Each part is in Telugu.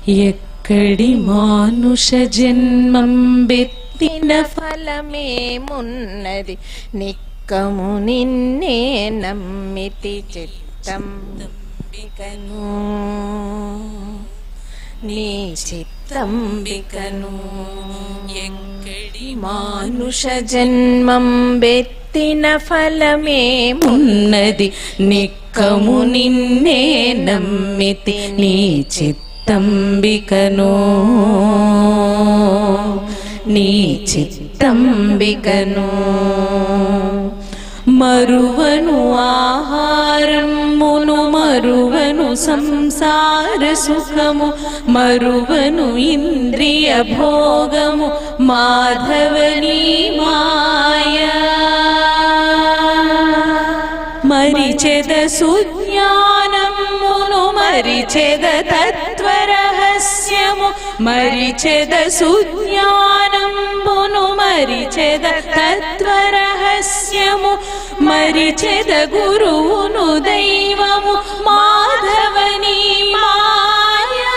ఎక్కడి మానుష జన్మం బెత్తిన ఫలమేమున్నది నిక్కము నిన్నే నమ్మితి చిత్తం బికను నీ చిత్తంబికను ఎక్కడి మానుష జన్మం బెత్తిన ఫలమేమున్నది ఉన్నది నిక్కము నిన్నే నమ్మితి నీ చిత్తంబికను నీ చిత్తంబికను మరువను ఆహారమును మరువను సంసార సుఖము మరువను ఇంద్రియ భోగము మాధవని మాయా మరిచెద సుజ్ఞానమును మరిచెద తత్వరహస్యము మరిచెద సుజ్ఞానమును మరిచెద తత్వరహస్యము మరిచెద గురువును దైవము మాధవని మాయా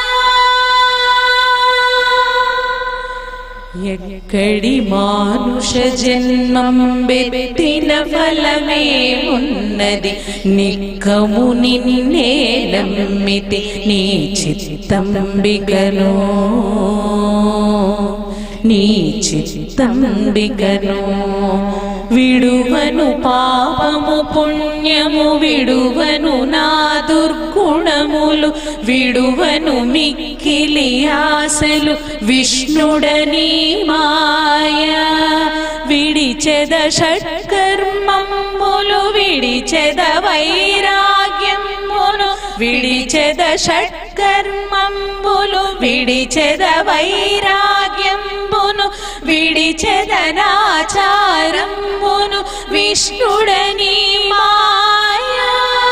ఎక్కడి మానుష జన్మం బెత్తిన ఫలమేమున్నది నిక్కము నిన్నే నమ్మితి నీ చిత్తంబికను నీ చిత్తంబికను విడువను పాపము పుణ్యము విడువను నా దుర్గుణములు విడువను మిక్కిలి ఆశలు విష్ణుడని మాయా విడిచెద షట్కర్మములు విడిచెద వైరాగ్యమును విడిచెద షట్కర్మములు విడిచెద వైరాగ్యమును విడిచెదనాచారమును విష్ణుడని మాయా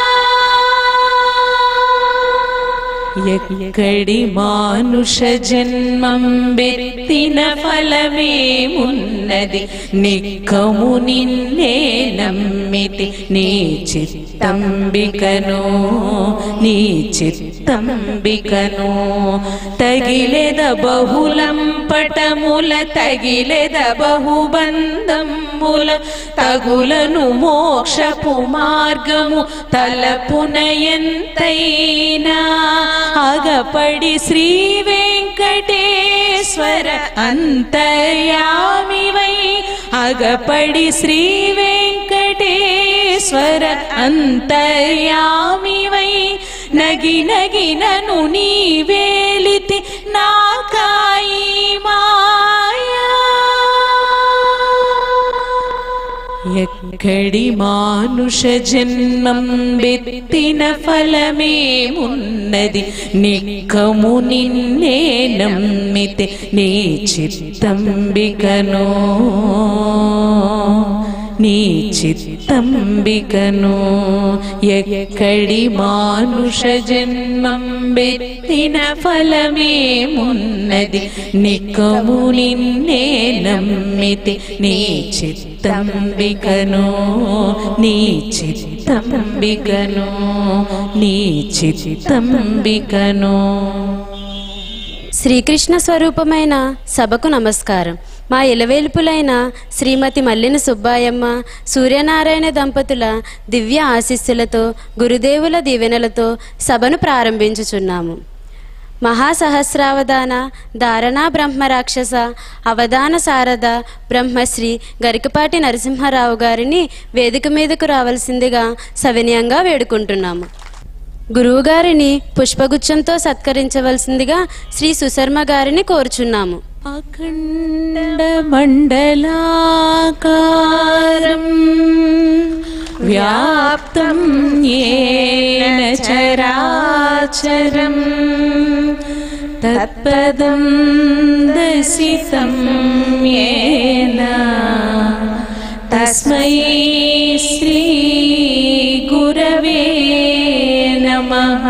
ఎక్కడి మానుష జన్మం బెత్తిన ఫలమేమున్నది నిక్కము నిన్నే నమ్మితి నీ చిత్తంబికను నీ చిత్తంబికను తగిలెద బహుళం పటముల తగిలెద బహుబంధముల తగులను మోక్షపు మార్గము తలపున ఎంతైనా అగపడి శ్రీ వెంకటేశ్వర అంతర్యామివై అగపడి శ్రీ వెంకటేశ్వర అంతర్యామివై నగి నగినను నీ వేలితి నాకాయి మాయా ఎక్కడి మానుష జన్మం బెత్తిన ఫలమేమున్నది నిక్కము నిన్నే నమ్మితే నీ చిత్తంబికను నీ చిత్తంబికను ఎక్కడి మానుష జన్మం బెత్తిన ఫలమేమున్నది నిక్కము నిన్నే నమ్మితి నీ చిత్తంబికను నీ చిత్తంబికను నీ చిత్తంబికను శ్రీకృష్ణ స్వరూపమైన సభకు నమస్కారం మా ఇలవేల్పులైన శ్రీమతి మల్లిన సుబ్బాయమ్మ సూర్యనారాయణ దంపతుల దివ్య ఆశీస్సులతో గురుదేవుల దీవెనలతో సభను ప్రారంభించుచున్నాము మహాసహస్రావధాన ధారణా బ్రహ్మరాక్షస అవధాన శారద బ్రహ్మశ్రీ గరికపాటి నరసింహారావు గారిని వేదిక మీదకు రావాల్సిందిగా సవినయంగా వేడుకుంటున్నాము గురువుగారిని పుష్పగుచ్చంతో సత్కరించవలసిందిగా శ్రీ సుశర్మ గారిని కోరుచున్నాము అఖండ మండలాకారం వ్యాప్తం ఏన చరాచరం తత్పదం దశితం ఏన తస్మై శ్రీ గురవే నమః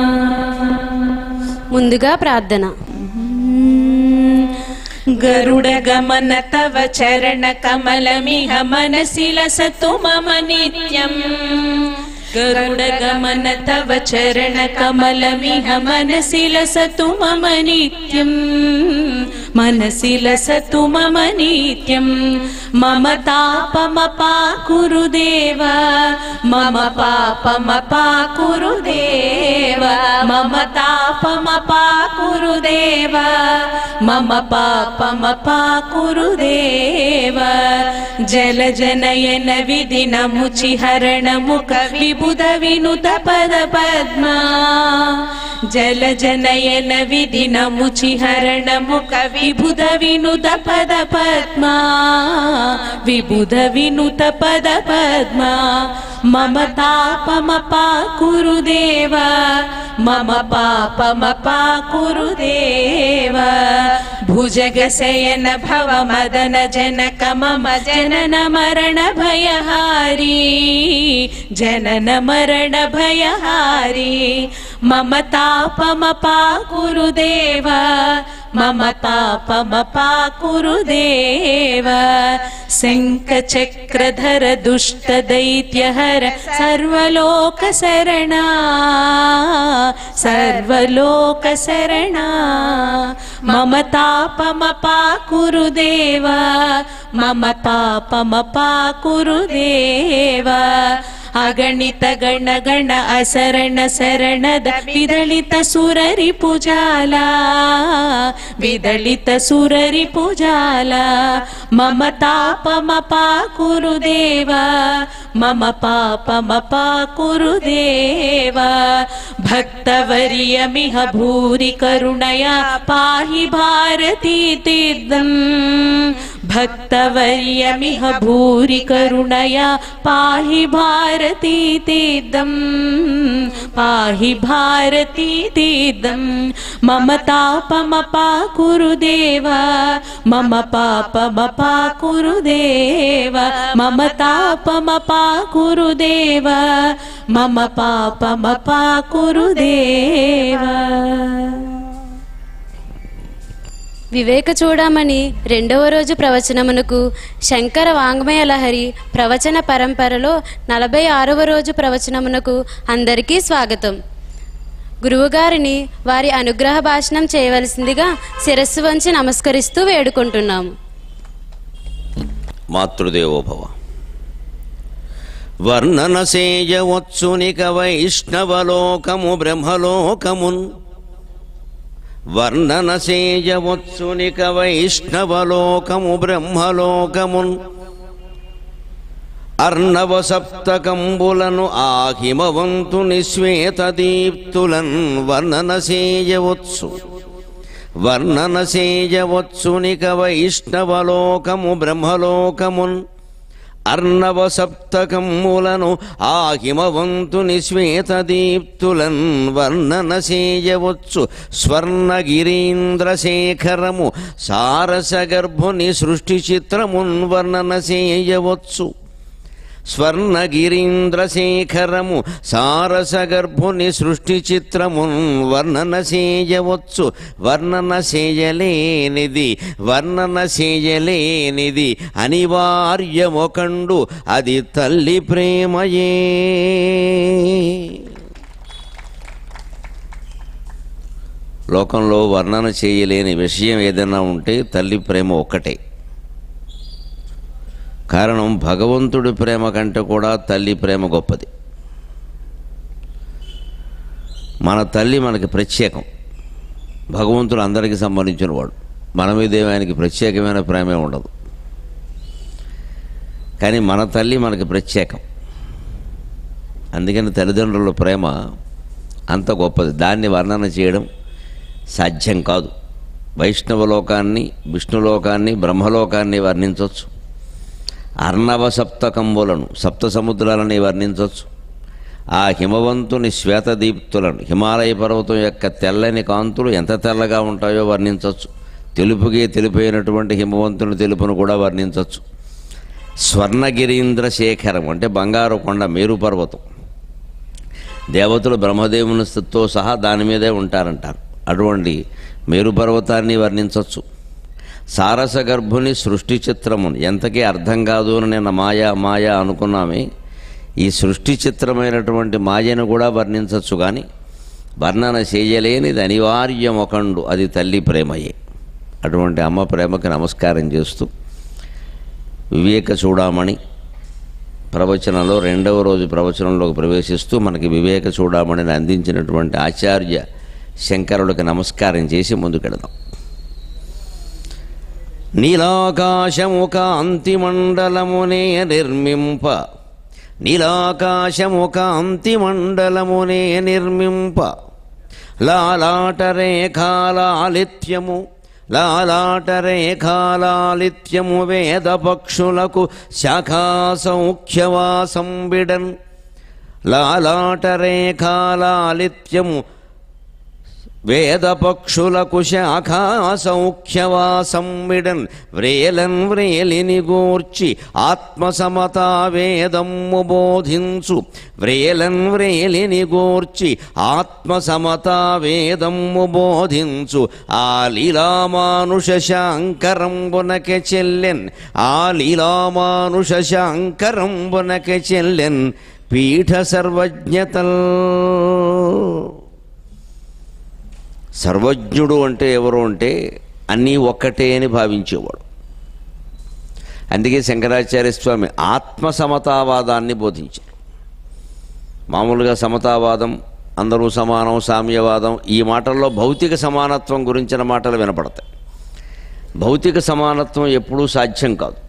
ముందుగా ప్రార్థన గరుడ గమన తవ చరణ కమలమిహ మనసి లసతు మమ నిత్యం गरुडगमन तव चरणकमलमिह मनसि लसतु मम नित्यम् मनसि लसतु मम नित्यम् मम तापमपाकुरु देव मम पापमपाकुरु देव मम तापमपाकुरु देव मम पापमपाकुरु देव जलजनयन विधिनमुचिहरणमुख विबुध विनुत पद पद्मा जलजनयन विधिनमुचिहरणमुख विबुध विनुत पद पद्मा विबुध विनुत पद पद्मा मम तापमपाकुरु देव मम पापमपाकुरु देव भुजगशयन भव मदन जनक मम जनन मरण भयहारी जनन मरण भयहारी मम तापमपाकुरु देव मम तापमपाकुरु देव शङ्खचक्रधर दुष्टदैत्यहर सर्वलोकशरणा सर्वलोकशरणा मम तापमपाकुरु देव मम पापमपाकुरु देव अगणित गण गण असरण शरणद विदलित सुररि पुजाला विदलित सुररि पुजाला मम तापमपाकुरु देव मम पापमपाकुरु देव भक्तवर्यमिह भूरि करुणया पाहि भारती तीर्थम् भक्तवर्यमिह भूरि करुणया पाहि भारती तीर्थम् पाहि भारती तीर्थम् मम तापमपाकुरु देव मम पापमपाकुरु देव मम तापमपाकुरु देव मम पापमपाकुरु देव వివేక చూడమని రెండవ రోజు ప్రవచనమునకు శంకర వాంగ్మయ లహరి ప్రవచన పరంపరలో నలభై ఆరవ రోజు ప్రవచనమునకు అందరికీ స్వాగతం గురువుగారిని వారి అనుగ్రహ భాషణం చేయవలసిందిగా శిరస్సు వంచి నమస్కరిస్తూ వేడుకుంటున్నాము మాతృదేవోభవ వర్ణనసేయవత్సునిక వైష్ణవలోకము బ్రహ్మలోకమున్ వర్ణనసేయవత్సునిక వైష్ణవలోకము బ్రహ్మలోకమున్ అర్ణవ సప్తకంబులను ఆహిమవంతుని శ్వేతదీప్తులన్ వర్ణనసేయవత్సు వర్ణనసేయవత్సునిక వైష్ణవలోకము బ్రహ్మలోకమున్ అర్ణవ సప్తకమ్ములను ఆహిమవంతుని శ్వేతదీప్తులన్ వర్ణనసేయవచ్చు స్వర్ణగిరీంద్రశేఖరము సారసగర్భుని సృష్టి చిత్రమున్ వర్ణనసేయవచ్చు స్వర్ణగిరీంద్రశేఖరము సారసగర్భుని సృష్టి చిత్రమున్ వర్ణన చేయవచ్చు వర్ణన చేయలేనిది వర్ణన చేయలేనిది అనివార్యమొకండు అది తల్లి ప్రేమయే లోకంలో వర్ణన చేయలేని విషయం ఏదైనా ఉంటే తల్లి ప్రేమ ఒక్కటే కారణం భగవంతుడి ప్రేమ కంటే కూడా తల్లి ప్రేమ గొప్పది మన తల్లి మనకి ప్రత్యేకం భగవంతుడు అందరికీ సంబంధించిన వాడు మన మీద ఆయనకి ప్రత్యేకమైన ప్రేమే ఉండదు కానీ మన తల్లి మనకి ప్రత్యేకం అందుకని తల్లిదండ్రుల ప్రేమ అంత గొప్పది దాన్ని వర్ణన చేయడం సాధ్యం కాదు వైష్ణవ లోకాన్ని విష్ణులోకాన్ని బ్రహ్మలోకాన్ని వర్ణించవచ్చు అర్ణవ సప్తకంబులను సప్త సముద్రాలని వర్ణించవచ్చు ఆ హిమవంతుని శ్వేతదీప్తులను హిమాలయ పర్వతం యొక్క తెల్లని కాంతులు ఎంత తెల్లగా ఉంటాయో వర్ణించవచ్చు తెలుపుకి తెలిపోయినటువంటి హిమవంతుని తెలుపును కూడా వర్ణించవచ్చు స్వర్ణగిరీంద్ర శేఖరం అంటే బంగారు కొండ మేరు పర్వతం దేవతలు బ్రహ్మదేవునితో సహా దాని మీదే ఉంటారంటారు అటువంటి మేరు పర్వతాన్ని వర్ణించవచ్చు సారసగర్భుని సృష్టి చిత్రమును ఎంతకీ అర్థం కాదు అని నిన్న మాయా మాయా అనుకున్నామే ఈ సృష్టి చిత్రమైనటువంటి మాయను కూడా వర్ణించవచ్చు కానీ వర్ణన చేయలేనిది అనివార్యం ఒకండు అది తల్లి ప్రేమయే అటువంటి అమ్మ ప్రేమకి నమస్కారం చేస్తూ వివేక చూడామణి ప్రవచనంలో రెండవ రోజు ప్రవచనంలోకి ప్రవేశిస్తూ మనకి వివేక చూడామణిని అందించినటువంటి ఆచార్య శంకరుడికి నమస్కారం చేసి ముందుకెడదాం నీలాకాశము కాంతిమండలమునే నిర్మింప నీలాకాశము కాంతిమండలమునే నిర్మింప లాలాట రేఖాలాలిత్యము లాలాట రేఖాలాలిత్యము వేద పక్షులకు శాఖా సౌఖ్యవాసం బిడన్ లాలాట రేఖాలాలిత్యము వేద పక్షులకు శాఖా సౌఖ్యవాసంవిడన్ వ్రేలన్ వ్రేలిని గూర్చి ఆత్మసమతా వేదమ్ము బోధించు వ్రేలన్ వ్రేలిని గూర్చి ఆత్మసమతా వేదమ్ము బోధించు ఆ లీలామానుష శాంకరంబునకె చెల్లెన్ ఆ లీలామానుష శాంకరంబునకె చెల్లెన్ పీఠ సర్వజ్ఞతల్ సర్వజ్ఞుడు అంటే ఎవరు అంటే అన్నీ ఒక్కటే అని భావించేవాడు అందుకే శంకరాచార్య స్వామి ఆత్మ సమతావాదాన్ని బోధించారు మామూలుగా సమతావాదం అందరూ సమానం సామ్యవాదం ఈ మాటల్లో భౌతిక సమానత్వం గురించిన మాటలు వినపడతాయి భౌతిక సమానత్వం ఎప్పుడూ సాధ్యం కాదు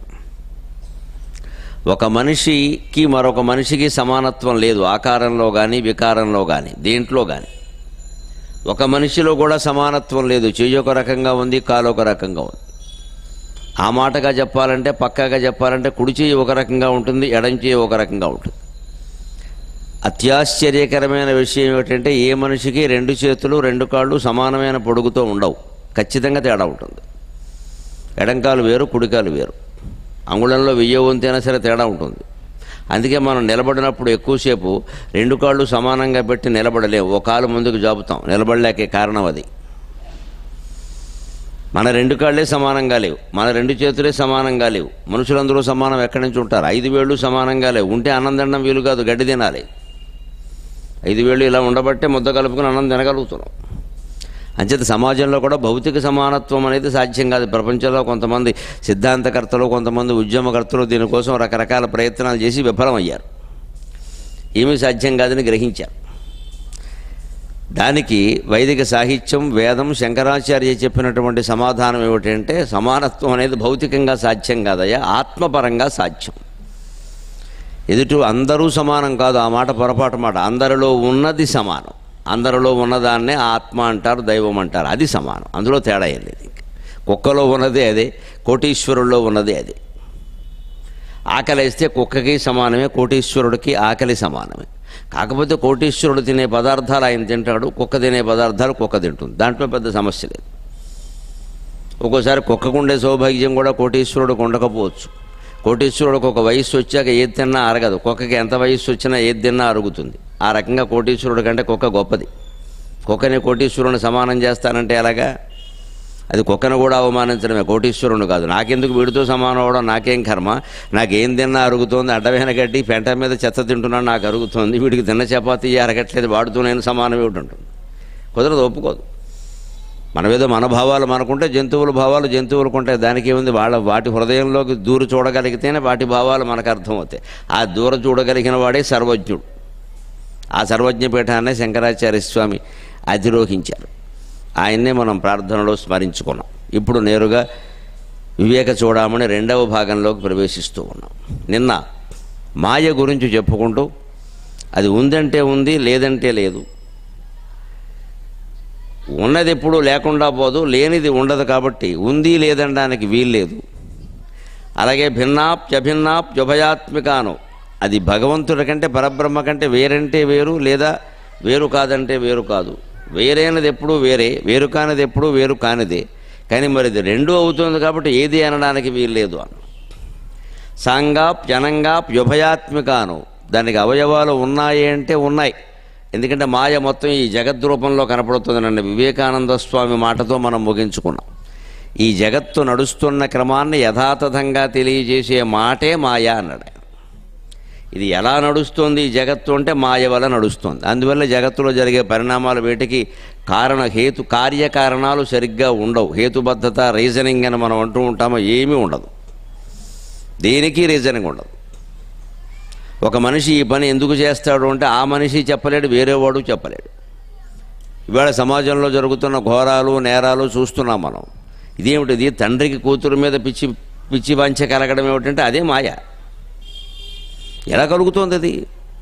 ఒక మనిషికి మరొక మనిషికి సమానత్వం లేదు ఆకారంలో కానీ వికారంలో కానీ దేంట్లో కానీ ఒక మనిషిలో కూడా సమానత్వం లేదు చెయ్యి ఒక రకంగా ఉంది కాలు ఒక రకంగా ఉంది ఆ మాటగా చెప్పాలంటే పక్కాగా చెప్పాలంటే కుడి చెయ్యి ఒక రకంగా ఉంటుంది ఎడం చెయ్యి ఒక రకంగా ఉంటుంది అత్యాశ్చర్యకరమైన విషయం ఏమిటంటే ఏ మనిషికి రెండు చేతులు రెండు కాళ్ళు సమానమైన పొడుగుతో ఉండవు ఖచ్చితంగా తేడా ఉంటుంది ఎడంకాలు వేరు కుడికాలు వేరు అంగుళంలో వెయ్యి వంతైనా సరే తేడా ఉంటుంది అందుకే మనం నిలబడినప్పుడు ఎక్కువసేపు రెండు కాళ్ళు సమానంగా పెట్టి నిలబడలేము ఓ కాలు ముందుకు జాపుతాం నిలబడలేకే కారణం అది మన రెండు కాళ్ళే సమానంగా లేవు మన రెండు చేతులే సమానంగా లేవు మనుషులందరూ సమానం ఎక్కడి నుంచి ఉంటారు ఐదు వేళ్ళు సమానంగా లేవు ఉంటే అన్నం తినడం వీలు కాదు గడ్డి తినాలి ఐదు వేళ్ళు ఇలా ఉండబట్టే ముద్ద కలుపుకుని అన్నం తినగలుగుతున్నాం అంచేత సమాజంలో కూడా భౌతిక సమానత్వం అనేది సాధ్యం కాదు ప్రపంచంలో కొంతమంది సిద్ధాంతకర్తలు కొంతమంది ఉద్యమకర్తలు దీనికోసం రకరకాల ప్రయత్నాలు చేసి విఫలమయ్యారు ఏమీ సాధ్యం కాదని గ్రహించారు దానికి వైదిక సాహిత్యం వేదం శంకరాచార్య చెప్పినటువంటి సమాధానం ఏమిటంటే సమానత్వం అనేది భౌతికంగా సాధ్యం కాదయ్యా ఆత్మపరంగా సాధ్యం ఎదుటి అందరూ సమానం కాదు ఆ మాట పొరపాటు మాట అందరిలో ఉన్నది సమానం అందరిలో ఉన్నదాన్నే ఆత్మ అంటారు దైవం అంటారు అది సమానం అందులో తేడా ఏం లేదు ఇంక. కుక్కలో ఉన్నదే అదే కోటీశ్వరుల్లో ఉన్నదే అదే ఆకలి వేస్తే కుక్కకి సమానమే కోటీశ్వరుడికి ఆకలి సమానమే కాకపోతే కోటీశ్వరుడు తినే పదార్థాలు ఆయన తింటాడు కుక్క తినే పదార్థాలు కుక్క తింటుంది దాంట్లో పెద్ద సమస్య లేదు ఒక్కోసారి కుక్కకుండే సౌభాగ్యం కూడా కోటీశ్వరుడికి ఉండకపోవచ్చు కోటీశ్వరుడికి ఒక వయస్సు వచ్చాక ఏది తిన్నా అరగదు కుక్కకి ఎంత వయస్సు వచ్చినా ఏది తిన్నా అరుగుతుంది ఆ రకంగా కోటీశ్వరుడి కంటే కుక్క గొప్పది కుక్కని కోటీశ్వరుని సమానం చేస్తానంటే ఎలాగా అది కుక్కను కూడా అవమానించడమే కోటీశ్వరుడు కాదు నాకెందుకు వీడితో సమానం అవడం నాకేం కర్మ నాకేం తిన్నా అరుగుతోంది అడ్డమైన గడ్డి పెంట మీద చెత్త తింటున్నా నాకు అరుగుతోంది వీడికి తిన్న చపాతీ అరగట్లేదు వాడుతూ నేను సమానం ఏమిటి ఉంటుంది కుదరదు ఒప్పుకోదు మనమేదో మన భావాలు మనకుంటే జంతువుల భావాలు జంతువులకు ఉంటాయి దానికి ఏముంది వాళ్ళ వాటి హృదయంలోకి దూరు చూడగలిగితేనే వాటి భావాలు మనకు అర్థమవుతాయి ఆ దూర చూడగలిగిన వాడే సర్వజ్ఞుడు ఆ సర్వజ్ఞ పీఠాన్నే శంకరాచార్య స్వామి అధిరోహించారు ఆయన్నే మనం ప్రార్థనలో స్మరించుకున్నాం ఇప్పుడు నేరుగా వివేక చూడమని రెండవ భాగంలోకి ప్రవేశిస్తూ ఉన్నాం నిన్న మాయ గురించి చెప్పుకుంటూ అది ఉందంటే ఉంది లేదంటే లేదు ఉన్నది ఎప్పుడు లేకుండా పోదు లేనిది ఉండదు కాబట్టి ఉంది లేదనడానికి వీల్లేదు అలాగే భిన్నాప్యభిన్నాప్యుభయాత్మికాను అది భగవంతుడి కంటే పరబ్రహ్మ కంటే వేరంటే వేరు లేదా వేరు కాదంటే వేరు కాదు వేరైనది ఎప్పుడు వేరే వేరు కానిది ఎప్పుడు వేరు కానిదే కానీ మరి ఇది రెండు అవుతుంది కాబట్టి ఏది అనడానికి వీల్లేదు అన్న సాంగాప్యనంగాప్యుభయాత్మికాను దానికి అవయవాలు ఉన్నాయి అంటే ఉన్నాయి ఎందుకంటే మాయ మొత్తం ఈ జగద్రూపంలో కనపడుతుంది నన్ను వివేకానంద స్వామి మాటతో మనం ముగించుకున్నాం ఈ జగత్తు నడుస్తున్న క్రమాన్ని యథాతథంగా తెలియజేసే మాటే మాయ అన్నాడు ఆయన. ఇది ఎలా నడుస్తోంది ఈ జగత్తు అంటే మాయ వల్ల నడుస్తోంది అందువల్ల జగత్తులో జరిగే పరిణామాలు వీటికి కారణ హేతు కార్యకారణాలు సరిగ్గా ఉండవు హేతుబద్ధత రీజనింగ్ అని మనం అంటూ ఉంటామో ఏమీ ఉండదు దేనికి రీజనింగ్ ఉండదు ఒక మనిషి ఈ పని ఎందుకు చేస్తాడు అంటే ఆ మనిషి చెప్పలేడు వేరేవాడు చెప్పలేడు ఇవాళ సమాజంలో జరుగుతున్న ఘోరాలు నేరాలు చూస్తున్నాం మనం ఇదేమిటిది తండ్రికి కూతురు మీద పిచ్చి పిచ్చి వంచ కలగడం ఏమిటంటే అదే మాయ ఎలా కలుగుతోంది అది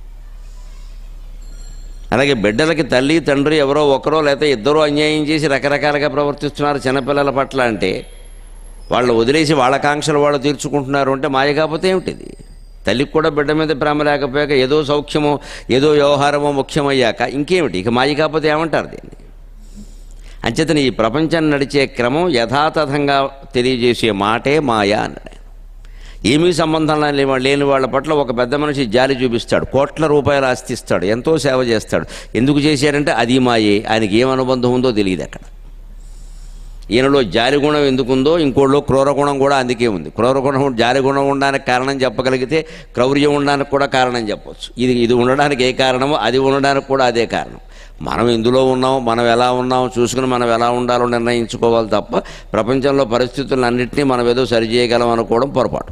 అలాగే బిడ్డలకి తల్లి తండ్రి ఎవరో ఒకరో లేకపోతే ఇద్దరో అన్యాయం చేసి రకరకాలుగా ప్రవర్తిస్తున్నారు చిన్నపిల్లల పట్ల అంటే వాళ్ళు వదిలేసి వాళ్ళ కాంక్షలు వాళ్ళు తీర్చుకుంటున్నారు అంటే మాయ కాకపోతే ఏమిటిది తల్లికి కూడా బిడ్డ మీద ప్రేమ లేకపోయాక ఏదో సౌఖ్యమో ఏదో వ్యవహారమో ముఖ్యమయ్యాక ఇంకేమిటి ఇక మాయ కాకపోతే ఏమంటారు దీన్ని అంచేతని ఈ ప్రపంచం నడిచే క్రమం యథాతథంగా తెలియజేసే మాటే మాయ అన్నాడు ఆయన. ఏమీ సంబంధం లేని వా- లేని వాళ్ళ పట్ల ఒక పెద్ద మనిషి జాలి చూపిస్తాడు కోట్ల రూపాయలు ఆస్తిస్తాడు ఎంతో సేవ చేస్తాడు ఎందుకు చేశాడంటే అది మాయే ఆయనకి ఏం అనుబంధం ఉందో తెలియదు అక్కడ ఈయనలో జాలి గుణం ఎందుకుందో ఇంకోళ్ళు క్రూర గుణం కూడా అందుకే ఉంది క్రూర గుణం జాలి గుణం ఉండడానికి కారణం చెప్పగలిగితే క్రౌర్యం ఉండడానికి కూడా కారణం చెప్పొచ్చు ఇది ఇది ఉండడానికి ఏ కారణమో అది ఉండడానికి కూడా అదే కారణం మనం ఎందులో ఉన్నాం మనం ఎలా ఉన్నాం చూసుకుని మనం ఎలా ఉండాలో నిర్ణయించుకోవాలి తప్ప ప్రపంచంలో పరిస్థితులన్నింటినీ మనం ఏదో సరిచేయగలం అనుకోవడం పొరపాటు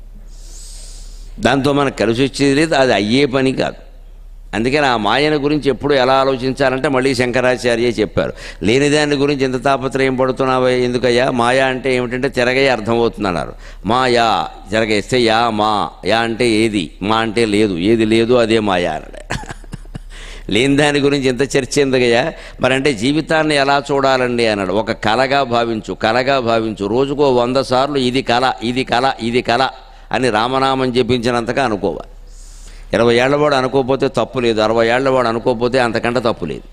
దాంతో మనకు కలిసి వచ్చేది లేదు అది అయ్యే పని కాదు అందుకని ఆ మాయన గురించి ఎప్పుడు ఎలా ఆలోచించాలంటే మళ్ళీ శంకరాచార్య చెప్పారు లేని దాని గురించి ఎంత తాపత్రయం పడుతున్నావా ఎందుకయ్యా మాయా అంటే ఏమిటంటే తిరగయ్య అర్థమవుతుంది అన్నారు మాయా తిరగేస్తే యా మా యా అంటే ఏది మా అంటే లేదు ఏది లేదు అదే మాయా అన్నాడు లేని దాని గురించి ఎంత చర్చ ఎందుకయ్యా మరి అంటే జీవితాన్ని ఎలా చూడాలండి అన్నాడు ఒక కళగా భావించు కళగా భావించు రోజుకో వంద సార్లు ఇది కళ ఇది కళ ఇది కళ అని రామనామం జపించినంతగా అనుకోవాలి ఇరవై ఏళ్లవాడు అనుకోకపోతే తప్పు లేదు అరవై ఏళ్లవాడు అనుకోకపోతే అంతకంటే తప్పు లేదు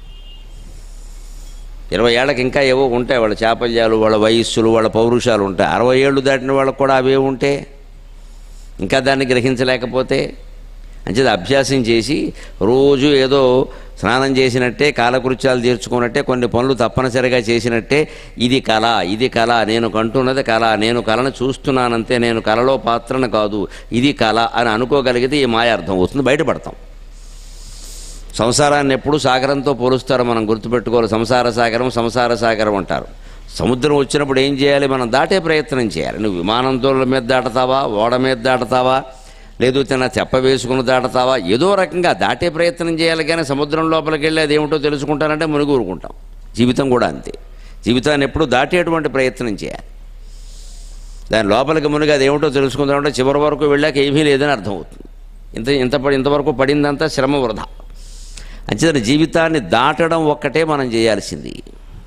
ఇరవై ఏళ్ళకి ఇంకా ఏవో ఉంటాయి వాళ్ళ చాపల్యాలు వాళ్ళ వయస్సులు వాళ్ళ పౌరుషాలు ఉంటాయి అరవై ఏళ్ళు దాటిన వాళ్ళకు కూడా అవే ఉంటే ఇంకా దాన్ని గ్రహించలేకపోతే అంచేది అభ్యాసం చేసి రోజు ఏదో స్నానం చేసినట్టే కాలకృత్యాలు తీర్చుకున్నట్టే కొన్ని పనులు తప్పనిసరిగా చేసినట్టే ఇది కళ ఇది కళ నేను కంటున్నది కళ నేను కళను చూస్తున్నానంతే నేను కళలో పాత్రను కాదు ఇది కళ అని అనుకోగలిగితే ఈ మాయ అర్థం అవుతుంది బయటపడతాం సంసారాన్ని ఎప్పుడు సాగరంతో పోలుస్తారు మనం గుర్తుపెట్టుకోవాలి సంసార సాగరం సంసార సాగరం అంటారు సముద్రం వచ్చినప్పుడు ఏం చేయాలి మనం దాటే ప్రయత్నం చేయాలి నువ్వు విమానంతో మీద దాటతావా ఓడ మీద దాటతావా లేదు తిన్న తెప్ప వేసుకుని దాటతావా ఏదో రకంగా దాటే ప్రయత్నం చేయాలి కానీ సముద్రం లోపలికి వెళ్ళి అది ఏమిటో తెలుసుకుంటానంటే మునిగి ఊరుకుంటాం జీవితం కూడా అంతే జీవితాన్ని ఎప్పుడు దాటేటువంటి ప్రయత్నం చేయాలి దాని లోపలికి మునిగి అది ఏమిటో తెలుసుకుందామంటే చివరి వరకు వెళ్ళాక ఏమీ లేదని అర్థమవుతుంది ఇంత ఇంత పడి ఇంతవరకు పడిందంతా శ్రమ వృధా అంచేత జీవితాన్ని దాటడం ఒక్కటే మనం చేయాల్సింది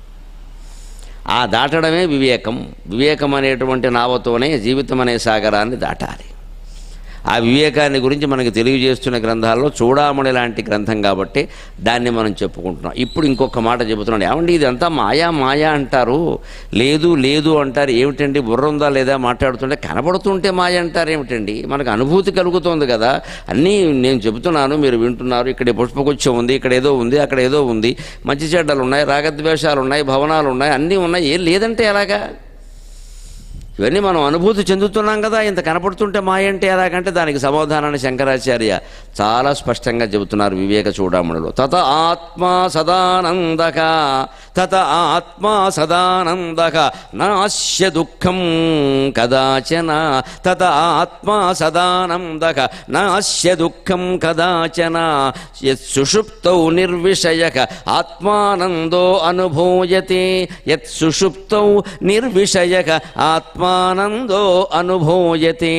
ఆ దాటడమే వివేకం వివేకం అనేటువంటి నావతోనే జీవితం అనే సాగరాన్ని దాటాలి ఆ వివేకాన్ని గురించి మనకి తెలియజేస్తున్న గ్రంథాల్లో చూడామణి లాంటి గ్రంథం కాబట్టి దాన్ని మనం చెప్పుకుంటున్నాం ఇప్పుడు ఇంకొక మాట చెబుతున్నాను ఏమండి ఇదంతా మాయా మాయా అంటారు లేదు లేదు అంటారు ఏమిటండి బుర్ర ఉందా లేదా మాట్లాడుతుంటే కనబడుతుంటే మాయ అంటారు ఏమిటండి మనకు అనుభూతి కలుగుతోంది కదా అన్నీ నేను చెబుతున్నాను మీరు వింటున్నారు ఇక్కడ పుష్పగుచ్చం ఉంది ఇక్కడ ఏదో ఉంది అక్కడ ఏదో ఉంది మంచి చెడ్డలు ఉన్నాయి రాగద్వేషాలు ఉన్నాయి భవనాలు ఉన్నాయి అన్నీ ఉన్నాయి ఏం లేదంటే ఎలాగా ఇవన్నీ మనం అనుభూతి చెందుతున్నాం కదా ఇంత కనపడుతుంటే మాయ అంటే ఎలాగంటే దానికి సమాధానాన్ని శంకరాచార్య చాలా స్పష్టంగా చెబుతున్నారు వివేక చూడమణిలో తత ఆత్మా సదానందక తత ఆత్మా సదానందక నాశ్య దుఃఖం కదాచన తత ఆత్మా సదానందక నాశ్య దుఃఖం కదాచన యత్ సుషుప్తౌ నిర్విషయక ఆత్మానందో అనుభూయతే యత్ సుషుప్తౌ నిర్విషయక ఆత్మానందో అనుభూయతే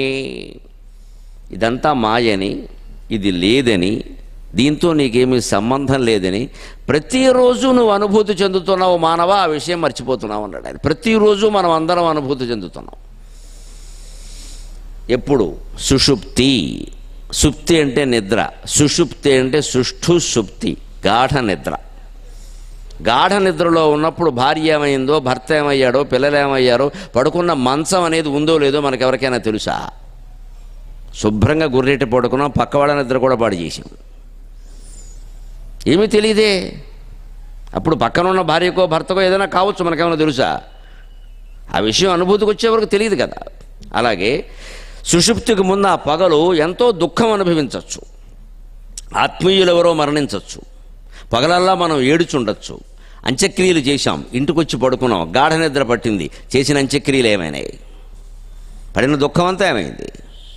ఇదంతా మాయని ఇది లేదని దీంతో నీకేమీ సంబంధం లేదని ప్రతిరోజు నువ్వు అనుభూతి చెందుతున్నావు మానవ ఆ విషయం మర్చిపోతున్నావు అన్నాడు ఆయన ప్రతిరోజు మనం అందరం అనుభూతి చెందుతున్నాం ఎప్పుడు సుషుప్తి సుప్తి అంటే నిద్ర సుషుప్తి అంటే సుష్ఠు సుప్తి గాఢ నిద్ర గాఢ నిద్రలో ఉన్నప్పుడు భార్య ఏమైందో భర్త ఏమయ్యాడో పిల్లలు ఏమయ్యారో పడుకున్న మంచం అనేది ఉందో లేదో మనకు ఎవరికైనా తెలుసా శుభ్రంగా గుర్రెట్టి పడుకున్నాం పక్కవాళ్ళ నిద్ర కూడా పాడు చేసాం ఏమీ తెలియదే అప్పుడు పక్కన ఉన్న భార్యకో భర్తకో ఏదైనా కావచ్చు మనకేమైనా తెలుసా ఆ విషయం అనుభూతికి వచ్చే వరకు తెలియదు కదా అలాగే సుషుప్తికి ముందు ఆ పగలు ఎంతో దుఃఖం అనుభవించవచ్చు ఆత్మీయులెవరో మరణించవచ్చు పగలల్లా మనం ఏడుచుండొచ్చు అంత్యక్రియలు చేశాం ఇంటికొచ్చి పడుకున్నాం గాఢ నిద్ర పట్టింది చేసిన అంత్యక్రియలు ఏమైనాయి పడిన దుఃఖం అంతా ఏమైంది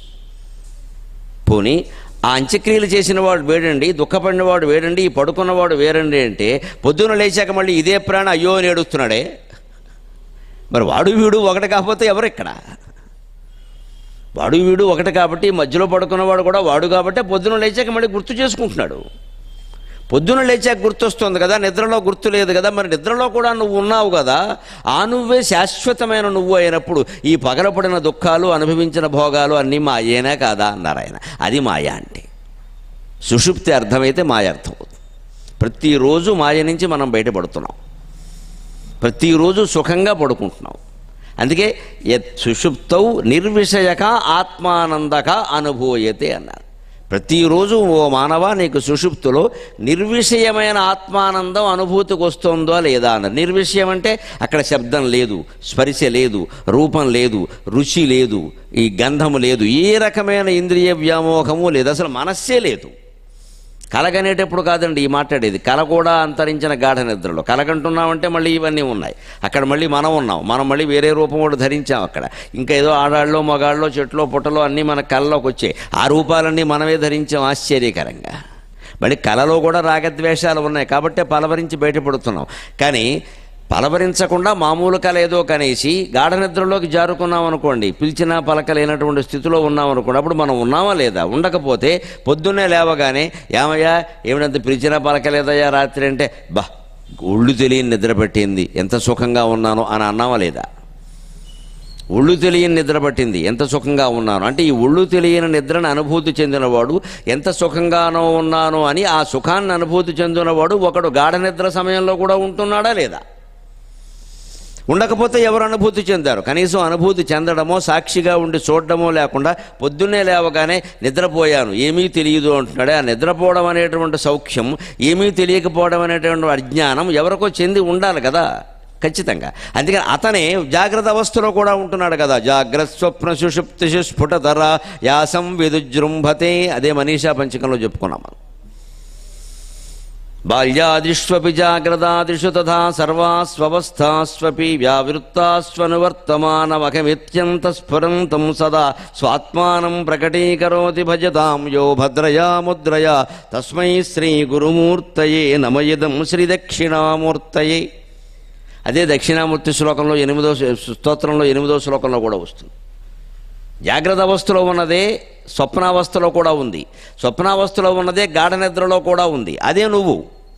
పోనీ ఆ అంత్యక్రియలు చేసిన వాడు వేడండి దుఃఖపడినవాడు వేడండి ఈ పడుకున్నవాడు వేరండి అంటే పొద్దున లేచాక మళ్ళీ ఇదే ప్రాణం అయ్యో అని ఏడుస్తున్నాడే మరి వాడు వీడు ఒకటి కాకపోతే ఎవరు ఇక్కడ వాడు వీడు ఒకటి కాబట్టి మధ్యలో పడుకున్నవాడు కూడా వాడు కాబట్టి పొద్దున లేచాక మళ్ళీ గుర్తు చేసుకుంటున్నాడు పొద్దున లేచాక గుర్తొస్తుంది కదా నిద్రలో గుర్తు లేదు కదా మరి నిద్రలో కూడా నువ్వు ఉన్నావు కదా ఆ నువ్వే శాశ్వతమైన నువ్వు అయినప్పుడు ఈ పగలపడిన దుఃఖాలు అనుభవించిన భోగాలు అన్నీ మాయేనా కాదా అన్నారు ఆయన అది మాయ అంటే సుషుప్తి అర్థమైతే మాయ అర్థం అవుతుంది ప్రతిరోజు మాయ నుంచి మనం బయటపడుతున్నాం ప్రతిరోజు సుఖంగా పడుకుంటున్నాం అందుకే యత్ సుషుప్తౌ నిర్విషయక ఆత్మానందక అనుభూయతే అన్నారు ప్రతిరోజు ఓ మానవ నీకు సుషుప్తులో నిర్విషయమైన ఆత్మానందం అనుభూతికి వస్తుందో లేదా అన్నారు నిర్విషయం అంటే అక్కడ శబ్దం లేదు స్పర్శ లేదు రూపం లేదు రుచి లేదు ఈ గంధము లేదు ఏ రకమైన ఇంద్రియ వ్యామోహము లేదు అసలు మనస్సే లేదు కలగనేటప్పుడు కాదండి ఈ మాట్లాడేది కల కూడా అంతరించిన గాఢ నిద్రలో కలగంటున్నామంటే మళ్ళీ ఇవన్నీ ఉన్నాయి అక్కడ మళ్ళీ మనం ఉన్నాం మనం మళ్ళీ వేరే రూపం కూడా ధరించాం అక్కడ ఇంకా ఏదో ఆడాళ్ళలో మగాళ్ళలో చెట్లో పుట్టలో అన్నీ మన కళ్ళలోకి వచ్చాయి ఆ రూపాలన్నీ మనమే ధరించాం ఆశ్చర్యకరంగా మళ్ళీ కళలో కూడా రాగద్వేషాలు ఉన్నాయి కాబట్టే పలవరించి బయటపడుతున్నాం కానీ పలవరించకుండా మామూలు కళ ఏదో కనేసి గాఢ నిద్రలోకి జారుకున్నాం అనుకోండి పిలిచినా పలకలేనటువంటి స్థితిలో ఉన్నాం అనుకోండి అప్పుడు మనం ఉన్నామా లేదా ఉండకపోతే పొద్దున్నే లేవగానే ఏమయ్యా ఏమిటంత పిలిచినా పలకలేదయ్యా రాత్రి అంటే బా ఒళ్ళు తెలియని నిద్ర పెట్టింది ఎంత సుఖంగా ఉన్నానో అని అన్నామా లేదా ఒళ్ళు తెలియని నిద్ర పట్టింది ఎంత సుఖంగా ఉన్నాను అంటే ఈ ఒళ్ళు తెలియని నిద్రను అనుభూతి చెందినవాడు ఎంత సుఖంగానో ఉన్నాను అని ఆ సుఖాన్ని అనుభూతి చెందినవాడు ఒకడు గాఢ నిద్ర సమయంలో కూడా ఉంటున్నాడా లేదా ఉండకపోతే ఎవరు అనుభూతి చెందారు కనీసం అనుభూతి చెందడమో సాక్షిగా ఉండి చూడడమో లేకుండా పొద్దున్నే లేవగానే నిద్రపోయాను ఏమీ తెలియదు అంటున్నాడే ఆ నిద్రపోవడం అనేటువంటి సౌఖ్యం ఏమీ తెలియకపోవడం అనేటువంటి అజ్ఞానం ఎవరికో చెంది ఉండాలి కదా ఖచ్చితంగా అందుకని అతనే జాగ్రత్త అవస్థలో కూడా ఉంటున్నాడు కదా జాగ్రత్త స్వప్న సుషుప్తి స్ఫుటతర యాసం విదుజృంభతే అదే మనీషా పంచకంలో చెప్పుకున్నాం మనం బాల్యాదిష్వపి జాగ్రదాదిషు తథా సర్వాస్వస్థాస్వపి వ్యావృత్తాస్వనువర్తమానమఖమిత్యంత స్ఫురంతం సదా స్వాత్మానం ప్రకటీకరోతి భజతాం యో భద్రయా ముద్రయా తస్మై శ్రీ గురుమూర్తయే నమయిదం శ్రీ దక్షిణామూర్తయే అదే దక్షిణామూర్తి శ్లోకంలో ఎనిమిదో స్తోత్రంలో ఎనిమిదో శ్లోకంలో కూడా వస్తుంది జాగ్రత్త అవస్థలో ఉన్నదే స్వప్నావస్థలో కూడా ఉంది స్వప్నావస్థలో ఉన్నదే గాఢ నిద్రలో కూడా ఉంది అదే నువ్వు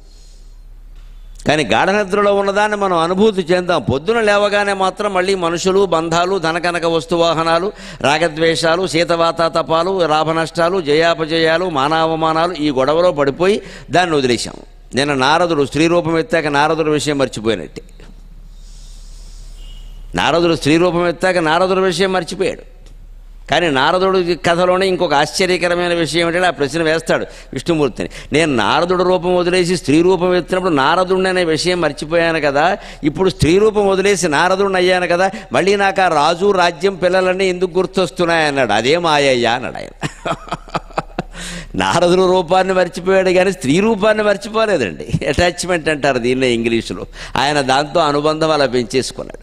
కానీ గాఢ నిద్రలో ఉన్నదాన్ని మనం అనుభూతి చెందాం పొద్దున లేవగానే మాత్రం మళ్ళీ మనుషులు బంధాలు ధనకనక వస్తువాహనాలు రాగద్వేషాలు శీతవాతాతపాలు లాభనష్టాలు జయాపజయాలు మానావమానాలు ఈ గొడవలో పడిపోయి దాన్ని వదిలేశాం నేను నారదుడు స్త్రీ రూపం ఎత్తాక నారదుడు విషయం మర్చిపోయినట్టే నారదుడు స్త్రీ రూపం ఎత్తాక నారదుడు విషయం మర్చిపోయాడు కానీ నారదుడు కథలోనే ఇంకొక ఆశ్చర్యకరమైన విషయం ఏంటంటే ఆ ప్రశ్న వేస్తాడు విష్ణుమూర్తిని నేను నారదుడు రూపం వదిలేసి స్త్రీ రూపం ఎత్తినప్పుడు నారదుడిని అనే విషయం మర్చిపోయాను కదా ఇప్పుడు స్త్రీ రూపం వదిలేసి నారదుడిని అయ్యాను కదా మళ్ళీ నాకు ఆ రాజు రాజ్యం పిల్లలన్నీ ఎందుకు గుర్తొస్తున్నాయి అన్నాడు అదే మాయయ్యా అన్నాడు ఆయన నారదుడు రూపాన్ని మర్చిపోయాడు కానీ స్త్రీ రూపాన్ని మర్చిపోలేదండి అటాచ్మెంట్ అంటారు దీన్నే ఇంగ్లీషులో ఆయన దాంతో అనుబంధం అలా పెంచేసుకున్నాడు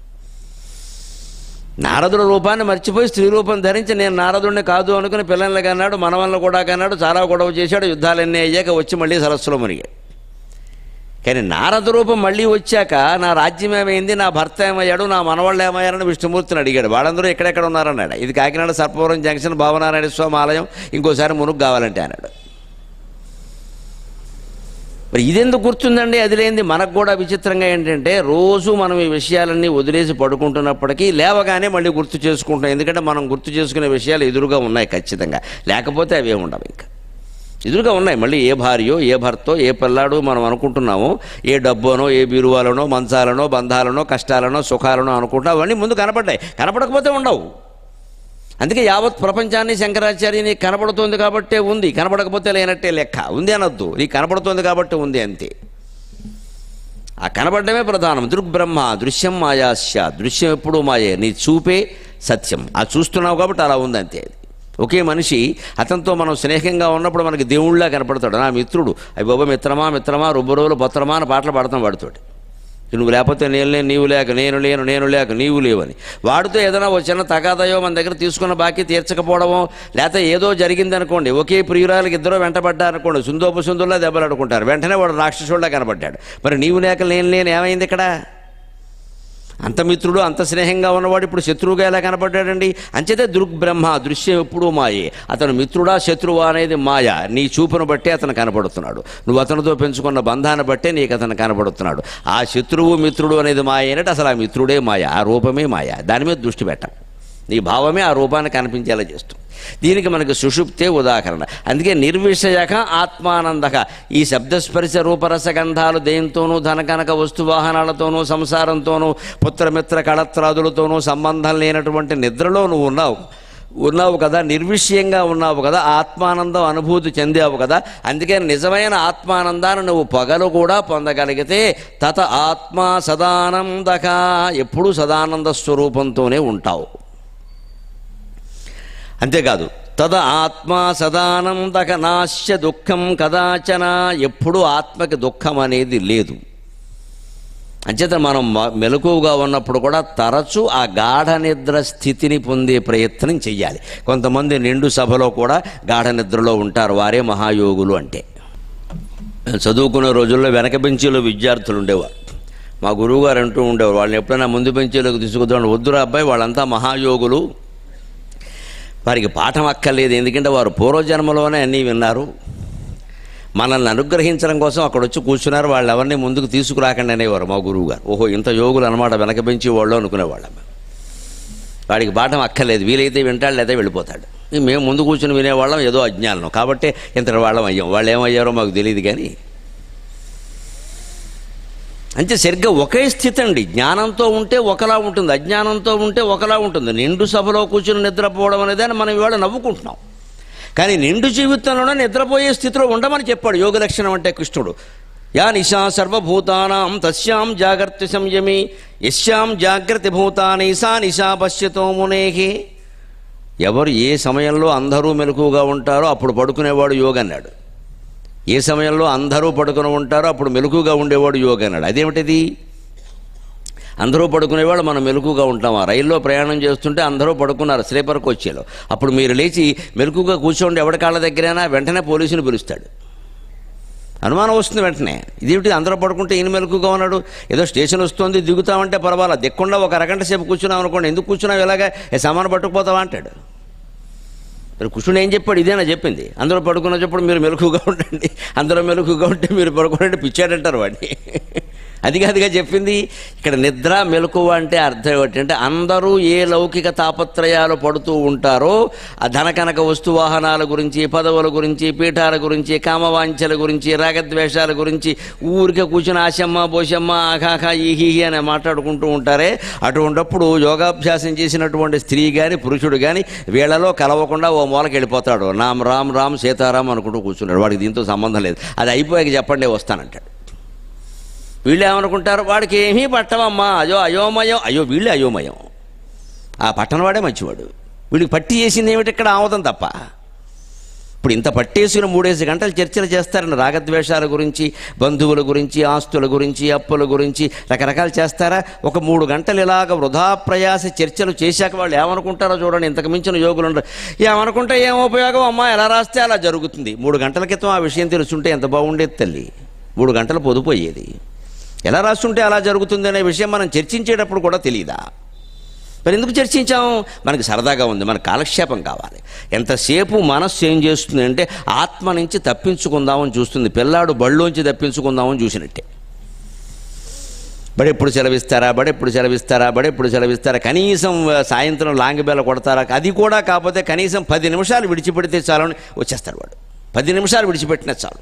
నారదుడు రూపాన్ని మర్చిపోయి స్త్రీ రూపం ధరించి నేను నారదుడిని కాదు అనుకుని పిల్లల్ని కన్నాడు మనవల్ని కూడా కన్నాడు చాలా గొడవ చేశాడు యుద్ధాలన్నీ అయ్యాక వచ్చి మళ్ళీ సరస్సులో మునిగాడు కానీ నారద రూపం మళ్ళీ వచ్చాక నా రాజ్యం ఏమైంది నా భర్త ఏమయ్యాడు నా మనవాళ్ళు ఏమయ్యారని విష్ణుమూర్తిని అడిగాడు వాళ్ళందరూ ఎక్కడెక్కడ ఉన్నారన్నాడు ఇది కాకినాడ సర్పవరం జంక్షన్ భావనారాయణ స్వామి ఆలయం ఇంకోసారి మునుగు కావాలంటే అన్నాడు మరి ఇదెందుకు గుర్తుందండి అది లేనిది మనకు కూడా విచిత్రంగా ఏంటంటే రోజు మనం ఈ విషయాలన్నీ వదిలేసి పడుకుంటున్నప్పటికీ లేవగానే మళ్ళీ గుర్తు చేసుకుంటాం ఎందుకంటే మనం గుర్తు చేసుకునే విషయాలు ఎదురుగా ఉన్నాయి ఖచ్చితంగా లేకపోతే అవి ఏమి ఉండవు ఇంకా ఎదురుగా ఉన్నాయి మళ్ళీ ఏ భార్యో ఏ భర్తో ఏ పిల్లాడు మనం అనుకుంటున్నామో ఏ డబ్బోనో ఏ బీరువాలనో మంచాలనో బంధాలనో కష్టాలనో సుఖాలనో అనుకుంటాం అవన్నీ ముందు కనపడ్డాయి కనపడకపోతే ఉండవు అందుకే యావత్ ప్రపంచాన్ని శంకరాచార్య నీకు కనపడుతోంది కాబట్టే ఉంది కనపడకపోతే లేనట్టే లెక్క ఉంది అనొద్దు నీకు కనపడుతోంది కాబట్టి ఉంది అంతే ఆ కనపడమే ప్రధానం దృగ్బ్రహ్మ దృశ్యం మాయాస్య దృశ్యం ఎప్పుడూ మాయే నీ చూపే సత్యం అది చూస్తున్నావు కాబట్టి అలా ఉంది అంతే అది ఒకే మనిషి అతనితో మనం స్నేహంగా ఉన్నప్పుడు మనకి దేవుళ్ళ కనపడతాడు నా మిత్రుడు అవి బాబా మిత్రమా మిత్రమా రుబ్బరోలు పత్రమా అని పాటలు పాడతాం వాడితోటి నువ్వు లేకపోతే నేను లేను నీవు లేక నేను లేను నేను లేక నీవు లేవని వాడితో ఏదైనా ఒక చిన్న తగాదయో మన దగ్గర తీసుకున్న బాకీ తీర్చకపోవడమో లేకపోతే ఏదో జరిగిందనుకోండి ఒకే ప్రియురాలకి ఇద్దరు వెంటబడ్డారనుకోండి సుందోపు సుందుల్లా దెబ్బలాడుకుంటారు వెంటనే వాడు రాక్షసుల్లా కనబడ్డాడు మరి నీవు లేక నేను లేని ఏమైంది ఇక్కడ అంత మిత్రుడు అంత స్నేహంగా ఉన్నవాడు ఇప్పుడు శత్రువుగా ఎలా కనపడ్డాడండి అంచేతే దృగ్బ్రహ్మ దృశ్యం ఎప్పుడూ మాయే అతను మిత్రుడా శత్రువా అనేది మాయ నీ చూపును బట్టే అతను కనపడుతున్నాడు నువ్వు అతనితో పెంచుకున్న బంధాన్ని బట్టే నీకు అతను కనపడుతున్నాడు ఆ శత్రువు మిత్రుడు అనేది మాయ అయినట్టు అసలు ఆ మిత్రుడే మాయ ఆ రూపమే మాయ దాని మీద దృష్టి పెట్టం నీ భావమే ఆ రూపాన్ని కనిపించేలా చేస్తుంది దీనికి మనకి సుషుప్తే ఉదాహరణ అందుకే నిర్విషయక ఆత్మానందక ఈ శబ్దస్పర్శ రూపరస గంధాలు దేంతోనూ ధనకనక వస్తువాహనాలతోనూ సంసారంతోనూ పుత్రమిత్ర కళత్రాదులతోనూ సంబంధం లేనటువంటి నిద్రలో నువ్వు ఉన్నావు ఉన్నావు కదా నిర్విషయంగా ఉన్నావు కదా ఆత్మానందం అనుభూతి చెందావు కదా అందుకే నిజమైన ఆత్మానందాన్ని నువ్వు పగలు కూడా పొందగలిగితే తత ఆత్మ సదానందక ఎప్పుడూ సదానంద స్వరూపంతోనే ఉంటావు అంతేకాదు తద ఆత్మ సదానందక నాశ్య దుఃఖం కదాచన ఎప్పుడు ఆత్మకి దుఃఖం అనేది లేదు అంచేత మనం మ- మెలకువగా ఉన్నప్పుడు కూడా తరచూ ఆ గాఢ నిద్ర స్థితిని పొందే ప్రయత్నం చెయ్యాలి కొంతమంది నిండు సభలో కూడా గాఢ నిద్రలో ఉంటారు వారే మహాయోగులు అంటే చదువుకునే రోజుల్లో వెనక బెంచీలో విద్యార్థులు ఉండేవారు మా గురువుగారు అంటూ ఉండేవారు వాళ్ళని ఎప్పుడైనా ముందు బెంచీలోకి తీసుకుదాం వద్దురా అబ్బాయి వాళ్ళంతా మహాయోగులు వారికి పాఠం అక్కర్లేదు ఎందుకంటే వారు పూర్వజన్మలోనే అన్నీ విన్నారు మనల్ని అనుగ్రహించడం కోసం అక్కడ వచ్చి కూర్చున్నారు వాళ్ళు ఎవరిని ముందుకు తీసుకురాకండి అనేవారు మా గురువు గారు ఓహో ఇంత యోగులు అనమాట వెనక పెంచి వాళ్ళు అనుకునేవాళ్ళం వాడికి పాఠం అక్కర్లేదు వీలైతే వింటాడు లేదా వెళ్ళిపోతాడు ఈ మేము ముందు కూర్చుని వినేవాళ్ళం ఏదో అజ్ఞానం కాబట్టి ఇంతటి వాళ్ళం అయ్యాం వాళ్ళు ఏమయ్యారో మాకు తెలియదు కానీ అంటే సరిగ్గా ఒకే స్థితి అండి జ్ఞానంతో ఉంటే ఒకలా ఉంటుంది అజ్ఞానంతో ఉంటే ఒకలా ఉంటుంది నిండు సభలో కూర్చుని నిద్రపోవడం అనేది అని మనం ఇవాళ నవ్వుకుంటున్నాం కానీ నిండు జీవితంలోనే నిద్రపోయే స్థితిలో ఉండమని చెప్పాడు యోగ లక్షణం అంటే కృష్ణుడు యా నిశా సర్వభూతానాం తస్యాం జాగ్రత్త సంయమి యస్యాం జాగ్రత్త భూతాని సా నిశా పశ్యతో మునేహి ఎవరు ఏ సమయంలో అందరూ మెలకుగా ఉంటారో అప్పుడు పడుకునేవాడు యోగ అన్నాడు ఏ సమయంలో అందరూ పడుకుని ఉంటారో అప్పుడు మెలకుగా ఉండేవాడు యోగ అన్నాడు అదేమిటిది అందరూ పడుకునేవాళ్ళు మనం మెలకుగా ఉంటాం ఆ రైల్లో ప్రయాణం చేస్తుంటే అందరూ పడుకున్నారు స్లీపర్ కోచ్లో అప్పుడు మీరు లేచి మెలకుగా కూర్చోండి ఎవరి కాళ్ళ దగ్గరైనా వెంటనే పోలీసుని పిలుస్తాడు అనుమానం వస్తుంది వెంటనే ఇదేమిటి అందరూ పడుకుంటే ఈయన మెలకుగా ఉన్నాడు ఏదో స్టేషన్ వస్తుంది దిగుతామంటే పర్వాలేదు దిక్కుండా ఒక అరగంట సేపు కూర్చున్నాం అనుకోండి ఎందుకు కూర్చున్నావు ఇలాగా ఏ సామాను పట్టుకుపోతావా అంటాడు మరి కృష్ణుడు ఏం చెప్పాడు ఇదేనా చెప్పింది అందరూ పడుకున్న చెప్పుడు మీరు మెలకుగా ఉండండి అందరూ మెలకుగా ఉంటే మీరు పడుకోండి పిచ్చాడంటారు వాడిని అది కాదుగా చెప్పింది ఇక్కడ నిద్ర మెలకువ అంటే అర్థం ఏమిటంటే అందరూ ఏ లౌకిక తాపత్రయాలు పడుతూ ఉంటారో ఆ ధనకనక వస్తు వాహనాల గురించి పదవుల గురించి పీఠాల గురించి కామవాంఛల గురించి రాగద్వేషాల గురించి ఊరికే కూర్చుని ఆశమ్మ బోషమ్మ ఆఖాఖ ఈహి అని మాట్లాడుకుంటూ ఉంటారే అటువంటప్పుడు యోగాభ్యాసం చేసినటువంటి స్త్రీ కానీ పురుషుడు కానీ వీళ్ళలో కలవకుండా ఓ మూలకి వెళ్ళిపోతాడు రామ్ రామ్ రామ్ సీతారాం అనుకుంటూ కూర్చున్నాడు వాడికి దీంతో సంబంధం లేదు అది అయిపోయాక చెప్పండి వస్తానంటాడు వీళ్ళు ఏమనుకుంటారు వాడికి ఏమీ పట్టవమ్మా అయ్యో అయోమయం అయ్యో వీళ్ళే అయోమయం ఆ పట్టణవాడే మంచివాడు వీడికి పట్టి చేసింది ఏమిటి ఇక్కడ ఆమోదం తప్ప ఇప్పుడు ఇంత పట్టేసిన మూడేసి గంటలు చర్చలు చేస్తారని రాగద్వేషాల గురించి బంధువుల గురించి ఆస్తుల గురించి అప్పుల గురించి రకరకాలు చేస్తారా ఒక మూడు గంటలు ఇలాగ వృధా ప్రయాస చర్చలు చేశాక వాళ్ళు ఏమనుకుంటారో చూడండి ఇంతకు మించిన యోగులు ఉండరు ఏమనుకుంటే ఏం ఉపయోగం అమ్మా ఎలా రాస్తే అలా జరుగుతుంది మూడు గంటల క్రితం ఆ విషయం తెలుసుంటే ఎంత బాగుండేది తల్లి మూడు గంటలు పొదుపోయేది ఎలా రాస్తుంటే అలా జరుగుతుంది అనే విషయం మనం చర్చించేటప్పుడు కూడా తెలియదా మరి ఎందుకు చర్చించాం మనకి సరదాగా ఉంది మన కాలక్షేపం కావాలి ఎంతసేపు మనస్సు ఏం చేస్తుంది అంటే ఆత్మ నుంచి తప్పించుకుందామని చూస్తుంది పిల్లాడు బళ్ళోంచి తప్పించుకుందామని చూసినట్టే బడెప్పుడు సెలవిస్తారా బడెప్పుడు సెలవిస్తారా బడెప్పుడు సెలవిస్తారా కనీసం ఆ, సాయంత్రం లాంగి బెల్ల కొడతారా అది కూడా కాకపోతే కనీసం పది నిమిషాలు విడిచిపెడితే చాలని వచ్చేస్తాడు వాడు పది నిమిషాలు విడిచిపెట్టినా చాలు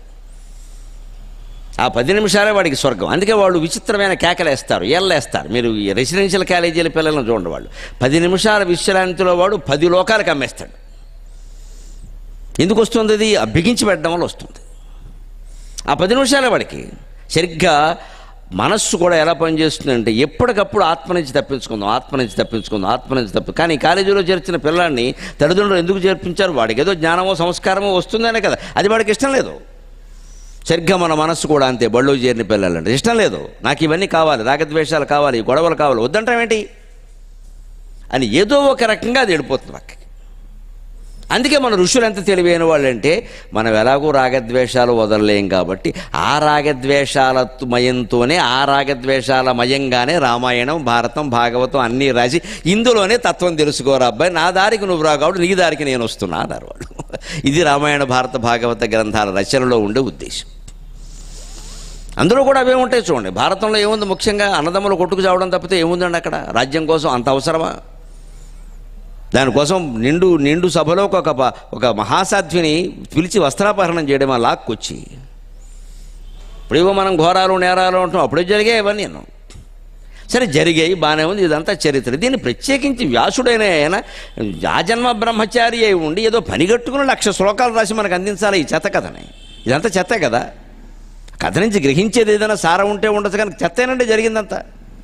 ఆ పది నిమిషాలే వాడికి స్వర్గం అందుకే వాళ్ళు విచిత్రమైన కేకలేస్తారు ఎల్లేస్తారు మీరు ఈ రెసిడెన్షియల్ కాలేజీల పిల్లలను చూడండి వాళ్ళు పది నిమిషాల విశ్రాంతిలో వాడు పది లోకాలకు అమ్మేస్తాడు ఎందుకు వస్తుంది అది ఆ బిగించి పెట్టడం వల్ల వస్తుంది ఆ పది నిమిషాలే వాడికి సరిగ్గా మనస్సు కూడా ఎలా పనిచేస్తుందంటే ఎప్పటికప్పుడు ఆత్మ నుంచి తప్పించుకుందాం ఆత్మ నుంచి తప్పించుకుందాం ఆత్మ నుంచి తప్పి కానీ కాలేజీలో చేర్చిన పిల్లాడిని తల్లిదండ్రులు ఎందుకు చేర్పించారు వాడికి ఏదో జ్ఞానమో సంస్కారమో వస్తుందనే కదా అది వాడికి ఇష్టం లేదు సరిగ్గా మన మనస్సు కూడా అంతే బళ్ళు చేరిన పిల్లలంటే ఇష్టం లేదు నాకు ఇవన్నీ కావాలి రాగద్వేషాలు కావాలి ఈ గొడవలు కావాలి వద్దంటామేంటి అని ఏదో ఒక రకంగా అది వెళ్ళిపోతుంది పక్కకి అందుకే మన ఋషులు ఎంత తెలివైన వాళ్ళంటే మనం ఎలాగో రాగద్వేషాలు వదలలేం కాబట్టి ఆ రాగద్వేషాల మయంతోనే ఆ రాగద్వేషాల మయంగానే రామాయణం భారతం భాగవతం అన్నీ రాసి ఇందులోనే తత్వం తెలుసుకోరా అబ్బాయి నా దారికి నువ్వు రా కాబట్టి నీ దారికి నేను వస్తున్నా అన్నారు వాళ్ళు ఇది రామాయణ భారత భాగవత గ్రంథాల రచనలో ఉండే ఉద్దేశం అందులో కూడా అవే ఉంటాయి చూడండి భారతంలో ఏముంది ముఖ్యంగా అన్నదమ్ములు కొట్టుకు చావడం తప్పితే ఏముందండి అక్కడ రాజ్యం కోసం అంత అవసరమా దానికోసం నిండు నిండు సభలో ఒక ప- ఒక మహాసాధ్విని పిలిచి వస్త్రాపహరణం చేయడం ఆ లాక్కొచ్చి ఇప్పుడేవో మనం ఘోరాలు నేరాలు అంటాం అప్పుడే జరిగాయి ఇవన్నీ నేను సరే జరిగాయి బాగానే ఉంది ఇదంతా చరిత్ర దీన్ని ప్రత్యేకించి వ్యాసుడైన ఆయన ఆజన్మ బ్రహ్మచారి అయి ఉండి ఏదో పనిగట్టుకుని లక్ష శ్లోకాలు రాసి మనకు అందించాలి ఈ చెత్త కథని ఇదంతా చెత్తే కదా కథ నుంచి గ్రహించేది ఏదైనా సారం ఉంటే ఉండదు కానీ చెత్తేనండి జరిగిందంతా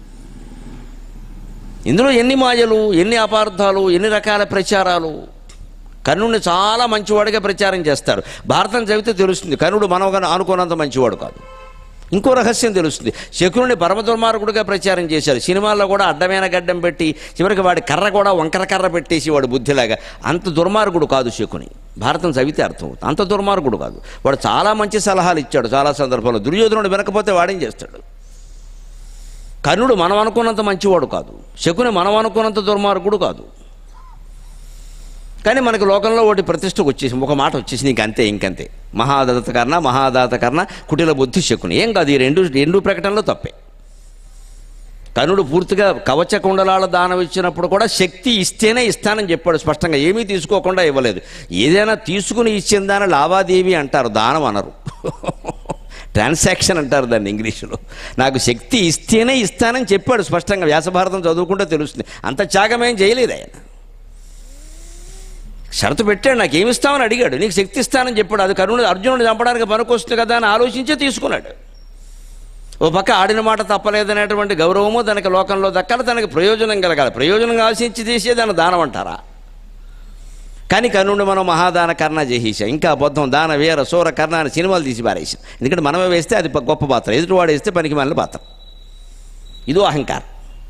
ఇందులో ఎన్ని మాయలు ఎన్ని అపార్థాలు ఎన్ని రకాల ప్రచారాలు కర్ణుడిని చాలా మంచివాడిగా ప్రచారం చేస్తారు భారతం చదివితే తెలుస్తుంది కర్ణుడు మనం అనుకున్నంత మంచివాడు కాదు ఇంకో రహస్యం తెలుస్తుంది శకునుని పరమ దుర్మార్గుడిగా ప్రచారం చేశారు సినిమాల్లో కూడా అడ్డమైన గడ్డం పెట్టి చివరికి వాడి కర్ర కూడా వంకర కర్ర పెట్టేసి వాడు బుద్ధిలాగా అంత దుర్మార్గుడు కాదు శకుని భారతం చదివితే అర్థం అవుతుంది అంత దుర్మార్గుడు కాదు వాడు చాలా మంచి సలహాలు ఇచ్చాడు చాలా సందర్భంలో దుర్యోధనుడు వినకపోతే వాడేం చేస్తాడు కర్ణుడు మనం అనుకున్నంత మంచివాడు కాదు శకుని మనం అనుకున్నంత దుర్మార్గుడు కాదు కానీ మనకి లోకంలో ఒకటి ప్రతిష్టకు వచ్చేసి ఒక మాట వచ్చేసి నీకు అంతే ఇంకంతే మహాదాత కర్ణ మహాదాత కర్ణ కుటిల బుద్ధి శకుని ఏం కాదు ఈ రెండు రెండు ప్రకటనలో తప్పే కర్ణుడు పూర్తిగా కవచ కుండలాల దానం ఇచ్చినప్పుడు కూడా శక్తి ఇస్తేనే ఇస్తానని చెప్పాడు స్పష్టంగా ఏమీ తీసుకోకుండా ఇవ్వలేదు ఏదైనా తీసుకుని ఇచ్చిన దాని లావాదేవీ అంటారు దానం అనరు ట్రాన్సాక్షన్ అంటారు దాన్ని ఇంగ్లీషులో నాకు శక్తి ఇస్తేనే ఇస్తానని చెప్పాడు స్పష్టంగా వ్యాసభారతం చదువుకుంటే తెలుస్తుంది అంత త్యాగమేం చేయలేదు ఆయన షరతు పెట్టాడు నాకు ఏమి ఇస్తామని అడిగాడు నీకు శక్తి ఇస్తానని చెప్పాడు అది కరుణుడు అర్జునుడు చంపడానికి పనికొస్తుంది కదా అని ఆలోచించే తీసుకున్నాడు ఓ పక్క ఆడిన మాట తప్పలేదనేటువంటి గౌరవము తనకి లోకంలో దక్కాలి తనకి ప్రయోజనం కలగాలి ప్రయోజనం ఆశించి చేసే దాన్ని దానం అంటారా కానీ కర్ణుడు మనం మహాదాన కర్ణ చేసేసాం ఇంకా అబద్ధం దాన వీర సూర కర్ణ అని సినిమాలు తీసి పారేసాం ఎందుకంటే మనమే వేస్తే అది ప- గొప్ప పాత్ర ఎదుటివాడు వేస్తే పనికి మన పాత్ర ఇదో అహంకారం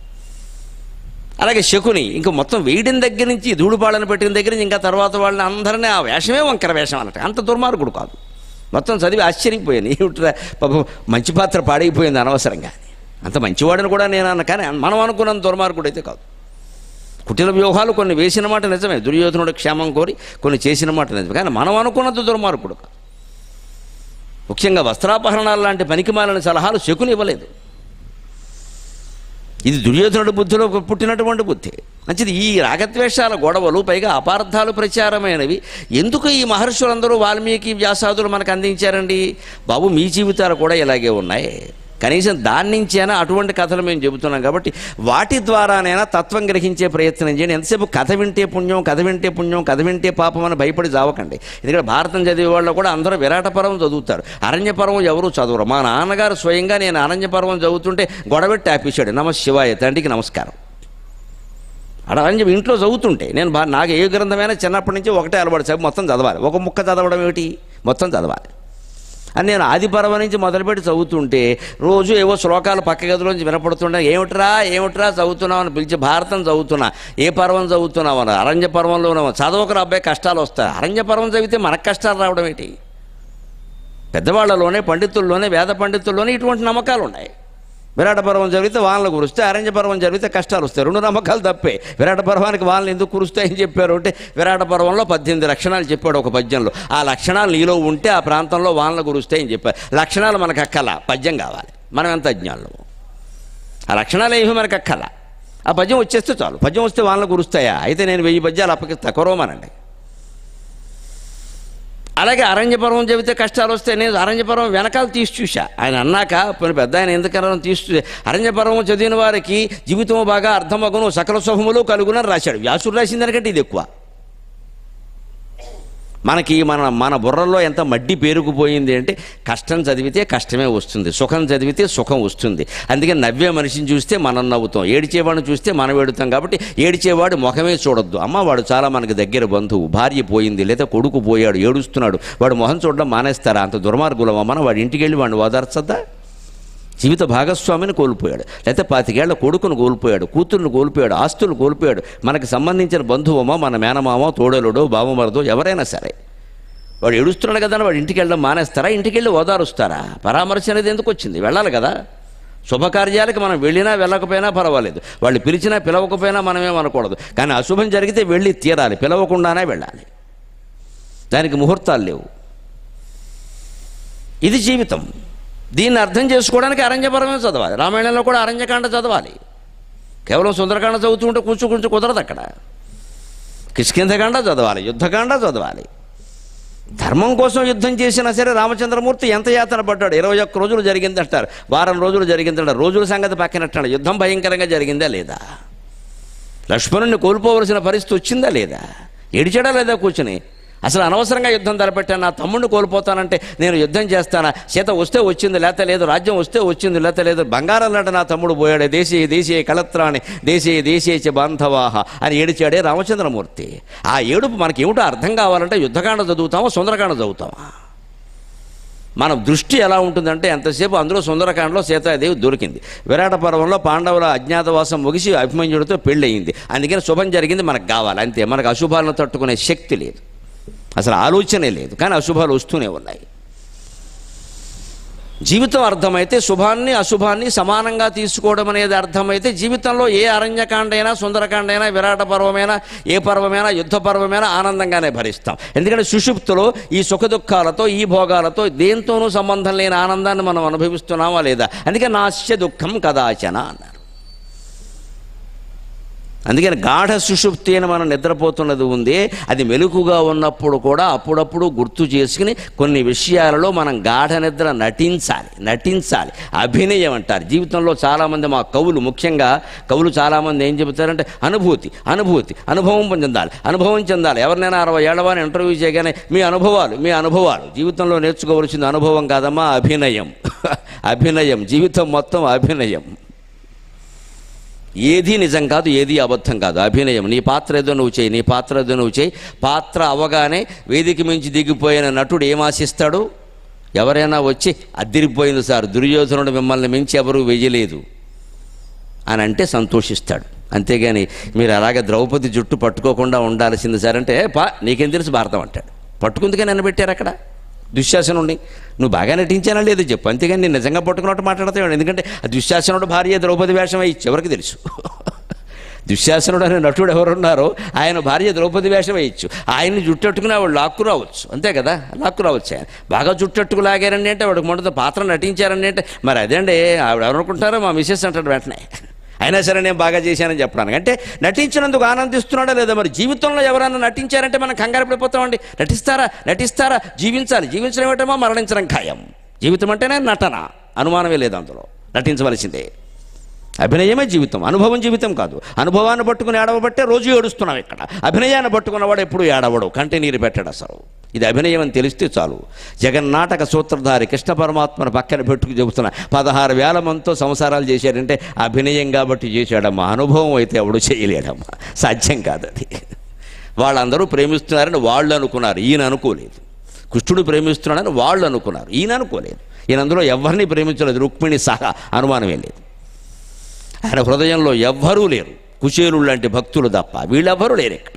అలాగే శకుని ఇంకా మొత్తం వేయడం దగ్గర నుంచి ధూళిపాళ్ళను పెట్టిన దగ్గర నుంచి ఇంకా తర్వాత వాళ్ళని అందరినీ ఆ వేషమే వంకర వేషం అన్నట్టు అంత దుర్మార్గుడు కాదు మొత్తం చదివి ఆశ్చర్యపోయాను ఏమిట్రా పాపం మంచి పాత్ర పాడైపోయింది అనవసరంగా అంత మంచివాడని కూడా నేను అన్న కానీ మనం అనుకున్నంత దుర్మార్గుడు అయితే కాదు కుటిల వ్యూహాలు కొన్ని వేసిన మాట నిజమే దుర్యోధనుడు క్షేమం కోరి కొన్ని చేసిన మాట నిజమే కానీ మనం అనుకున్నంత దుర్మార్గుడు కాదు ముఖ్యంగా వస్త్రాపహరణాలు లాంటి పనికిమాలిన సలహాలు శకుని ఇవ్వలేదు ఇది దుర్యోధనుడి బుద్ధిలో పుట్టినటువంటి బుద్ధి మంచిది ఈ రాగద్వేషాల గొడవలు పైగా అపార్థాలు ప్రచారమైనవి ఎందుకు ఈ మహర్షులందరూ వాల్మీకి వ్యాసాదులు మనకు అందించారండి బాబు మీ జీవితాలు కూడా ఇలాగే ఉన్నాయి కనీసం దాని నుంచైనా అటువంటి కథలు మేము చెబుతున్నాం కాబట్టి వాటి ద్వారానైనా తత్వం గ్రహించే ప్రయత్నం చేయండి ఎంతసేపు కథ వింటే పుణ్యం కథ వింటే పుణ్యం కథ వింటే పాపం అని భయపడి జావకండి ఎందుకంటే భారతం చదివే వాళ్ళు కూడా అందరూ విరాట పర్వం చదువుతారు అరణ్య పర్వం ఎవరు చదవరు మా నాన్నగారు స్వయంగా నేను అరణ్య పర్వం చదువుతుంటే గొడవెట్టి ఆపేశాడు నమ శివాయ తండ్రికి నమస్కారం అడవని చెప్పి ఇంట్లో చదువుతుంటే నేను బా నాకు ఏ గ్రంథమైనా చిన్నప్పటి నుంచి ఒకటే అలవాటు చదివి మొత్తం చదవాలి ఒక ముక్క చదవడం ఏమిటి మొత్తం చదవాలి అని నేను ఆది పర్వ నుంచి మొదలుపెట్టి చదువుతుంటే రోజు ఏవో శ్లోకాలు పక్క గదిలోంచి వినపడుతుంటే ఏమిట్రా ఏమిట్రా చదువుతున్నావు అని పిలిచి భారతం చదువుతున్నా ఏ పర్వం చదువుతున్నావు అని అరణ్య పర్వంలో ఉన్నావు చదవకరు అబ్బాయి కష్టాలు వస్తాయి అరణ్య పర్వం చదివితే మనకు కష్టాలు రావడం ఏంటి పెద్దవాళ్ళలోనే పండితుల్లోనే వేద పండితుల్లోనే ఇటువంటి నమ్మకాలు ఉన్నాయి విరాట పర్వం జరిగితే వానలు కురుస్తాయి అరణ్య పర్వం జరిగితే కష్టాలు వస్తాయి రెండు నమ్మకాలు తప్పే విరాట పర్వానికి వానలు ఎందుకు కురుస్తాయని చెప్పారు అంటే విరాట పర్వంలో పద్దెనిమిది లక్షణాలు చెప్పాడు ఒక పద్యంలో ఆ లక్షణాలు నీలో ఉంటే ఆ ప్రాంతంలో వానలు కురుస్తాయని చెప్పారు లక్షణాలు మనకు అక్కల పద్యం కావాలి మనం ఎంత అజ్ఞానులము ఆ లక్షణాలు ఏమి మనకు అక్కల ఆ పద్యం వచ్చేస్తే చాలు పద్యం వస్తే వానలు కురుస్తాయా అయితే నేను వెయ్యి పద్యాలు అప్పగిస్తా కొరవమనండి అలాగే అరణ్యపర్వం చెబితే కష్టాలు వస్తే నేను అరణ్యపర్వం వెనకాల తీసి చూశా ఆయన అన్నాక పోనీ పెద్ద ఆయన ఎందుకన్నా తీసి చూ- అరణ్యపర్వం చదివిన వారికి జీవితం బాగా అర్థమగును సకల శుభములు కలుగునని రాశాడు వ్యాసుడు రాసిన దానికంటే ఇది ఎక్కువ మనకి మన మన బుర్రలో ఎంత మడ్డి పేరుకుపోయింది అంటే కష్టం చదివితే కష్టమే వస్తుంది సుఖం చదివితే సుఖం వస్తుంది అందుకని నవ్వే మనిషిని చూస్తే మనం నవ్వుతాం ఏడిచేవాడిని చూస్తే మనం ఏడుతాం కాబట్టి ఏడిచేవాడు ముఖమే చూడొద్దు అమ్మ వాడు చాలా మనకి దగ్గర బంధువు భార్య పోయింది లేదా కొడుకు పోయాడు ఏడుస్తున్నాడు వాడు మొహం చూడడం మానేస్తారా అంత దుర్మార్గులం అమ్మన వాడి ఇంటికి వెళ్ళి వాడిని ఓదార్చద్దా జీవిత భాగస్వామిని కోల్పోయాడు లేకపోతే పాతికేళ్ల కొడుకును కోల్పోయాడు కూతుర్ని కోల్పోయాడు ఆస్తులు కోల్పోయాడు మనకు సంబంధించిన బంధువమో మన మేనమామో తోడలుడో బావమరదో ఎవరైనా సరే వాడు ఏడుస్తున్నాడు కదా అని వాడు ఇంటికి వెళ్ళడం మానేస్తారా ఇంటికి వెళ్ళి ఓదారుస్తారా పరామర్శ అనేది ఎందుకు వచ్చింది వెళ్ళాలి కదా శుభకార్యాలకు మనం వెళ్ళినా వెళ్ళకపోయినా పర్వాలేదు వాళ్ళు పిలిచినా పిలవకపోయినా మనమేం అనకూడదు కానీ అశుభం జరిగితే వెళ్ళి తీరాలి పిలవకుండానే వెళ్ళాలి దానికి ముహూర్తాలు లేవు ఇది జీవితం దీన్ని అర్థం చేసుకోవడానికి అరణ్యపరమే చదవాలి రామాయణంలో కూడా అరణ్యకాండ చదవాలి కేవలం సుందరకాండ చదువుతుంటే కొంచెం కొంచెం కుదరదు అక్కడ కిష్కింధకాండ చదవాలి యుద్ధకాండ చదవాలి ధర్మం కోసం యుద్ధం చేసినా సరే రామచంద్రమూర్తి ఎంత యాతన పడ్డాడు ఇరవై ఒక్క రోజులు జరిగిందంటారు వారం రోజులు జరిగిందంటారు రోజుల సంగతి పక్కనట్టాడు యుద్ధం భయంకరంగా జరిగిందా లేదా లక్ష్మణుని కోల్పోవలసిన పరిస్థితి వచ్చిందా లేదా ఏడిచాడా లేదా కూర్చుని అసలు అనవసరంగా యుద్ధం తలపెట్టాను నా తమ్ముడిని కోల్పోతానంటే నేను యుద్ధం చేస్తానా సీత వస్తే వచ్చింది లేత లేదు రాజ్యం వస్తే వచ్చింది లేత లేదు బంగారం లాంటి నా తమ్ముడు పోయాడే దేశీయ దేశీయ కళత్రాన్ని దేశీయ దేశీయ చ బాంధవాహ అని ఏడిచాడే రామచంద్రమూర్తి ఆ ఏడుపు మనకి ఏమిటో అర్థం కావాలంటే యుద్ధకాండ చదువుతామా సుందరకాండ చదువుతామా మన దృష్టి ఎలా ఉంటుందంటే ఎంతసేపు అందులో సుందరకాండలో సీతాదేవి దొరికింది విరాట పర్వంలో పాండవుల అజ్ఞాతవాసం ముగిసి అభిమన్యుడితో పెళ్ళయింది అందుకని శుభం జరిగింది మనకు కావాలి అంతే మనకు అశుభాలను తట్టుకునే శక్తి లేదు అసలు ఆలోచనే లేదు కానీ అశుభాలు వస్తూనే ఉన్నాయి జీవితం అర్థమైతే శుభాన్ని అశుభాన్ని సమానంగా తీసుకోవడం అనేది అర్థమైతే జీవితంలో ఏ అరణ్యకాండైనా సుందరకాండైనా విరాట పర్వమైనా ఏ పర్వమైనా యుద్ధ పర్వమైనా ఆనందంగానే భరిస్తాం ఎందుకంటే సుషుప్తులో ఈ సుఖ దుఃఖాలతో ఈ భోగాలతో దేంతోనూ సంబంధం లేని ఆనందాన్ని మనం అనుభవిస్తున్నామా లేదా అందుకే నాస్య దుఃఖం కదాచన అన్నారు అందుకని గాఢ సుషుప్తి అని మనం నిద్రపోతున్నది ఉంది అది మెలుకుగా ఉన్నప్పుడు కూడా అప్పుడప్పుడు గుర్తు చేసుకుని కొన్ని విషయాలలో మనం గాఢ నిద్ర నటించాలి నటించాలి అభినయం అంటారు జీవితంలో చాలామంది మా కవులు ముఖ్యంగా కవులు చాలామంది ఏం చెబుతారంటే అనుభూతి అనుభూతి అనుభవం చెందాలి అనుభవం చెందాలి ఎవరినైనా అరవై ఏళ్ళవాని ఇంటర్వ్యూ చేయగానే మీ అనుభవాలు మీ అనుభవాలు జీవితంలో నేర్చుకోవలసింది అనుభవం కాదమ్మా అభినయం అభినయం జీవితం మొత్తం అభినయం ఏది నిజం కాదు ఏది అబద్ధం కాదు అభినయం నీ పాత్ర ఏదో నువ్వు చేయి నీ పాత్ర ఏదో నువ్వు చేయి పాత్ర అవగానే వేదిక మించి దిగిపోయిన నటుడు ఏం ఆశిస్తాడు ఎవరైనా వచ్చి అద్దిరిపోయింది సార్ దుర్యోధనుడు మిమ్మల్ని మించి ఎవరూ వెయ్యలేదు అని అంటే సంతోషిస్తాడు అంతేగాని మీరు అలాగే ద్రౌపది జుట్టు పట్టుకోకుండా ఉండాల్సింది సార్ అంటే "ఏ, పా నీకేం తెలుసు భారతం అంటాడు పట్టుకుందుకే నన్ను పెట్టారు అక్కడ దుశ్శాసనుడిని నువ్వు బాగా నటించానా లేదు చెప్పు అంతేగాని నేను నిజంగా పట్టుకున్నట్టు మాట్లాడతాడు ఎందుకంటే ఆ దుశ్శాసనుడు భార్య ద్రౌపది వేషం వేయచ్చు ఎవరికి తెలుసు దుశ్శాసనుడు అనే నటుడు ఎవరున్నారో ఆయన భార్య ద్రౌపది వేషం వేయచ్చు ఆయన్ని జుట్టట్టుకుని ఆవిడ లాక్కు రావచ్చు అంతే కదా లాక్కు రావచ్చు ఆయన బాగా జుట్టట్టుకు లాగారండి అంటే వాడికి మొదట పాత్ర నటించారండి అంటే మరి అదేండి ఆవిడ ఎవరనుకుంటారో మా మిస్సెస్ అంటాడు వెంటనే అయినా సరే నేను బాగా చేశానని చెప్పడానికి అంటే నటించినందుకు ఆనందిస్తున్నాడా లేదా మరి జీవితంలో ఎవరైనా నటించారంటే మనం కంగారు పడిపోతామండి నటిస్తారా నటిస్తారా జీవించాలి జీవించడం ఏమిటమో మరణించడం ఖాయం జీవితం అంటేనే నటన అనుమానమే లేదు అందులో నటించవలసిందే అభినయమే జీవితం అనుభవం జీవితం కాదు అనుభవాన్ని పట్టుకుని ఏడవబట్టే రోజు ఏడుస్తున్నాం ఇక్కడ అభినయాన్ని పట్టుకున్నవాడు ఎప్పుడు ఏడవడు కంటి నీరు పెట్టడు అసలు ఇది అభినయం అని తెలిస్తే చాలు జగన్నాటక సూత్రధారి కృష్ణ పరమాత్మను పక్కన పెట్టుకు చెబుతున్న పదహారు వేల మందితో సంసారాలు చేశాడంటే అభినయం కాబట్టి చేశాడమ్మా అనుభవం అయితే ఎవడు చేయలేడమ్మా సాధ్యం కాదు అది వాళ్ళందరూ ప్రేమిస్తున్నారని వాళ్ళు అనుకున్నారు ఈయన అనుకోలేదు కృష్ణుడు ప్రేమిస్తున్నాడని వాళ్ళు అనుకున్నారు ఈయన అనుకోలేదు ఈయన అందులో ఎవరిని ప్రేమించలేదు రుక్మిణి సహా అనుమానమే లేదు ఆయన హృదయంలో ఎవ్వరూ లేరు కుచేలు లాంటి భక్తులు తప్ప వీళ్ళెవ్వరూ లేరు ఇక్కడ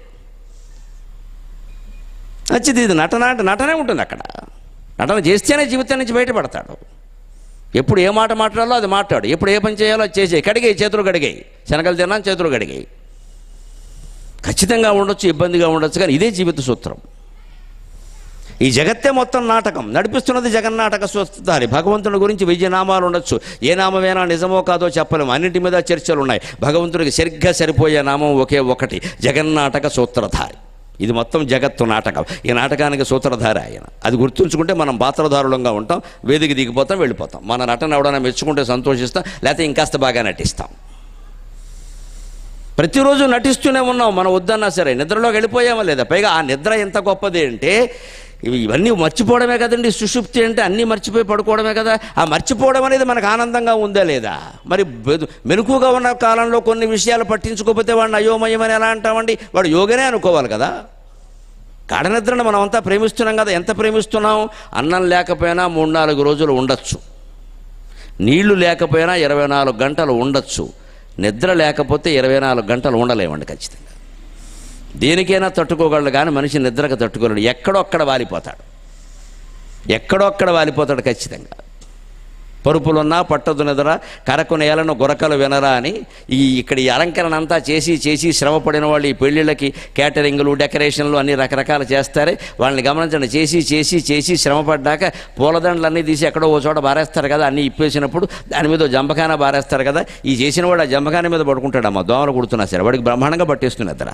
నచ్చింది ఇది నటన అంటే నటనే ఉంటుంది అక్కడ నటన చేస్తేనే జీవితం నుంచి బయటపడతాడు ఎప్పుడు ఏ మాట మాట్లాడాలో అది మాట్లాడు ఎప్పుడు ఏ పని చేయాలో అది చేసే కడిగాయి చేతులు కడిగాయి శనగలు తిన్నాను చేతులు కడిగాయి ఖచ్చితంగా ఉండొచ్చు ఇబ్బందిగా ఉండొచ్చు కానీ ఇదే జీవిత సూత్రం ఈ జగత్తే మొత్తం నాటకం నడిపిస్తున్నది జగన్నాటక సూత్రధారి భగవంతుని గురించి వెయ్యి నామాలు ఉండొచ్చు ఏ నామమైనా నిజమో కాదో చెప్పలేము అన్నింటి మీద చర్చలు ఉన్నాయి భగవంతుడికి సరిగ్గా సరిపోయే నామం ఒకే ఒకటి జగన్నాటక సూత్రధారి ఇది మొత్తం జగత్తు నాటకం ఈ నాటకానికి సూత్రధారి ఆయన అది గుర్తుంచుకుంటే మనం పాత్రధారులంగా ఉంటాం వేదిక దిగిపోతాం వెళ్ళిపోతాం మన నటన ఎవడైనా మెచ్చుకుంటే సంతోషిస్తాం లేకపోతే ఇంకాస్త బాగా నటిస్తాం ప్రతిరోజు నటిస్తూనే ఉన్నాం మనం వద్దన్నా సరే నిద్రలోకి వెళ్ళిపోయామా లేదా పైగా ఆ నిద్ర ఎంత గొప్పది అంటే ఇవి ఇవన్నీ మర్చిపోవడమే కదండి సుషుప్తి అంటే అన్నీ మర్చిపోయి పడుకోవడమే కదా ఆ మర్చిపోవడం అనేది మనకు ఆనందంగా ఉందా లేదా మరి బెదు- మెలకుగా ఉన్న కాలంలో కొన్ని విషయాలు పట్టించుకోకపోతే వాడిని అయోమయం అని ఎలా అంటామండి వాడు యోగనే అనుకోవాలి కదా గాఢ నిద్రను మనం అంతా ప్రేమిస్తున్నాం కదా ఎంత ప్రేమిస్తున్నాం అన్నం లేకపోయినా మూడు నాలుగు రోజులు ఉండొచ్చు నీళ్లు లేకపోయినా ఇరవై నాలుగు గంటలు ఉండొచ్చు నిద్ర లేకపోతే ఇరవై నాలుగు గంటలు ఉండలేమండి ఖచ్చితంగా దేనికైనా తట్టుకోగలడు కానీ మనిషి నిద్రకు తట్టుకోలేడు ఎక్కడో అక్కడ వాలిపోతాడు ఎక్కడో అక్కడ వాలిపోతాడు ఖచ్చితంగా పరుపులున్నా పట్టదు నిద్ర కరకు నేలను గురకలు వినరా అని ఈ ఇక్కడ ఈ అలంకరణ అంతా చేసి చేసి శ్రమపడిన వాళ్ళు ఈ పెళ్ళిళ్ళకి క్యాటరింగ్లు డెకరేషన్లు అన్ని రకరకాలు చేస్తారే వాళ్ళని గమనించండి చేసి చేసి చేసి శ్రమపడ్డాక పూలదండలు అన్నీ తీసి ఎక్కడో ఓ చోట బారేస్తారు కదా అన్నీ ఇప్పేసినప్పుడు దాని మీద ఓ జంబకాన బారేస్తారు కదా ఈ చేసిన వాడు ఆ జంబకాన మీద పడుకుంటాడమ్మా దోమలు కుడుతున్నా సరే వాడికి బ్రహ్మాండంగా పట్టేస్తుంది నిద్ర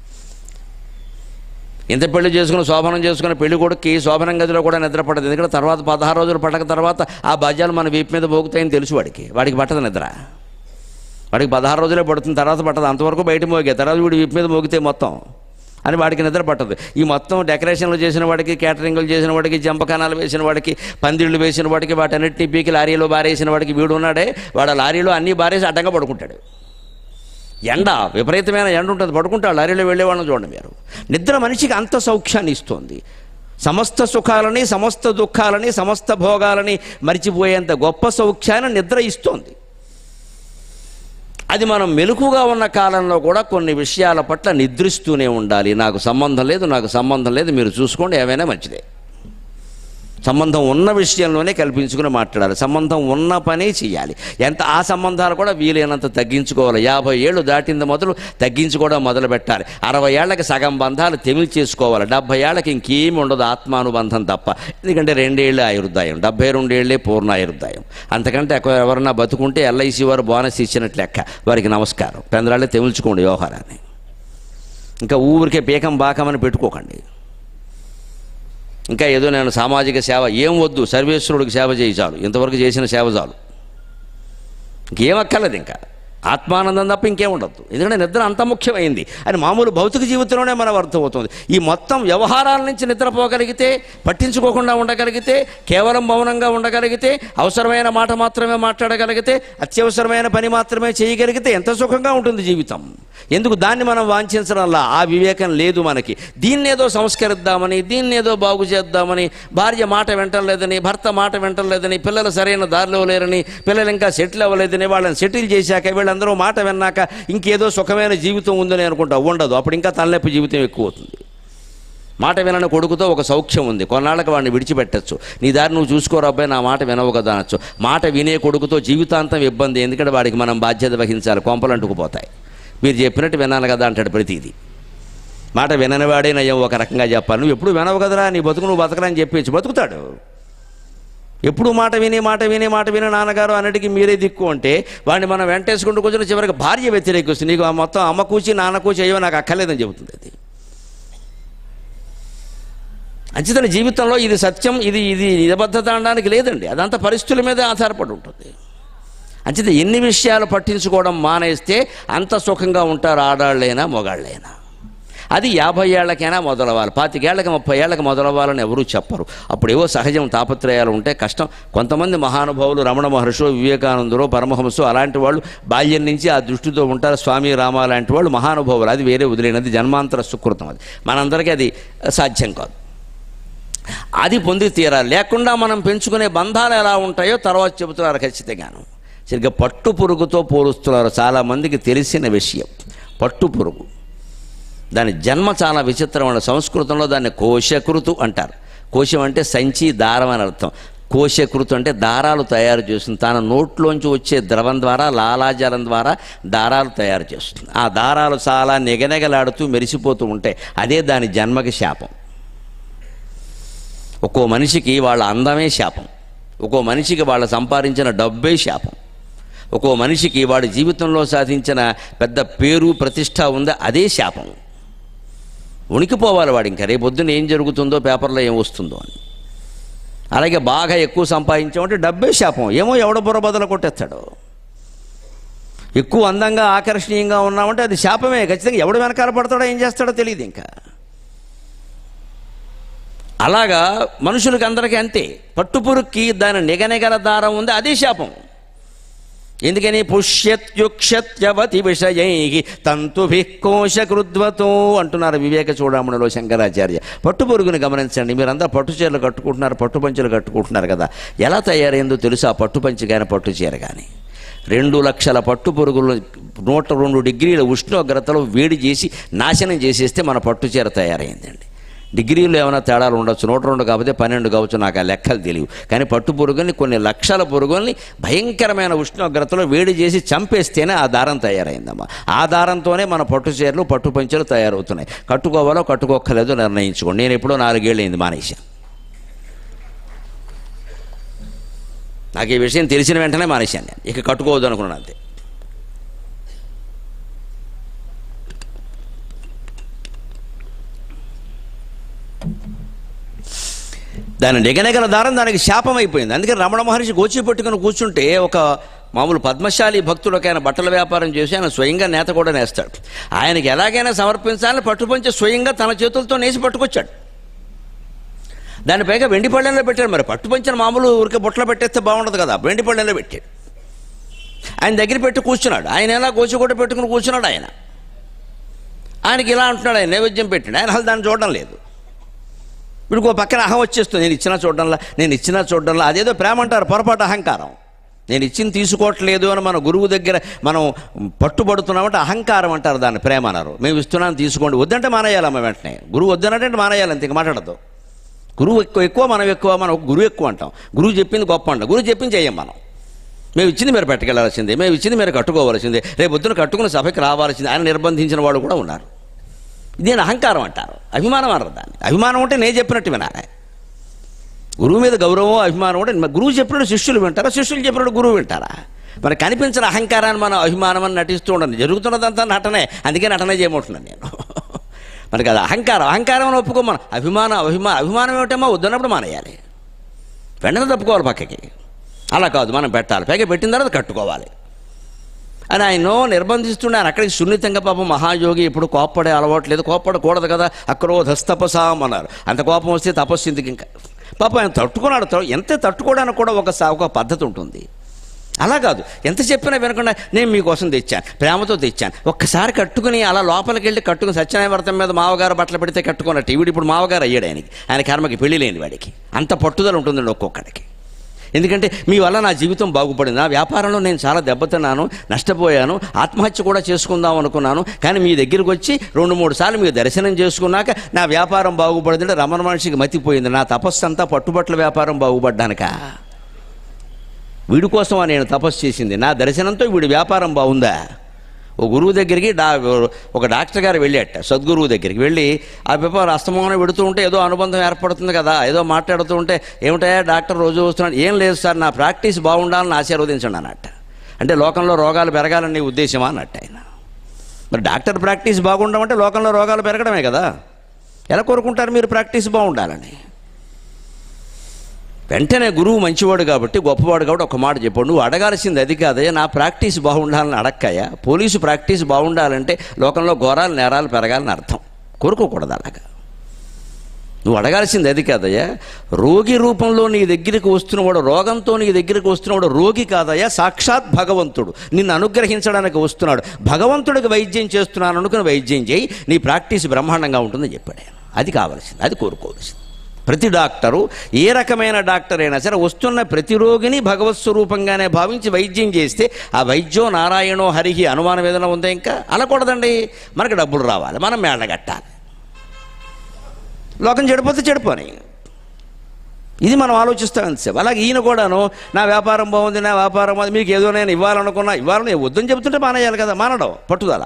ఇంత పెళ్లి చేసుకుని శోభనం చేసుకుని పెళ్లి కొడుక్కి శోభనం గదిలో కూడా నిద్ర పడదు ఎందుకంటే తర్వాత పదహారు రోజులు పడక తర్వాత ఆ బాధ్యాలు మన వీపు మీద పోగుతాయని తెలుసు వాడికి వాడికి పట్టదు నిద్ర వాడికి పదహారు రోజులే పడుతుంది తర్వాత పట్టదు అంతవరకు బయట మోగే తర్వాత వీడి వీపు మీద మోగితే మొత్తం అని వాడికి నిద్ర పట్టదు ఈ మొత్తం డెకరేషన్లు చేసిన వాడికి క్యాటరింగ్లు చేసిన వాడికి జంపకానాలు వేసిన వాడికి పందిళ్ళు వేసిన వాడికి వాటన్నిటిని పీకి లారీలో బారేసిన వాడికి వీడు ఉన్నాడే వాడు ఆ లారీలో అన్నీ బారేసి అడ్డంగా పడుకుంటాడు ఎండ విపరీతమైన ఎండ ఉంటుంది పడుకుంటాడు లారీలో వెళ్ళేవాళ్ళని చూడండి మీరు నిద్ర మనిషికి అంత సౌఖ్యాన్ని ఇస్తుంది సమస్త సుఖాలని సమస్త దుఃఖాలని సమస్త భోగాలని మరిచిపోయేంత గొప్ప సౌఖ్యాన్ని నిద్ర ఇస్తోంది అది మనం మెలకుగా ఉన్న కాలంలో కూడా కొన్ని విషయాల పట్ల నిద్రిస్తూనే ఉండాలి నాకు సంబంధం లేదు నాకు సంబంధం లేదు మీరు చూసుకోండి ఏమైనా మంచిదే సంబంధం ఉన్న విషయంలోనే కల్పించుకుని మాట్లాడాలి సంబంధం ఉన్న పనే చేయాలి ఎంత ఆ సంబంధాలు కూడా వీలైనంత తగ్గించుకోవాలి యాభై ఏళ్ళు దాటింది మొదలు తగ్గించుకోవడం మొదలు పెట్టాలి అరవై ఏళ్ళకి సగం బంధాలు తెమిలి చేసుకోవాలి డెబ్భై ఏళ్ళకి ఇంకేమి ఉండదు ఆత్మానుబంధం తప్ప ఎందుకంటే రెండేళ్ళే ఆయుర్దాయం డెబ్భై రెండేళ్లే పూర్ణ ఆయుర్దాయం అంతకంటే ఎక్కువ ఎవరన్నా బతుకుంటే ఎల్ఐసి వారు బోనస్ ఇచ్చినట్లు లెక్క వారికి నమస్కారం పెందరాళ్ళే తెమిల్చుకోండి వ్యవహారాన్ని ఇంకా ఊరికే పీకం బాకమని పెట్టుకోకండి ఇంకా ఏదో నేను సామాజిక సేవ ఏం వద్దు సర్వేశ్వరుడికి సేవ చేయి చాలు ఇంతవరకు చేసిన సేవ చాలు ఇంకేం అక్కర్లేదు ఇంకా ఆత్మానందం తప్ప ఇంకేం ఉండదు ఎందుకంటే నిద్ర అంత ముఖ్యమైంది అని మామూలు భౌతిక జీవితంలోనే మనం అర్థమవుతుంది ఈ మొత్తం వ్యవహారాల నుంచి నిద్రపోగలిగితే పట్టించుకోకుండా ఉండగలిగితే కేవలం మౌనంగా ఉండగలిగితే అవసరమైన మాట మాత్రమే మాట్లాడగలిగితే అత్యవసరమైన పని మాత్రమే చేయగలిగితే ఎంత సుఖంగా ఉంటుంది జీవితం ఎందుకు దాన్ని మనం వాంఛించడంలా ఆ వివేకం లేదు మనకి దీన్నేదో సంస్కరిద్దామని దీన్నేదో బాగు చేద్దామని భార్య మాట వింటలేదని భర్త మాట వింటలేదని పిల్లలు సరైన దారిలో లేరని పిల్లలు ఇంకా సెటిల్ అవ్వలేదని వాళ్ళని సెటిల్ చేశాక వీళ్ళందరూ మాట విన్నాక ఇంకేదో సుఖమైన జీవితం ఉందని అనుకుంటా ఉండదు అప్పుడు ఇంకా తలనొప్పి జీవితం ఎక్కువ అవుతుంది మాట వినని కొడుకుతో ఒక సౌఖ్యం ఉంది కొన్నాళ్ళకి వాడిని విడిచిపెట్టచ్చు నీ దారి నువ్వు చూసుకోరా అబ్బాయి నా మాట వినవు కదా అనొచ్చు మాట వినే కొడుకుతో జీవితాంతం ఇబ్బంది ఎందుకంటే వాడికి మనం బాధ్యత వహించాలి కొంపలు అంటుకుపోతాయి మీరు చెప్పినట్టు వినాలి కదా అంటాడు ప్రతిదీ మాట విననివాడే నయం ఒక రకంగా చెప్పాలి నువ్వు ఎప్పుడు వినవు కదరా నీ బతుకు నువ్వు బతకరా అని చెప్పేసి బతుకుతాడు ఎప్పుడు మాట విని మాట విని మాట విని నాన్నగారు అన్నిటికీ మీరే దిక్కు అంటే వాడిని మనం వెంటేసుకుంటూ కూర్చొని చివరికి భార్య వ్యతిరేకిస్తుంది నీకు ఆ మొత్తం అమ్మ కూచి నాన్న కూచి అయ్యో నాకు అక్కర్లేదని చెబుతుంది అది అంచేతన జీవితంలో ఇది సత్యం ఇది ఇది నిబద్ధత అనడానికి లేదండి అదంతా పరిస్థితుల మీదే ఆధారపడి ఉంటుంది అంచేత ఎన్ని విషయాలు పట్టించుకోవడం మానేస్తే అంత సుఖంగా ఉంటారు ఆడాళ్ళైనా మొగాళ్ళైనా అది యాభై ఏళ్ళకైనా మొదలవ్వాలి పాతికేళ్లకి ముప్పై ఏళ్ళకి మొదలవ్వాలని ఎవరూ చెప్పరు అప్పుడు ఏవో సహజం తాపత్రయాలు ఉంటే కష్టం కొంతమంది మహానుభావులు రమణ మహర్షులు వివేకానందులు పరమహంసు అలాంటి వాళ్ళు బాల్యం నుంచి ఆ దృష్టితో ఉంటారు స్వామి రామ లాంటి వాళ్ళు మహానుభావులు అది వేరే వదిలేనది జన్మాంతర సుకృతం అది మనందరికీ అది సాధ్యం కాదు అది పొంది తీరాలి లేకుండా మనం పెంచుకునే బంధాలు ఎలా ఉంటాయో తర్వాత చెబుతున్నారు ఖచ్చితంగాను సరిగ్గా పట్టు పురుగుతో పోలుస్తున్నారు చాలామందికి తెలిసిన విషయం పట్టు పురుగు దాని జన్మ చాలా విచిత్రమైన సంస్కృతంలో దాన్ని కోశకృతు అంటారు కోశం అంటే సంచి దారం అని అర్థం కోశకృతు అంటే దారాలు తయారు చేస్తుంది తన నోట్లోంచి వచ్చే ద్రవం ద్వారా లాలాజలం ద్వారా దారాలు తయారు చేస్తుంది ఆ దారాలు చాలా నిగనెగలాడుతూ మెరిసిపోతూ ఉంటాయి అదే దాని జన్మకి శాపం ఒక్కో మనిషికి వాళ్ళ అందమే శాపం ఒక్కో మనిషికి వాళ్ళ సంపాదించిన డబ్బే శాపం ఒక్కో మనిషికి వాడి జీవితంలో సాధించిన పెద్ద పేరు ప్రతిష్ట ఉందా అదే శాపం ఉనికిపోవాలి వాడు ఇంకా రేపొద్దున ఏం జరుగుతుందో పేపర్లో ఏం వస్తుందో అని అలాగే బాగా ఎక్కువ సంపాదించామంటే డబ్బే శాపం ఏమో ఎవడ బుర్ర బదులు కొట్టేస్తాడు ఎక్కువ అందంగా ఆకర్షణీయంగా ఉన్నామంటే అది శాపమే ఖచ్చితంగా ఎవడు వెనకాల పడతాడో ఏం చేస్తాడో తెలియదు ఇంకా అలాగా మనుషులకి అందరికీ అంతే పట్టుపురుక్కి దాని నిగనిగల దారం ఉంది అదే శాపం ఎందుకని పుష్యత్యుక్షత్యవతి విషయై తంతుభి కోశకృద్వతో అంటున్నారు వివేక చూడమణిలో శంకరాచార్య పట్టు పురుగుని గమనించండి మీరంతా పట్టు చీరలు కట్టుకుంటున్నారు పట్టు పంచలు కట్టుకుంటున్నారు కదా ఎలా తయారైందో తెలుసా పట్టు పంచి కానీ పట్టు చీర కానీ రెండు లక్షల పట్టు పురుగులు నూట రెండు డిగ్రీల ఉష్ణోగ్రతలో వేడి చేసి నాశనం చేసేస్తే మన పట్టు చీర తయారైందండి డిగ్రీలో ఏమైనా తేడాలు ఉండొచ్చు నూట రెండు కాకపోతే పన్నెండు కావచ్చు నాకు ఆ లెక్కలు తెలియవు కానీ పట్టు పురుగుల్ని కొన్ని లక్షల పురుగుల్ని భయంకరమైన ఉష్ణోగ్రతలో వేడి చేసి చంపేస్తేనే ఆ దారం తయారైందమ్మా ఆ దారంతోనే మన పట్టు చీరలు పట్టు పంచలు తయారవుతున్నాయి కట్టుకోవాలో కట్టుకోక్కర్లేదో నిర్ణయించుకోండి నేను ఎప్పుడో నాలుగేళ్ళైంది మానేశాను నాకు ఈ విషయం తెలిసిన వెంటనే మానేశాను నేను ఇక కట్టుకోవద్దు అనుకున్నాను అంతే దాని నిగనగల దారం దానికి శాపం అయిపోయింది అందుకని రమణ మహర్షి గోచి పెట్టుకుని కూర్చుంటే ఒక మామూలు పద్మశాలి భక్తులకు ఆయన బట్టల వ్యాపారం చేసి ఆయన స్వయంగా నేత కూడా నేస్తాడు ఆయనకి ఎలాగైనా సమర్పించాలని పట్టుపంచి స్వయంగా తన చేతులతో నేసి పట్టుకొచ్చాడు దాని పైగా వెండి పళ్ళెంలో పెట్టాడు మరి పట్టుపంచిన మామూలు ఊరికే బుట్టలో పెట్టేస్తే బాగుండదు కదా వెండి పళ్ళెంలో పెట్టాడు ఆయన దగ్గర పెట్టి కూర్చున్నాడు ఆయన ఎలా గోచి కూడా పెట్టుకుని కూర్చున్నాడు ఆయన ఆయనకి ఇలా అంటున్నాడు ఆయన నైవేద్యం పెట్టాడు ఆయన అసలు దాన్ని చూడడం లేదు వీడికి ఒక పక్కన అహం వచ్చేస్తుంది నేను ఇచ్చినా చూడడంలా నేను ఇచ్చినా చూడడంలా అదేదో ప్రేమ అంటారు పొరపాటు అహంకారం నేను ఇచ్చింది తీసుకోవట్లేదు అని మన గురువు దగ్గర మనం పట్టుబడుతున్నామంటే అహంకారం అంటారు దాన్ని ప్రేమ అన్నారు మేము ఇస్తున్నాను తీసుకోండి వద్దంటే మానేయాలమ్మ వెంటనే గురువు వద్దనంటే మానేయాలి అంతే ఇంక మాట్లాడద్దు గురువు ఎక్కువ ఎక్కువ మనం ఎక్కువ మనం గురువు ఎక్కువ అంటాం గురువు చెప్పింది గొప్ప అంటాం గురువు చెప్పింది చెయ్యం మనం మేము ఇచ్చింది మీరు పట్టుకెళ్లాల్సిందే మేము ఇచ్చింది మీరు కట్టుకోవాల్సిందే రేపు పొద్దున కట్టుకుని సభకి రావాల్సిందే ఆయన నిర్బంధించిన వాళ్ళు కూడా ఉన్నారు దీని అహంకారం అంటారు అభిమానం అనరు దాన్ని అభిమానం అంటే నేను చెప్పినట్టు వినాలి గురువు మీద గౌరవం అభిమానం అంటే మరి గురువు చెప్పినట్టు శిష్యులు వింటారా శిష్యులు చెప్పినట్టు గురువు వింటారా మరి కనిపించిన అహంకారాన్ని మనం అభిమానం అని నటిస్తూ ఉండదు జరుగుతున్నదంతా నటనే అందుకే నటనే చేయమంటున్నాను నేను మనకి అది అహంకారం అహంకారం అని ఒప్పుకోమను అభిమానం అభిమానం అభిమానం ఏమిటమ్మా వద్దన్నప్పుడు మానేయాలి వెంటనే తప్పుకోవాలి పక్కకి అలా కాదు మనం పెట్టాలి పైగా పెట్టిన తర్వాత కట్టుకోవాలి అని ఆయన నిర్బంధిస్తుండే ఆయన అక్కడికి సున్నితంగా పాపం మహాయోగి ఇప్పుడు కోప్పడే అలవాటు లేదు కోప్పడకూడదు కదా అక్రోధస్తపసాం అన్నారు అంత కోపం వస్తే తపస్సు ఎందుకు ఇంకా పాపం ఆయన తట్టుకున్నాడు త- ఎంత తట్టుకోవడానికి కూడా ఒక సా- ఒక పద్ధతి ఉంటుంది అలా కాదు ఎంత చెప్పినా వినకుండా నేను మీకోసం తెచ్చాను ప్రేమతో తెచ్చాను ఒక్కసారి కట్టుకుని అలా లోపలికి వెళ్ళి కట్టుకుని సత్యనారాయణ వ్రతం మీద మావగారు బట్టలు పెడితే కట్టుకున్నట్టు ఈవిడ ఇప్పుడు మావగారు అయ్యాడు ఆయనకి ఆయన కర్మకి పెళ్లి లేని వాడికి అంత పట్టుదల ఉంటుందండి ఒక్కొక్కడికి ఎందుకంటే మీ వల్ల నా జీవితం బాగుపడింది నా వ్యాపారంలో నేను చాలా దెబ్బతిన్నాను నష్టపోయాను ఆత్మహత్య కూడా చేసుకుందాం అనుకున్నాను కానీ మీ దగ్గరికి వచ్చి రెండు మూడు సార్లు మీకు దర్శనం చేసుకున్నాక నా వ్యాపారం బాగుపడిందంటే రమణ మనిషికి మతిపోయింది నా తపస్సు అంతా పట్టుబట్టల వ్యాపారం బాగుపడ్డానుకా వీడి కోసమా నేను తపస్సు చేసింది నా దర్శనంతో వీడి వ్యాపారం బాగుందా ఓ గురువు దగ్గరికి డా ఒక డాక్టర్ గారు వెళ్ళాట సద్గురువు దగ్గరికి వెళ్ళి ఆ పేపర్ అస్తమానం పెడుతూ ఉంటే ఏదో అనుబంధం ఏర్పడుతుంది కదా ఏదో మాట్లాడుతూ ఉంటే ఏమిటయా డాక్టర్ రోజు వస్తున్నాడు ఏం లేదు సార్ నా ప్రాక్టీస్ బాగుండాలని ఆశీర్వదించండి అన్నట్ట అంటే లోకంలో రోగాలు పెరగాలని నీ ఉద్దేశమా అన్నట్టు ఆయన మరి డాక్టర్ ప్రాక్టీస్ బాగుండమంటే లోకంలో రోగాలు పెరగడమే కదా ఎలా కోరుకుంటారు మీరు ప్రాక్టీస్ బాగుండాలని వెంటనే గురువు మంచివాడు కాబట్టి గొప్పవాడు కాబట్టి ఒక మాట చెప్పాడు నువ్వు అడగాల్సింది అది కాదయ్యా నా ప్రాక్టీస్ బాగుండాలని అడక్కయ్యా పోలీసు ప్రాక్టీస్ బాగుండాలంటే లోకంలో ఘోరాలు నేరాలు పెరగాలని అర్థం కోరుకోకూడదు అలాగా నువ్వు అడగాల్సింది అది కాదయ్యా రోగి రూపంలో నీ దగ్గరికి వస్తున్నవాడు రోగంతో నీ దగ్గరికి వస్తున్నవాడు రోగి కాదయ్యా సాక్షాత్ భగవంతుడు నిన్ను అనుగ్రహించడానికి వస్తున్నాడు భగవంతుడికి వైద్యం చేస్తున్నాను అనుకుని వైద్యం చేయి నీ ప్రాక్టీస్ బ్రహ్మాండంగా ఉంటుందని చెప్పాడు ఆయన అది కావాల్సింది అది కోరుకోవాల్సింది ప్రతి డాక్టరు ఏ రకమైన డాక్టర్ అయినా సరే వస్తున్న ప్రతి రోగిని భగవత్ స్వరూపంగానే భావించి వైద్యం చేస్తే ఆ వైద్యో నారాయణో హరిహి అనుమానం ఏదైనా ఉందా ఇంకా అనకూడదండి మనకు డబ్బులు రావాలి మనం మేళ్ళ కట్టాలి లోకం చెడిపోతే చెడిపోని ఇది మనం ఆలోచిస్తాం ఎంతసేపు అలాగే ఈయన కూడాను నా వ్యాపారం బాగుంది నా వ్యాపారం బాగుంది మీకు ఏదో నేను ఇవ్వాలనుకున్నా ఇవ్వాలని వద్దని చెబుతుంటే మానేయాలి కదా మానడం పట్టుదల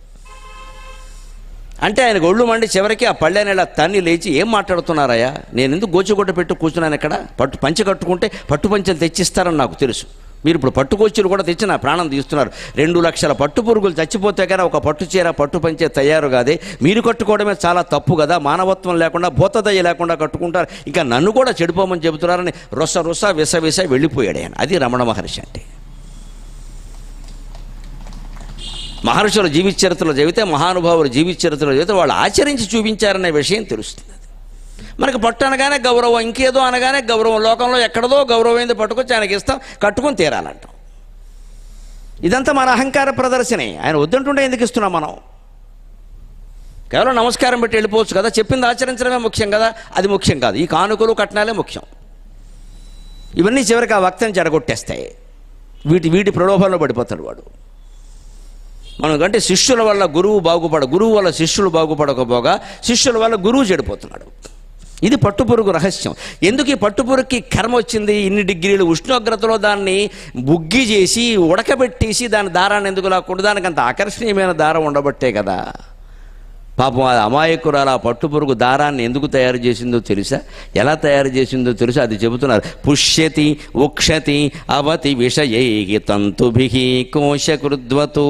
అంటే ఆయనకు ఒళ్ళు మండి చివరికి ఆ పళ్ళెని ఇలా తన్ని లేచి ఏం మాట్లాడుతున్నారయ్యా నేను ఎందుకు గోచిగుడ్డ పెట్టు కూర్చున్నాను ఇక్కడ పట్టు పంచె కట్టుకుంటే పట్టు పంచెలు తెచ్చిస్తారని నాకు తెలుసు మీరు ఇప్పుడు పట్టుకొచ్చులు కూడా తెచ్చి నా ప్రాణం తీస్తున్నారు రెండు లక్షల పట్టు పురుగులు చచ్చిపోతే కానీ ఒక పట్టు చీర పట్టు పంచే తయారు కాదే మీరు కట్టుకోవడమే చాలా తప్పు కదా మానవత్వం లేకుండా భూతదయ లేకుండా కట్టుకుంటారు ఇంకా నన్ను కూడా చెడిపోమని చెబుతున్నారని రొస రొస విస విస వెళ్ళిపోయాడు ఆయన అది రమణ మహర్షి అంటే మహర్షుల జీవిత చరిత్రలో చదివితే మహానుభావుల జీవిత చరిత్రలో చదివితే వాళ్ళు ఆచరించి చూపించారనే విషయం తెలుస్తుంది మనకి పట్టు అనగానే గౌరవం ఇంకేదో అనగానే గౌరవం లోకంలో ఎక్కడదో గౌరవం ఏంది పట్టుకొచ్చి ఆయనకి ఇస్తాం కట్టుకొని తీరాలంటాం ఇదంతా మన అహంకార ప్రదర్శనే ఆయన వద్దంటుంటే ఎందుకు ఇస్తున్నాం మనం కేవలం నమస్కారం పెట్టి వెళ్ళిపోవచ్చు కదా చెప్పింది ఆచరించడమే ముఖ్యం కదా అది ముఖ్యం కాదు ఈ కానుకలు కట్నాలే ముఖ్యం ఇవన్నీ చివరికి ఆ వక్తని చెడగొట్టేస్తాయి వీటి వీటి ప్రలోభంలో పడిపోతాడు వాడు మనం కంటే శిష్యుల వల్ల గురువు బాగుపడ గురువు వల్ల శిష్యులు బాగుపడకపోగా శిష్యుల వల్ల గురువు చెడిపోతున్నాడు ఇది పట్టుపురుగు రహస్యం ఎందుకు ఈ పట్టుపురుగుకి కర్మ వచ్చింది ఇన్ని డిగ్రీలు ఉష్ణోగ్రతలో దాన్ని బుగ్గి చేసి ఉడకబెట్టేసి దాని దారాన్ని ఎందుకు లాక్కుండా దానికి అంత ఆకర్షణీయమైన దారం ఉండబట్టే కదా పాపం ఆ అమాయకురాలు ఆ పట్టుపురుగు దారాన్ని ఎందుకు తయారు చేసిందో తెలుసా ఎలా తయారు చేసిందో తెలుసా అది చెబుతున్నారు పుష్యతి ఉక్షతి అవతి విషయై తంతుభి కోశకృద్వతు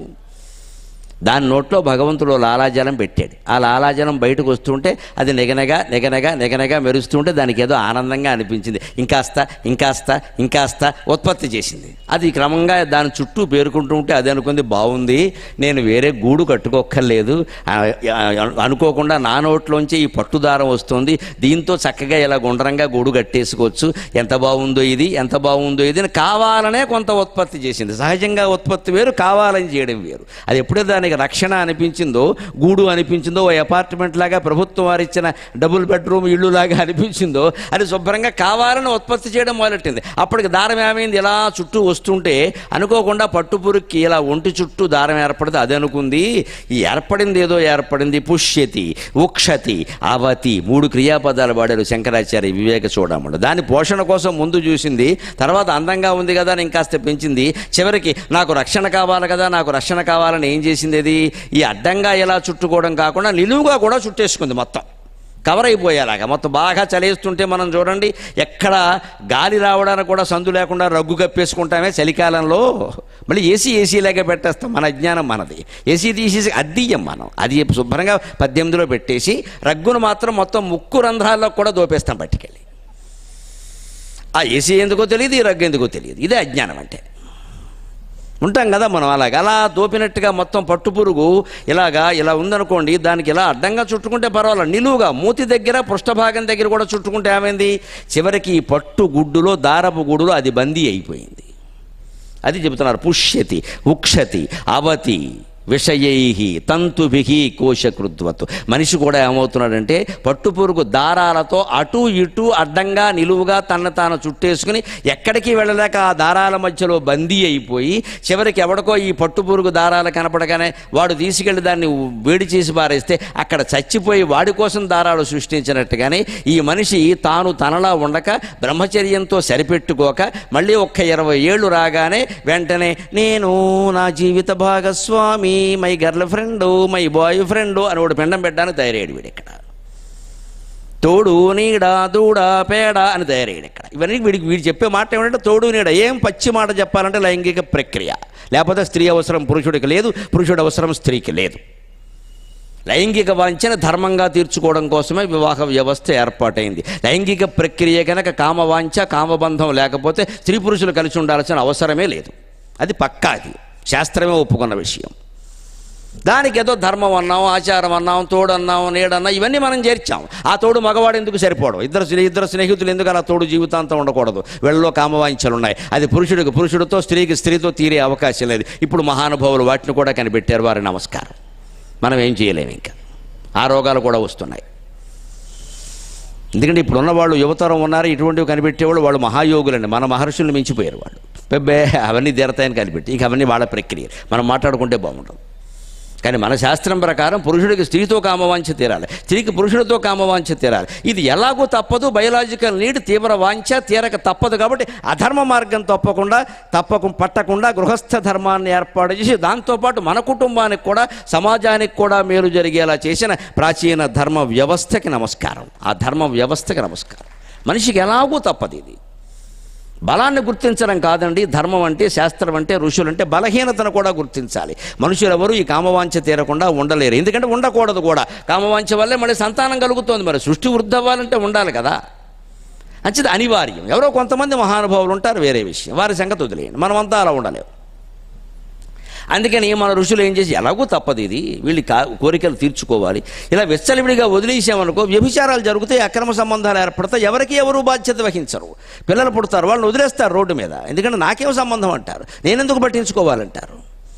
దాని నోట్లో భగవంతుడు లాలాజలం పెట్టాడు ఆ లాలాజలం బయటకు వస్తుంటే అది నెగనగా నెగనగా నెగనగా మెరుస్తుంటే దానికి ఏదో ఆనందంగా అనిపించింది ఇంకాస్త ఇంకాస్త ఇంకాస్త ఉత్పత్తి చేసింది అది క్రమంగా దాని చుట్టూ పేరుకుంటూ ఉంటే అది అనుకుంది బాగుంది నేను వేరే గూడు కట్టుకోక్కర్లేదు ఆ, ఆ, అనుకోకుండా నా నోట్లోంచి ఈ పట్టుదారం వస్తుంది దీంతో చక్కగా ఇలా గుండ్రంగా గూడు కట్టేసుకోవచ్చు ఎంత బాగుందో ఇది ఎంత బాగుందో ఇది అని కావాలనే కొంత ఉత్పత్తి చేసింది సహజంగా ఉత్పత్తి వేరు కావాలని చేయడం వేరు అది ఎప్పుడైతే దానికి రక్షణ అనిపించిందో గూడు అనిపించిందో ఓ అపార్ట్మెంట్ లాగా ప్రభుత్వం వారు ఇచ్చిన డబుల్ బెడ్రూమ్ ఇల్లు లాగా అనిపించిందో అది శుభ్రంగా కావాలని ఉత్పత్తి చేయడం మొదలెట్టింది అప్పటికి దారం ఏమైంది ఇలా చుట్టూ వస్తుంటే అనుకోకుండా పట్టుపురుక్కి ఇలా ఒంటి చుట్టూ దారం ఏర్పడితే అది అనుకుంది ఈ ఏర్పడింది ఏదో ఏర్పడింది పుష్యతి ఉక్షతి అవతి మూడు క్రియాపదాలు వాడారు శంకరాచార్య వివేక చూడముడు దాని పోషణ కోసం ముందు చూసింది తర్వాత అందంగా ఉంది కదా అని ఇంకాస్త పెంచింది చివరికి నాకు రక్షణ కావాలి కదా నాకు రక్షణ కావాలని ఏం చేసింది అది ఈ అడ్డంగా ఇలా చుట్టుకోవడం కాకుండా నిలువుగా కూడా చుట్టేసుకుంది మొత్తం కవర్ అయిపోయేలాగా మొత్తం బాగా చలేస్తుంటే మనం చూడండి ఎక్కడ గాలి రావడానికి కూడా సందు లేకుండా రగ్గు కప్పేసుకుంటామే చలికాలంలో మళ్ళీ ఏసీ ఏసీలాగా పెట్టేస్తాం మన అజ్ఞానం మనది ఏసీ తీసేసి అద్దీయం మనం అది శుభ్రంగా పద్దెనిమిదిలో పెట్టేసి రగ్గును మాత్రం మొత్తం ముక్కు రంధ్రాల్లో కూడా దోపేస్తాం పట్టుకెళ్ళి ఆ ఏసీ ఎందుకో తెలియదు ఈ రగ్గు ఎందుకో తెలియదు ఇదే అజ్ఞానం అంటే ఉంటాం కదా మనం అలాగ అలా దోపినట్టుగా మొత్తం పట్టుపురుగు ఇలాగా ఇలా ఉందనుకోండి దానికి ఇలా అడ్డంగా చుట్టుకుంటే పర్వాలేదు నిలువుగా మూతి దగ్గర పృష్ఠభాగం దగ్గర కూడా చుట్టుకుంటే ఏమైంది చివరికి ఈ పట్టు గుడ్డులో దారపు గుడ్డులో అది బందీ అయిపోయింది అది చెబుతున్నారు పుష్యతి ఉక్షతి అవతి విషయై తంతుభి కోశకృద్వతు మనిషి కూడా ఏమవుతున్నాడంటే పట్టుపురుగు దారాలతో అటు ఇటు అడ్డంగా నిలువుగా తన తాను చుట్టేసుకుని ఎక్కడికి వెళ్ళలేక ఆ దారాల మధ్యలో బందీ అయిపోయి చివరికి ఎవడికో ఈ పట్టుపురుగు దారాలు కనపడగానే వాడు తీసుకెళ్లి దాన్ని వేడి చేసి పారేస్తే అక్కడ చచ్చిపోయి వాడి కోసం దారాలు సృష్టించినట్టుగానే ఈ మనిషి తాను తనలా ఉండక బ్రహ్మచర్యంతో సరిపెట్టుకోక మళ్ళీ ఒక్క ఇరవై ఏళ్ళు రాగానే వెంటనే నేను నా జీవిత భాగస్వామి my girl friend my boy friend అని ఒకటి పిండం పెట్టడానికి తయారయ్యాడు వీడు ఇక్కడ తోడు నీడ దూడ పేడ అని తయారయ్యాడు ఇక్కడ ఇవన్నీ వీడికి వీడు చెప్పే మాట ఏమంటే తోడు నీడ ఏం పచ్చి మాట చెప్పాలంటే లైంగిక ప్రక్రియ లేకపోతే స్త్రీ అవసరం పురుషుడికి లేదు పురుషుడి అవసరం స్త్రీకి లేదు లైంగిక వాంఛన ధర్మంగా తీర్చుకోవడం కోసమే వివాహ వ్యవస్థ ఏర్పాటైంది లైంగిక ప్రక్రియ కనుక కామవాంఛ కామబంధం లేకపోతే స్త్రీ పురుషులు కలిసి ఉండాల్సిన అవసరమే లేదు అది పక్కా అది శాస్త్రమే ఒప్పుకున్న విషయం దానికి ఏదో ధర్మం అన్నాం ఆచారం అన్నాం తోడు అన్నాం నీడన్నాం ఇవన్నీ మనం చేర్చాం ఆ తోడు మగవాడు ఎందుకు సరిపోవడం ఇద్దరు స్నే- ఇద్దరు స్నేహితులు ఎందుకు అలా తోడు జీవితాంతం ఉండకూడదు వీళ్ళలో కామవాంఛలు ఉన్నాయి అది పురుషుడికి పురుషుడితో స్త్రీకి స్త్రీతో తీరే అవకాశం లేదు ఇప్పుడు మహానుభావులు వాటిని కూడా కనిపెట్టారు వారి నమస్కారం మనం ఏం చేయలేము ఇంకా ఆ రోగాలు కూడా వస్తున్నాయి ఎందుకంటే ఇప్పుడు ఉన్నవాళ్ళు యువతరం ఉన్నారు ఇటువంటివి కనిపెట్టేవాళ్ళు వాళ్ళు మహాయోగులండి మన మహర్షుల్ని మించిపోయారు వాళ్ళు పెబ్బే అవన్నీ తీరతాయని కనిపెట్టి ఇక అవన్నీ వాళ్ళ ప్రక్రియ మనం మాట్లాడుకుంటే బాగుంటుంది కానీ మన శాస్త్రం ప్రకారం పురుషుడికి స్త్రీతో కామవాంఛ తీరాలి స్త్రీకి పురుషుడితో కామవాంఛ తీరాలి ఇది ఎలాగో తప్పదు బయలాజికల్ నీడ్ తీవ్ర వాంఛ తీరక తప్పదు కాబట్టి అధర్మ మార్గం తప్పకుండా తప్పకు పట్టకుండా గృహస్థ ధర్మాన్ని ఏర్పాటు చేసి దాంతోపాటు మన కుటుంబానికి కూడా సమాజానికి కూడా మేలు జరిగేలా చేసిన ప్రాచీన ధర్మ వ్యవస్థకి నమస్కారం ఆ ధర్మ వ్యవస్థకి నమస్కారం మనిషికి ఎలాగూ తప్పదు ఇది బలాన్ని గుర్తించడం కాదండి ధర్మం అంటే శాస్త్రం అంటే ఋషులు అంటే బలహీనతను కూడా గుర్తించాలి మనుషులు ఎవరు ఈ కామవాంఛ తీరకుండా ఉండలేరు ఎందుకంటే ఉండకూడదు కూడా కామవాంఛ వల్లే మళ్ళీ సంతానం కలుగుతోంది మరి సృష్టి వృద్ధి అవ్వాలంటే ఉండాలి కదా అంచేది అనివార్యం ఎవరో కొంతమంది మహానుభావులు ఉంటారు వేరే విషయం వారి సంగతి వదిలేయండి మనమంతా అలా ఉండలేము అందుకని మన ఋషులు ఏం చేసి ఎలాగో తప్పదు ఇది వీళ్ళ కా- కోరికలు తీర్చుకోవాలి ఇలా వెచ్చలివిడిగా వదిలేసామనుకో వ్యభిచారాలు జరుగుతాయి అక్రమ సంబంధాలు ఏర్పడతాయి ఎవరికి ఎవరు బాధ్యత వహించరు పిల్లలు పుడతారు వాళ్ళని వదిలేస్తారు రోడ్డు మీద ఎందుకంటే నాకేం సంబంధం అంటారు నేనెందుకు పట్టించుకోవాలంటారు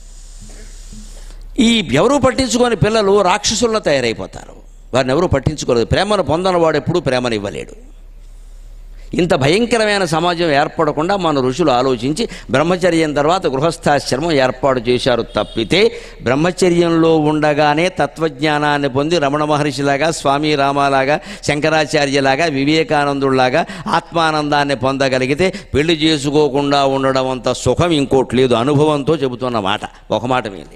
ఈ ఎవరు పట్టించుకొని పిల్లలు రాక్షసుల్లో తయారైపోతారు వారిని ఎవరు పట్టించుకోలేదు ప్రేమను పొందని వాడు ఎప్పుడూ ప్రేమను ఇవ్వలేడు ఇంత భయంకరమైన సమాజం ఏర్పడకుండా మన ఋషులు ఆలోచించి బ్రహ్మచర్యం తర్వాత గృహస్థాశ్రమం ఏర్పాటు చేశారు తప్పితే బ్రహ్మచర్యంలో ఉండగానే తత్వజ్ఞానాన్ని పొంది రమణ మహర్షిలాగా స్వామి రామాలాగా శంకరాచార్యలాగా వివేకానందుడిలాగా ఆత్మానందాన్ని పొందగలిగితే పెళ్లి చేసుకోకుండా ఉండడం అంత సుఖం ఇంకోటి లేదు అనుభవంతో చెబుతున్న మాట ఒక మాట మీద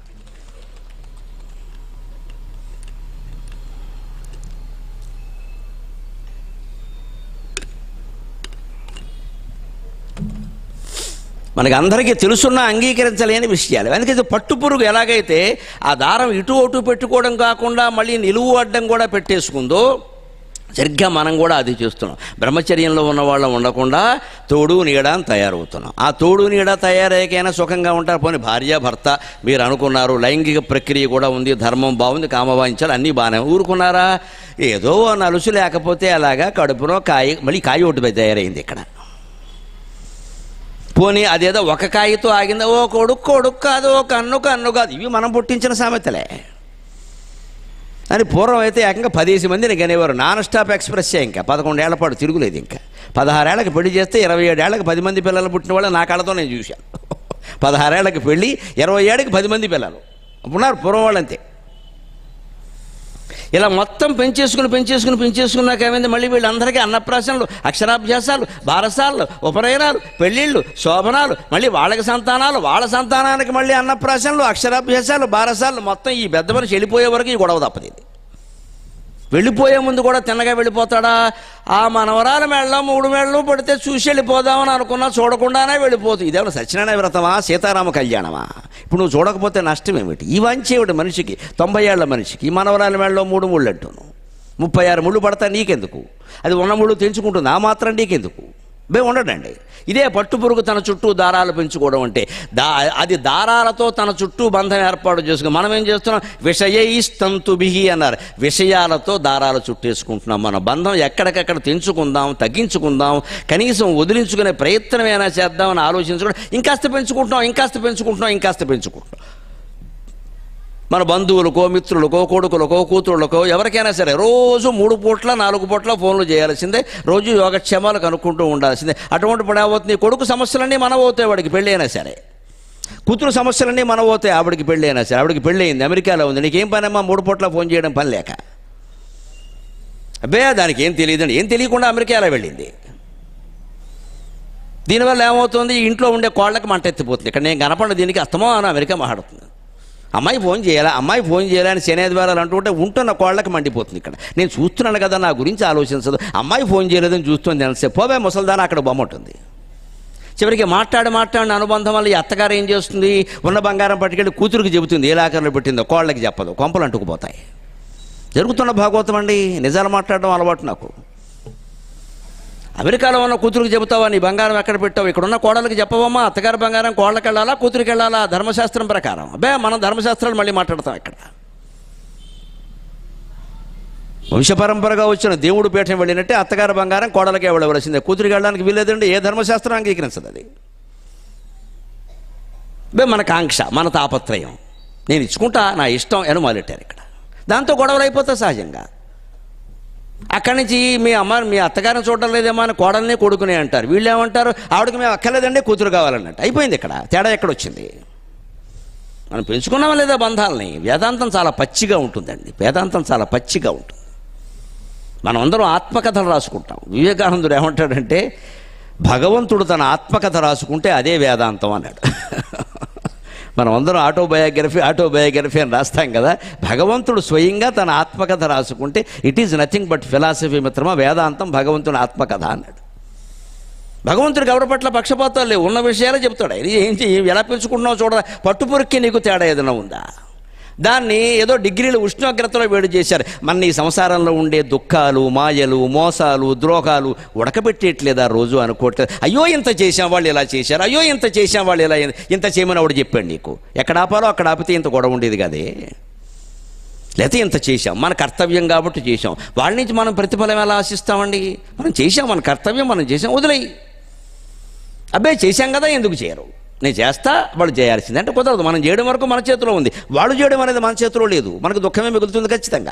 మనకి అందరికీ తెలుసున్న అంగీకరించలేని విషయాలు ఎందుకంటే పట్టుపురుగు ఎలాగైతే ఆ దారం ఇటు అటు పెట్టుకోవడం కాకుండా మళ్ళీ నిలువు అడ్డం కూడా పెట్టేసుకుందో సరిగ్గా మనం కూడా అది చేస్తున్నాం బ్రహ్మచర్యంలో ఉన్న వాళ్ళం ఉండకుండా తోడు నీడ అని తయారవుతున్నాం ఆ తోడు నీడ తయారయ్యాకైనా సుఖంగా ఉంటారు పోనీ భార్య భర్త మీరు అనుకున్నారు లైంగిక ప్రక్రియ కూడా ఉంది ధర్మం బాగుంది కామవాయించాలి అన్నీ బాగానే ఊరుకున్నారా ఏదో నలుసు లేకపోతే అలాగా కడుపులో కాయ మళ్ళీ కాయ ఒకటి తయారైంది ఇక్కడ పోనీ అదేదో ఒక కాయతో ఆగిందా ఓ కొడుకు కొడుకు కాదు ఓ కన్ను కన్ను కాదు ఇవి మనం పుట్టించిన సామెతలే అని పూర్వం అయితే ఏకంగా పదేసి మందిని గనేవారు నాన్ స్టాప్ ఎక్స్ప్రెస్సే ఇంకా పదకొండేళ్ల పాటు తిరుగులేదు ఇంకా పదహారేళ్లకు పెళ్లి చేస్తే ఇరవై ఏడేళ్లకు పది మంది పిల్లలు పుట్టిన వాళ్ళు నా కళ్ళతో నేను చూశాను పదహారేళ్లకు పెళ్ళి ఇరవై ఏడుకి పది మంది పిల్లలు ఉన్నారు పూర్వం వాళ్ళంతే ఇలా మొత్తం పెంచేసుకుని పెంచేసుకుని పెంచేసుకున్నాక ఏమైంది మళ్ళీ వీళ్ళందరికీ అన్నప్రాసనలు అక్షరాభ్యాసాలు బారసాలు ఉపనయనాలు పెళ్ళిళ్ళు శోభనాలు మళ్ళీ వాళ్ళకి సంతానాలు వాళ్ళ సంతానానికి మళ్ళీ అన్నప్రాసనలు అక్షరాభ్యాసాలు బారసాలు మొత్తం ఈ పెద్ద మనిషి వెళ్ళిపోయే వరకు ఈ గొడవ తప్పదు ఇది వెళ్ళిపోయే ముందు కూడా తిన్నగా వెళ్ళిపోతాడా ఆ మనవరాల మేళ్ళలో మూడు మేళ్ళు పడితే చూసి వెళ్ళిపోదామని అనుకున్నా చూడకుండానే వెళ్ళిపోతుంది ఇదేమన్నా సత్యనారాయణ వ్రతమా సీతారామ కళ్యాణమా ఇప్పుడు నువ్వు చూడకపోతే నష్టం ఏమిటి ఈ వంచేవిటి మనిషికి తొంభై ఏళ్ల మనిషికి ఈ మనవరాల మేళ్ళలో మూడు ముళ్ళు అంటును ముప్పై ఆరు ముళ్ళు పడతా నీకెందుకు అది ఉన్న ముళ్ళు తెంచుకుంటుంది ఆ మాత్రం నీకెందుకు బే ఉండడండి ఇదే పట్టుపురుగు తన చుట్టూ దారాలు పెంచుకోవడం అంటే దా అది దారాలతో తన చుట్టూ బంధం ఏర్పాటు చేసుకుని మనం ఏం చేస్తున్నాం విషయైస్తంతుభిహి అన్నారు విషయాలతో దారాలు చుట్టేసుకుంటున్నాం మన బంధం ఎక్కడికక్కడ తెంచుకుందాం తగ్గించుకుందాం కనీసం వదిలించుకునే ప్రయత్నమైనా చేద్దామని ఆలోచించుకుంటాం ఇంకాస్త పెంచుకుంటున్నాం ఇంకాస్త పెంచుకుంటున్నాం ఇంకాస్త పెంచుకుంటున్నాం మన బంధువులకో మిత్రులకో కొడుకులకో కూతుళ్ళకో ఎవరికైనా సరే రోజు మూడు పూట్ల నాలుగు పూట్ల ఫోన్లు చేయాల్సిందే రోజు యోగక్షేమాలు కనుక్కుంటూ ఉండాల్సిందే అటువంటి పని అవుతుంది కొడుకు సమస్యలన్నీ మనం అవుతాయి వాడికి పెళ్ళి అయినా సరే కూతురు సమస్యలన్నీ మనం అవుతాయి ఆవిడికి పెళ్ళి అయినా సరే ఆవిడికి పెళ్ళి అయింది అమెరికాలో ఉంది నీకేం పని అమ్మా మూడు పూట్ల ఫోన్ చేయడం పని లేక అబ్బే దానికి ఏం తెలియదండి ఏం తెలియకుండా అమెరికాలో వెళ్ళింది దీనివల్ల ఏమవుతుంది ఇంట్లో ఉండే కోళ్ళకి మంట ఎత్తిపోతుంది ఇక్కడ నేను కనపడిన దీనికి అస్తమో అని అమెరికా మాట్లాడుతుంది అమ్మాయి ఫోన్ చేయాలా అమ్మాయి ఫోన్ చేయాలని శనేద్వారాలు అంటుంటే ఉంటున్న కోళ్ళకి మండిపోతుంది ఇక్కడ నేను చూస్తున్నాను కదా నా గురించి ఆలోచించదు అమ్మాయి ఫోన్ చేయలేదని చూస్తుంది ఎంతసేపు పోవే ముసల్దాన అక్కడ బొమ్మ ఉంటుంది చివరికి మాట్లాడి మాట్లాడిన అనుబంధం వల్ల ఈ అత్తగారు ఏం చేస్తుంది ఉన్న బంగారం పట్టుకెళ్ళి కూతురికి చెబుతుంది ఏ లాకర్లో పెట్టిందో కోళ్ళకి చెప్పదు కొంపలు అంటుకుపోతాయి జరుగుతున్న భాగవతం అండి నిజాలు మాట్లాడడం అలవాటు నాకు అమెరికాలో ఉన్న కూతురికి చెబుతావా నీ బంగారం ఎక్కడ పెట్టావు ఇక్కడ ఉన్న కోడలకి చెప్పవమ్మా అత్తగారి బంగారం కోళ్ళకి వెళ్ళాలా కూతురికి వెళ్ళాలా ధర్మశాస్త్రం ప్రకారం అబ్బే మనం ధర్మశాస్త్రాలు మళ్ళీ మాట్లాడతాం ఇక్కడ వంశపరంపరగా వచ్చిన దేవుడు పీఠం వెళ్ళినట్టే అత్తగారి బంగారం కోడలకే వెళ్ళవలసిందే కూతురికి వెళ్ళడానికి వీలేదండి ఏ ధర్మశాస్త్రం అంగీకరించదు అది బే మన కాంక్ష మన తాపత్రయం నేను ఇచ్చుకుంటా నా ఇష్టం అని మొదలెట్టారు ఇక్కడ దాంతో గొడవలు అయిపోతాయి సహజంగా అక్కడి నుంచి మీ అమ్మ మీ అత్తగారిని చూడడం లేదేమో అని కోడల్ని కొడుకునే అంటారు వీళ్ళు ఏమంటారు ఆవిడకి మేము అక్కర్లేదండి కూతురు కావాలన్నట్టు అయిపోయింది ఇక్కడ తేడా ఎక్కడ వచ్చింది మనం పెంచుకున్నామా లేదా బంధాలని వేదాంతం చాలా పచ్చిగా ఉంటుందండి వేదాంతం చాలా పచ్చిగా ఉంటుంది మనం అందరం ఆత్మకథలు రాసుకుంటాం వివేకానందుడు ఏమంటాడంటే భగవంతుడు తన ఆత్మకథ రాసుకుంటే అదే వేదాంతం అన్నాడు మనం అందరం ఆటోబయోగ్రఫీ ఆటోబయోగ్రఫీ అని రాస్తాం కదా భగవంతుడు స్వయంగా తన ఆత్మకథ రాసుకుంటే it is nothing but philosophy మిత్రమా వేదాంతం భగవంతుని ఆత్మకథ అన్నాడు భగవంతుడికి ఎవరి పట్ల పక్షపాతాలు లేవు ఉన్న విషయాలే చెప్తాడు ఆయన ఏం చెయ్యి ఎలా పెంచుకుంటున్నావు చూడ పట్టుపురికి నీకు తేడా ఏదైనా ఉందా దాన్ని ఏదో డిగ్రీలు ఉష్ణోగ్రతలో వేడి చేశారు మన ఈ సంసారంలో ఉండే దుఃఖాలు మాయలు మోసాలు ద్రోహాలు ఉడకబెట్టేయట్లేదు ఆ రోజు అనుకోవట్లేదు అయ్యో ఇంత చేసాం వాళ్ళు ఇలా చేశారు అయ్యో ఇంత చేసాం వాళ్ళు ఇలా ఇంత చేయమని ఆవిడ చెప్పాడు నీకు ఎక్కడ ఆపాలో అక్కడ ఆపితే ఇంత గొడవ ఉండేది కదే లేకపోతే ఇంత చేశాం మన కర్తవ్యం కాబట్టి చేశాం వాళ్ళ నుంచి మనం ప్రతిఫలం ఎలా ఆశిస్తామండి మనం చేశాం మన కర్తవ్యం మనం చేసాం వదిలేయి అబ్బాయి చేశాం కదా ఎందుకు చేయరు నేను చేస్తా వాళ్ళు చేయాల్సింది అంటే కుదరదు మనం చేయడం వరకు మన చేతిలో ఉంది వాళ్ళు చేయడం అనేది మన చేతిలో లేదు మనకు దుఃఖమే మిగులుతుంది ఖచ్చితంగా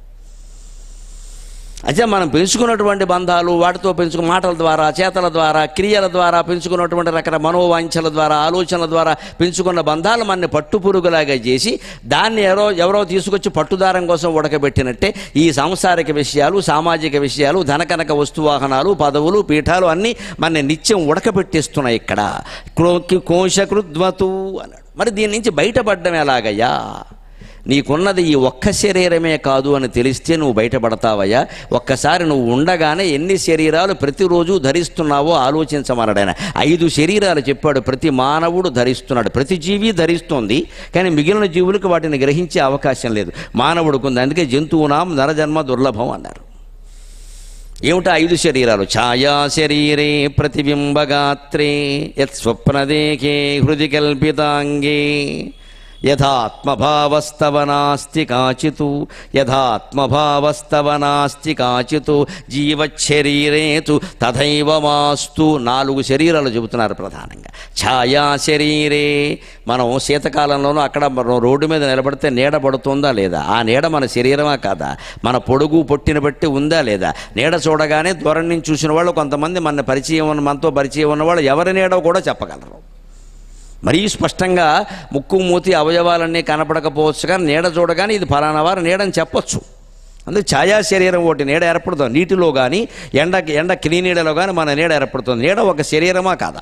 అయితే మనం పెంచుకున్నటువంటి బంధాలు వాటితో పెంచుకు మాటల ద్వారా చేతల ద్వారా క్రియల ద్వారా పెంచుకున్నటువంటి రకరకాల మనోవాంఛల ద్వారా ఆలోచనల ద్వారా పెంచుకున్న బంధాలు మనని పట్టుపురుగులాగా చేసి దాన్ని ఎవరో ఎవరో తీసుకొచ్చి పట్టుదారం కోసం ఉడకబెట్టినట్టే ఈ సాంసారిక విషయాలు సామాజిక విషయాలు ధనకనక వస్తువాహనాలు పదవులు పీఠాలు అన్నీ మన నిత్యం ఉడకబెట్టేస్తున్నాయి ఇక్కడ క్రోకి కోశకృద్వతు అన్నాడు మరి దీని నుంచి బయటపడడం ఎలాగయ్యా నీకున్నది ఈ ఒక్క శరీరమే కాదు అని తెలిస్తే నువ్వు బయటపడతావయ్యా ఒక్కసారి నువ్వు ఉండగానే ఎన్ని శరీరాలు ప్రతిరోజు ధరిస్తున్నావో ఆలోచించమన్నాడు ఆయన ఐదు శరీరాలు చెప్పాడు ప్రతి మానవుడు ధరిస్తున్నాడు ప్రతి జీవి ధరిస్తోంది కానీ మిగిలిన జీవులకు వాటిని గ్రహించే అవకాశం లేదు మానవుడికి ఉంది అందుకే జంతువునాం నరజన్మ దుర్లభం అన్నారు ఏమిటా ఐదు శరీరాలు ఛాయా శరీరే ప్రతిబింబగాత్రే యత్ స్వప్నదేకే హృది కల్పితాంగే యథాత్మభావస్తవ నాస్తి కాచితు యథాత్మభావస్తవ నాస్తి కాచితు జీవశరీరేతు తథైవ మాస్తు నాలుగు శరీరాలు చెబుతున్నారు ప్రధానంగా ఛాయా శరీరే మనం శీతకాలంలోనూ అక్కడ మనం రోడ్డు మీద నిలబడితే నీడ పడుతుందా లేదా ఆ నీడ మన శరీరమా కాదా మన పొడుగు పొట్టిన బట్టి ఉందా లేదా నీడ చూడగానే దూరం నుంచి చూసిన వాళ్ళు కొంతమంది మన పరిచయం ఉన్న మనతో పరిచయం ఉన్నవాళ్ళు ఎవరి నీడో కూడా చెప్పగలరు మరీ స్పష్టంగా ముక్కు మూతి అవయవాలన్నీ కనపడకపోవచ్చు కానీ నీడ చూడగానే ఇది ఫలానా వారు నీడని చెప్పొచ్చు అందుకే ఛాయా శరీరం ఒకటి నీడ ఏర్పడుతుంది నీటిలో కానీ ఎండ ఎండ నీడలో కానీ మన నీడ ఏర్పడుతుంది నీడ ఒక శరీరమా కాదా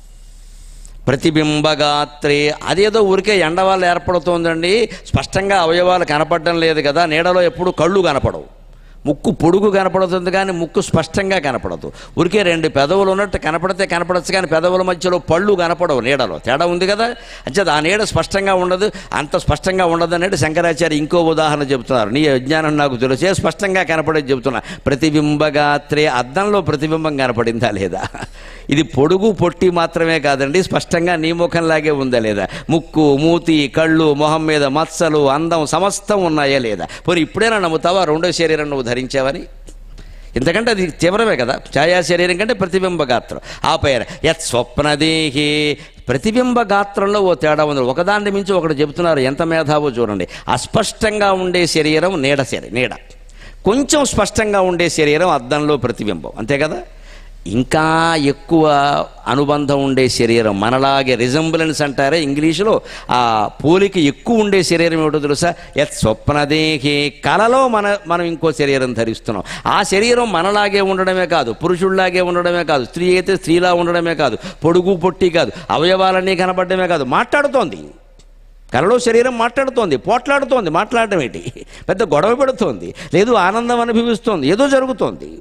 ప్రతిబింబగాత్రే అదేదో ఊరికే ఎండ వల్ల ఏర్పడుతోందండి స్పష్టంగా అవయవాలు కనపడడం లేదు కదా నీడలో ఎప్పుడు కళ్ళు కనపడవు ముక్కు పొడుగు కనపడుతుంది కానీ ముక్కు స్పష్టంగా కనపడదు ఊరికే రెండు పెదవులు ఉన్నట్టు కనపడితే కనపడచ్చు కానీ పెదవుల మధ్యలో పళ్ళు కనపడవు నీడలో తేడా ఉంది కదా అంటే ఆ నీడ స్పష్టంగా ఉండదు అంత స్పష్టంగా ఉండదు అనేది శంకరాచార్య ఇంకో ఉదాహరణ చెబుతున్నారు నీ అజ్ఞానం నాకు తెలిసే స్పష్టంగా కనపడేది చెబుతున్నా ప్రతిబింబగాత్రే అద్దంలో ప్రతిబింబం కనపడిందా లేదా ఇది పొడుగు పొట్టి మాత్రమే కాదండి స్పష్టంగా నీ ముఖంలాగే ఉందా లేదా ముక్కు మూతి కళ్ళు మొహం మీద మత్సలు అందం సమస్తం ఉన్నాయా లేదా పోనీ ఇప్పుడైనా నమ్ముతావా రెండో శరీరం నువ్వు ధరించావని ఎందుకంటే అది తీవ్రమే కదా ఛాయా శరీరం కంటే ప్రతిబింబ గాత్రం ఆ పేరు యత్ స్వప్నదేహి ప్రతిబింబ గాత్రంలో ఓ తేడా ఉంది ఒకదాన్ని మించి ఒకటి చెబుతున్నారు ఎంత మేధావో చూడండి అస్పష్టంగా ఉండే శరీరం నీడ శరీరం నీడ కొంచెం స్పష్టంగా ఉండే శరీరం అద్దంలో ప్రతిబింబం అంతే కదా ఇంకా ఎక్కువ అనుబంధం ఉండే శరీరం మనలాగే రిజంబులెన్స్ అంటారే ఇంగ్లీషులో ఆ పోలిక ఎక్కువ ఉండే శరీరం ఏమిటో తెలుసా యత్ స్వప్నదేహి కలలో మన మనం ఇంకో శరీరం ధరిస్తున్నాం ఆ శరీరం మనలాగే ఉండడమే కాదు పురుషుల్లాగే ఉండడమే కాదు స్త్రీ అయితే స్త్రీలా ఉండడమే కాదు పొడుగు పొట్టి కాదు అవయవాలన్నీ కనపడమే కాదు మాట్లాడుతోంది కలలో శరీరం మాట్లాడుతోంది పోట్లాడుతోంది మాట్లాడటం ఏంటి పెద్ద గొడవ పెడుతోంది లేదు ఆనందం అనుభవిస్తోంది ఏదో జరుగుతోంది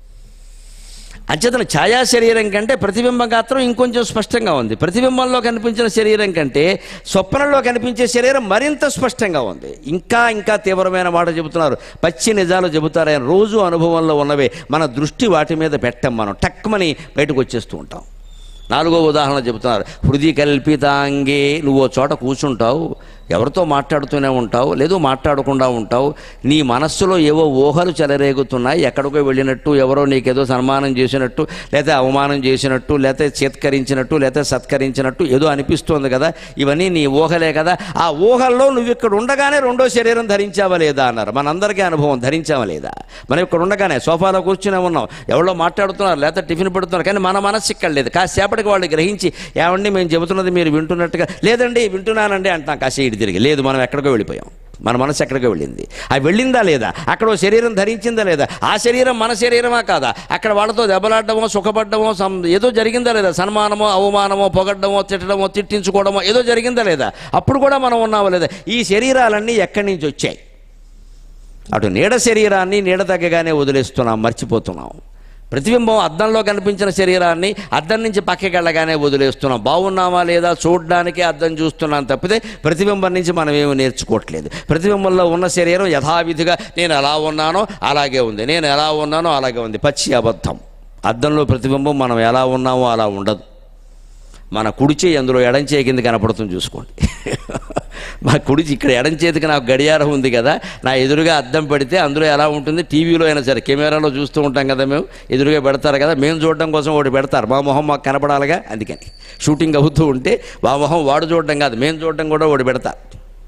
అచేతన ఛాయా శరీరం కంటే ప్రతిబింబ గాత్రం ఇంకొంచెం స్పష్టంగా ఉంది ప్రతిబింబంలో కనిపించిన శరీరం కంటే స్వప్నంలో కనిపించే శరీరం మరింత స్పష్టంగా ఉంది ఇంకా ఇంకా తీవ్రమైన మాట చెబుతున్నారు పచ్చి నిజాలు చెబుతారు ఆయన రోజు అనుభవంలో ఉన్నవే మన దృష్టి వాటి మీద పెట్టం మనం టక్మని బయటకు వచ్చేస్తూ ఉంటాం నాలుగో ఉదాహరణ చెబుతున్నారు హృది కల్పితాంగే నువ్వు ఓ చోట కూర్చుంటావు ఎవరితో మాట్లాడుతూనే ఉంటావు లేదు మాట్లాడకుండా ఉంటావు నీ మనస్సులో ఏవో ఊహలు చెలరేగుతున్నాయి ఎక్కడికో వెళ్ళినట్టు ఎవరో నీకేదో సన్మానం చేసినట్టు లేకపోతే అవమానం చేసినట్టు లేకపోతే చేత్కరించినట్టు లేకపోతే సత్కరించినట్టు ఏదో అనిపిస్తోంది కదా ఇవన్నీ నీ ఊహలే కదా ఆ ఊహల్లో నువ్వు ఇక్కడ ఉండగానే రెండో శరీరం ధరించావా లేదా అన్నారు మనందరికీ అనుభవం ధరించావా లేదా మనం ఇక్కడ ఉండగానే సోఫాలో కూర్చునే ఉన్నాం ఎవరో మాట్లాడుతున్నారు లేకపోతే టిఫిన్ పెడుతున్నారు కానీ మన మనస్సు ఇక్కడ లేదు కాసేపటికి వాళ్ళు గ్రహించి ఏమండి మేము చెబుతున్నది మీరు వింటున్నట్టుగా లేదండి వింటున్నానండి అంటాం కాసే ఇటు తిరిగి లేదు మనం ఎక్కడికో వెళ్ళిపోయాం మన మనసు ఎక్కడికో వెళ్ళింది అది వెళ్ళిందా లేదా అక్కడ ఓ శరీరం ధరించిందా లేదా ఆ శరీరం మన శరీరమా కాదా అక్కడ వాళ్ళతో దెబ్బలాడడమో సుఖపడ్డమో సం ఏదో జరిగిందా లేదా సన్మానమో అవమానమో పొగడ్డమో తిట్టడమో తిట్టించుకోవడమో ఏదో జరిగిందా లేదా అప్పుడు కూడా మనం ఉన్నామో లేదా ఈ శరీరాలన్నీ ఎక్కడి నుంచి వచ్చాయి అటు నీడ శరీరాన్ని నీడ తగ్గగానే వదిలేస్తున్నాం మర్చిపోతున్నాం ప్రతిబింబం అద్దంలో కనిపించిన శరీరాన్ని అద్దం నుంచి పక్కకి వెళ్ళగానే వదిలేస్తున్నాం బాగున్నామా లేదా చూడడానికే అద్దం చూస్తున్నాం తప్పితే ప్రతిబింబం నుంచి మనం ఏమి నేర్చుకోవట్లేదు ప్రతిబింబంలో ఉన్న శరీరం యథావిధిగా నేను ఎలా ఉన్నానో అలాగే ఉంది నేను ఎలా ఉన్నానో అలాగే ఉంది పచ్చి అబద్ధం అద్దంలో ప్రతిబింబం మనం ఎలా ఉన్నామో అలా ఉండదు మన కుడి చేయి అందులో ఎడం చేయి కింద కనపడుతుంది చూసుకోండి మా కుడి చే- ఇక్కడ ఎడం చేతికి నాకు గడియారం ఉంది కదా నా ఎదురుగా అద్దం పెడితే అందులో ఎలా ఉంటుంది టీవీలో అయినా సరే కెమెరాలో చూస్తూ ఉంటాం కదా మేము ఎదురుగా పెడతారు కదా మేము చూడడం కోసం ఒకటి పెడతారు మా మొహం మాకు కనపడాలిగా అందుకని షూటింగ్ అవుతూ ఉంటే మా మొహం వాడు చూడడం కాదు మేము చూడడం కూడా ఒకటి పెడతారు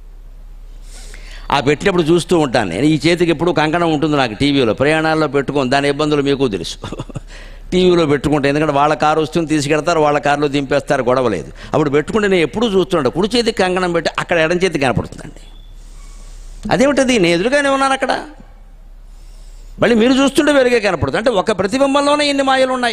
ఆ పెట్టినప్పుడు చూస్తూ ఉంటాను నేను ఈ చేతికి ఎప్పుడు కంకణం ఉంటుంది నాకు టీవీలో ప్రయాణాల్లో పెట్టుకోను దాని ఇబ్బందులు మీకు తెలుసు టీవీలో పెట్టుకుంటే ఎందుకంటే వాళ్ళ కారు వస్తుంది తీసుకెడతారు వాళ్ళ కారులో దింపేస్తారు గొడవ లేదు అప్పుడు పెట్టుకుంటే నేను ఎప్పుడు చూస్తుంటా కుడి చేతికి కంకణం పెట్టి అక్కడ ఎడం చేతికి కనపడుతుందండి అదేమిటది నేను ఎదురుగానే ఉన్నాను అక్కడ మళ్ళీ మీరు చూస్తుంటే వెలుగే కనపడుతుంది అంటే ఒక ప్రతిబింబంలోనే ఇన్ని మాయలు ఉన్నాయి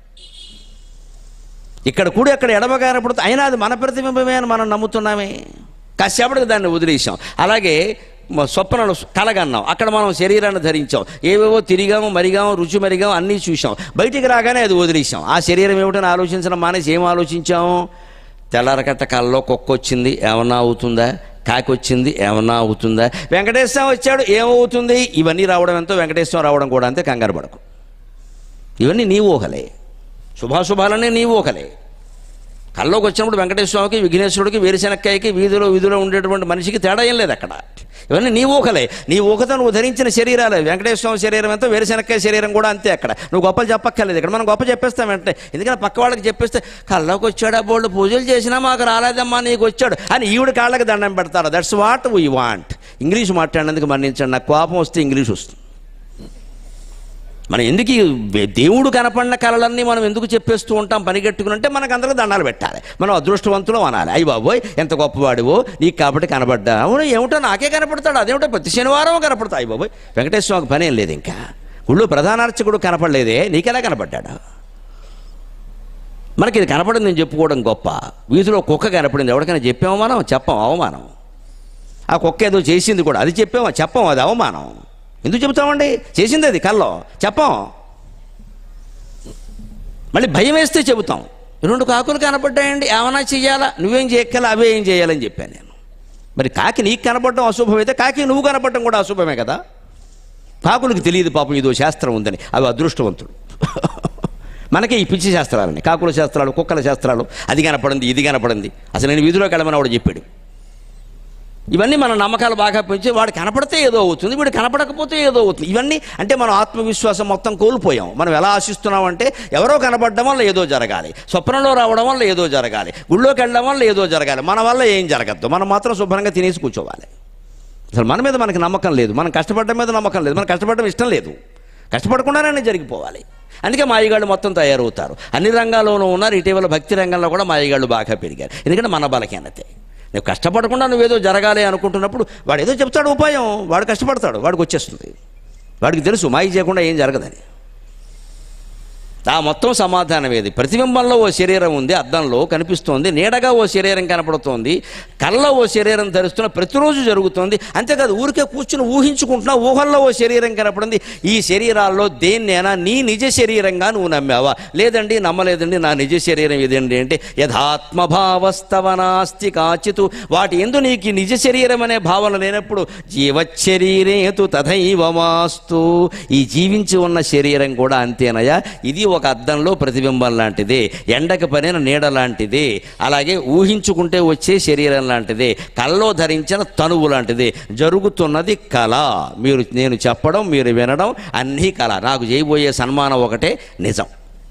ఇక్కడ కూడా అక్కడ ఎడమ కనపడుతుంది అయినా అది మన ప్రతిబింబమే అని మనం నమ్ముతున్నామే కాసేపటికి దాన్ని వదిలేసాం అలాగే మ- స్వప్నలు కలగన్నాం అక్కడ మనం శరీరాన్ని ధరించాం ఏవేవో తిరిగాము మరిగాము రుచి మరిగాము అన్నీ చూసాం బయటికి రాగానే అది వదిలేసాం ఆ శరీరం ఏమిటని ఆలోచించడం మానేసి ఏం ఆలోచించాము తెల్లారకట్ట కళ్ళలో కుక్క వచ్చింది ఏమన్నా అవుతుందా కాకి వచ్చింది ఏమన్నా అవుతుందా వెంకటేశ్వరం వచ్చాడు ఏమవుతుంది ఇవన్నీ రావడం ఎంతో వెంకటేశ్వరం రావడం కూడా అంతే కంగారు పడకు ఇవన్నీ నీ ఊహలే శుభాశుభాలన్నీ నీ ఊహలే కల్లోకి వచ్చినప్పుడు వెంకటేశ్వరకి విఘ్నేశ్వరుడికి వేరుశెనక్కాయకి వీధిలో వీధిలో ఉండేటువంటి మనిషికి తేడా ఏం లేదు అక్కడ ఇవన్నీ నీ ఊహలే నీ ఊహతో నువ్వు ధరించిన శరీరాలే వెంకటేశ్వర శరీరం ఎంతో వేరుశెనక్కాయ శరీరం కూడా అంతే అక్కడ నువ్వు గొప్పలు చెప్పక్కర్లేదు ఇక్కడ మనం గొప్ప చెప్పేస్తాం వెంటనే ఎందుకంటే పక్క వాళ్ళకి చెప్పేస్తే కల్లోకి వచ్చాడా బోల్డ్ పూజలు చేసినా మాకు రాలేదమ్మా నీకు వచ్చాడు అని ఈవిడ కాళ్ళకి దండం పెడతారు that's what we want English మాట్లాడినందుకు మన్నించండి నాకు కోపం వస్తే ఇంగ్లీష్ వస్తుంది మనం ఎందుకు ఈ దేవుడు కనపడిన కళలన్నీ మనం ఎందుకు చెప్పేస్తూ ఉంటాం పనిగట్టుకుని అంటే మనకు అందరికీ దండాలు పెట్టాలి మనం అదృష్టవంతులు అనాలి అయ్యి బాబోయ్ ఎంత గొప్పవాడివో నీకు కాబట్టి కనపడ్డా అవును ఏమిటో నాకే కనపడతాడు అదేమిటో ప్రతి శనివారం కనపడతా అయ్యి బాబోయ్ వెంకటేశ్వర స్వామికి పని ఏం లేదు ఇంకా గుళ్ళు ప్రధాన అర్చకుడు కనపడలేదే నీకెలా కనపడ్డాడు మనకి ఇది కనపడింది నేను చెప్పుకోవడం గొప్ప వీధిలో కుక్క కనపడింది ఎవరికైనా చెప్పామో మనం చెప్పం అవమానం ఆ కుక్క ఏదో చేసింది కూడా అది చెప్పామా చెప్పం అది అవమానం ఎందుకు చెబుతామండి చేసింది అది కల్లో చెప్పం మళ్ళీ భయం వేస్తే చెబుతాం రెండు కాకులు కనపడ్డాయండి ఏమైనా చెయ్యాలా నువ్వేం చేయక్కల అవే ఏం చేయాలని చెప్పాను నేను మరి కాకి నీకు కనపడడం అశుభం అయితే కాకి నువ్వు కనపడడం కూడా అశుభమే కదా కాకులకు తెలియదు పాపం ఇదో శాస్త్రం ఉందని అవి అదృష్టవంతుడు మనకే ఈ పిచ్చి శాస్త్రాలని కాకుల శాస్త్రాలు కుక్కల శాస్త్రాలు అది కనపడింది ఇది కనపడింది అసలు నేను వీధిలోకి వెళ్ళమని వాడు చెప్పాడు ఇవన్నీ మన నమ్మకాలు బాగా పెంచి వాడు కనపడితే ఏదో అవుతుంది వీడు కనపడకపోతే ఏదో అవుతుంది ఇవన్నీ అంటే మనం ఆత్మవిశ్వాసం మొత్తం కోల్పోయాం మనం ఎలా ఆశిస్తున్నామంటే ఎవరో కనపడడం వల్ల ఏదో జరగాలి స్వప్నంలో రావడం వల్ల ఏదో జరగాలి గుళ్ళోకి వెళ్ళడం వల్ల ఏదో జరగాలి మన వల్ల ఏం జరగద్దు మనం మాత్రం శుభ్రంగా తినేసి కూర్చోవాలి అసలు మన మీద మనకి నమ్మకం లేదు మనం కష్టపడడం మీద నమ్మకం లేదు మనం కష్టపడడం ఇష్టం లేదు కష్టపడకుండానే జరిగిపోవాలి అందుకే మాయగాళ్ళు మొత్తం తయారవుతారు అన్ని రంగాల్లోనూ ఉన్నారు ఇటీవల భక్తి రంగంలో కూడా మాయగాళ్ళు బాగా పెరిగారు ఎందుకంటే మన బలహీనతే నువ్వు కష్టపడకుండా నువ్వేదో జరగాలి అనుకుంటున్నప్పుడు వాడు ఏదో చెప్తాడు ఉపాయం వాడు కష్టపడతాడు వాడికి వచ్చేస్తుంది వాడికి తెలుసు మాయ చేయకుండా ఏం జరగదని ఆ మొత్తం సమాధానం ఏది ప్రతిబింబంలో ఓ శరీరం ఉంది అద్దంలో కనిపిస్తోంది నీడగా ఓ శరీరం కనపడుతోంది కళ్ళలో ఓ శరీరం ధరిస్తున్న ప్రతిరోజు జరుగుతోంది అంతేకాదు ఊరికే కూర్చుని ఊహించుకుంటున్నా ఊహల్లో ఓ శరీరం కనపడింది ఈ శరీరాల్లో దేన్నైనా నీ నిజ శరీరంగా నువ్వు నమ్మావా లేదండి నమ్మలేదండి నా నిజ శరీరం ఇదండి అంటే యథాత్మభావస్తవ నాస్తి కాచితు వాటి ఎందు నీకు ఈ నిజ శరీరం అనే భావన లేనప్పుడు జీవశరీరేతు తథైవ మాస్తు ఈ జీవించి ఉన్న శరీరం కూడా అంతేనయ్యా ఇది ఒక అద్దంలో ప్రతిబింబం లాంటిదే ఎండకు పనిన నీడ లాంటిది అలాగే ఊహించుకుంటే వచ్చే శరీరం లాంటిదే కల్లో ధరించిన తనువు లాంటిది జరుగుతున్నది కళ మీరు నేను చెప్పడం మీరు వినడం అన్నీ కళ నాకు చేయబోయే సన్మానం ఒకటే నిజం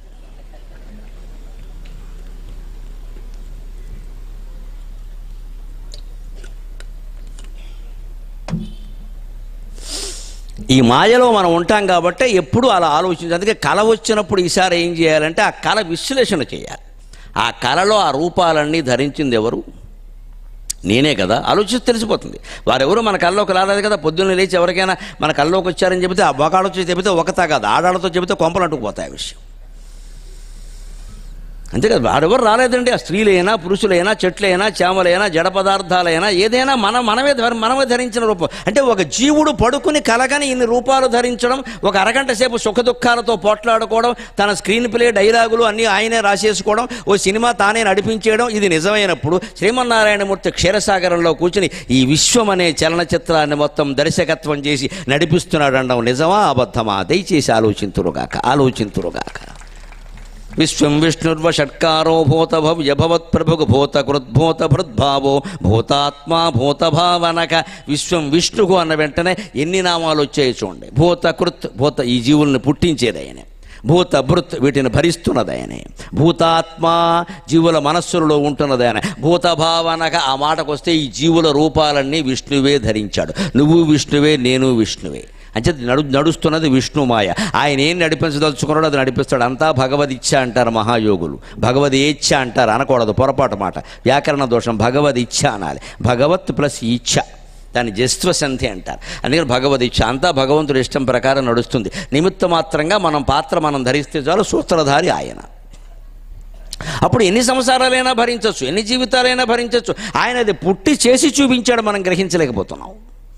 ఈ మాయలో మనం ఉంటాం కాబట్టి ఎప్పుడూ అలా ఆలోచించి అందుకే కళ వచ్చినప్పుడు ఈసారి ఏం చేయాలంటే ఆ కళ విశ్లేషణ చేయాలి ఆ కళలో ఆ రూపాలన్నీ ధరించింది ఎవరు నేనే కదా ఆలోచిస్తే తెలిసిపోతుంది వారెవరు మన కళ్ళలోకి రాలేదు కదా పొద్దున్న లేచి ఎవరికైనా మన కళ్ళలోకి వచ్చారని చెబితే ఆ ఒకళ్ళతో చెబితే ఒకతా కాదు ఆడాళ్ళతో చెబితే కొంపలు అంటుకుపోతాయి ఆ విషయం అంతే కదా వాడెవరు రాలేదండి ఆ స్త్రీలైనా పురుషులైనా చెట్లైనా చేమలైనా జడ పదార్థాలైనా ఏదైనా మన మనమే ధర మనమే ధరించిన రూపం అంటే ఒక జీవుడు పడుకుని కలగని ఇన్ని రూపాలు ధరించడం ఒక అరగంట సేపు సుఖ దుఃఖాలతో పోట్లాడుకోవడం తన స్క్రీన్ ప్లే డైలాగులు అన్నీ ఆయనే రాసేసుకోవడం ఓ సినిమా తానే నడిపించేయడం ఇది నిజమైనప్పుడు శ్రీమన్నారాయణమూర్తి క్షీరసాగరంలో కూర్చుని ఈ విశ్వం అనే చలనచిత్రాన్ని మొత్తం దర్శకత్వం చేసి నడిపిస్తున్నాడు అనడం నిజమా అబద్ధమా దయచేసి ఆలోచింతురుగాక ఆలోచింతురుగాక విశ్వం విష్ణుర్వ షట్కారో భూత భవ్య భవత్ ప్రభుగు భూత కృద్భూత భృద్భావో భూతాత్మా భూత భావనక విశ్వం విష్ణుకు అన్న వెంటనే ఎన్ని నామాలు వచ్చాయి చూడండి భూత కృత్ భూత ఈ జీవుల్ని పుట్టించేది ఆయనే భూత భృత్ వీటిని భరిస్తున్నది ఆయనే భూతాత్మ జీవుల మనస్సులలో ఉంటున్నది ఆయన భూత భావనక ఆ మాటకు వస్తే ఈ జీవుల రూపాలన్నీ విష్ణువే ధరించాడు నువ్వు విష్ణువే నేను విష్ణువే అంటే నడు నడుస్తున్నది విష్ణుమాయ ఆయన ఏం నడిపించదలుచుకున్నాడో అది నడిపిస్తాడు అంతా భగవదిచ్ఛ అంటారు మహాయోగులు భగవద్ ఇచ్ఛ అంటారు అనకూడదు పొరపాటు మాట వ్యాకరణ దోషం భగవద్ ఇచ్ఛ అనాలి భగవత్ ప్లస్ ఇచ్ఛ దాన్ని జస్త్వ సంధి అంటారు అందుకని భగవద్ ఇచ్ఛ అంతా భగవంతుడి ఇష్టం ప్రకారం నడుస్తుంది నిమిత్త మాత్రంగా మనం పాత్ర మనం ధరిస్తే చాలు సూత్రధారి ఆయన అప్పుడు ఎన్ని సంసారాలైనా భరించవచ్చు ఎన్ని జీవితాలైనా భరించవచ్చు ఆయన అది పుట్టి చేసి చూపించాడు మనం గ్రహించలేకపోతున్నాం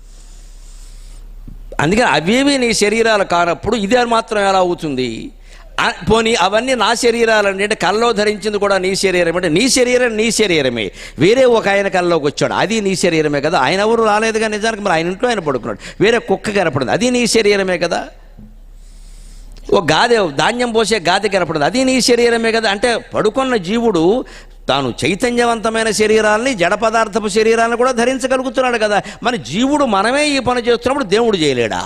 అందుకని అవేవి నీ శరీరాలు కానప్పుడు ఇది మాత్రం ఎలా అవుతుంది ఆ- పోనీ అవన్నీ నా శరీరాలండి అంటే కల్లో ధరించింది కూడా నీ శరీరం అంటే నీ శరీరం నీ శరీరమే వేరే ఒక ఆయన కల్లోకి వచ్చాడు అది నీ శరీరమే కదా ఆయన ఎవరు రాలేదుగా నిజానికి మరి ఆయన ఇంట్లో ఆయన పడుకున్నాడు వేరే కుక్క కనపడింది అది నీ శరీరమే కదా ఓ గాదె ధాన్యం పోసే గాదె కనపడింది అది నీ శరీరమే కదా అంటే పడుకున్న జీవుడు తాను చైతన్యవంతమైన శరీరాల్ని జడ పదార్థపు శరీరాలను కూడా ధరించగలుగుతున్నాడు కదా మన జీవుడు మనమే ఈ పని చేస్తున్నప్పుడు దేవుడు చేయలేడా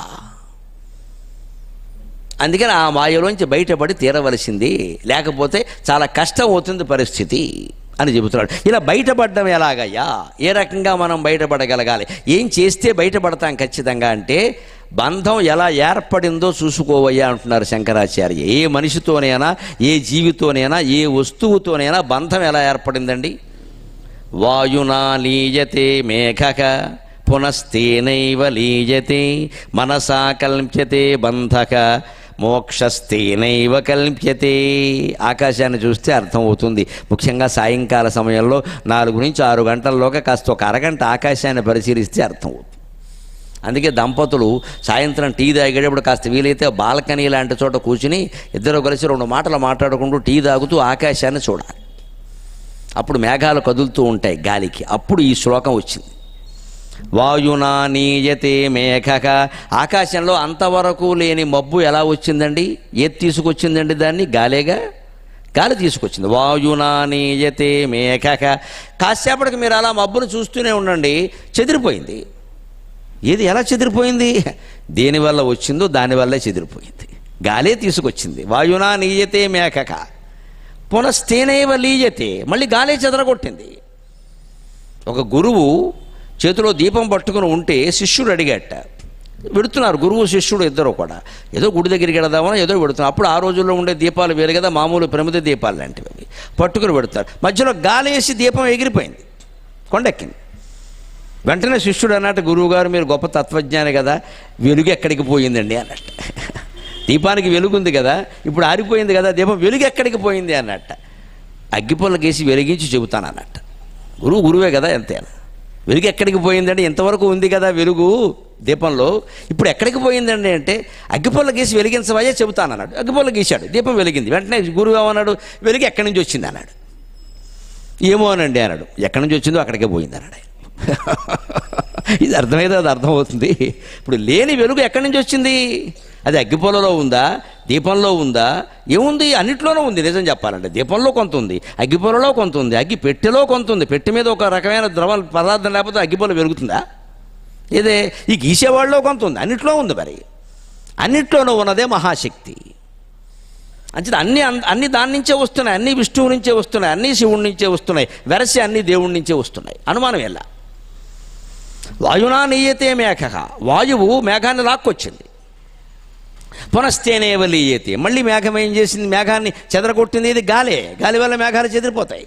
అందుకని ఆ మాయలోంచి బయటపడి తీరవలసింది లేకపోతే చాలా కష్టం అవుతుంది పరిస్థితి అని చెబుతున్నాడు ఇలా బయటపడడం ఎలాగయ్యా ఏ రకంగా మనం బయటపడగలగాలి ఏం చేస్తే బయటపడతాం ఖచ్చితంగా అంటే బంధం ఎలా ఏర్పడిందో చూసుకోవయ్యా అంటున్నారు శంకరాచార్య ఏ మనిషితోనైనా ఏ జీవితోనైనా ఏ వస్తువుతోనైనా బంధం ఎలా ఏర్పడిందండి వాయునా లీయతే మేఘక పునస్తేనైవ లీయతే మనసా కల్ప్యతే బంధక మోక్షస్తేనైవ కల్ప్యతే ఆకాశాన్ని చూస్తే అర్థమవుతుంది ముఖ్యంగా సాయంకాల సమయంలో నాలుగు నుంచి ఆరు గంటల్లోగా కాస్త ఒక అరగంట ఆకాశాన్ని పరిశీలిస్తే అర్థమవుతుంది అందుకే దంపతులు సాయంత్రం టీ తాగేటప్పుడు కాస్త వీలైతే బాల్కనీ లాంటి చోట కూర్చుని ఇద్దరు కలిసి రెండు మాటలు మాట్లాడుకుంటూ టీ తాగుతూ ఆకాశాన్ని చూడాలి అప్పుడు మేఘాలు కదులుతూ ఉంటాయి గాలికి అప్పుడు ఈ శ్లోకం వచ్చింది వాయునా నీయతే మేఘక ఆకాశంలో అంతవరకు లేని మబ్బు ఎలా వచ్చిందండి ఏది తీసుకొచ్చిందండి దాన్ని గాలేగా గాలి తీసుకొచ్చింది వాయునా నీయతే మేఘక కాసేపటికి మీరు అలా మబ్బును చూస్తూనే ఉండండి చెదిరిపోయింది ఏది ఎలా చెదిరిపోయింది దేనివల్ల వచ్చిందో దానివల్లే చెదిరిపోయింది గాలే తీసుకొచ్చింది వాయునా నీయతే మేఘక పునస్తేనేవ లీయతే మళ్ళీ గాలే చెదరగొట్టింది ఒక గురువు చేతిలో దీపం పట్టుకుని ఉంటే శిష్యుడు అడిగట వెడుతున్నారు గురువు శిష్యుడు ఇద్దరు కూడా ఏదో గుడి దగ్గరికి వెళదామని ఏదో పెడుతున్నారు అప్పుడు ఆ రోజుల్లో ఉండే దీపాలు వేరు కదా మామూలు ప్రమిద దీపాలు లాంటివి అవి పట్టుకుని పెడతారు మధ్యలో గాలి వేసి దీపం ఎగిరిపోయింది కొండెక్కింది వెంటనే శిష్యుడు అన్నట్టు గురువుగారు మీరు గొప్ప తత్వజ్ఞాని కదా వెలుగు ఎక్కడికి పోయిందండి అన్నట్ట దీపానికి వెలుగు ఉంది కదా ఇప్పుడు ఆరిపోయింది కదా దీపం వెలుగు ఎక్కడికి పోయింది అన్నట్ట అగ్గిపుల్లకేసి వెలిగించి చెబుతాను అన్నట్ట గురువు గురువే కదా ఎంతైనా వెలుగు ఎక్కడికి పోయిందండి ఇంతవరకు ఉంది కదా వెలుగు దీపంలో ఇప్పుడు ఎక్కడికి పోయిందండి అంటే అగ్గిపుల్ల గీసి వెలిగించవయ్యే చెబుతాను అన్నాడు అగ్గిపుల్ల గీశాడు దీపం వెలిగింది వెంటనే గురువు ఏమన్నాడు వెలుగు ఎక్కడి నుంచి వచ్చింది అన్నాడు ఏమో అనండి అన్నాడు ఎక్కడి నుంచి వచ్చిందో అక్కడికే పోయింది అన్నాడు ఆయన. ఇది అర్థమైతే అది అర్థమవుతుంది ఇప్పుడు లేని వెలుగు ఎక్కడి నుంచి వచ్చింది అది అగ్గిపొలలో ఉందా దీపంలో ఉందా ఏముంది అన్నిట్లోనూ ఉంది నిజం చెప్పాలంటే దీపంలో కొంత ఉంది అగ్గిపొలలో కొంత ఉంది అగ్గి పెట్టెలో కొంత ఉంది పెట్టె మీద ఒక రకమైన ద్రవ పదార్థం లేకపోతే అగ్గిపొల వెలుగుతుందా ఇదే ఈ గీసేవాళ్ళలో కొంత ఉంది అన్నిట్లో ఉంది మరి అన్నిట్లోనూ ఉన్నదే మహాశక్తి అంచేత అన్ని అన్- అన్ని దాని నుంచే వస్తున్నాయి అన్ని విష్ణువు నుంచే వస్తున్నాయి అన్ని శివుడి నుంచే వస్తున్నాయి వెరసి అన్ని దేవుడి నుంచే వస్తున్నాయి అనుమానం ఎలా వాయునా నీయతే మేఘ వాయువు మేఘాన్ని లాక్కొచ్చింది పునస్తేనేవ లీయతే మళ్ళీ మేఘం ఏం చేసింది మేఘాన్ని చెదరగొట్టింది ఇది గాలే గాలి వల్ల మేఘాలు చెదిరిపోతాయి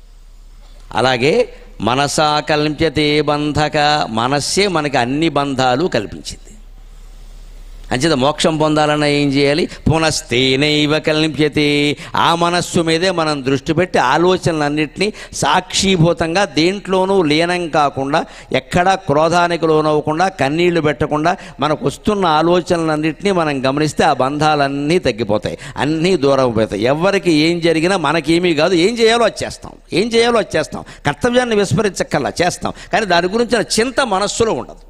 అలాగే మనసా కల్ప్యతే బంధక మనస్సే మనకి అన్ని బంధాలు కల్పించింది అంచేత మోక్షం పొందాలన్నా ఏం చేయాలి పునస్తేనైవ కల్పించతే ఆ మనస్సు మీదే మనం దృష్టి పెట్టి ఆలోచనలన్నింటినీ సాక్షీభూతంగా దేంట్లోనూ లీనం కాకుండా ఎక్కడా క్రోధానికి లోనవ్వకుండా కన్నీళ్లు పెట్టకుండా మనకు వస్తున్న ఆలోచనలన్నింటినీ మనం గమనిస్తే ఆ బంధాలన్నీ తగ్గిపోతాయి అన్నీ దూరం పోతాయి ఎవరికి ఏం జరిగినా మనకేమీ కాదు ఏం చేయాలో అది చేస్తాం ఏం చేయాలో అది చేస్తాం కర్తవ్యాన్ని విస్మరించక్కల్లా చేస్తాం కానీ దాని గురించిన చింత మనస్సులో ఉండదు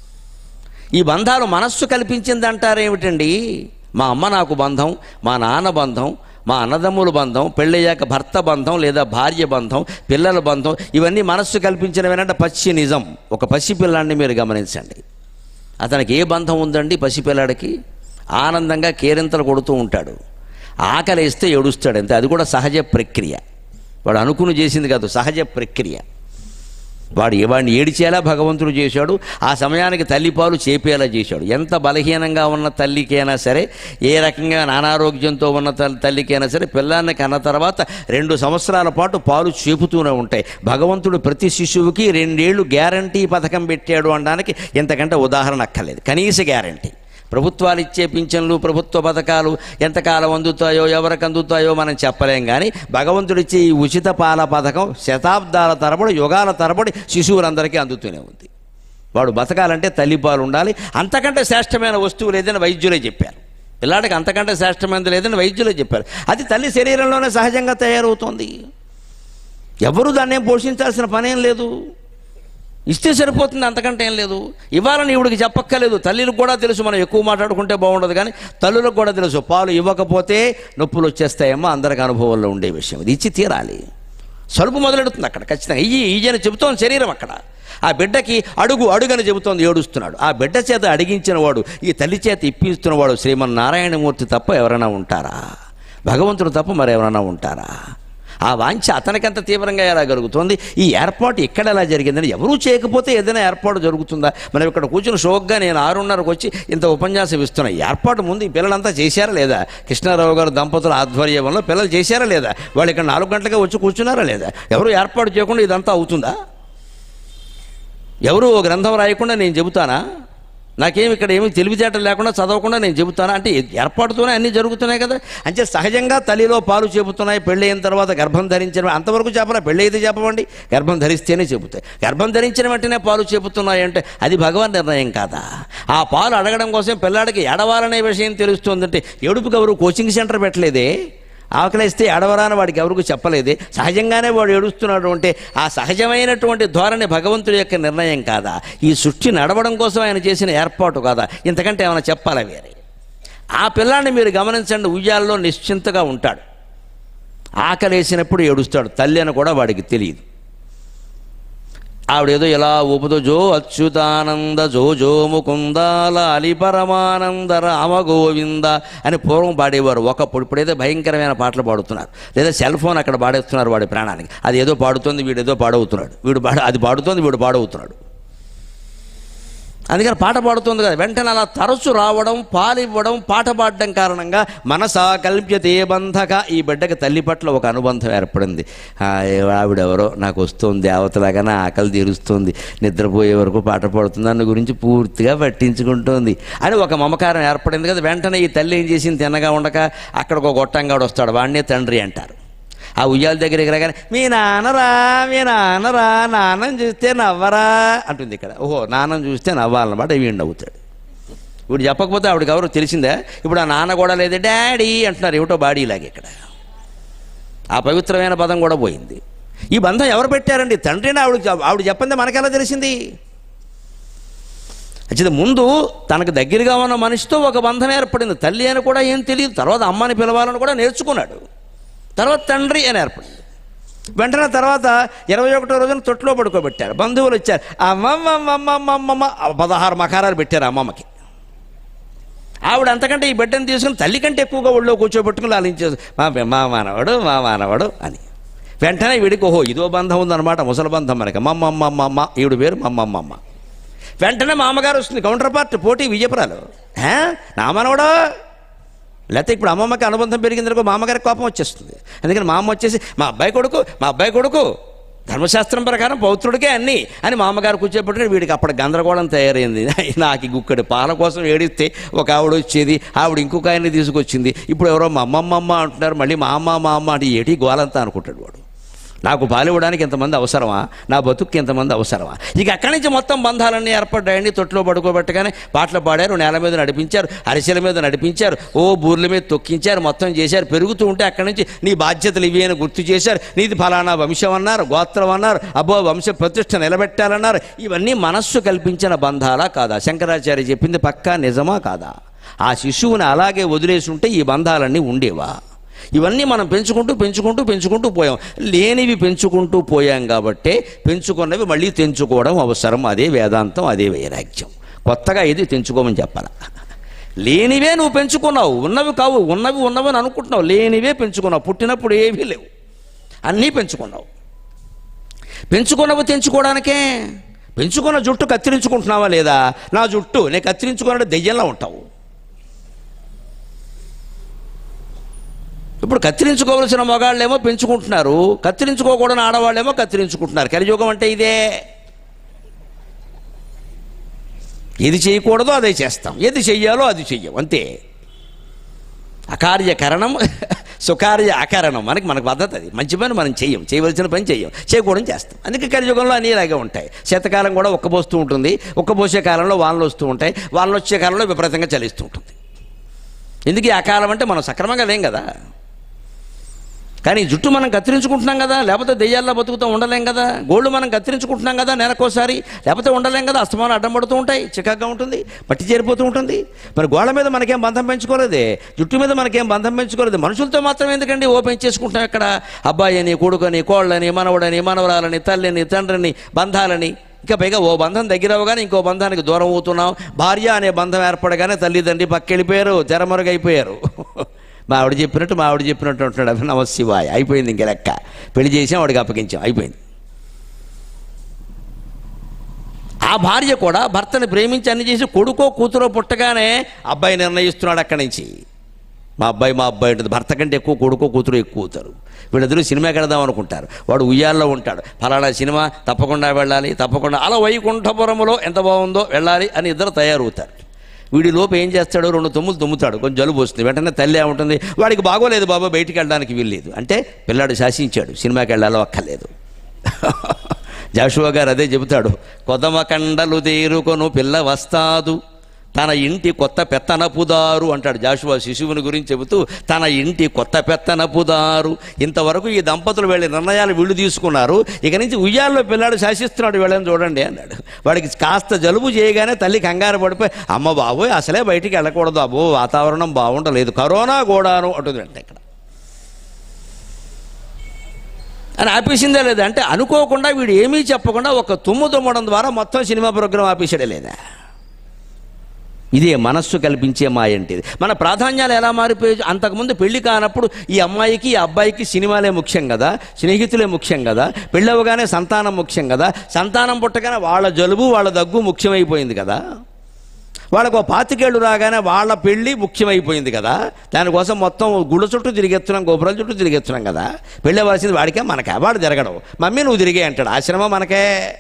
ఈ బంధాలు మనస్సు కల్పించింది అంటారేమిటండి మా అమ్మ నాకు బంధం మా నాన్న బంధం మా అన్నదమ్ముల బంధం పెళ్ళయ్యాక భర్త బంధం లేదా భార్య బంధం పిల్లల బంధం ఇవన్నీ మనస్సు కల్పించినవేనంటే పచ్చి నిజం ఒక పసి పిల్లాన్ని మీరు గమనించండి అతనికి ఏ బంధం ఉందండి పసిపిల్లాడికి ఆనందంగా కేరింతలు కొడుతూ ఉంటాడు ఆకలిస్తే ఏడుస్తాడు అంతే అది కూడా సహజ ప్రక్రియ వాడు అనుకుని చేసింది కాదు సహజ ప్రక్రియ వాడు వాడిని ఏడిచేలా భగవంతుడు చేశాడు ఆ సమయానికి తల్లిపాలు చేపేలా చేశాడు ఎంత బలహీనంగా ఉన్న తల్లికైనా సరే ఏ రకంగా అనారోగ్యంతో ఉన్న తల్లి తల్లికైనా సరే పిల్లాన్ని కన్న తర్వాత రెండు సంవత్సరాల పాటు పాలు చేపుతూనే ఉంటాయి భగవంతుడు ప్రతి శిశువుకి రెండేళ్లు గ్యారంటీ పథకం పెట్టాడు అనడానికి ఇంతకంటే ఉదాహరణ అక్కర్లేదు కనీస గ్యారంటీ ప్రభుత్వాలు ఇచ్చే పింఛన్లు ప్రభుత్వ పథకాలు ఎంతకాలం అందుతాయో ఎవరికి అందుతాయో మనం చెప్పలేం కానీ భగవంతుడిచ్చే ఈ ఉచిత పాల పథకం శతాబ్దాల తరబడి యుగాల తరబడి శిశువులందరికీ అందుతూనే ఉంది వాడు బతకాలంటే తల్లిపాలు ఉండాలి అంతకంటే శ్రేష్టమైన వస్తువు లేదని వైద్యులే చెప్పారు పిల్లాడికి అంతకంటే శ్రేష్టమైనది లేదని వైద్యులే చెప్పారు అది తల్లి శరీరంలోనే సహజంగా తయారవుతోంది ఎవరు దాన్ని ఏం పోషించాల్సిన పనేం లేదు ఇస్తే సరిపోతుంది అంతకంటే ఏం లేదు ఇవ్వాలని ఇవిడికి చెప్పక్కర్లేదు తల్లికి కూడా తెలుసు మనం ఎక్కువ మాట్లాడుకుంటే బాగుండదు కానీ తల్లులకు కూడా తెలుసు పాలు ఇవ్వకపోతే నొప్పులు వచ్చేస్తాయేమో అందరికి అనుభవంలో ఉండే విషయం ఇది ఇచ్చి తీరాలి సలుపు మొదలెడుతుంది అక్కడ ఖచ్చితంగా ఇయ్యి ఇయ్యని చెబుతోంది శరీరం అక్కడ ఆ బిడ్డకి అడుగు అడుగని చెబుతోంది ఏడుస్తున్నాడు ఆ బిడ్డ చేత అడిగించిన వాడు ఈ తల్లి చేత ఇప్పిస్తున్నవాడు శ్రీమన్నారాయణమూర్తి తప్ప ఎవరైనా ఉంటారా భగవంతుడు తప్ప మరెవరైనా ఉంటారా ఆ వాంఛ అతనికంత తీవ్రంగా ఎలా జరుగుతుంది ఈ ఏర్పాటు ఎక్కడ ఎలా జరిగిందని ఎవరూ చేయకపోతే ఏదైనా ఏర్పాటు జరుగుతుందా మనం ఇక్కడ కూర్చుని షోక్గా నేను ఆరున్నరకు వచ్చి ఇంత ఉపన్యాసం ఇస్తున్నా ఈ ఏర్పాటు ముందు ఈ పిల్లలంతా చేశారా లేదా కృష్ణారావు గారు దంపతుల ఆధ్వర్యంలో పిల్లలు చేశారా లేదా వాళ్ళు ఇక్కడ నాలుగు గంటలకే వచ్చి కూర్చున్నారా లేదా ఎవరు ఏర్పాటు చేయకుండా ఇదంతా అవుతుందా ఎవరు ఓ గ్రంథం రాయకుండా నేను చెబుతానా నాకేమి ఇక్కడ ఏమి తెలివితేటలు లేకుండా చదవకుండా నేను చెబుతానా అంటే ఏర్పాటుతోనే అన్నీ జరుగుతున్నాయి కదా అంటే సహజంగా తల్లిలో పాలు చెబుతున్నాయి పెళ్ళి అయిన తర్వాత గర్భం ధరించిన అంతవరకు చెప్పరా పెళ్ళి అయితే చెప్పమండి గర్భం ధరిస్తేనే చెబుతాయి గర్భం ధరించిన వెంటనే పాలు చెబుతున్నాయి అంటే అది భగవాన్ నిర్ణయం కాదా ఆ పాలు అడగడం కోసం పిల్లాడికి ఎడవాలనే విషయం తెలుస్తుందంటే ఏడుపుకి ఎవరు కోచింగ్ సెంటర్ పెట్టలేదే ఆకలిస్తే ఎడవరాని వాడికి ఎవరికి చెప్పలేదే సహజంగానే వాడు ఏడుస్తున్నాడు అంటే ఆ సహజమైనటువంటి ధోరణి భగవంతుడి యొక్క నిర్ణయం కాదా ఈ సృష్టి నడవడం కోసం ఆయన చేసిన ఏర్పాటు కాదా ఇంతకంటే ఏమైనా చెప్పాలా వేరే ఆ పిల్లాన్ని మీరు గమనించండి ఉయ్యాల్లో నిశ్చింతగా ఉంటాడు ఆకలేసినప్పుడు ఏడుస్తాడు తల్లి అని కూడా వాడికి తెలియదు ఆవిడేదో ఇలా ఊపుతో జో అచ్యుతానంద జో జో ముకుంద లాలి పరమానంద రామ గోవింద అని పూర్వం పాడేవారు ఒకప్పుడు ఇప్పుడైతే భయంకరమైన పాటలు పాడుతున్నారు లేదా సెల్ ఫోన్ అక్కడ పాడేస్తున్నారు వాడి ప్రాణానికి అది ఏదో పాడుతుంది వీడు ఏదో పాడవుతున్నాడు వీడు పాడ అది పాడుతోంది వీడు పాడవుతున్నాడు అందుకని పాట పాడుతుంది కదా వెంటనే అలా తరచు రావడం పాలివ్వడం పాట పాడడం కారణంగా మనసా కల్ప్యతే బంధక ఈ బిడ్డకి తల్లి పట్ల ఒక అనుబంధం ఏర్పడింది ఆ, ఆవిడెవరో నాకు వస్తుంది అవతలాగా నా ఆకలి తీరుస్తుంది నిద్రపోయే వరకు పాట పాడుతుంది అన్న గురించి పూర్తిగా పట్టించుకుంటోంది అని ఒక మమకారం ఏర్పడింది కదా వెంటనే ఈ తల్లి ఏం చేసింది తిన్నగా ఉండక అక్కడ ఒక గొట్టంగాడు వస్తాడు వాడినే తండ్రి అంటారు ఆ ఉయ్యాల దగ్గరికి రాగానే మీ నాన్నరా మీ నాన్నరా నాన్నం చూస్తే నవ్వరా అంటుంది ఇక్కడ ఓహో నాన్నం చూస్తే నవ్వాలన్నమాట వీడు నవ్వుతాడు వీడు చెప్పకపోతే ఆవిడకి ఎవరు తెలిసిందా ఇప్పుడు ఆ నాన్న కూడా లేదు డాడీ అంటున్నారు ఏమిటో బాడీ ఇలాగే ఇక్కడ ఆ పవిత్రమైన పదం కూడా పోయింది ఈ బంధం ఎవరు పెట్టారండి తండ్రిని ఆవిడ ఆవిడ చెప్పింది మనకెలా తెలిసింది అయితే ముందు తనకు దగ్గరగా ఉన్న మనిషితో ఒక బంధం ఏర్పడింది తల్లి అని కూడా ఏం తెలియదు తర్వాత అమ్మని పిలవాలని కూడా నేర్చుకున్నాడు తర్వాత తండ్రి అని ఏర్పడింది వెంటనే తర్వాత ఇరవై ఒకటో రోజున తొట్టులో పడుకోబెట్టారు బంధువులు వచ్చారు అమ్మమ్మమ్మమ్మమ్మమ్మ పదహారు మకారాలు పెట్టారు అమ్మమ్మకి ఆవిడ అంతకంటే ఈ బిడ్డను తీసుకుని తల్లి కంటే ఎక్కువగా ఒళ్ళో కూర్చోబెట్టుకుని లాలించేది మా మా మానవాడు మా మానవాడు అని వెంటనే వీడికి ఓహో ఇదో బంధం ఉందన్నమాట ముసలి బంధం మనకి మమ్మమ్మమ్మమ్మ ఈవిడ పేరు మమ్మమ్మమ్మ వెంటనే మా అమ్మగారు వస్తుంది కౌంటర్ పార్ట్ పోటీ విజయపురాలు హే? నా మనవడో లేకపోతే ఇప్పుడు అమ్మమ్మకి అనుబంధం పెరిగిందనుకో మా అమ్మగారికి కోపం వచ్చేస్తుంది అందుకని మా అమ్మ వచ్చేసి మా అబ్బాయి కొడుకు మా అబ్బాయి కొడుకు ధర్మశాస్త్రం ప్రకారం పౌత్రుడికే అన్నీ అని మా అమ్మగారు కూర్చోబెట్టిన వీడికి అప్పటి గందరగోళం తయారైంది నాకు ఈ గుక్కడి పాల కోసం ఏడిస్తే ఒక ఆవిడ వచ్చేది ఆవిడ ఇంకొక ఆయన్ని తీసుకొచ్చింది ఇప్పుడు ఎవరో మా అమ్మమ్మ అమ్మ అంటున్నారు మళ్ళీ మా అమ్మ మా అమ్మ అంటే ఏటి గోలంతా అనుకుంటాడు వాడు నాకు పాలివ్వడానికి ఎంతమంది అవసరమా నా బతుక్కి ఎంతమంది అవసరమా ఇక అక్కడి నుంచి మొత్తం బంధాలన్నీ ఏర్పడ్డాయండి తొట్టులో పడుకోబెట్టగానే పాటలు పాడారు నేల మీద నడిపించారు అరిసెల మీద నడిపించారు ఓ బూర్ల మీద తొక్కించారు మొత్తం చేశారు పెరుగుతూ ఉంటే అక్కడి నుంచి నీ బాధ్యతలు ఇవి అని గుర్తు చేశారు నీది ఫలానా వంశం అన్నారు గోత్రం అన్నారు అబ్బో వంశ ప్రతిష్ట నిలబెట్టాలన్నారు ఇవన్నీ మనస్సు కల్పించిన బంధాలా కాదా శంకరాచార్య చెప్పింది పక్కా నిజమా కాదా ఆ శిశువుని అలాగే వదిలేసి ఉంటే ఈ బంధాలన్నీ ఉండేవా ఇవన్నీ మనం పెంచుకుంటూ పెంచుకుంటూ పెంచుకుంటూ పోయాం లేనివి పెంచుకుంటూ పోయాం కాబట్టే పెంచుకున్నవి మళ్ళీ తెంచుకోవడం అవసరం అదే వేదాంతం అదే వైరాగ్యం కొత్తగా ఇది తెంచుకోమని చెప్పాల లేనివే నువ్వు పెంచుకున్నావు ఉన్నవి కావు ఉన్నవి ఉన్నవి అని అనుకుంటున్నావు లేనివే పెంచుకున్నావు పుట్టినప్పుడు ఏవీ లేవు అన్నీ పెంచుకున్నావు పెంచుకున్నవి తెంచుకోవడానికే పెంచుకున్న జుట్టు కత్తిరించుకుంటున్నావా లేదా నా జుట్టు నేను కత్తిరించుకున్నట్టు దెయ్యంలా ఉంటావు ఇప్పుడు కత్తిరించుకోవలసిన మగాళ్ళేమో పెంచుకుంటున్నారు కత్తిరించుకోకూడని ఆడవాళ్ళేమో కత్తిరించుకుంటున్నారు కలియుగం అంటే ఇదే ఏది చేయకూడదో అదే చేస్తాం ఏది చెయ్యాలో అది చెయ్యం అంతే అకార్యకరణం సుకార్య అకరణం మనకి మనకు పద్ధతి అది మంచి పని మనం చెయ్యం చేయవలసిన పని చెయ్యం చేయకూడదు చేస్తాం అందుకే కలియుగంలో అన్నీ ఇలాగే ఉంటాయి శీతకాలం కూడా ఒక్కబోస్తూ ఉంటుంది ఒక్కబోసే కాలంలో వానలు వస్తూ ఉంటాయి వానలు వచ్చే కాలంలో విపరీతంగా చలిస్తూ ఉంటుంది ఎందుకు ఈ అకాలం అంటే మనం సక్రమంగా లేం కదా కానీ ఈ జుట్టు మనం కత్తిరించుకుంటున్నాం కదా లేకపోతే దెయ్యాల్లో బతుకుతూ ఉండలేం కదా గోళ్ళు మనం కత్తిరించుకుంటున్నాం కదా నెలకోసారి లేకపోతే ఉండలేం కదా అస్తమానం అడ్డం పడుతూ ఉంటాయి చికాగ్గా ఉంటుంది పట్టి చేరిపోతూ ఉంటుంది మరి గోళ్ళ మీద మనకేం బంధం పెంచుకోలేదే జుట్టు మీద మనకేం బంధం పెంచుకోలేదు మనుషులతో మాత్రం ఎందుకండి ఓపెన్ చేసుకుంటున్నాం ఇక్కడ అబ్బాయి అని కొడుకని కోళ్ళని మనవడని మనవరాలని తల్లిని తండ్రిని బంధాలని ఇంకా పైగా ఓ బంధం దగ్గర అవ్వగానే ఇంకో బంధానికి దూరం అవుతున్నాం భార్య అనే బంధం ఏర్పడగానే తల్లిదండ్రి పక్కెళ్ళిపోయారు తెరమరుగైపోయారు మా ఆవిడ చెప్పినట్టు మా ఆవిడ చెప్పినట్టు ఉంటున్నాడు అవి నమశివాయ అయిపోయింది ఇంక లెక్క పెళ్లి చేసాం వాడికి అప్పగించాం అయిపోయింది ఆ భార్య కూడా భర్తని ప్రేమించి అన్ని చేసి కొడుకో కూతురో పుట్టగానే అబ్బాయి నిర్ణయిస్తున్నాడు అక్కడి నుంచి మా అబ్బాయి మా అబ్బాయి ఉంటుంది భర్త కంటే ఎక్కువ కొడుకో కూతురు ఎక్కువ అవుతారు వీళ్ళిద్దరూ సినిమాకి వెళదాం అనుకుంటారు వాడు ఉయ్యాల్లో ఉంటాడు ఫలానా సినిమా తప్పకుండా వెళ్ళాలి తప్పకుండా అలా వైకుంఠపురములో ఎంత బాగుందో వెళ్ళాలి అని ఇద్దరు తయారవుతారు వీడి లోపు ఏం చేస్తాడు రెండు తుమ్ములు తుమ్ముతాడు కొంచెం జలుబు వస్తుంది వెంటనే తల్లి ఏముంటుంది వాడికి బాగోలేదు బాబా బయటికి వెళ్ళడానికి వీల్లేదు అంటే పిల్లాడు శాసించాడు సినిమాకి వెళ్ళాలో అక్కర్లేదు జాషువా గారు అదే చెబుతాడు కొదమ కండలు తీరుకొను పిల్ల వస్తాదు తన ఇంటి కొత్త పెత్తనపుదారు అంటాడు జాషువా శిశువుని గురించి చెబుతూ తన ఇంటి కొత్త పెత్తనపుదారు ఇంతవరకు ఈ దంపతులు వెళ్ళి నిర్ణయాలు వీళ్ళు తీసుకున్నారు ఇక నుంచి ఉయ్యాల్లో పిల్లాడు శాసిస్తున్నాడు వీళ్ళని చూడండి అన్నాడు వాడికి కాస్త జలుబు చేయగానే తల్లి కంగారు పడిపోయి అమ్మ బాబోయ్ అసలే బయటికి వెళ్ళకూడదు అబ్బో వాతావరణం బాగుండలేదు కరోనా కూడాను అంటుంది అంటే ఇక్కడ అని ఆపేసిందే లేదా అంటే అనుకోకుండా వీడు ఏమీ చెప్పకుండా ఒక తుమ్ము తుమ్మడం ద్వారా మొత్తం సినిమా ప్రోగ్రాం ఆపేసాడే లేదా ఇదే మనస్సు కల్పించే మాయ అంటే ఇది. మన ప్రాధాన్యాలు ఎలా మారిపోయి అంతకుముందు పెళ్లి కానప్పుడు ఈ అమ్మాయికి ఈ అబ్బాయికి సినిమాలే ముఖ్యం కదా స్నేహితులే ముఖ్యం కదా పెళ్ళవగానే సంతానం ముఖ్యం కదా సంతానం పుట్టగానే వాళ్ళ జలుబు వాళ్ళ దగ్గు ముఖ్యమైపోయింది కదా వాళ్ళకు ఓ పాతికేళ్ళు రాగానే వాళ్ళ పెళ్ళి ముఖ్యమైపోయింది కదా దానికోసం మొత్తం గుళ్ళ చుట్టూ తిరిగెత్తున్నాం గోపురాల చుట్టూ తిరిగెత్తున్నాం కదా పెళ్ళి అవ్వాల్సింది వాడికే మనకే వాడు తిరగడం మమ్మీ నువ్వు తిరిగే అంటాడు ఆశ్రమం మనకే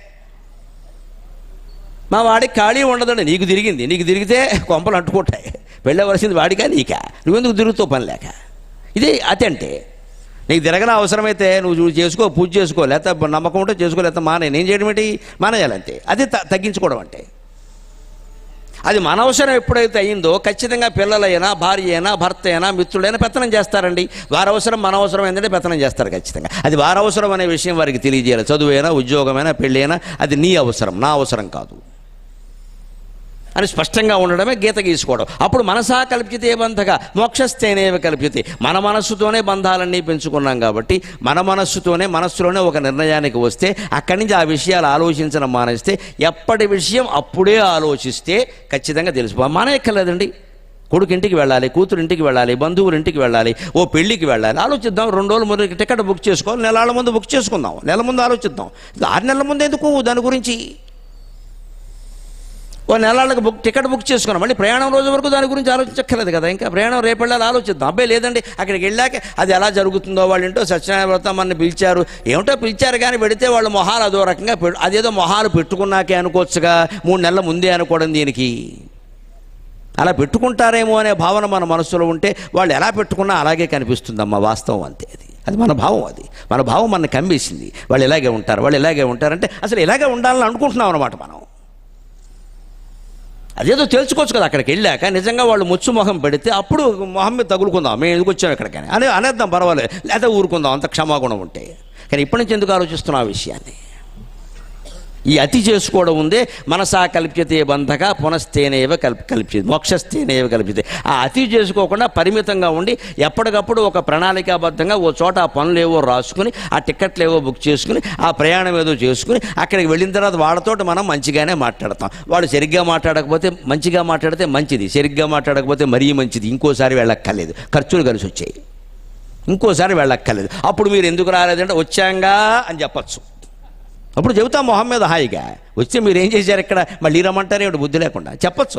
మా వాడికి ఖాళీ ఉండదండి నీకు తిరిగింది నీకు తిరిగితే కొంపలు అంటుకుంటాయి వెళ్ళవలసింది వాడికా నీకా నువ్వెందుకు తిరుగుతావు పని లేక ఇది అతి అంటే నీకు తిరగన అవసరమైతే నువ్వు చూ- చేసుకో పూజ చేసుకో లేకపోతే నమ్మకం ఉంటే చేసుకో లేకపోతే మానే నేను చేయడం ఏంటి మానేయాలంతే అది త- తగ్గించుకోవడం అంటే అది మన అవసరం ఎప్పుడైతే అయిందో ఖచ్చితంగా పిల్లలైనా భార్య అయినా భర్త అయినా మిత్రుడైనా పెత్తనం చేస్తారండి వారి అవసరం మన అవసరం ఏంటంటే పెత్తనం చేస్తారు ఖచ్చితంగా అది వారి అవసరం అనే విషయం వారికి తెలియజేయాలి చదువైనా ఉద్యోగమైనా పెళ్ళైనా అది నీ అవసరం నా అవసరం కాదు అని స్పష్టంగా ఉండడమే గీత గీసుకోవడం అప్పుడు మనసా కల్పితే బంధగా మోక్షస్థేనేవ కల్పితే మన మనస్సుతోనే బంధాలన్నీ పెంచుకున్నాం కాబట్టి మన మనస్సుతోనే మనస్సులోనే ఒక నిర్ణయానికి వస్తే అక్కడి నుంచి ఆ విషయాలు ఆలోచించడం మానేస్తే ఎప్పటి విషయం అప్పుడే ఆలోచిస్తే ఖచ్చితంగా తెలిసిపో మానేయక్కర్లేదండి కొడుకు ఇంటికి వెళ్ళాలి కూతురు ఇంటికి వెళ్ళాలి బంధువుల ఇంటికి వెళ్ళాలి ఓ పెళ్ళికి వెళ్ళాలి ఆలోచిద్దాం రెండు రోజుల ముందు టికెట్ బుక్ చేసుకోవాలి నెలల ముందు బుక్ చేసుకుందాం నెల ముందు ఆలోచిద్దాం ఆరు నెలల ముందు ఎందుకు దాని గురించి ఓ నెలలకు బుక్ టికెట్ బుక్ చేసుకున్నాం మళ్ళీ ప్రయాణం రోజు వరకు దాని గురించి ఆలోచించక్కర్లేదు కదా ఇంకా ప్రయాణం రేపు వెళ్ళాలి ఆలోచిద్దాం అబ్బాయి లేదండి అక్కడికి వెళ్ళాక అది ఎలా జరుగుతుందో వాళ్ళ ఇంటో సత్యనారాయణ వ్రతం మన పిలిచారు ఏమిటో పిలిచారు కానీ పెడితే వాళ్ళ మొహాలు అదో రకంగా పె- అదేదో మొహాలు పెట్టుకున్నాకే అనుకోవచ్చుగా మూడు నెలల ముందే అనుకోవడం దీనికి అలా పెట్టుకుంటారేమో అనే భావన మన మనసులో ఉంటే వాళ్ళు ఎలా పెట్టుకున్నా అలాగే కనిపిస్తుందమ్మా వాస్తవం అంతే అది అది మన భావం అది మన భావం మన కమ్మేసింది వాళ్ళు ఇలాగే ఉంటారు వాళ్ళు ఇలాగే ఉంటారంటే అసలు ఇలాగే ఉండాలని అనుకుంటున్నాం అనమాట మనం అదేదో తెలుసుకోవచ్చు కదా అక్కడికి వెళ్ళాక నిజంగా వాళ్ళు ముచ్చు మొహం పెడితే అప్పుడు మొహం మీద తగులుకుందాం మేము ఎందుకు వచ్చాం ఇక్కడికని అని అనేద్దాం పర్వాలేదు లేదా ఊరుకుందాం అంత క్షమాగుణం ఉంటే కానీ ఇప్పటి నుంచి ఎందుకు ఆలోచిస్తున్నాం ఆ విషయాన్ని ఈ అతి చేసుకోవడం ఉందే మనసా కల్ప్యతే బంధక పునస్తేనేవ కల్ప కల్ప్యతే మోక్షస్తేనేవ కల్ప్యతే ఆ అతి చేసుకోకుండా పరిమితంగా ఉండి ఎప్పటికప్పుడు ఒక ప్రణాళికాబద్ధంగా ఓ చోట ఆ పనులు ఏవో రాసుకుని ఆ టికెట్లు ఏవో బుక్ చేసుకుని ఆ ప్రయాణం ఏదో చేసుకుని అక్కడికి వెళ్ళిన తర్వాత వాళ్ళతోటి మనం మంచిగానే మాట్లాడతాం వాడు సరిగ్గా మాట్లాడకపోతే మంచిగా మాట్లాడితే మంచిది సరిగ్గా మాట్లాడకపోతే మరీ మంచిది ఇంకోసారి వెళ్ళక్కర్లేదు ఖర్చులు కలిసి వచ్చాయి ఇంకోసారి వెళ్ళక్కర్లేదు అప్పుడు మీరు ఎందుకు రాలేదంటే వచ్చాంగా అని చెప్పచ్చు అప్పుడు చెబుతాం మొహం మీద హాయిగా వచ్చి మీరు ఏం చేశారు ఇక్కడ మళ్ళీ రమ్మంటారు ఏమిటి బుద్ధి లేకుండా చెప్పచ్చు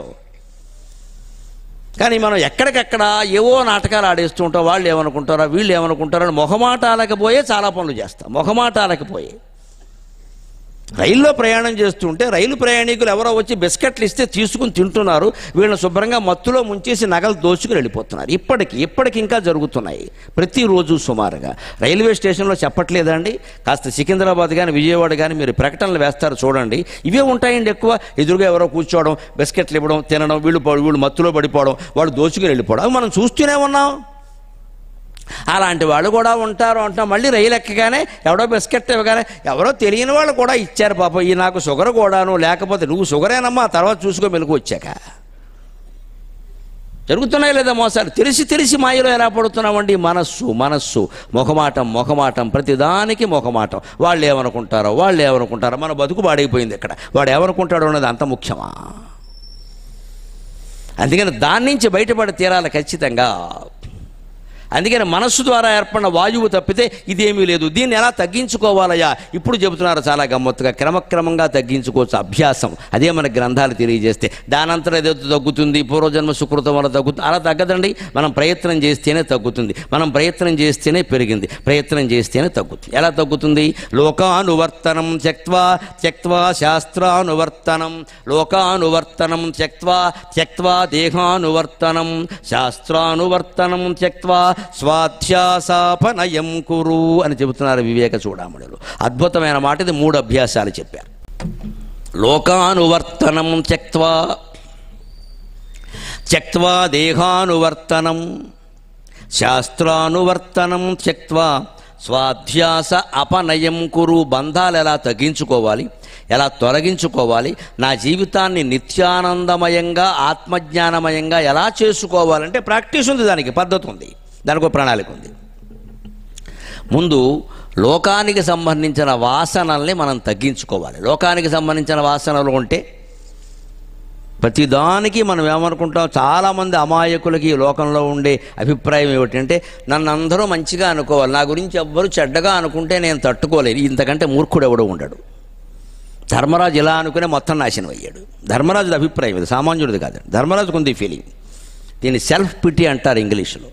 కానీ మనం ఎక్కడికక్కడ ఏవో నాటకాలు ఆడేస్తూ ఉంటాం వాళ్ళు ఏమనుకుంటారో వీళ్ళు ఏమనుకుంటారో అని మొహమాటాలకు పోయే చాలా పనులు చేస్తాం మొహమాటాలకు పోయే రైల్లో ప్రయాణం చేస్తుంటే రైలు ప్రయాణికులు ఎవరో వచ్చి బిస్కెట్లు ఇస్తే తీసుకుని తింటున్నారు వీళ్ళని శుభ్రంగా మత్తులో ముంచేసి నగలు దోచుకుని వెళ్ళిపోతున్నారు ఇప్పటికి ఇప్పటికి ఇంకా జరుగుతున్నాయి ప్రతిరోజు సుమారుగా రైల్వే స్టేషన్లో చెప్పట్లేదండి కాస్త సికింద్రాబాద్ కానీ విజయవాడ కానీ మీరు ప్రకటనలు వేస్తారు చూడండి ఇవే ఉంటాయండి ఎక్కువ ఎదురుగా ఎవరో కూర్చోవడం బిస్కెట్లు ఇవ్వడం తినడం వీళ్ళు ప- వీళ్ళు మత్తులో పడిపోవడం వాళ్ళు దోచుకుని వెళ్ళిపోవడం అవి మనం చూస్తూనే ఉన్నాం అలాంటి వాళ్ళు కూడా ఉంటారు అంటాం మళ్ళీ రైలు ఎక్కగానే ఎవడో బిస్కెట్ ఇవ్వగానే ఎవరో తెలియని వాళ్ళు కూడా ఇచ్చారు పాపం ఈ నాకు షుగర్ కూడాను లేకపోతే నువ్వు షుగరేనమ్మా తర్వాత చూసుకో మెలకు వచ్చాక జరుగుతున్నాయి లేదా మోసాలు తెలిసి తెలిసి మాయలో ఎలా పడుతున్నామండి మనస్సు మనస్సు ముఖమాటం ముఖమాటం ప్రతిదానికి ముఖమాటం వాళ్ళు ఏమనుకుంటారో వాళ్ళు ఏమనుకుంటారో మన బతుకు పాడైపోయింది ఇక్కడ వాడు ఏమనుకుంటాడో అన్నది అంత ముఖ్యమా అందుకని దాని నుంచి బయటపడి తీరాలి ఖచ్చితంగా అందుకని మనస్సు ద్వారా ఏర్పడిన వాయువు తప్పితే ఇదేమీ లేదు దీన్ని ఎలా తగ్గించుకోవాలయ్యా ఇప్పుడు చెబుతున్నారు చాలా గమ్మత్తుగా క్రమక్రమంగా తగ్గించుకోవచ్చు అభ్యాసం అదే మన గ్రంథాలు తెలియజేస్తే దానంతరం ఏదో తగ్గుతుంది పూర్వజన్మ సుకృతం వల్ల తగ్గుతుంది అలా తగ్గదండి మనం ప్రయత్నం చేస్తేనే తగ్గుతుంది మనం ప్రయత్నం చేస్తేనే పెరిగింది ప్రయత్నం చేస్తేనే తగ్గుతుంది ఎలా తగ్గుతుంది లోకానువర్తనం త్యక్వా త్యక్వా శాస్త్రానువర్తనం లోకానువర్తనం త్యక్వా త్యక్వా దేహానువర్తనం శాస్త్రానువర్తనం త్యక్వా స్వాధ్యాసాపనయం కురు అని చెబుతున్నారు వివేక చూడామణులు అద్భుతమైన మాట ఇది మూడు అభ్యాసాలు చెప్పారు లోకానువర్తనం త్యక్వా త్యక్వా దేహానువర్తనం శాస్త్రానువర్తనం త్యక్వా స్వాధ్యాస అపనయం కురు బంధాలు ఎలా తగ్గించుకోవాలి ఎలా తొలగించుకోవాలి నా జీవితాన్ని నిత్యానందమయంగా ఆత్మజ్ఞానమయంగా ఎలా చేసుకోవాలంటే ప్రాక్టీస్ ఉంది దానికి పద్ధతి ఉంది దానికి ఒక ప్రణాళిక ఉంది ముందు లోకానికి సంబంధించిన వాసనల్ని మనం తగ్గించుకోవాలి లోకానికి సంబంధించిన వాసనలు ఉంటే ప్రతిదానికి మనం ఏమనుకుంటాం చాలామంది అమాయకులకి ఈ లోకంలో ఉండే అభిప్రాయం ఏమిటంటే నన్ను అందరూ మంచిగా అనుకోవాలి నా గురించి ఎవ్వరూ చెడ్డగా అనుకుంటే నేను తట్టుకోలేను ఇంతకంటే మూర్ఖుడు ఎవడో ఉండడు ధర్మరాజు ఇలా అనుకునే మొత్తం నాశనం అయ్యాడు ధర్మరాజుది అభిప్రాయం ఇది సామాన్యుడిది కాదు ధర్మరాజుకు ఉంది ఫీలింగ్ దీన్ని సెల్ఫ్ పిటి అంటారు ఇంగ్లీషులో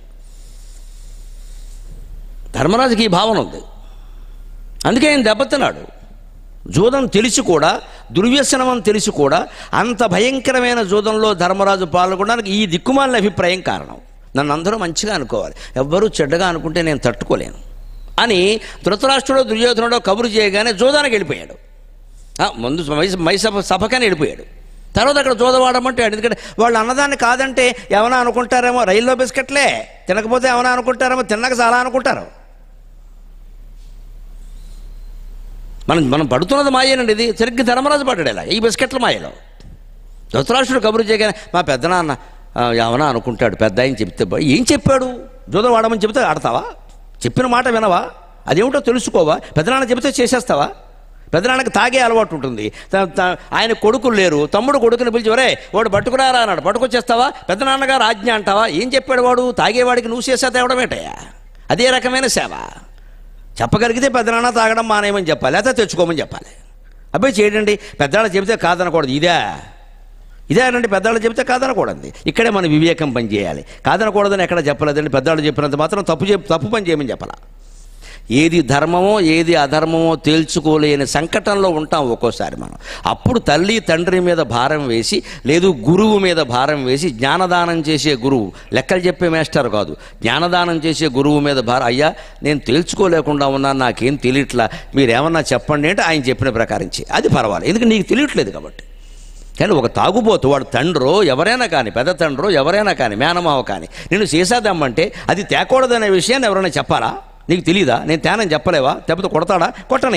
ధర్మరాజుకి ఈ భావన ఉంది అందుకే ఆయన దెబ్బతిన్నాడు జూదం తెలిసి కూడా దుర్వ్యసనం అని తెలిసి కూడా అంత భయంకరమైన జూదంలో ధర్మరాజు పాల్గొనడానికి ఈ దిక్కుమాలిన అభిప్రాయం కారణం నన్ను అందరూ మంచిగా అనుకోవాలి ఎవ్వరూ చెడ్డగా అనుకుంటే నేను తట్టుకోలేను అని ధృతరాష్ట్రుడో దుర్యోధనుడో కబురు చేయగానే జూదానికి వెళ్ళిపోయాడు ఆ, ముందు మై- మైసభ సభకని వెళ్ళిపోయాడు తర్వాత అక్కడ జోదవాడమంటాడు ఎందుకంటే వాళ్ళు అన్నదాన్ని కాదంటే ఏమైనా అనుకుంటారేమో రైల్లో బిస్కెట్లే తినకపోతే ఏమైనా అనుకుంటారేమో తిన్నాక చాలా అనుకుంటారు మనం మనం పడుతున్నది మాయేనండి ఇది సరిగ్గా ధర్మరాజు పడ్డాడు ఇలా ఈ బిస్కెట్ల మాయలో ధృతరాష్ట్రుడు కబురు చేయగానే మా పెద్దనాన్న ఆ, ఏమన్నా అనుకుంటాడు పెద్ద ఆయన చెప్తే బా- ఏం చెప్పాడు జూదం వాడమని చెబితే ఆడతావా చెప్పిన మాట వినవా అదేమిటో తెలుసుకోవా పెద్దనాన్న చెబితే చేసేస్తావా పెద్దనాన్నకి తాగే అలవాటు ఉంటుంది త- త- ఆయన కొడుకులు లేరు తమ్ముడు కొడుకుని పిలిచి ఒరే వాడు పట్టుకురారా అన్నాడు పట్టుకొచ్చేస్తావా పెద్దనాన్నగారు ఆజ్ఞ అంటావా ఏం చెప్పాడు వాడు తాగేవాడికి నువ్వు చేసా తేవడమేటయ్యా అదే రకమైన సేవ చెప్పగలిగితే పెద్దనాన్న తాగడం మానేయమని చెప్పాలి లేకపోతే తెచ్చుకోమని చెప్పాలి అబ్బాయి చేయడండి పెద్దనాన్న చెబితే కాదనకూడదు ఇదే ఇదేనండి పెద్దవాళ్ళు చెప్తే కాదనకూడదు ఇక్కడే మన వివేకం పని చేయాలి కాదనకూడదని ఎక్కడ చెప్పలేదండి పెద్దవాళ్ళు చెప్పినంత మాత్రం తప్పు చెప్ తప్పు పని చేయమని చెప్పాల ఏది ధర్మమో ఏది అధర్మమో తేల్చుకోలేని సంకటంలో ఉంటాం ఒక్కోసారి మనం అప్పుడు తల్లి తండ్రి మీద భారం వేసి లేదు గురువు మీద భారం వేసి జ్ఞానదానం చేసే గురువు లెక్కలు చెప్పే మేస్టర్ కాదు జ్ఞానదానం చేసే గురువు మీద భారం అయ్యా నేను తేల్చుకోలేకుండా ఉన్నాను నాకేం తెలియట్లా మీరేమన్నా చెప్పండి అంటే ఆయన చెప్పిన ప్రకారం చేయి అది పర్వాలేదు ఎందుకంటే నీకు తెలియట్లేదు కాబట్టి కానీ ఒక తాగుబోతు వాడు తండ్రో ఎవరైనా కానీ పెద్ద తండ్రో ఎవరైనా కానీ మేనమావ కానీ నేను సీసాదమ్మంటే అది తేకూడదనే విషయాన్ని ఎవరైనా చెప్పాలా నీకు తెలీదా నేను తేనని చెప్పలేవా లేకపోతే కొడతాడా కొట్టని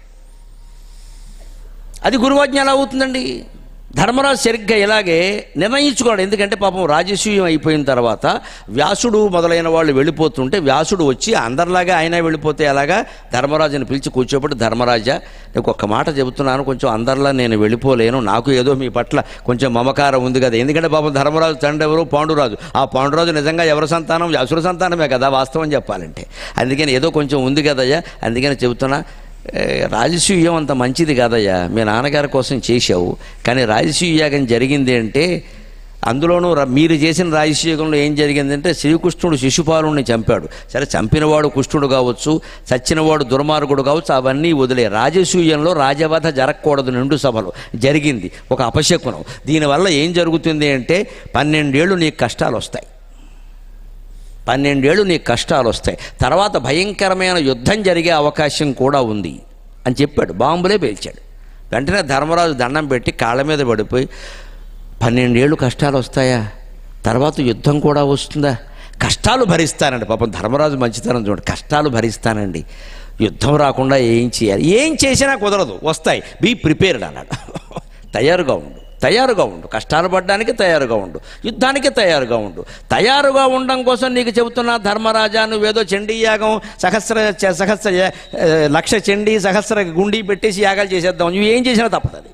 అది గురువాజ్ఞ ఎలా అవుతుందండి ధర్మరాజు సరిగ్గా ఇలాగే నిర్ణయించుకోడు ఎందుకంటే పాపం రాజసూయం అయిపోయిన తర్వాత వ్యాసుడు మొదలైన వాళ్ళు వెళ్ళిపోతుంటే వ్యాసుడు వచ్చి అందరిలాగా ఆయన వెళ్ళిపోతే ఎలాగా ధర్మరాజుని పిలిచి కూర్చోబెట్టి ధర్మరాజా నీకు ఒక్క మాట చెబుతున్నాను కొంచెం అందరిలా నేను వెళ్ళిపోలేను నాకు ఏదో మీ పట్ల కొంచెం మమకారం ఉంది కదా ఎందుకంటే పాపం ధర్మరాజు తండ్రి ఎవరు పాండురాజు ఆ పాండురాజు నిజంగా ఎవరి సంతానం వ్యాసుడి సంతానమే కదా వాస్తవం చెప్పాలంటే అందుకని ఏదో కొంచెం ఉంది కదయ్యా అందుకని చెబుతున్నా ఏ, రాజసూయం అంత మంచిది కాదయ్యా మీ నాన్నగారి కోసం చేశావు కానీ రాజసూయ యాగం జరిగింది అంటే అందులోనూ ర- మీరు చేసిన రాజసూయంలో ఏం జరిగిందంటే శ్రీకృష్ణుడు శిశుపాలుని చంపాడు సరే చంపినవాడు కృష్ణుడు కావచ్చు చచ్చినవాడు దుర్మార్గుడు కావచ్చు అవన్నీ వదిలే రాజసూయంలో రాజవధ జరగకూడదు నిండు సభలో జరిగింది ఒక అపశకునం దీనివల్ల ఏం జరుగుతుంది అంటే పన్నెండేళ్ళు నీకు కష్టాలు వస్తాయి పన్నెండేళ్ళు నీకు కష్టాలు వస్తాయి తర్వాత భయంకరమైన యుద్ధం జరిగే అవకాశం కూడా ఉంది అని చెప్పాడు బాంబులే పేల్చాడు వెంటనే ధర్మరాజు దండం పెట్టి కాళ్ళ మీద పడిపోయి పన్నెండేళ్ళు కష్టాలు వస్తాయా తర్వాత యుద్ధం కూడా వస్తుందా కష్టాలు భరిస్తానండి పాపం ధర్మరాజు మంచితనం చూడండి కష్టాలు భరిస్తానండి యుద్ధం రాకుండా ఏం చేయాలి ఏం చేసినా కుదరదు వస్తాయి బీ ప్రిపేర్డ్ అన్నాడు తయారుగా ఉండు తయారుగా ఉండు కష్టాలు పడడానికి తయారుగా ఉండు యుద్ధానికి తయారుగా ఉండు తయారుగా ఉండడం కోసం నీకు చెబుతున్న ధర్మరాజా నువ్వేదో చండీ యాగం సహస్ర చ- సహస్ర యా- ఆ, లక్ష చండీ సహస్ర గుండి పెట్టేసి యాగాలు చేసేద్దాం నువ్వు ఏం చేసినా తప్పదు అది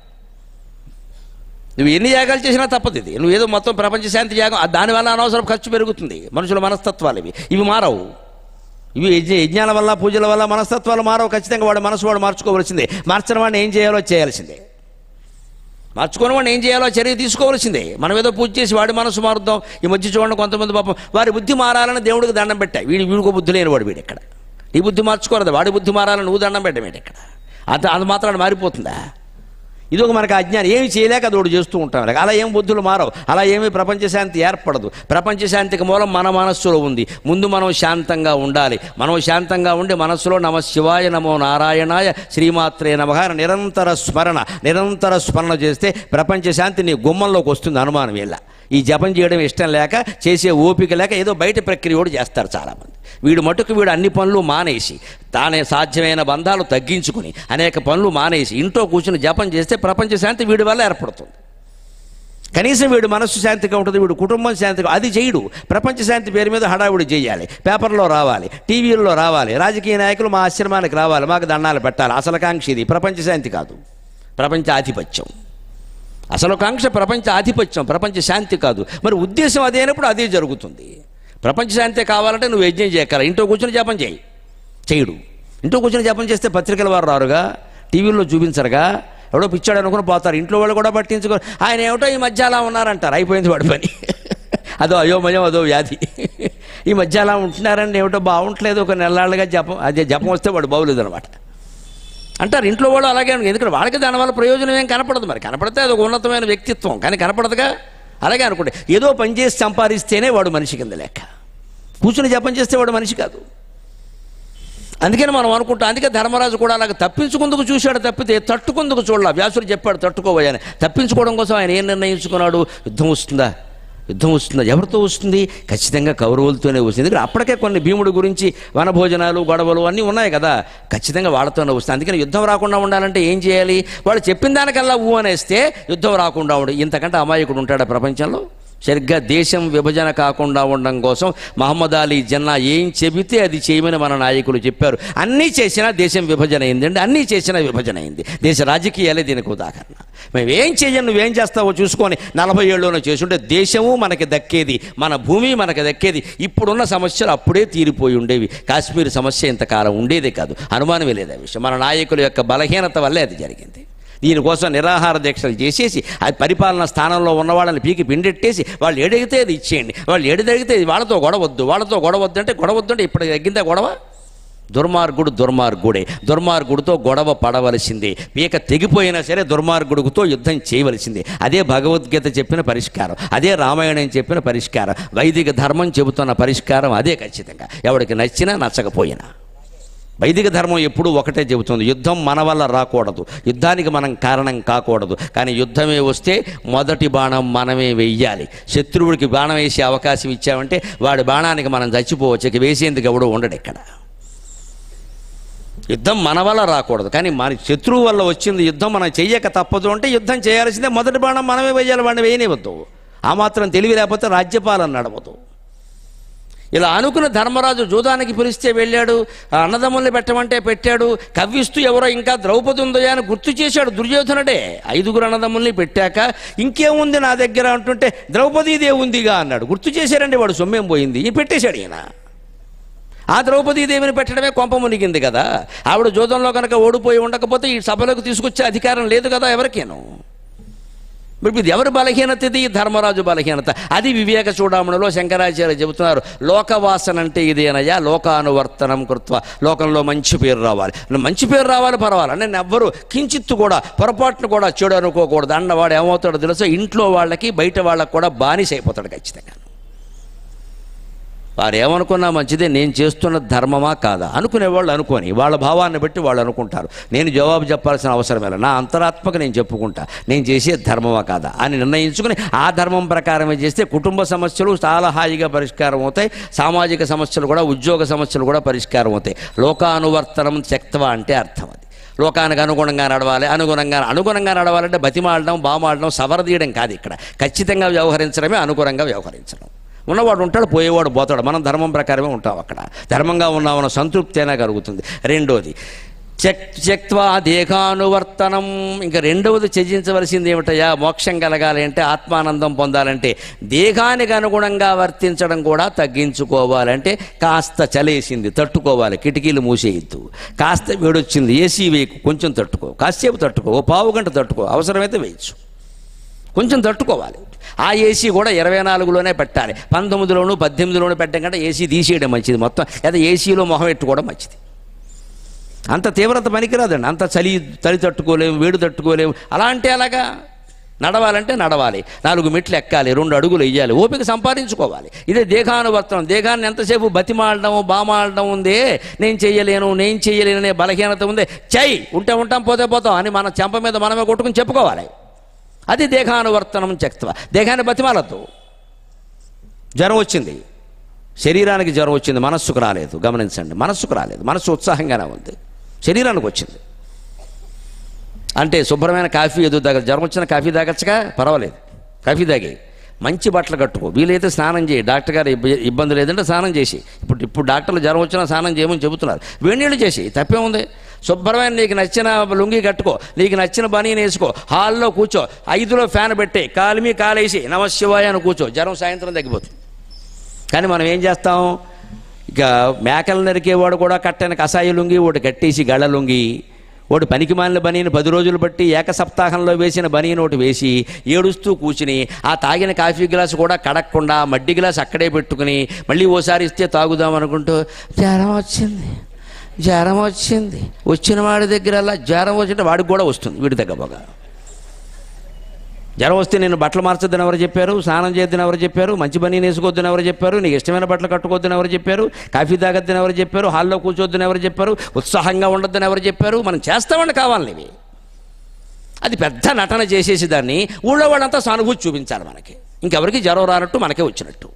నువ్వు ఎన్ని యాగాలు చేసినా తప్పదు ఇది నువ్వు ఏదో మొత్తం ప్రపంచ శాంతి యాగం ఆ దానివల్ల అనవసరం ఖర్చు పెరుగుతుంది మనుషుల మనస్తత్వాలు ఇవి ఇవి మారవు ఇవి యజ్ఞ యజ్ఞాల వల్ల పూజల వల్ల మనస్తత్వాలు మారవు ఖచ్చితంగా వాడు మనసు వాడు మార్చుకోవలసిందే మార్చిన వాడిని ఏం చేయాలో చేయాల్సిందే మార్చుకుని వాడిని ఏం చేయాలో చర్య తీసుకోవాల్సిందే మనం ఏదో పూజ చేసి వాడి మనసు మారుద్దాం ఈ మధ్య చూడండి కొంతమంది పాపం వారి బుద్ధి మారాలని దేవుడికి దండం పెట్టాయి వీడి వీడికో బుద్ధి లేని వాడు వీడు ఇక్కడ నీ బుద్ధి మార్చుకోరదు వాడి బుద్ధి మారాలని నువ్వు దండం పెట్టమేంటి ఇక్కడ అంత అంత మాత్రాన్ని మారిపోతుందా ఇది ఒక మనకు అజ్ఞానం ఏమి చేయలేక అది ఒకటి చేస్తూ ఉంటాం అలా ఏం బుద్ధులు మారవు అలా ఏమీ ప్రపంచ శాంతి ఏర్పడదు ప్రపంచ శాంతికి మూలం మన మనస్సులో ఉంది ముందు మనం శాంతంగా ఉండాలి మనం శాంతంగా ఉండి మనస్సులో నమ శివాయ నమో నారాయణాయ శ్రీమాత్రే నమః అని నిరంతర స్మరణ నిరంతర స్మరణ చేస్తే ప్రపంచ శాంతి నీ గుమ్మంలోకి వస్తుంది అనుమానం ఇలా ఈ జపం చేయడం ఇష్టం లేక చేసే ఓపిక లేక ఏదో బయట ప్రక్రియ కూడా చేస్తారు చాలామంది వీడు మటుకు వీడు అన్ని పనులు మానేసి తానే సాధ్యమైన బంధాలు తగ్గించుకుని అనేక పనులు మానేసి ఇంట్లో కూర్చుని జపం చేస్తే ప్రపంచ శాంతి వీడి వల్ల ఏర్పడుతుంది కనీసం వీడు మనస్సు శాంతిగా ఉంటుంది వీడు కుటుంబం శాంతిగా అది చేయడు ప్రపంచ శాంతి పేరు మీద హడావుడి చేయాలి పేపర్లో రావాలి టీవీల్లో రావాలి రాజకీయ నాయకులు మా ఆశ్రమానికి రావాలి మాకు దండాలు పెట్టాలి అసలు కాంక్ష ఇది ప్రపంచ శాంతి కాదు ప్రపంచ ఆధిపత్యం అసలు కాంక్ష ప్రపంచ ఆధిపత్యం ప్రపంచ శాంతి కాదు మరి ఉద్దేశం అదేనప్పుడు అదే జరుగుతుంది ప్రపంచ శాంతి కావాలంటే నువ్వు యజ్ఞం చేయగల ఇంట్లో కూర్చొని జపం చేయి చేయడు ఇంట్లో కూర్చొని జపం చేస్తే పత్రికల వారు రారుగా టీవీల్లో చూపించరుగా ఎవడో పిచ్చాడు అనుకుని పోతారు ఇంట్లో వాళ్ళు కూడా పట్టించుకో ఆయన ఏమిటో ఈ మధ్య అలా ఉన్నారంటారు అయిపోయింది వాడి పని అదో అయోమయం అదో వ్యాధి ఈ మధ్య అలా ఉంటున్నారండి ఏమిటో బాగుంటలేదు ఒక నెలలాళ్ళుగా జపం అదే జపం వస్తే వాడు బాగులేదు అనమాట అంటారు ఇంట్లో వాళ్ళు అలాగే అనుకో. ఎందుకంటే వాళ్ళకి దానివల్ల ప్రయోజనం ఏం కనపడదు మరి కనపడితే అది ఒక ఉన్నతమైన వ్యక్తిత్వం కానీ కనపడదుగా అలాగే అనుకోండి ఏదో పని చేసి సంపాదిస్తేనే వాడు మనిషి కింద లెక్క కూర్చుని జపం చేస్తే వాడు మనిషి కాదు అందుకని మనం అనుకుంటాం అందుకే ధర్మరాజు కూడా అలాగ తప్పించుకుందుకు చూశాడు తప్పితే తట్టుకుందుకు చూడాల వ్యాసుడు చెప్పాడు తట్టుకోబోయని తప్పించుకోవడం కోసం ఆయన ఏం నిర్ణయించుకున్నాడు యుద్ధం వస్తుందా యుద్ధం వస్తుందా ఎవరితో వస్తుంది ఖచ్చితంగా కౌరవులతోనే వస్తుంది ఎందుకంటే అప్పటికే కొన్ని భీముడి గురించి వనభోజనాలు గొడవలు అన్నీ ఉన్నాయి కదా ఖచ్చితంగా వాళ్ళతోనే వస్తుంది అందుకని యుద్ధం రాకుండా ఉండాలంటే ఏం చేయాలి వాళ్ళు చెప్పిన దానికల్లా ఊ అనేస్తే యుద్ధం రాకుండా ఉండు ఇంతకంటే అమాయకుడు ఉంటాడా ప్రపంచంలో సరిగ్గా దేశం విభజన కాకుండా ఉండడం కోసం మహమ్మద్ అలీ జన్నా ఏం చెబితే అది చేయమని మన నాయకులు చెప్పారు అన్నీ చేసినా దేశం విభజన అయిందండి అన్నీ చేసినా విభజన అయింది దేశ రాజకీయాలే దీనికి ఉదాహరణ మేము ఏం చేయను నువ్వేం చేస్తావో చూసుకొని నలభై ఏళ్ళలోనే చేసుంటే దేశము మనకి దక్కేది మన భూమి మనకి దక్కేది ఇప్పుడున్న సమస్యలు అప్పుడే తీరిపోయి ఉండేవి కాశ్మీర్ సమస్య ఇంతకాలం ఉండేదే కాదు అనుమానమే లేదు ఆ విషయం మన నాయకుల యొక్క బలహీనత వల్లే అది జరిగింది దీనికోసం నిరాహార దీక్షలు చేసేసి అది పరిపాలన స్థానంలో ఉన్న వాళ్ళని పీకి పిండెట్టేసి వాళ్ళు ఏడగితే అది ఇచ్చేయండి వాళ్ళు ఏడదగితే వాళ్ళతో గొడవద్దు వాళ్ళతో గొడవద్దు అంటే గొడవద్దు అంటే ఇప్పుడు తగ్గిందా గొడవ దుర్మార్గుడు దుర్మార్గుడే దుర్మార్గుడితో గొడవ పడవలసిందే పీక తెగిపోయినా సరే దుర్మార్గుడితో యుద్ధం చేయవలసిందే అదే భగవద్గీత చెప్పిన పరిష్కారం అదే రామాయణం చెప్పిన పరిష్కారం వైదిక ధర్మం చెబుతున్న పరిష్కారం అదే ఖచ్చితంగా ఎవడికి నచ్చినా నచ్చకపోయినా వైదిక ధర్మం ఎప్పుడూ ఒకటే చెబుతుంది యుద్ధం మన వల్ల రాకూడదు యుద్ధానికి మనం కారణం కాకూడదు కానీ యుద్ధమే వస్తే మొదటి బాణం మనమే వెయ్యాలి శత్రువుడికి బాణం వేసే అవకాశం ఇచ్చామంటే వాడి బాణానికి మనం చచ్చిపోవచ్చు ఇక వేసేందుకు ఎవడు ఉండడు ఇక్కడ యుద్ధం మన వల్ల రాకూడదు కానీ మన శత్రువు వల్ల వచ్చింది యుద్ధం మనం చెయ్యక తప్పదు అంటే యుద్ధం చేయాల్సిందే మొదటి బాణం మనమే వేయాలి వాడిని వేయనివద్దు ఆ మాత్రం తెలివి లేకపోతే రాజ్యపాలన నడవదు ఇలా అనుకున్న ధర్మరాజు జూదానికి పిలిస్తే వెళ్ళాడు ఆ అన్నదమ్ముల్ని పెట్టమంటే పెట్టాడు కవ్విస్తూ ఎవరో ఇంకా ద్రౌపది ఉందో అని గుర్తు చేశాడు దుర్యోధనుడే ఐదుగురు అన్నదమ్ముల్ని పెట్టాక ఇంకేముంది నా దగ్గర అంటుంటే ద్రౌపదీదే ఉందిగా అన్నాడు గుర్తు చేశారండి వాడు సొమ్మేం పోయింది ఈ పెట్టేశాడు ఈయన ఆ ద్రౌపదీదేవిని పెట్టడమే కొంప మునిగింది కదా ఆవిడ జూదంలో కనుక ఓడిపోయి ఉండకపోతే ఈ సభలోకి తీసుకొచ్చే అధికారం లేదు కదా ఎవరికేను మరి ఇది ఎవరి బలహీనత ఇది ధర్మరాజు బలహీనత అది వివేక చూడమణిలో శంకరాచార్య చెబుతున్నారు లోకవాసన అంటే ఇదేనయ్యా లోకానువర్తనం కృత్వ లోకంలో మంచి పేరు రావాలి మంచి పేరు రావాలి పర్వాలేదు నేను ఎవ్వరు కించిత్తు కూడా పొరపాటును కూడా చెడు అనుకోకూడదు అన్నవాడు ఏమవుతాడో తెలుసా ఇంట్లో వాళ్ళకి బయట వాళ్ళకి కూడా బానిస అయిపోతాడు ఖచ్చితంగా వారు ఏమనుకున్నా మంచిదే నేను చేస్తున్న ధర్మమా కాదా అనుకునేవాళ్ళు అనుకోని వాళ్ళ భావాన్ని బట్టి వాళ్ళు అనుకుంటారు నేను జవాబు చెప్పాల్సిన అవసరం లేదు నా అంతరాత్మక నేను చెప్పుకుంటా నేను చేసే ధర్మమా కాదా అని నిర్ణయించుకుని ఆ ధర్మం ప్రకారమే చేస్తే కుటుంబ సమస్యలు చాలా హాయిగా పరిష్కారం అవుతాయి సామాజిక సమస్యలు కూడా ఉద్యోగ సమస్యలు కూడా పరిష్కారం అవుతాయి లోకానువర్తనం త్యక్తవ అంటే అర్థం అది లోకానికి అనుగుణంగా నడవాలి అనుగుణంగా అనుగుణంగా నడవాలంటే బతిమాడడం బామాడడం సవరదీయడం కాదు ఇక్కడ ఖచ్చితంగా వ్యవహరించడమే అనుగుణంగా వ్యవహరించడం ఉన్నవాడు ఉంటాడు పోయేవాడు పోతాడు మనం ధర్మం ప్రకారమే ఉంటాం అక్కడ ధర్మంగా ఉన్నామన్న సంతృప్తి అయినా కలుగుతుంది రెండోది చెక్ త్యక్వా దేహానువర్తనం ఇంకా రెండవది త్యజించవలసింది ఏమిటయ్యా మోక్షం కలగాలి అంటే ఆత్మానందం పొందాలంటే దేహానికి అనుగుణంగా వర్తించడం కూడా తగ్గించుకోవాలంటే కాస్త చలేసింది తట్టుకోవాలి కిటికీలు మూసేయద్దు కాస్త వేడొచ్చింది ఏసీ వేయకు కొంచెం తట్టుకో కాసేపు తట్టుకో ఓ పావు గంట తట్టుకో అవసరమైతే వేయచ్చు కొంచెం తట్టుకోవాలి ఆ ఏసీ కూడా ఇరవై నాలుగులోనే పెట్టాలి పంతొమ్మిదిలోను పద్దెనిమిదిలోను పెట్టడం కంటే ఏసీ తీసేయడం మంచిది మొత్తం లేదా ఏసీలో మొహం పెట్టుకోవడం మంచిది అంత తీవ్రత పనికిరాదండి అంత చలి చలి తట్టుకోలేము వేడి తట్టుకోలేము అలా అంటే అలాగా నడవాలంటే నడవాలి నాలుగు మెట్లు ఎక్కాలి రెండు అడుగులు వేయాలి ఓపిక సంపాదించుకోవాలి ఇదే దేహానువర్తనం దేహాన్ని ఎంతసేపు బతిమాడడం బామాడడం ఉందే నేను చెయ్యలేను నేను చెయ్యలేను అనే బలహీనత ఉందే చెయ్యి ఉంటే ఉంటాం పోతే పోతాం అని మన చెంప మీద మనమే కొట్టుకుని చెప్పుకోవాలి అది దేహానువర్తనం చెక్తవ దేహాన్ని బతిమాలద్దు జ్వరం వచ్చింది శరీరానికి జ్వరం వచ్చింది మనస్సుకు రాలేదు గమనించండి మనస్సుకు రాలేదు మనస్సు ఉత్సాహంగానే ఉంది శరీరానికి వచ్చింది అంటే శుభ్రమైన కాఫీ ఎదురు తాగ జ్వరం వచ్చిన కాఫీ తాగొచ్చుగా పర్వాలేదు కాఫీ తాగి మంచి బట్టలు కట్టుకో వీలైతే స్నానం చేయి డాక్టర్ గారు ఇబ్బ- ఇబ్బంది లేదంటే స్నానం చేసి ఇప్పుడు ఇప్పుడు డాక్టర్లు జ్వరం వచ్చినా స్నానం చేయమని చెబుతున్నారు వేణీళ్ళు చేసి తప్పే ఉంది శుభ్రమైన నీకు నచ్చిన లుంగి కట్టుకో నీకు నచ్చిన బనీని వేసుకో హాల్లో కూర్చో ఐదులో ఫ్యాన్ పెట్టి కాలు మీ కాలేసి నమశివాయ అని కూర్చో జ్వరం సాయంత్రం తగ్గిపోతుంది కానీ మనం ఏం చేస్తాం ఇక మేకలు నరికేవాడు కూడా కట్టని కషాయ లుంగి ఒకటి కట్టేసి గళ్ళ లుంగి ఒకటి పనికి మాలిన బనీని పది రోజులు బట్టి ఏక సప్తాహంలో వేసిన బనీని ఒకటి వేసి ఏడుస్తూ కూర్చుని ఆ తాగిన కాఫీ గ్లాసు కూడా కడక్కుండా మడ్డి గ్లాస్ అక్కడే పెట్టుకుని మళ్ళీ ఓసారి ఇస్తే తాగుదాం అనుకుంటూ జ్వరం వచ్చింది జ్వరం వచ్చింది వచ్చిన వాడి దగ్గర జ్వరం వచ్చింటే వాడికి కూడా వస్తుంది వీడి దగ్గర బాగా జ్వరం వస్తే నేను బట్టలు మార్చొద్దని ఎవరు చెప్పారు స్నానం చేయొద్దని ఎవరు చెప్పారు మంచి పని వేసుకోవద్దని ఎవరు చెప్పారు నీకు ఇష్టమైన బట్టలు కట్టుకోవద్దని ఎవరు చెప్పారు కాఫీ తాగొద్దని ఎవరు చెప్పారు హాల్లో కూర్చోవద్దని ఎవరు చెప్పారు ఉత్సాహంగా ఉండొద్దని ఎవరు చెప్పారు మనం చేస్తామని కావాలి ఇవి అది పెద్ద నటన చేసేసి దాన్ని ఊళ్ళో వాళ్ళంతా సానుభూతి చూపించాలి మనకి ఇంకెవరికి జ్వరం రానట్టు మనకే వచ్చినట్టు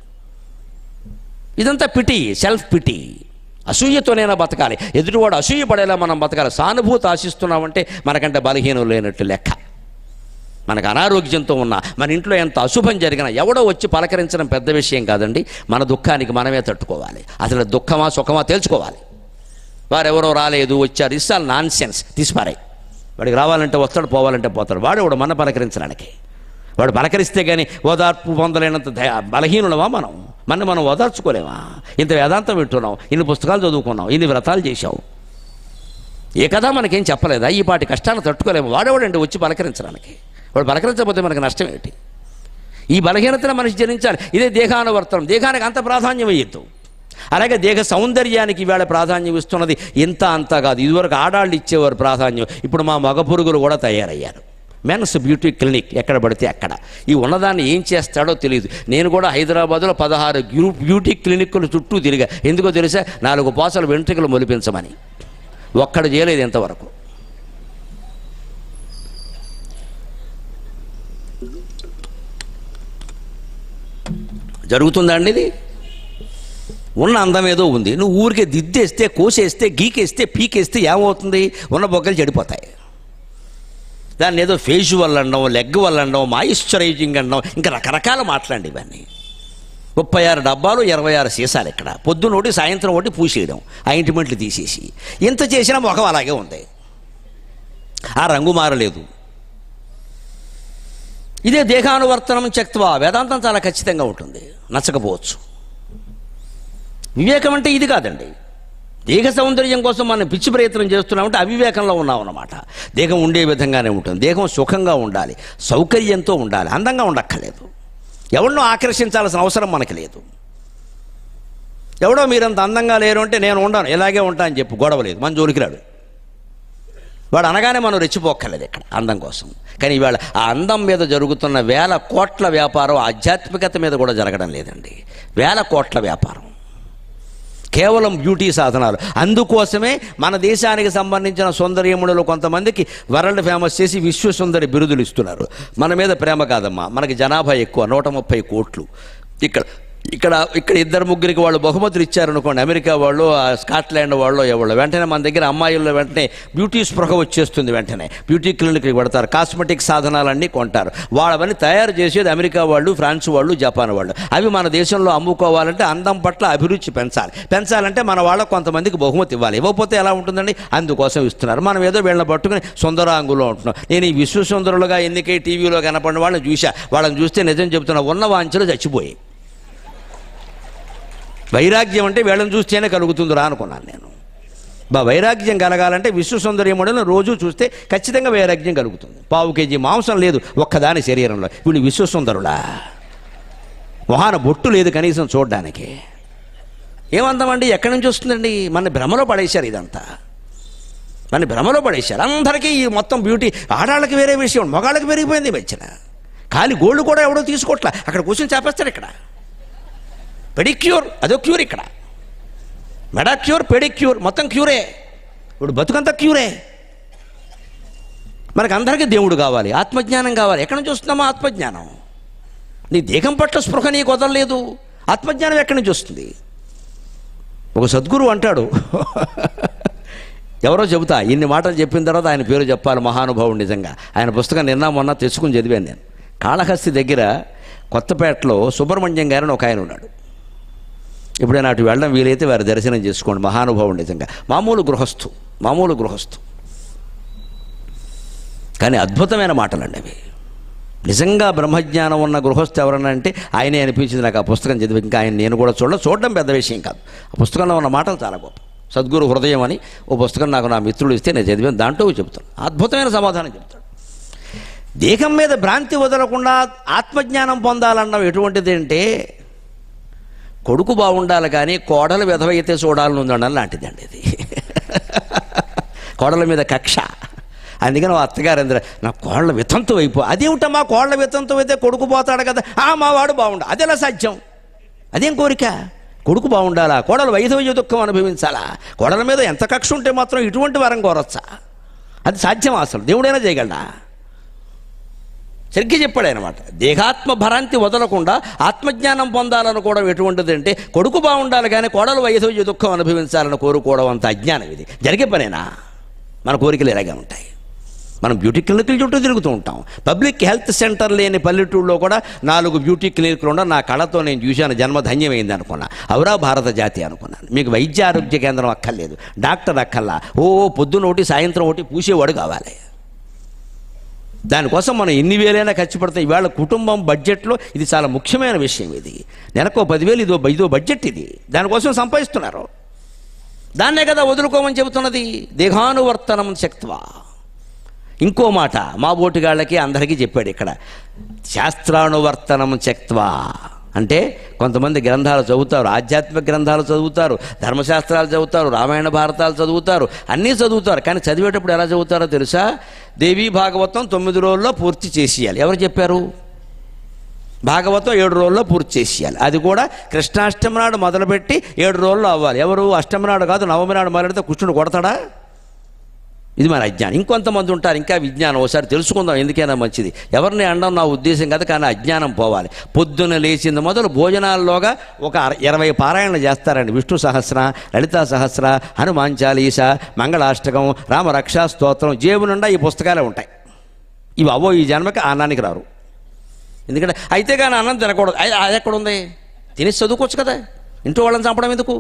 ఇదంతా పిటి సెల్ఫ్ పిటి అసూయతోనైనా బతకాలి ఎదుటివాడు అసూయ పడేలా మనం బతకాలి సానుభూతి ఆశిస్తున్నామంటే మనకంటే బలహీనం లేనట్టు లెక్క మనకు అనారోగ్యంతో ఉన్నా మన ఇంట్లో ఎంత అశుభం జరిగినా ఎవడో వచ్చి పలకరించడం పెద్ద విషయం కాదండి మన దుఃఖానికి మనమే తట్టుకోవాలి అసలు దుఃఖమా సుఖమా తెలుసుకోవాలి వారెవరో రాలేదు వచ్చారు ఇస్తాను నాన్ సెన్స్ తీసిపారాయి వాడికి రావాలంటే వస్తాడు పోవాలంటే పోతాడు వాడు వాడు మన పలకరించడానికి వాడు పలకరిస్తే కానీ ఓదార్పు పొందలేనంత దయ బలహీనులమా మనం మన మనం ఓదార్చుకోలేమా ఇంత వేదాంతం వింటున్నాం ఇన్ని పుస్తకాలు చదువుకున్నాం ఇన్ని వ్రతాలు చేశావు ఏ కథ మనకేం చెప్పలేదా ఈ పాటి కష్టాలు తట్టుకోలేము వాడేవాడండి వచ్చి పలకరించడానికి వాడు పలకరించకపోతే మనకు నష్టం ఏంటి ఈ బలహీనతను మనిషి జరించాలి ఇదే దేహానువర్తనం దేహానికి అంత ప్రాధాన్యం వేయద్దు అలాగే దేహ సౌందర్యానికి ఈవేళ ప్రాధాన్యం ఇస్తున్నది ఇంత అంత కాదు ఇదివరకు ఆడాళ్ళు ఇచ్చేవారు ప్రాధాన్యం ఇప్పుడు మా మగ పురుగులు కూడా తయారయ్యారు మెన్స్ బ్యూటీ క్లినిక్ ఎక్కడ పడితే అక్కడ ఈ ఉన్నదాన్ని ఏం చేస్తాడో తెలియదు నేను కూడా హైదరాబాద్లో పదహారు గ్రూ బ్యూటీ క్లినిక్లు చుట్టూ తిరిగా ఎందుకో తెలుసా నాలుగు పాసలు వెంట్రుకలు మొలిపించమని ఒక్కడు చేయలేదు ఇంతవరకు జరుగుతుందా అండి ఇది ఉన్న అందం ఏదో ఉంది నువ్వు ఊరికే దిద్దేస్తే కోసేస్తే గీకేస్తే పీకేస్తే ఏమవుతుంది ఉన్న బొగ్గలు చెడిపోతాయి దాన్ని ఏదో ఫేస్ వల్ల అనడం లెగ్ వల్ల అనడం మాయిశ్చరైజింగ్ అనడం ఇంకా రకరకాల మాట్లాడి ఇవన్నీ ముప్పై ఆరు డబ్బాలు ఇరవై ఆరు సీసాలు ఇక్కడ పొద్దున ఒకటి సాయంత్రం ఒకటి పూసేయడం ఆ ఇంటిమెంట్లు తీసేసి ఇంత చేసినా ముఖం అలాగే ఉంది ఆ రంగు మారలేదు ఇదే దేహానువర్తనం చెక్త్వా వేదాంతం చాలా ఖచ్చితంగా ఉంటుంది నచ్చకపోవచ్చు వివేకం అంటే ఇది కాదండి దేహ సౌందర్యం కోసం మనం పిచ్చి ప్రయత్నం చేస్తున్నామంటే అవివేకంలో ఉన్నాం అన్నమాట దేహం ఉండే విధంగానే ఉంటుంది దేహం సుఖంగా ఉండాలి సౌకర్యంతో ఉండాలి అందంగా ఉండక్కర్లేదు ఎవరినో ఆకర్షించాల్సిన అవసరం మనకి లేదు ఎవడో మీరంత అందంగా లేరు అంటే నేను ఉండను ఇలాగే ఉంటా అని చెప్పు గొడవ లేదు మన జోలికి రాడు వాడు అనగానే మనం రెచ్చిపోక్కర్లేదు ఇక్కడ అందం కోసం కానీ ఇవాళ ఆ అందం మీద జరుగుతున్న వేల కోట్ల వ్యాపారం ఆధ్యాత్మికత మీద కూడా జరగడం లేదండి వేల కోట్ల వ్యాపారం కేవలం బ్యూటీ సాధనాలు అందుకోసమే మన దేశానికి సంబంధించిన సుందరీయములలో కొంతమందికి వరల్డ్ ఫేమస్ చేసి విశ్వసుందరి బిరుదులు ఇస్తున్నారు మన మీద ప్రేమ కాదమ్మా మనకి జనాభా ఎక్కువ నూట ముప్పై కోట్లు ఇక్కడ ఇక్కడ ఇక్కడ ఇద్దరు ముగ్గురికి వాళ్ళు బహుమతులు ఇచ్చారనుకోండి అమెరికా వాళ్ళు ఆ స్కాట్లాండ్ వాళ్ళు ఎవరు వెంటనే మన దగ్గర అమ్మాయిల్లో వెంటనే బ్యూటీ స్పృహ వచ్చేస్తుంది వెంటనే బ్యూటీ క్లినిక్కి పెడతారు కాస్మెటిక్ సాధనాలన్నీ కొంటారు వాళ్ళవన్నీ తయారు చేసేది అమెరికా వాళ్ళు ఫ్రాన్స్ వాళ్ళు జపాన్ వాళ్ళు అవి మన దేశంలో అమ్ముకోవాలంటే అందం పట్ల అభిరుచి పెంచాలి పెంచాలంటే మన వాళ్ళకు కొంతమందికి బహుమతి ఇవ్వాలి ఇవ్వకపోతే ఎలా ఉంటుందండి అందుకోసం ఇస్తున్నారు మనం ఏదో వీళ్ళని పట్టుకుని సుందరాంగులో ఉంటున్నాం నేను ఈ విశ్వ సుందరులుగా ఎన్నికై టీవీలో కనపడిన వాళ్ళని చూసా వాళ్ళని చూస్తే నిజం చెబుతున్నా ఉన్న వాంఛలు చచ్చిపోయి వైరాగ్యం అంటే వీళ్ళని చూస్తేనే కలుగుతుందిరా అనుకున్నాను నేను బా వైరాగ్యం కలగాలంటే విశ్వసుందరీయముడను రోజు చూస్తే ఖచ్చితంగా వైరాగ్యం కలుగుతుంది పావు కేజీ మాంసం లేదు ఒక్కదాని శరీరంలో వీళ్ళు విశ్వసుందరులా మొహాన బొట్టు లేదు కనీసం చూడడానికి ఏమందామండి ఎక్కడి నుంచి వస్తుందండి మన భ్రమలో పడేశారు ఇదంతా మన భ్రమలో పడేశారు అందరికీ ఈ మొత్తం బ్యూటీ ఆడాళ్ళకి వేరే విషయం మగాళ్ళకి పెరిగిపోయింది వచ్చిన ఖాళీ గోల్డ్ కూడా ఎవడో తీసుకోవట్లే అక్కడ కూర్చొని చేపేస్తారు ఇక్కడ పెడిక్యూర్ అదో క్యూర్ ఇక్కడ మెడాక్యూర్ పెడిక్యూర్ మొత్తం క్యూరే ఇప్పుడు బతుకంతా క్యూరే మనకు అందరికీ దేవుడు కావాలి ఆత్మజ్ఞానం కావాలి ఎక్కడి నుంచి వస్తుందమ్మా ఆత్మజ్ఞానం నీ దేహం పట్ల స్పృహ నీకు వదలలేదు ఆత్మజ్ఞానం ఎక్కడి నుంచి వస్తుంది ఒక సద్గురు అంటాడు ఎవరో చెబుతా ఇన్ని మాటలు చెప్పిన తర్వాత ఆయన పేరు చెప్పాలి మహానుభావుడు నిజంగా ఆయన పుస్తకం నిన్న మొన్న తెచ్చుకుని చదివాను నేను కాళహస్తి దగ్గర కొత్తపేటలో సుబ్రహ్మణ్యం గారని ఒక ఆయన ఉన్నాడు ఎప్పుడైనా అటు వెళ్ళడం వీలైతే వారి దర్శనం చేసుకోండి మహానుభావుడు నిజంగా మామూలు గృహస్థు మామూలు గృహస్థు కానీ అద్భుతమైన మాటలండి అవి నిజంగా బ్రహ్మజ్ఞానం ఉన్న గృహస్థు ఎవరన్నా అంటే ఆయనే అనిపించింది నాకు ఆ పుస్తకం చదివి ఇంకా ఆయన నేను కూడా చూడడం చూడడం పెద్ద విషయం కాదు ఆ పుస్తకంలో ఉన్న మాటలు చాలా గొప్ప సద్గురు హృదయం అని ఓ పుస్తకం నాకు నా మిత్రుడు ఇస్తే నేను చదివాను దాంట్లో చెబుతాను అద్భుతమైన సమాధానం చెప్తాడు దేహం మీద భ్రాంతి వదలకుండా ఆత్మజ్ఞానం పొందాలన్నవి ఎటువంటిది అంటే కొడుకు బాగుండాలి కానీ కోడలు విధవైతే చూడాలని ఉందడం లాంటిదండి ఇది కోడల మీద కక్ష అందుకని మా అత్తగారు అందరూ నా కోళ్ళ వితంతు అయిపో అదేమిటమ్మా కోళ్ళ వితంతు అయితే కొడుకు పోతాడు కదా ఆ మా వాడు బాగుండు అదెలా సాధ్యం అదేం కోరిక కొడుకు బాగుండాలా కోడలు వైధవ్య దుఃఖం అనుభవించాలా కోడల మీద ఎంత కక్ష ఉంటే మాత్రం ఇటువంటి వరం కోరొచ్చా అది సాధ్యం అసలు దేవుడైనా చేయగలడా సరిగ్గా చెప్పాడు అనమాట దేహాత్మ భరాంతి వదలకుండా ఆత్మజ్ఞానం పొందాలనుకోవడం ఎటువంటిది అంటే కొడుకు బాగుండాలి కానీ కోడలు వైధవ్య దుఃఖం అనుభవించాలని కోరుకోవడం అంత అజ్ఞానం ఇది జరిగే పనేనా మన కోరికలు ఇలాగే ఉంటాయి మనం బ్యూటీ క్లినిక్ల చుట్టూ తిరుగుతూ ఉంటాం పబ్లిక్ హెల్త్ సెంటర్ లేని పల్లెటూళ్ళలో కూడా నాలుగు బ్యూటీ క్లినిక్లు ఉండ నా కళతో నేను చూశాను జన్మ ధన్యమైంది అనుకున్నా అవరా భారత జాతి అనుకున్నాను మీకు వైద్య ఆరోగ్య కేంద్రం అక్కర్లేదు డాక్టర్ అక్కర్లా ఓ పొద్దున ఒకటి సాయంత్రం ఒకటి పూసేవాడు కావాలి దానికోసం మనం ఎన్ని వేలైనా ఖర్చు పడతాం ఇవాళ కుటుంబం బడ్జెట్లో ఇది చాలా ముఖ్యమైన విషయం ఇది నెలకు పదివేలు ఇదో ఇదో బడ్జెట్ ఇది దానికోసం సంపాదిస్తున్నారు దాన్నే కదా వదులుకోమని చెబుతున్నది దేహానువర్తనం శక్త్వా ఇంకో మాట మా బోటిగాళ్ళకి అందరికీ చెప్పాడు ఇక్కడ శాస్త్రానువర్తనం చెక్త్వా అంటే కొంతమంది గ్రంథాలు చదువుతారు ఆధ్యాత్మిక గ్రంథాలు చదువుతారు ధర్మశాస్త్రాలు చదువుతారు రామాయణ భారతాలు చదువుతారు అన్నీ చదువుతారు కానీ చదివేటప్పుడు ఎలా చదువుతారో తెలుసా దేవీ భాగవతం తొమ్మిది రోజుల్లో పూర్తి చేసేయాలి ఎవరు చెప్పారు భాగవతం ఏడు రోజుల్లో పూర్తి చేసేయాలి అది కూడా కృష్ణాష్టమి నాడు మొదలుపెట్టి ఏడు రోజుల్లో అవ్వాలి ఎవరు అష్టమి నాడు కాదు నవమి నాడు మొదలెడితే కృష్ణుడు కొడతాడా ఇది మన అజ్ఞానం ఇంకొంతమంది ఉంటారు ఇంకా విజ్ఞానం ఒకసారి తెలుసుకుందాం ఎందుకైనా మంచిది ఎవరిని అనడం నా ఉద్దేశం కాదు కానీ అజ్ఞానం పోవాలి పొద్దున్న లేచింది మొదలు భోజనాల్లోగా ఒక అర- ఇరవై పారాయణలు చేస్తారండి విష్ణు సహస్ర లలితా సహస్ర హనుమాన్ చాలీస మంగళాష్టకం రామరక్షా స్తోత్రం జేబు నిండా ఈ పుస్తకాలే ఉంటాయి ఇవి అవో ఈ జన్మకి అన్నానికి రారు ఎందుకంటే అయితే కానీ అన్నం తినకూడదు అయ్- అది ఎక్కడ ఉంది తినేసి చదువుకోవచ్చు కదా ఇంట్లో వాళ్ళని చంపడం ఎందుకు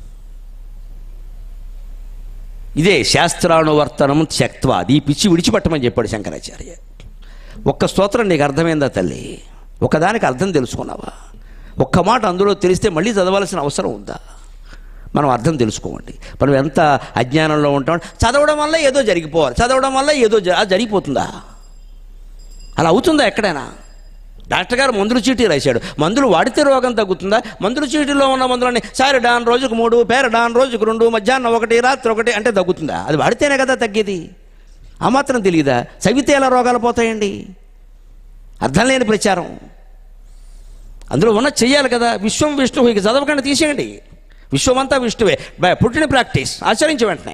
ఇదే శాస్త్రానువర్తనం త్యక్త్వ అది ఈ పిచ్చి విడిచిపెట్టమని చెప్పాడు శంకరాచార్య ఒక్క స్తోత్రం నీకు అర్థమైందా తల్లి ఒకదానికి అర్థం తెలుసుకున్నావా ఒక్క మాట అందులో తెలిస్తే మళ్ళీ చదవాల్సిన అవసరం ఉందా మనం అర్థం తెలుసుకోమండి మనం ఎంత అజ్ఞానంలో ఉంటాం చదవడం వల్ల ఏదో జరిగిపోవాలి చదవడం వల్ల ఏదో జ- అది జరిగిపోతుందా అలా అవుతుందా ఎక్కడైనా డాక్టర్ గారు మందులు చీటీ రాశాడు మందులు వాడితే రోగం తగ్గుతుందా మందుల చీటీలో ఉన్న మందులని సారి డాన్ రోజుకు మూడు పేర డాన్ రోజుకు రెండు మధ్యాహ్నం ఒకటి రాత్రి ఒకటి అంటే తగ్గుతుందా అది వాడితేనే కదా తగ్గేది ఆ మాత్రం తెలియదా చవితే ఎలా రోగాలు పోతాయండి అర్థం లేని ప్రచారం అందులో ఉన్న చెయ్యాలి కదా విశ్వం విష్ణువు ఇక చదవకుండా తీసేయండి విశ్వమంతా విష్ణువే బై పుట్టిన ప్రాక్టీస్ ఆచరించే వెంటనే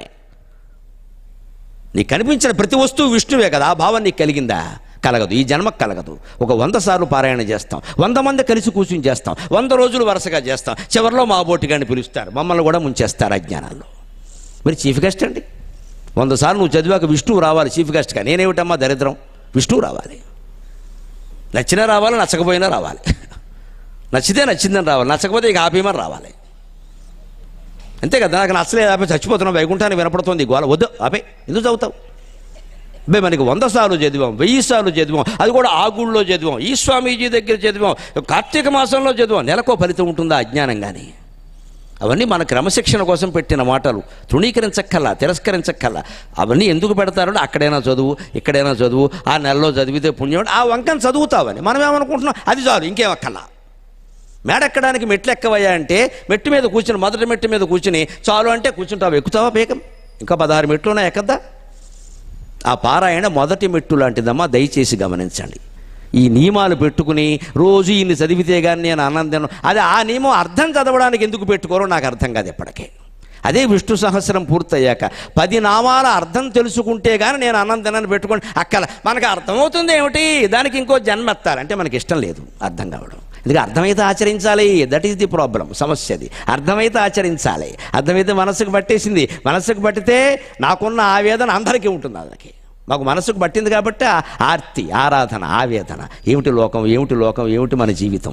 నీకు కనిపించిన ప్రతి వస్తువు విష్ణువే కదా ఆ భావం నీకు కలిగిందా కలగదు ఈ జన్మకు కలగదు ఒక వంద సార్లు పారాయణ చేస్తాం వంద మంది కలిసి కూర్చుని చేస్తాం వంద రోజులు వరుసగా చేస్తాం చివరిలో మా బోటిగాని పిలుస్తారు మమ్మల్ని కూడా ముంచేస్తారు అజ్ఞానాల్లో మరి చీఫ్ గెస్ట్ అండి వంద సార్లు నువ్వు చదివాక విష్ణువు రావాలి చీఫ్ గెస్ట్గా నేనేమిటమ్మా దరిద్రం విష్ణువు రావాలి నచ్చినా రావాలి నచ్చకపోయినా రావాలి నచ్చితే నచ్చిందని రావాలి నచ్చకపోతే ఇక ఆపేయమని రావాలి అంతే కదా నాకు నచ్చలేదు ఆపే చచ్చిపోతున్నాం వైకుంఠాన్ని వినపడుతుంది ఈ గోల వద్దు ఆపే ఎందుకు చదువుతావు అబ్బే మనకి వంద సార్లు చదివాం వెయ్యి సార్లు చదివాం అది కూడా ఆ గుళ్ళో చదివాం ఈ స్వామీజీ దగ్గర చదివాం కార్తీక మాసంలో చదివాం నెలకో ఫలితం ఉంటుందా అజ్ఞానం కానీ అవన్నీ మన క్రమశిక్షణ కోసం పెట్టిన మాటలు తృణీకరించక్కల్లా తిరస్కరించక్కల్లా అవన్నీ ఎందుకు పెడతారంటే అక్కడైనా చదువు ఇక్కడైనా చదువు ఆ నెలలో చదివితే పుణ్యం ఆ వంకను చదువుతావని మనం ఏమనుకుంటున్నాం అది చాలు ఇంకేం అక్కల్లా మేడెక్కడానికి మెట్లు ఎక్కవయ్యా అంటే మెట్టు మీద కూర్చుని మొదటి మెట్టు మీద కూర్చుని చాలు అంటే కూర్చుంటావు ఎక్కుతావా బేగం ఇంకా పదహారు మెట్లున్నా ఎక్కద్దా ఆ పారాయణ మొదటి మెట్టు లాంటిదమ్మా దయచేసి గమనించండి ఈ నియమాలు పెట్టుకుని రోజు ఇన్ని చదివితే కానీ నేను ఆనందం అది ఆ నియమం అర్థం చదవడానికి ఎందుకు పెట్టుకోరో నాకు అర్థం కాదు ఎప్పటికే అదే విష్ణు సహస్రం పూర్తయ్యాక పది నామాల అర్థం తెలుసుకుంటే కానీ నేను ఆనందాన్ని పెట్టుకొని అక్కల మనకు అర్థమవుతుంది ఏమిటి దానికి ఇంకో జన్మ ఎత్తాలి అంటే మనకి ఇష్టం లేదు అర్థం కావడం ఎందుకంటే అర్థమైతే ఆచరించాలి దట్ ఈస్ ది ప్రాబ్లం సమస్య అది అర్థమైతే ఆచరించాలి అర్థమైతే మనసుకు పట్టేసింది మనసుకు పట్టితే నాకున్న ఆవేదన అందరికీ ఉంటుంది అందరికి మాకు మనసుకు పట్టింది కాబట్టి ఆ ఆర్తి ఆరాధన ఆవేదన ఏమిటి లోకం ఏమిటి లోకం ఏమిటి మన జీవితం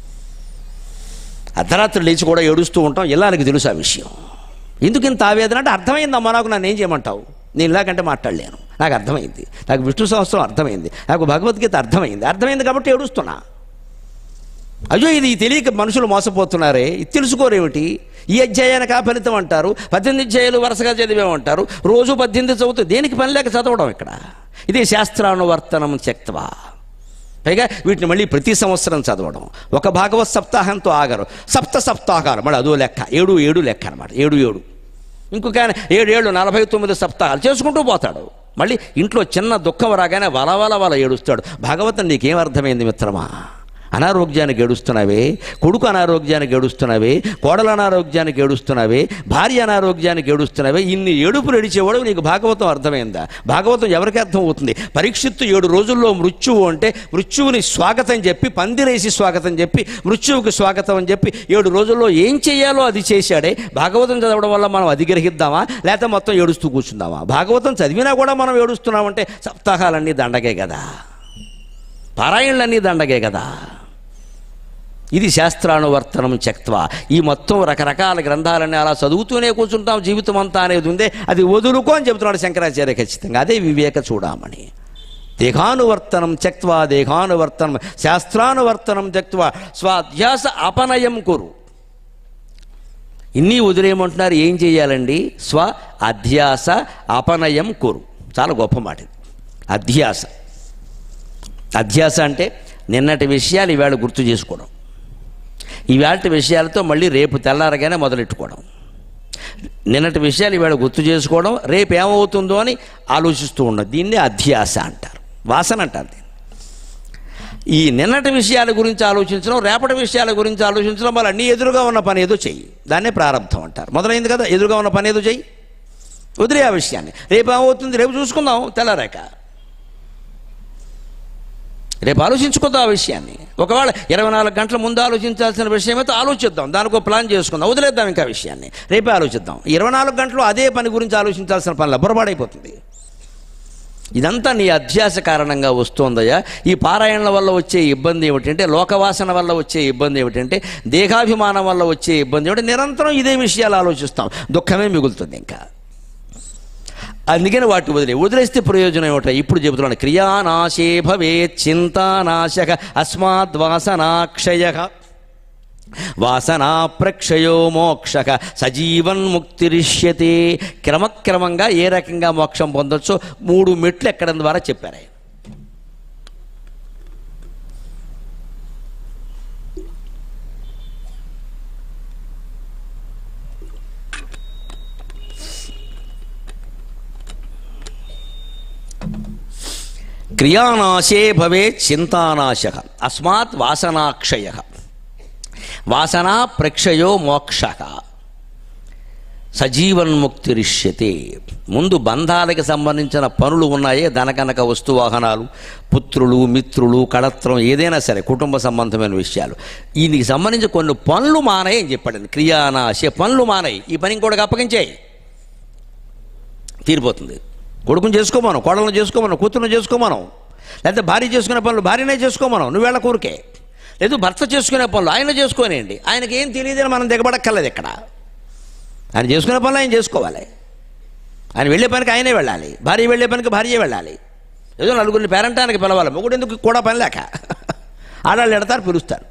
అర్ధరాత్రి లేచి కూడా ఏడుస్తూ ఉంటాం ఇల్లానికి తెలుసు ఆ విషయం ఎందుకు ఇంత ఆవేదన అంటే అర్థమైందమ్మా నాకు నన్ను ఏం చేయమంటావు నేను ఇలాగంటే మాట్లాడలేను నాకు అర్థమైంది నాకు విష్ణు సంవత్సరం అర్థమైంది నాకు భగవద్గీత అర్థమైంది అర్థమైంది కాబట్టి ఏడుస్తున్నా అయ్యో ఇది తెలియక మనుషులు మోసపోతున్నారే ఇది తెలుసుకోరేమిటి ఈ అధ్యాయానికి ఆ ఫలితం అంటారు పద్దెనిమిది అధ్యాయాలు వరుసగా చదివేమంటారు రోజు పద్దెనిమిది చదువుతూ దేనికి పని లేక చదవడం ఇక్కడ ఇది శాస్త్రానువర్తనం చెక్తవా పైగా వీటిని మళ్ళీ ప్రతి సంవత్సరం చదవడం ఒక భాగవత్ సప్తాహంతో ఆగరు సప్త సప్తాహాలు మళ్ళీ అదో లెక్క ఏడు ఏడు లెక్క అనమాట ఏడు ఏడు ఇంకొక ఆయన ఏడు ఏడు నలభై తొమ్మిది సప్తాహాలు చేసుకుంటూ పోతాడు మళ్ళీ ఇంట్లో చిన్న దుఃఖం రాగానే వల వల వల ఏడుస్తాడు భాగవతం నీకేం అర్థమైంది మిత్రమా అనారోగ్యానికి ఏడుస్తున్నావే కొడుకు అనారోగ్యానికి ఏడుస్తున్నావే కోడల అనారోగ్యానికి ఏడుస్తున్నావే భార్య అనారోగ్యానికి ఏడుస్తున్నావే ఇన్ని ఏడుపులు ఏడిచేవాడు నీకు భాగవతం అర్థమైందా భాగవతం ఎవరికి అర్థం అవుతుంది పరీక్షిత్తు ఏడు రోజుల్లో మృత్యువు అంటే మృత్యువుని స్వాగతం చెప్పి పందిరేసి స్వాగతం చెప్పి మృత్యువుకి స్వాగతం అని చెప్పి ఏడు రోజుల్లో ఏం చేయాలో అది చేశాడే భాగవతం చదవడం వల్ల మనం అది గ్రహిద్దామా లేకపోతే మొత్తం ఏడుస్తూ కూర్చుందామా భాగవతం చదివినా కూడా మనం ఏడుస్తున్నామంటే సప్తాహాలన్నీ దండగే కదా పారాయణలన్నీ దండగే కదా ఇది శాస్త్రానువర్తనం చెక్త్వ ఈ మొత్తం రకరకాల గ్రంథాలన్నీ అలా చదువుతూనే కూర్చుంటాం జీవితం అంతా అనేది ఉందే అది వదులుకో అని చెబుతున్నాడు శంకరాచార్య ఖచ్చితంగా అదే వివేక చూడమని దేహానువర్తనం త్యక్వా దేహానువర్తనం శాస్త్రానువర్తనం త్యక్వా స్వాధ్యాస అపనయం కురు ఇన్ని వదిలేయమంటున్నారు ఏం చేయాలండి స్వ అధ్యాస అపనయం కురు చాలా గొప్ప మాట ఇది అధ్యాస అధ్యాస అంటే నిన్నటి విషయాలు ఈవేళ గుర్తు చేసుకోవడం ఈవేళ విషయాలతో మళ్ళీ రేపు తెల్లారగానే మొదలెట్టుకోవడం నిన్నటి విషయాలు ఈవేళ గుర్తు చేసుకోవడం రేపు ఏమవుతుందో అని ఆలోచిస్తూ ఉండడం దీన్ని అధ్యాస అంటారు వాసన అంటారు దీన్ని ఈ నిన్నటి విషయాల గురించి ఆలోచించడం రేపటి విషయాల గురించి ఆలోచించడం వల్ల అన్నీ ఎదురుగా ఉన్న పని ఏదో చెయ్యి దాన్నే ప్రారంభం అంటారు మొదలైంది కదా ఎదురుగా ఉన్న పని ఏదో చెయ్యి వదిలే ఆ విషయాన్ని రేపు ఏమవుతుంది రేపు చూసుకుందాం తెల్లారాక రేపు ఆలోచించుకుందాం ఆ విషయాన్ని ఒకవేళ ఇరవై నాలుగు గంటల ముందు ఆలోచించాల్సిన విషయం అయితే ఆలోచిద్దాం దానికి ఒక ప్లాన్ చేసుకుందాం వదిలేద్దాం ఇంకా విషయాన్ని రేపే ఆలోచిద్దాం ఇరవై నాలుగు గంటలు అదే పని గురించి ఆలోచించాల్సిన పనిలో పొరపాడైపోతుంది ఇదంతా నీ అధ్యాస కారణంగా వస్తోందయ్యా ఈ పారాయణల వల్ల వచ్చే ఇబ్బంది ఏమిటంటే లోకవాసన వల్ల వచ్చే ఇబ్బంది ఏమిటంటే దేహాభిమానం వల్ల వచ్చే ఇబ్బంది ఏమిటంటే నిరంతరం ఇదే విషయాలు ఆలోచిస్తాం దుఃఖమే మిగులుతుంది ఇంకా అందుకని వాటి వదిలే వదిలేస్తే ప్రయోజనం ఏమిటో ఇప్పుడు చెబుతున్నాను క్రియానాశే భవేత్ చింతానాశక అస్మాత్ వాసనాక్షయ వాసనా ప్రక్షయో మోక్షక సజీవన్ముక్తిరిష్యతే క్రమక్రమంగా ఏ రకంగా మోక్షం పొందొచ్చో మూడు మెట్లు ఎక్కడం ద్వారా చెప్పారు ఆయన క్రియానాశే భవే చింతానాశ అస్మాత్ వాసనాక్షయ వాసనా ప్రక్షయో మోక్ష సజీవన్ముక్తిరిష్యతే ముందు బంధాలకు సంబంధించిన పనులు ఉన్నాయే ధనకనక వస్తువాహనాలు పుత్రులు మిత్రులు కళత్రం ఏదైనా సరే కుటుంబ సంబంధమైన విషయాలు దీనికి సంబంధించి కొన్ని పనులు మానాయి అని చెప్పాడు క్రియానాశే పనులు మానాయి ఈ పని ఇంకోటికి అప్పగించాయి తీరిపోతుంది కొడుకుని చేసుకోమను కోడలను చేసుకోమను కూతురుని చేసుకోమను లేకపోతే భార్య చేసుకునే పనులు భార్యనే చేసుకోమను నువ్వు వెళ్ళ కూరికే లేదు భర్త చేసుకునే పనులు ఆయన చేసుకోనేయండి ఆయనకి ఏం తెలియదని మనం దిగబడక్కర్లేదు ఇక్కడ ఆయన చేసుకునే పనులు ఆయన చేసుకోవాలి ఆయన వెళ్ళే పనికి ఆయనే వెళ్ళాలి భార్య వెళ్ళే పనికి భార్య వెళ్ళాలి ఏదో నలుగురిని పేరంటానికి పిలవాలి మొగుడు ఎందుకు కూడా పని లేక ఆడాళ్ళు ఎడతారు పిలుస్తారు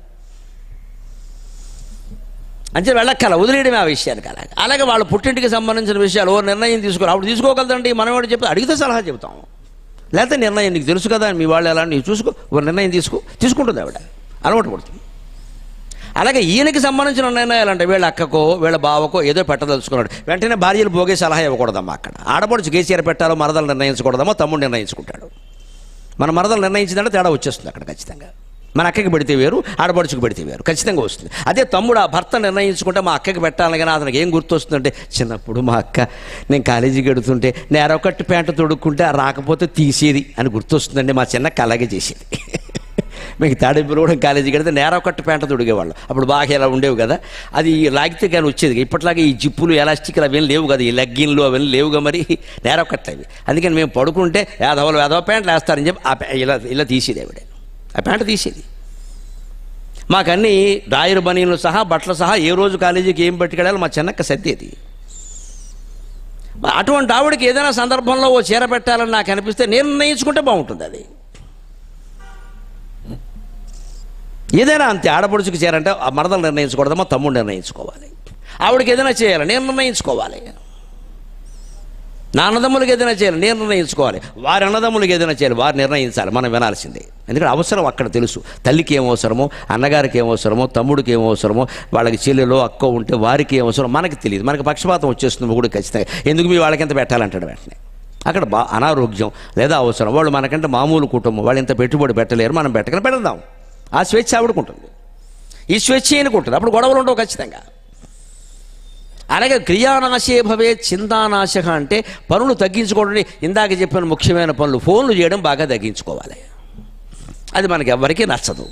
అంతే వెళ్ళక్కల వదిలేయడమే ఆ విషయానికి అలాగే అలాగే వాళ్ళ పుట్టింటికి సంబంధించిన విషయాలు ఓ నిర్ణయం తీసుకోరు అప్పుడు తీసుకోగలదండి మనవాడు చెప్పి అడిగితే సలహా చెబుతాం లేకపోతే నిర్ణయం నీకు తెలుసు కదా మీ వాళ్ళు ఎలా నీకు చూసుకో ఓ నిర్ణయం తీసుకో తీసుకుంటుంది ఆవిడ అలవాటు పడుతుంది అలాగే ఈయనకి సంబంధించిన నిర్ణయాలు అంటే వీళ్ళ అక్కకో వీళ్ళ బావకో ఏదో పెట్టదలుచుకున్నాడు వెంటనే భార్యలు పోగే సలహా ఇవ్వకూడదమ్మా అక్కడ ఆడపడుచు కేసీఆర్ పెట్టాలో మరదలు నిర్ణయించకూడదమ్మా తమ్ముడు నిర్ణయించుకుంటాడు మన మరదలు నిర్ణయించిందంటే తేడా వచ్చేస్తుంది అక్కడ ఖచ్చితంగా మన అక్కకి పెడితే వేరు ఆడపడుచుకు పెడితే వేరు ఖచ్చితంగా వస్తుంది అదే తమ్ముడు ఆ భర్త నిర్ణయించుకుంటే మా అక్కకి పెట్టాలని కానీ అతనికి ఏం గుర్తొస్తుందంటే చిన్నప్పుడు మా అక్క నేను కాలేజీకి ఎడుతుంటే నేరొకట్టి ప్యాంటు తొడుక్కుంటే రాకపోతే తీసేది అని గుర్తొస్తుందండి మా చిన్నక్క అలాగే చేసేది మీకు తాడేపులు కూడా కాలేజీకి వెడితే నేరొకట్టి ప్యాంటు తొడిగేవాళ్ళు అప్పుడు బాగా ఇలా ఉండేవి కదా అది లాగితే కానీ వచ్చేది ఇప్పట్లాగా ఈ జిప్పులు ఎలాస్టిక్లు అవేం లేవు కదా ఈ లెగ్గిన్లు అవన్నీ లేవుగా మరి నేరొకట్లు అవి అందుకని మేము పడుకుంటే యాదవలు యాదవ ప్యాంట్లు వేస్తారని చెప్పి ఆ ప్యా- ఇలా ఇలా తీసేది ఆవిడ ఆ ప్యాంటు తీసేది మాకన్నీ డాయర్ బనీలు సహా బట్టలు సహా ఏ రోజు కాలేజీకి ఏం పట్టుకెళ్ళాలో మా చిన్నక్క సత్యేది అటువంటి ఆవిడకి ఏదైనా సందర్భంలో ఓ చీర పెట్టాలని నాకు అనిపిస్తే నేను నిర్ణయించుకుంటే బాగుంటుంది అది ఏదైనా అంతే ఆడపడుచుకు చేయాలంటే ఆ మరదలు నిర్ణయించకూడదమ్మా తమ్ముడు నిర్ణయించుకోవాలి ఆవిడకి ఏదైనా చేయాలి నేను నిర్ణయించుకోవాలి నా అన్నదమ్ములకి ఏదైనా చేయాలి నేను నిర్ణయించుకోవాలి వారి అన్నదమ్ములకి ఏదైనా చేయాలి వారు నిర్ణయించాలి మనం వినాల్సిందే ఎందుకంటే అవసరం అక్కడ తెలుసు తల్లికి ఏం అవసరమో అన్నగారికి ఏం అవసరమో తమ్ముడికి ఏం అవసరమో వాళ్ళకి చెల్లెలో అక్క ఉంటే వారికి ఏం అవసరం మనకి తెలియదు మనకి పక్షపాతం వచ్చేస్తుంది మొగుడు ఖచ్చితంగా ఎందుకు మీ వాళ్ళకి ఎంత పెట్టాలంటాడు వెంటనే అక్కడ బా అనారోగ్యం లేదా అవసరం వాళ్ళు మనకంటే మామూలు కుటుంబం వాళ్ళు ఇంత పెట్టుబడి పెట్టలేరు మనం పెట్టకని పెడదాం ఆ స్వేచ్ఛ ఆవిడకుంటుంది ఈ స్వేచ్ఛ ఈయనకుంటుంది అప్పుడు గొడవలు ఉండవు ఖచ్చితంగా అలాగే క్రియానాశే భవే చింతానాశ అంటే పనులు తగ్గించుకోవడం ఇందాక చెప్పిన ముఖ్యమైన పనులు ఫోన్లు చేయడం బాగా తగ్గించుకోవాలి అది మనకి ఎవరికీ నచ్చదు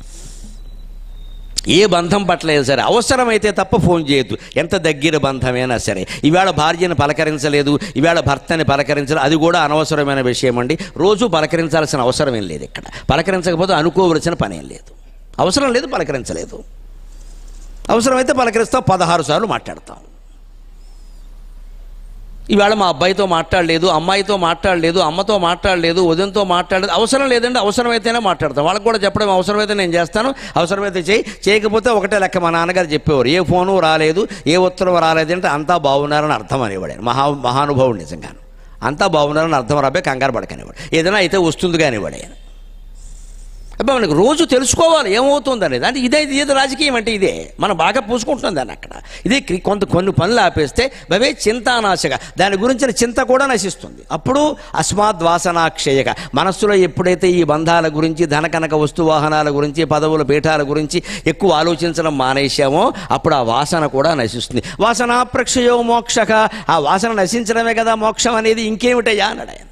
ఏ బంధం పట్టలేదు సరే అవసరమైతే తప్ప ఫోన్ చేయొద్దు ఎంత దగ్గర బంధమైనా సరే ఈవేళ భార్యను పలకరించలేదు ఈవేళ భర్తని పలకరించలేదు అది కూడా అనవసరమైన విషయం అండి రోజు పలకరించాల్సిన అవసరం ఏం లేదు ఇక్కడ పలకరించకపోతే అనుకోవలసిన పనేం లేదు అవసరం లేదు పలకరించలేదు అవసరమైతే పలకరిస్తాం పదహారు సార్లు మాట్లాడతాం ఈవేళ మా అబ్బాయితో మాట్లాడలేదు అమ్మాయితో మాట్లాడలేదు అమ్మతో మాట్లాడలేదు ఉదయంతో మాట్లాడలేదు అవసరం లేదండి అవసరమైతేనే మాట్లాడతాం వాళ్ళకి కూడా చెప్పడం అవసరమైతే నేను చేస్తాను అవసరమైతే చేయి చేయకపోతే ఒకటే లెక్క మా నాన్నగారు చెప్పేవారు ఏ ఫోను రాలేదు ఏ ఉత్తరం రాలేదంటే అంతా బాగున్నారని అర్థం అనేవాడు ఆయన. మహా మహానుభావుడు నిజంగాను అంతా బాగున్నారని అర్థం రాబే కంగారు పడకనేవాడు ఏదైనా అయితే వస్తుంది కానివాడు ఆయన అబ్బా మనకు రోజు తెలుసుకోవాలి ఏమవుతుంది అనేది అంటే ఇదే ఇది రాజకీయం అంటే ఇదే మనం బాగా పూసుకుంటున్నాం దాన్ని అక్కడ ఇదే క్రి- కొంత కొన్ని పనులు ఆపేస్తే భవే చింతానాశగా దాని గురించిన చింత కూడా నశిస్తుంది అప్పుడు అస్మాద్వాసనాక్షయక మనస్సులో ఎప్పుడైతే ఈ బంధాల గురించి ధనకనక వస్తు వాహనాల గురించి పదవుల పీఠాల గురించి ఎక్కువ ఆలోచించడం మానేశామో అప్పుడు ఆ వాసన కూడా నశిస్తుంది వాసనా ప్రక్షయో మోక్షక ఆ వాసన నశించడమే కదా మోక్షం అనేది ఇంకేమిటయ్యా అన్నాడు ఆయన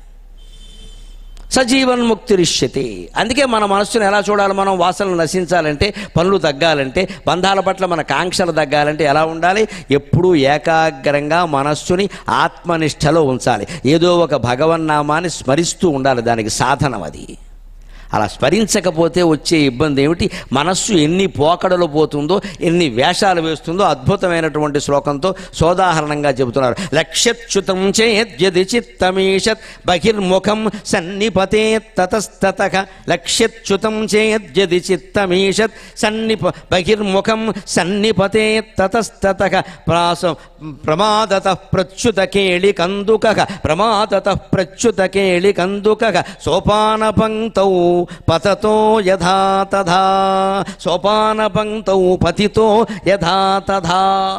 సజీవన్ముక్తిరిష్యతి అందుకే మన మనస్సును ఎలా చూడాలి మనం వాసనలు నశించాలంటే పనులు తగ్గాలంటే బంధాల పట్ల మన కాంక్షలు తగ్గాలంటే ఎలా ఉండాలి ఎప్పుడూ ఏకాగ్రంగా మనస్సుని ఆత్మనిష్టలో ఉంచాలి ఏదో ఒక భగవన్నామాన్ని స్మరిస్తూ ఉండాలి దానికి సాధనం అది అలా స్మరించకపోతే వచ్చే ఇబ్బంది ఏమిటి మనస్సు ఎన్ని పోకడలు పోతుందో ఎన్ని వేషాలు వేస్తుందో అద్భుతమైనటువంటి శ్లోకంతో సోదాహరణంగా చెబుతున్నారు లక్ష్యచ్యుతం చేద్యది చిత్తమీషత్ బహిర్ముఖం సన్నిపతే తతస్తత లక్ష్యచ్యుతం చేద్యది చిత్తమీషత్ సన్నిప బహిర్ముఖం సన్నిపతే తతస్తత ప్రాస ప్రమాదత ప్రచ్యుత కేళి కందుక ప్రమాదత ప్రచ్యుత కేళి కందుక సోపాన పంక్తౌ పతతో యథా తథా సోపాన పంక్తౌ పతితో యథా తథా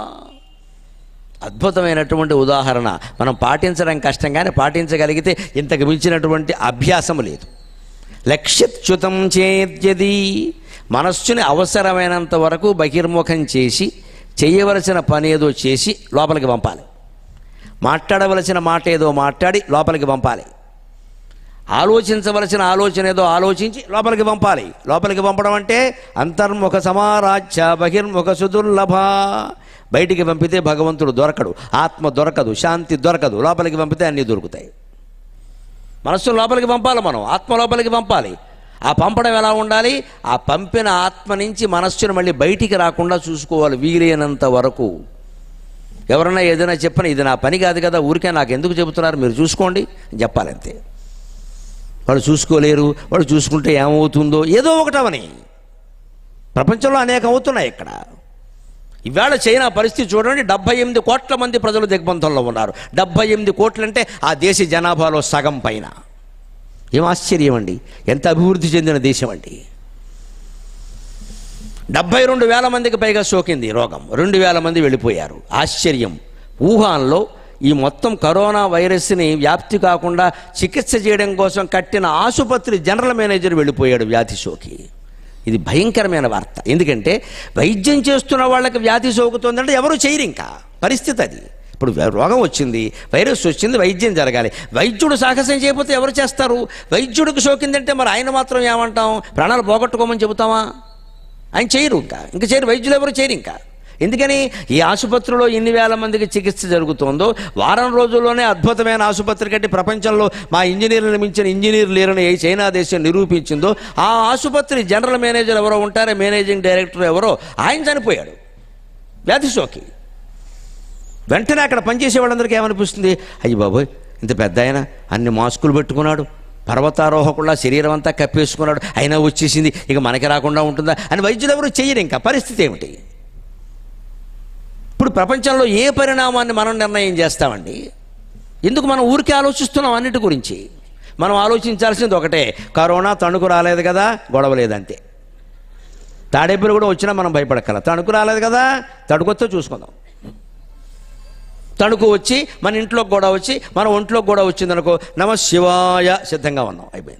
అద్భుతమైనటువంటి ఉదాహరణ మనం పాటించడం కష్టం కానీ పాటించగలిగితే ఇంతకు మించినటువంటి అభ్యాసం లేదు లక్ష్యచ్యుతం చేద్యది మనస్సుని అవసరమైనంత వరకు బహిర్ముఖం చేసి చేయవలసిన పని ఏదో చేసి లోపలికి పంపాలి మాట్లాడవలసిన మాట ఏదో మాట్లాడి లోపలికి పంపాలి ఆలోచించవలసిన ఆలోచన ఏదో ఆలోచించి లోపలికి పంపాలి లోపలికి పంపడం అంటే అంతర్ముఖ సమారాధ్య బహిర్ముఖ సుదుర్లభ బయటికి పంపితే భగవంతుడు దొరకడు ఆత్మ దొరకదు శాంతి దొరకదు లోపలికి పంపితే అన్నీ దొరుకుతాయి మనస్సు లోపలికి పంపాలి మనం ఆత్మ లోపలికి పంపాలి ఆ పంపడం ఎలా ఉండాలి ఆ పంపిన ఆత్మ నుంచి మనస్సును మళ్ళీ బయటికి రాకుండా చూసుకోవాలి వీలైనంత వరకు ఎవరన్నా ఏదైనా చెప్పినా ఇది నా పని కాదు కదా ఊరికే నాకు ఎందుకు చెబుతున్నారు మీరు చూసుకోండి అని చెప్పాలి అంతే వాళ్ళు చూసుకోలేరు వాళ్ళు చూసుకుంటే ఏమవుతుందో ఏదో ఒకటవని ప్రపంచంలో అనేకం అవుతున్నాయి ఇక్కడ ఇవాళ చైనా పరిస్థితి చూడండి డెబ్బై ఎనిమిది కోట్ల మంది ప్రజలు దిగ్బంధంలో ఉన్నారు డెబ్బై ఎనిమిది కోట్లంటే ఆ దేశ జనాభాలో సగం పైన ఏం ఆశ్చర్యం అండి ఎంత అభివృద్ధి చెందిన దేశం అండి డెబ్బై రెండు వేల మందికి పైగా సోకింది ఈ రోగం రెండు వేల మంది వెళ్ళిపోయారు ఆశ్చర్యం వుహాన్లో ఈ మొత్తం కరోనా వైరస్ని వ్యాప్తి కాకుండా చికిత్స చేయడం కోసం కట్టిన ఆసుపత్రి జనరల్ మేనేజర్ వెళ్ళిపోయాడు వ్యాధి సోకి ఇది భయంకరమైన వార్త ఎందుకంటే వైద్యం చేస్తున్న వాళ్ళకి వ్యాధి సోకుతోందంటే ఎవరు చేయరు ఇంకా పరిస్థితి అది ఇప్పుడు వ్య- రోగం వచ్చింది వైరస్ వచ్చింది వైద్యం జరగాలి వైద్యుడు సాహసం చేయకపోతే ఎవరు చేస్తారు వైద్యుడికి సోకిందంటే మరి ఆయన మాత్రం ఏమంటాం ప్రాణాలు పోగొట్టుకోమని చెబుతామా ఆయన చేయరు ఇంకా ఇంకా చేయరు వైద్యులు ఎవరు చేయరు ఇంకా ఎందుకని ఈ ఆసుపత్రిలో ఎన్ని వేల మందికి చికిత్స జరుగుతోందో వారం రోజుల్లోనే అద్భుతమైన ఆసుపత్రి కట్టి ప్రపంచంలో మా ఇంజనీర్లను మించిన ఇంజనీర్ లేరని ఏ చైనా దేశం నిరూపించిందో ఆ ఆసుపత్రి జనరల్ మేనేజర్ ఎవరో ఉంటారో మేనేజింగ్ డైరెక్టర్ ఎవరో ఆయన చనిపోయాడు వ్యాధి సోకి వెంటనే అక్కడ పనిచేసే వాళ్ళందరికీ ఏమనిపిస్తుంది అయ్యి బాబోయ్ ఇంత పెద్ద ఆయన అన్ని మాస్కులు పెట్టుకున్నాడు పర్వతారోహకుండా శరీరం అంతా కప్పేసుకున్నాడు అయినా వచ్చేసింది ఇక మనకి రాకుండా ఉంటుందా అని వైద్యులు ఎవరు చెయ్యరు ఇంకా పరిస్థితి ఏమిటి ఇప్పుడు ప్రపంచంలో ఏ పరిణామాన్ని మనం నిర్ణయం చేస్తామండి ఎందుకు మనం ఊరికే ఆలోచిస్తున్నాం అన్నిటి గురించి మనం ఆలోచించాల్సింది ఒకటే కరోనా తణుకు రాలేదు కదా గొడవ లేదంతే తాడేపల్లి కూడా వచ్చినా మనం భయపడక్కల తణుకు రాలేదు కదా తడుకొస్తే చూసుకుందాం తణుకు వచ్చి మన ఇంట్లోకి కూడా వచ్చి మన ఒంట్లోకి కూడా వచ్చింది అనుకో నమ శివాయ సిద్ధంగా ఉన్నాం అయిపోయింది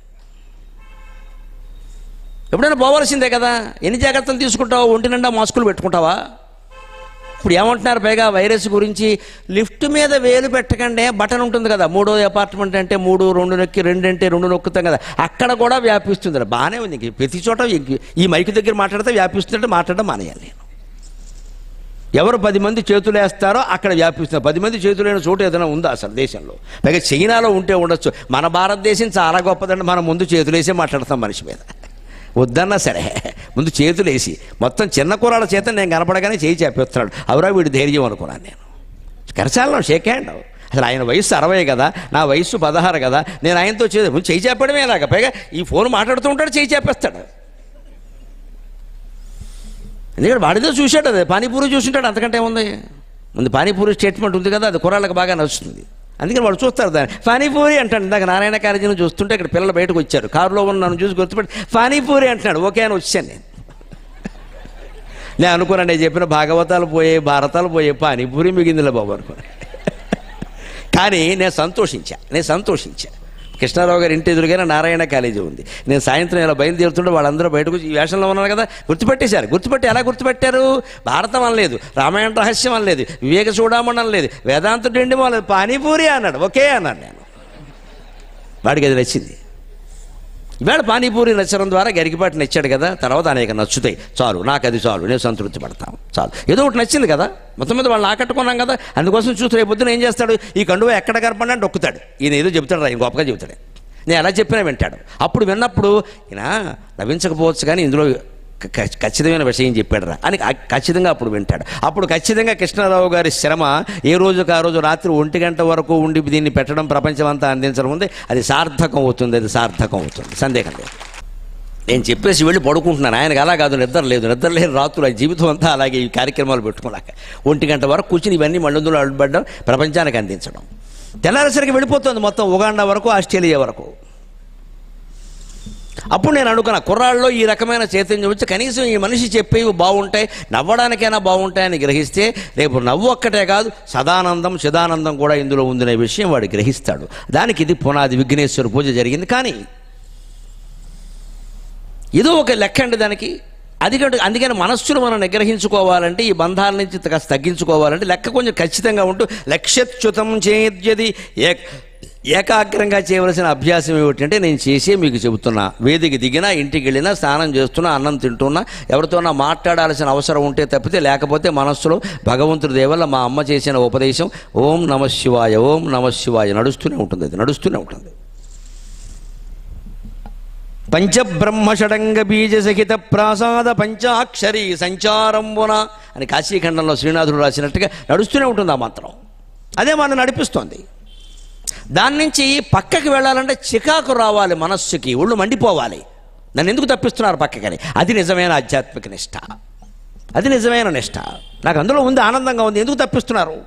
ఎప్పుడైనా పోవాల్సిందే కదా ఎన్ని జాగ్రత్తలు తీసుకుంటావు ఒంటి నిండా మాస్కులు పెట్టుకుంటావా ఇప్పుడు ఏమంటున్నారు పైగా వైరస్ గురించి లిఫ్ట్ మీద వేలు పెట్టకండి బటన్ ఉంటుంది కదా మూడో అపార్ట్మెంట్ అంటే మూడు రెండు నొక్కి రెండు అంటే రెండు నొక్కుతాం కదా అక్కడ కూడా వ్యాపిస్తుంది బాగానే ఉంది ఇంక ప్రతి చోట ఇంక- ఈ మైక్ దగ్గర మాట్లాడితే వ్యాపిస్తుంటే మాట్లాడడం మానేయాలి నేను ఎవరు పది మంది చేతులు వేస్తారో అక్కడ వ్యాపిస్తున్నారు పది మంది చేతులు లేని చోటు ఏదైనా ఉందా అసలు దేశంలో పైగా చైనాలో ఉంటే ఉండొచ్చు మన భారతదేశం చాలా గొప్పదండి మనం ముందు చేతులు వేసే మాట్లాడతాం మనిషి మీద వద్దన్నా సరే ముందు చేతులు వేసి మొత్తం చిన్న కూరాల చేత నేను కనపడగానే చేయి చెప్పేస్తున్నాడు అవరా వీడి ధైర్యం అనుకున్నాను నేను కరచాలను షేక్ హ్యాండ్ అసలు ఆయన వయసు అరవై కదా నా వయసు పదహారు కదా నేను ఆయనతో చేసి ముందు చేయి చెప్పడమే అలాగ పైగా ఈ ఫోన్ మాట్లాడుతూ ఉంటాడు చేయి చెప్పేస్తాడు ఎందుకంటే వాడితో చూశాడు అది పానీపూరి చూసింటాడు అంతకంటే ఏముంది ముందు పానీపూరి స్టేట్మెంట్ ఉంది కదా అది కుర్రాళ్ళకి బాగా నచ్చుతుంది అందుకని వాడు చూస్తారు దాన్ని పానీపూరి అంటాడు ఇందాక నారాయణ కాలేజీని చూస్తుంటే ఇక్కడ పిల్లలు బయటకు వచ్చారు కారులో ఉన్న నన్ను చూసి గుర్తుపెట్టి పానీపూరి అంటున్నాడు ఓకే అని వచ్చాను నేను నేను అనుకున్నాను నేను చెప్పిన భాగవతాలు పోయే భారతాలు పోయే పానీపూరి మిగిందిలే బాబు అనుకున్నాను కానీ నేను సంతోషించా నేను సంతోషించా కృష్ణారావు గారి ఇంటి ఎదురుగానే నారాయణ కాలేజీ ఉంది నేను సాయంత్రం ఇలా బయలుదేరుతుంటే వాళ్ళందరూ బయటకు ఈ వేషంలో ఉన్నారు కదా గుర్తుపెట్టేశారు గుర్తుపెట్టి ఎలా గుర్తుపెట్టారు భారతం అనలేదు రామాయణ రహస్యం అనలేదు వివేక చూడమని అనలేదు వేదాంతుడు ఎండి వాళ్ళు పానీపూరి అన్నాడు ఒకే అన్నాడు నేను వాడికి అది నచ్చింది ఇవాళ పానీపూరి నచ్చడం ద్వారా గరికిపాటి నచ్చాడు కదా తర్వాత అనేక నచ్చుతాయి చాలు నాకు అది చాలు నేను సంతృప్తి పడతాను చాలు ఏదో ఒకటి నచ్చింది కదా మొత్తం మీద వాళ్ళు ఆకట్టుకున్నాం కదా అందుకోసం చూస్తే రేపు పొద్దున ఏం చేస్తాడు ఈ కండువ ఎక్కడ కనపడినా డొక్కుతాడు ఈయన ఏదో చెబుతాడు రా గొప్పగా చెబుతాడు నేను ఎలా చెప్పినా వింటాడు అప్పుడు విన్నప్పుడు ఈయన నవ్వించకపోవచ్చు కానీ ఇందులో క- క- ఖచ్చితమైన విషయం చెప్పాడు రా అని క- ఖచ్చితంగా అప్పుడు వింటాడు అప్పుడు ఖచ్చితంగా కృష్ణారావు గారి శ్రమ ఏ రోజుకి ఆ రోజు రాత్రి ఒంటి గంట వరకు ఉండి దీన్ని పెట్టడం ప్రపంచం అంతా అందించడం ఉంది అది సార్థకం అవుతుంది అది సార్థకం అవుతుంది సందేహం లేదు నేను చెప్పేసి వెళ్ళి పడుకుంటున్నాను ఆయనకు అలా కాదు నిద్ర లేదు నిద్ర లేని రాత్రులు ఆ జీవితం అంతా అలాగే ఈ కార్యక్రమాలు పెట్టుకున్నాక ఒంటి గంట వరకు కూర్చుని ఇవన్నీ మళ్ళందులో అడ్డుపడడం ప్రపంచానికి అందించడం తెల్లారేసరికి వెళ్ళిపోతుంది మొత్తం ఉగాండా వరకు ఆస్ట్రేలియా వరకు అప్పుడు నేను అనుకున్నా కుర్రాళ్ళలో ఈ రకమైన చైతన్యం వచ్చి కనీసం ఈ మనిషి చెప్పేవి బాగుంటాయి నవ్వడానికైనా బాగుంటాయని గ్రహిస్తే రేపు నవ్వు ఒక్కటే కాదు సదానందం చిదానందం కూడా ఇందులో ఉందనే విషయం వాడు గ్రహిస్తాడు దానికి ఇది పునాది విఘ్నేశ్వర పూజ జరిగింది కానీ ఏదో ఒక లెక్క అండి దానికి అది కంటే అందుకని మనస్సును మనం నిగ్రహించుకోవాలంటే ఈ బంధాల నుంచి కాస్త తగ్గించుకోవాలంటే లెక్క కొంచెం ఖచ్చితంగా ఉంటూ లక్ష్యచ్యుతం చేద్యది ఏక ఏకాగ్రంగా చేయవలసిన అభ్యాసం ఏమిటంటే నేను చేసే మీకు చెబుతున్నా వేదిక దిగినా ఇంటికి వెళ్ళినా స్నానం చేస్తున్నా అన్నం తింటున్నా ఎవరితోనా మాట్లాడాల్సిన అవసరం ఉంటే తప్పితే లేకపోతే మనస్సులో భగవంతుడి దేవల్ల మా అమ్మ చేసిన ఉపదేశం ఓం నమ శివాయ ఓం నమ శివాయ నడుస్తూనే ఉంటుంది అది నడుస్తూనే ఉంటుంది పంచబ్రహ్మ షడంగ బీజ సహిత ప్రాసాద పంచాక్షరి సంచారంబున అని కాశీఖండంలో శ్రీనాథుడు రాసినట్టుగా నడుస్తూనే ఉంటుంది ఆ మంత్రం అదే మనం నడిపిస్తోంది దాని నుంచి పక్కకి వెళ్ళాలంటే చికాకు రావాలి మనస్సుకి ఒళ్ళు మండిపోవాలి నన్ను ఎందుకు తప్పిస్తున్నారు పక్కకని అది నిజమైన ఆధ్యాత్మిక నిష్ట అది నిజమైన నిష్ట నాకు అందులో ఉంది ఆనందంగా ఉంది ఎందుకు తప్పిస్తున్నారు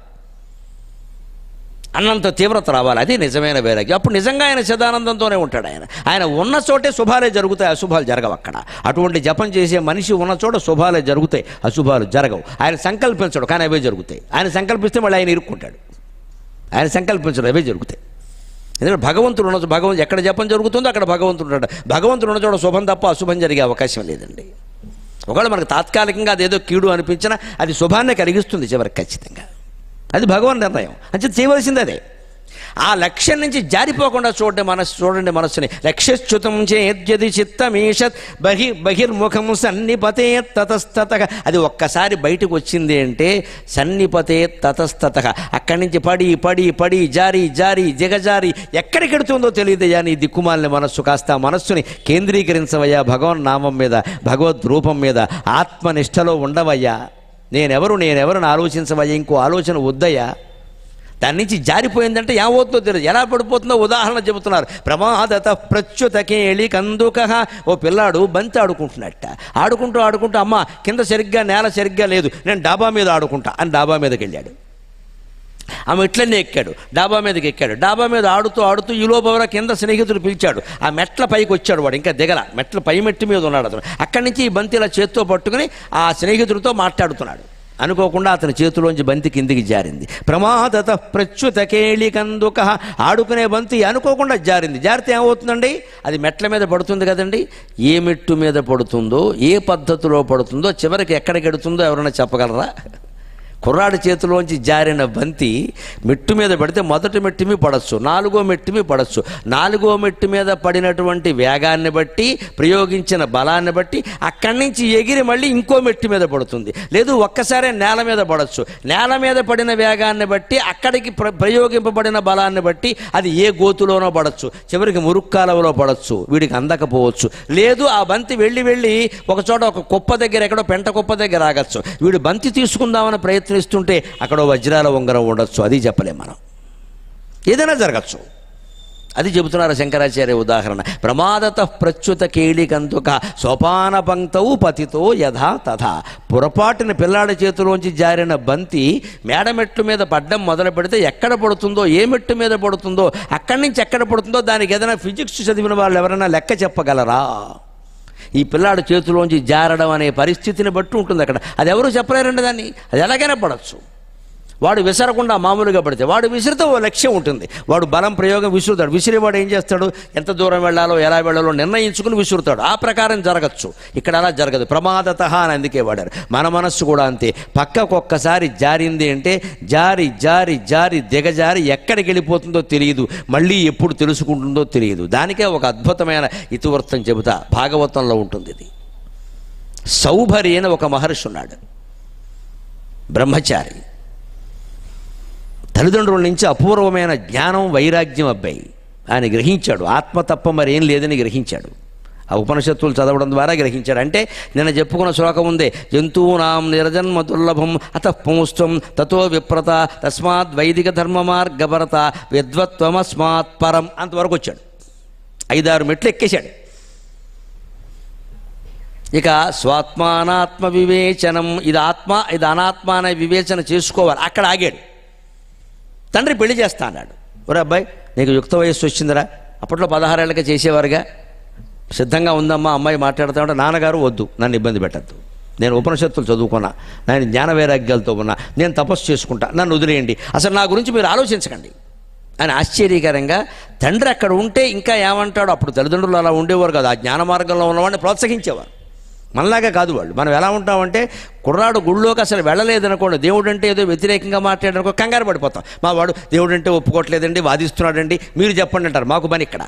అన్నంత తీవ్రత రావాలి అది నిజమైన వైరాగ్యం అప్పుడు నిజంగా ఆయన చిదానందంతోనే ఉంటాడు ఆయన ఆయన ఉన్న చోటే శుభాలే జరుగుతాయి అశుభాలు జరగవు అక్కడ అటువంటి జపం చేసే మనిషి ఉన్న చోట శుభాలే జరుగుతాయి అశుభాలు జరగవు ఆయన సంకల్పించడు కానీ అవే జరుగుతాయి ఆయన సంకల్పిస్తే మళ్ళీ ఆయన ఇరుక్కుంటాడు ఆయన సంకల్పించడు అవే జరుగుతాయి ఎందుకంటే భగవంతుడు ఉన్న చోట- భగవంతుడు ఎక్కడ జపం జరుగుతుందో అక్కడ భగవంతుడు ఉంటాడు భగవంతుడు ఉన్న చోట శుభం తప్ప అశుభం జరిగే అవకాశం లేదండి ఒకవేళ మనకు తాత్కాలికంగా అదేదో కీడు అనిపించినా అది శుభాన్ని కలిగిస్తుంది చివరికి ఖచ్చితంగా అది భగవాన్ నిర్ణయం అంటే చేయవలసింది అదే ఆ లక్ష్యం నుంచి జారిపోకుండా చూడండి మనస్సు చూడండి మనస్సుని లక్ష్యచ్యుతం చేద్యది చిత్తమీషత్ బహి బహిర్ముఖం సన్నిపతే తతస్తత అది ఒక్కసారి బయటకు వచ్చింది అంటే సన్నిపతే తతస్తత అక్కడి నుంచి పడి పడి పడి జారి జారి దిగజారి ఎక్కడికి ఎడుతుందో తెలియదయ్యా నీ దిక్కుమాలిన మనస్సు కాస్త ఆ మనస్సుని కేంద్రీకరించవయ్యా భగవన్ నామం మీద భగవద్ రూపం మీద ఆత్మనిష్టలో ఉండవయ్యా నేనెవరు నేనెవరిని ఆలోచించవయ్యా ఇంకో ఆలోచన వద్దయ్యా దాని నుంచి జారిపోయిందంటే ఏమవుతుందో తెలియదు ఎలా పడిపోతుందో ఉదాహరణ చెబుతున్నారు ప్రమాదత ప్రచ్యుతకేళి కందుక ఓ పిల్లాడు బంతి ఆడుకుంటున్నట్ట ఆడుకుంటూ ఆడుకుంటూ అమ్మ కింద సరిగ్గా నేల సరిగ్గా లేదు నేను డాబా మీద ఆడుకుంటా అని డాబా మీదకి వెళ్ళాడు ఆమె ఇట్లనే ఎక్కాడు డాబా మీదకి ఎక్కాడు డాబా మీద ఆడుతూ ఆడుతూ ఈ లోపల కింద స్నేహితుడు పిలిచాడు ఆ మెట్ల పైకి వచ్చాడు వాడు ఇంకా దిగల మెట్ల పై మెట్టి మీద ఉన్నాడు అతను అక్కడి నుంచి ఈ బంతి ఇలా చేత్తో పట్టుకుని ఆ స్నేహితుడితో మాట్లాడుతున్నాడు అనుకోకుండా అతని చేతిలోంచి బంతి కిందికి జారింది ప్రమాదత ప్రచ్యుత కేళి కందుక ఆడుకునే బంతి అనుకోకుండా జారింది జారితే ఏమవుతుందండి అది మెట్ల మీద పడుతుంది కదండి ఏ మెట్టు మీద పడుతుందో ఏ పద్ధతిలో పడుతుందో చివరికి ఎక్కడికి ఎడుతుందో ఎవరైనా చెప్పగలరా కుర్రాడి చేతిలోంచి జారిన బంతి మెట్టు మీద పడితే మొదటి మెట్టు మీద పడచ్చు నాలుగో మెట్టు మీద పడచ్చు నాలుగో మెట్టు మీద పడినటువంటి వేగాన్ని బట్టి ప్రయోగించిన బలాన్ని బట్టి అక్కడి నుంచి ఎగిరి మళ్ళీ ఇంకో మెట్టు మీద పడుతుంది లేదు ఒక్కసారే నేల మీద పడచ్చు నేల మీద పడిన వేగాన్ని బట్టి అక్కడికి ప్ర ప్రయోగింపబడిన బలాన్ని బట్టి అది ఏ గోతులోనో పడచ్చు చివరికి మురుక్కాలవలో పడచ్చు వీడికి అందకపోవచ్చు లేదు ఆ బంతి వెళ్ళి వెళ్ళి ఒక చోట ఒక కుప్ప దగ్గర ఎక్కడో పెంట కుప్ప దగ్గర ఆగచ్చు వీడు బంతి తీసుకుందామని ప్రయత్నిస్తుంటే అక్కడ వజ్రాల ఉంగరం ఉండొచ్చు అది చెప్పలేం మనం ఏదైనా జరగచ్చు అది చెబుతున్నారు శంకరాచార్య ఉదాహరణ ప్రమాదత ప్రచ్యుత కేళికంతుక సోపాన పంక్తవు పతితో యథా తథా పొరపాటున పిల్లాడి చేతిలోంచి జారిన బంతి మేడమెట్టు మీద పడ్డం మొదలు పెడితే ఎక్కడ పడుతుందో ఏ మెట్టు మీద పడుతుందో అక్కడి నుంచి ఎక్కడ పడుతుందో దానికి ఏదైనా ఫిజిక్స్ చదివిన వాళ్ళు ఎవరైనా లెక్క చెప్పగలరా ఈ పిల్లాడు చేతిలోంచి జారడం అనే పరిస్థితిని బట్టి ఉంటుంది అక్కడ అది ఎవరు చెప్పలేరండి దాన్ని అది ఎలాగైనా పడవచ్చు వాడు విసరకుండా మామూలుగా పడితే వాడు విసిరితే ఓ లక్ష్యం ఉంటుంది వాడు బలం ప్రయోగం విసురుతాడు విసిరేవాడు ఏం చేస్తాడు ఎంత దూరం వెళ్ళాలో ఎలా వెళ్ళాలో నిర్ణయించుకుని విసురుతాడు ఆ ప్రకారం జరగచ్చు ఇక్కడ అలా జరగదు ప్రమాదత అని అందుకే వాడారు మన మనస్సు కూడా అంతే పక్కకు ఒక్కసారి జారింది అంటే జారి జారి జారి దిగజారి ఎక్కడికి వెళ్ళిపోతుందో తెలియదు మళ్ళీ ఎప్పుడు తెలుసుకుంటుందో తెలియదు దానికే ఒక అద్భుతమైన ఇతివృత్తం చెబుతా భాగవతంలో ఉంటుంది ఇది సౌభరి అని ఒక మహర్షి ఉన్నాడు బ్రహ్మచారి తల్లిదండ్రుల నుంచి అపూర్వమైన జ్ఞానం వైరాగ్యం అబ్బాయి ఆయన గ్రహించాడు ఆత్మ తప్ప మరేం లేదని గ్రహించాడు ఆ ఉపనిషత్తులు చదవడం ద్వారా గ్రహించాడు అంటే నిన్న చెప్పుకున్న శ్లోకం ఉందే జంతువునాం నిరజన్మ దుర్లభం అత పుంస్త్వం తతో విప్రత తస్మాత్ వైదిక ధర్మ మార్గభరత విద్వత్వమస్మాత్ పరం అంతవరకు వచ్చాడు ఐదారు మెట్లు ఎక్కేశాడు ఇక స్వాత్మానాత్మ వివేచనం ఇది ఆత్మ ఇది అనాత్మ అనే వివేచన చేసుకోవాలి అక్కడ ఆగాడు తండ్రి పెళ్లి చేస్తా అన్నాడు ఒరే అబ్బాయి నీకు యుక్త వయస్సు వచ్చిందిరా అప్పట్లో పదహారేళ్ళకే చేసేవారుగా సిద్ధంగా ఉందమ్మా అమ్మాయి మాట్లాడుతూ ఉంటే నాన్నగారు వద్దు నన్ను ఇబ్బంది పెట్టద్దు నేను ఉపనిషత్తులు చదువుకున్నా నేను జ్ఞాన వైరాగ్యాలతో ఉన్నా నేను తపస్సు చేసుకుంటా నన్ను వదిలేయండి అసలు నా గురించి మీరు ఆలోచించకండి అని ఆశ్చర్యకరంగా తండ్రి అక్కడ ఉంటే ఇంకా ఏమంటాడో అప్పుడు తల్లిదండ్రులు అలా ఉండేవారు కదా ఆ జ్ఞాన మార్గంలో ఉన్నవాడిని ప్రోత్సహించేవారు మనలాగా కాదు వాళ్ళు మనం ఎలా ఉంటామంటే కుర్రాడు గుళ్ళోకి అసలు వెళ్ళలేదనుకోండి దేవుడు అంటే ఏదో వ్యతిరేకంగా మాట్లాడనుకో కంగారు పడిపోతాం మా వాడు దేవుడు అంటే ఒప్పుకోవట్లేదండి వాదిస్తున్నాడండి మీరు చెప్పండి అంటారు మాకు పని ఇక్కడ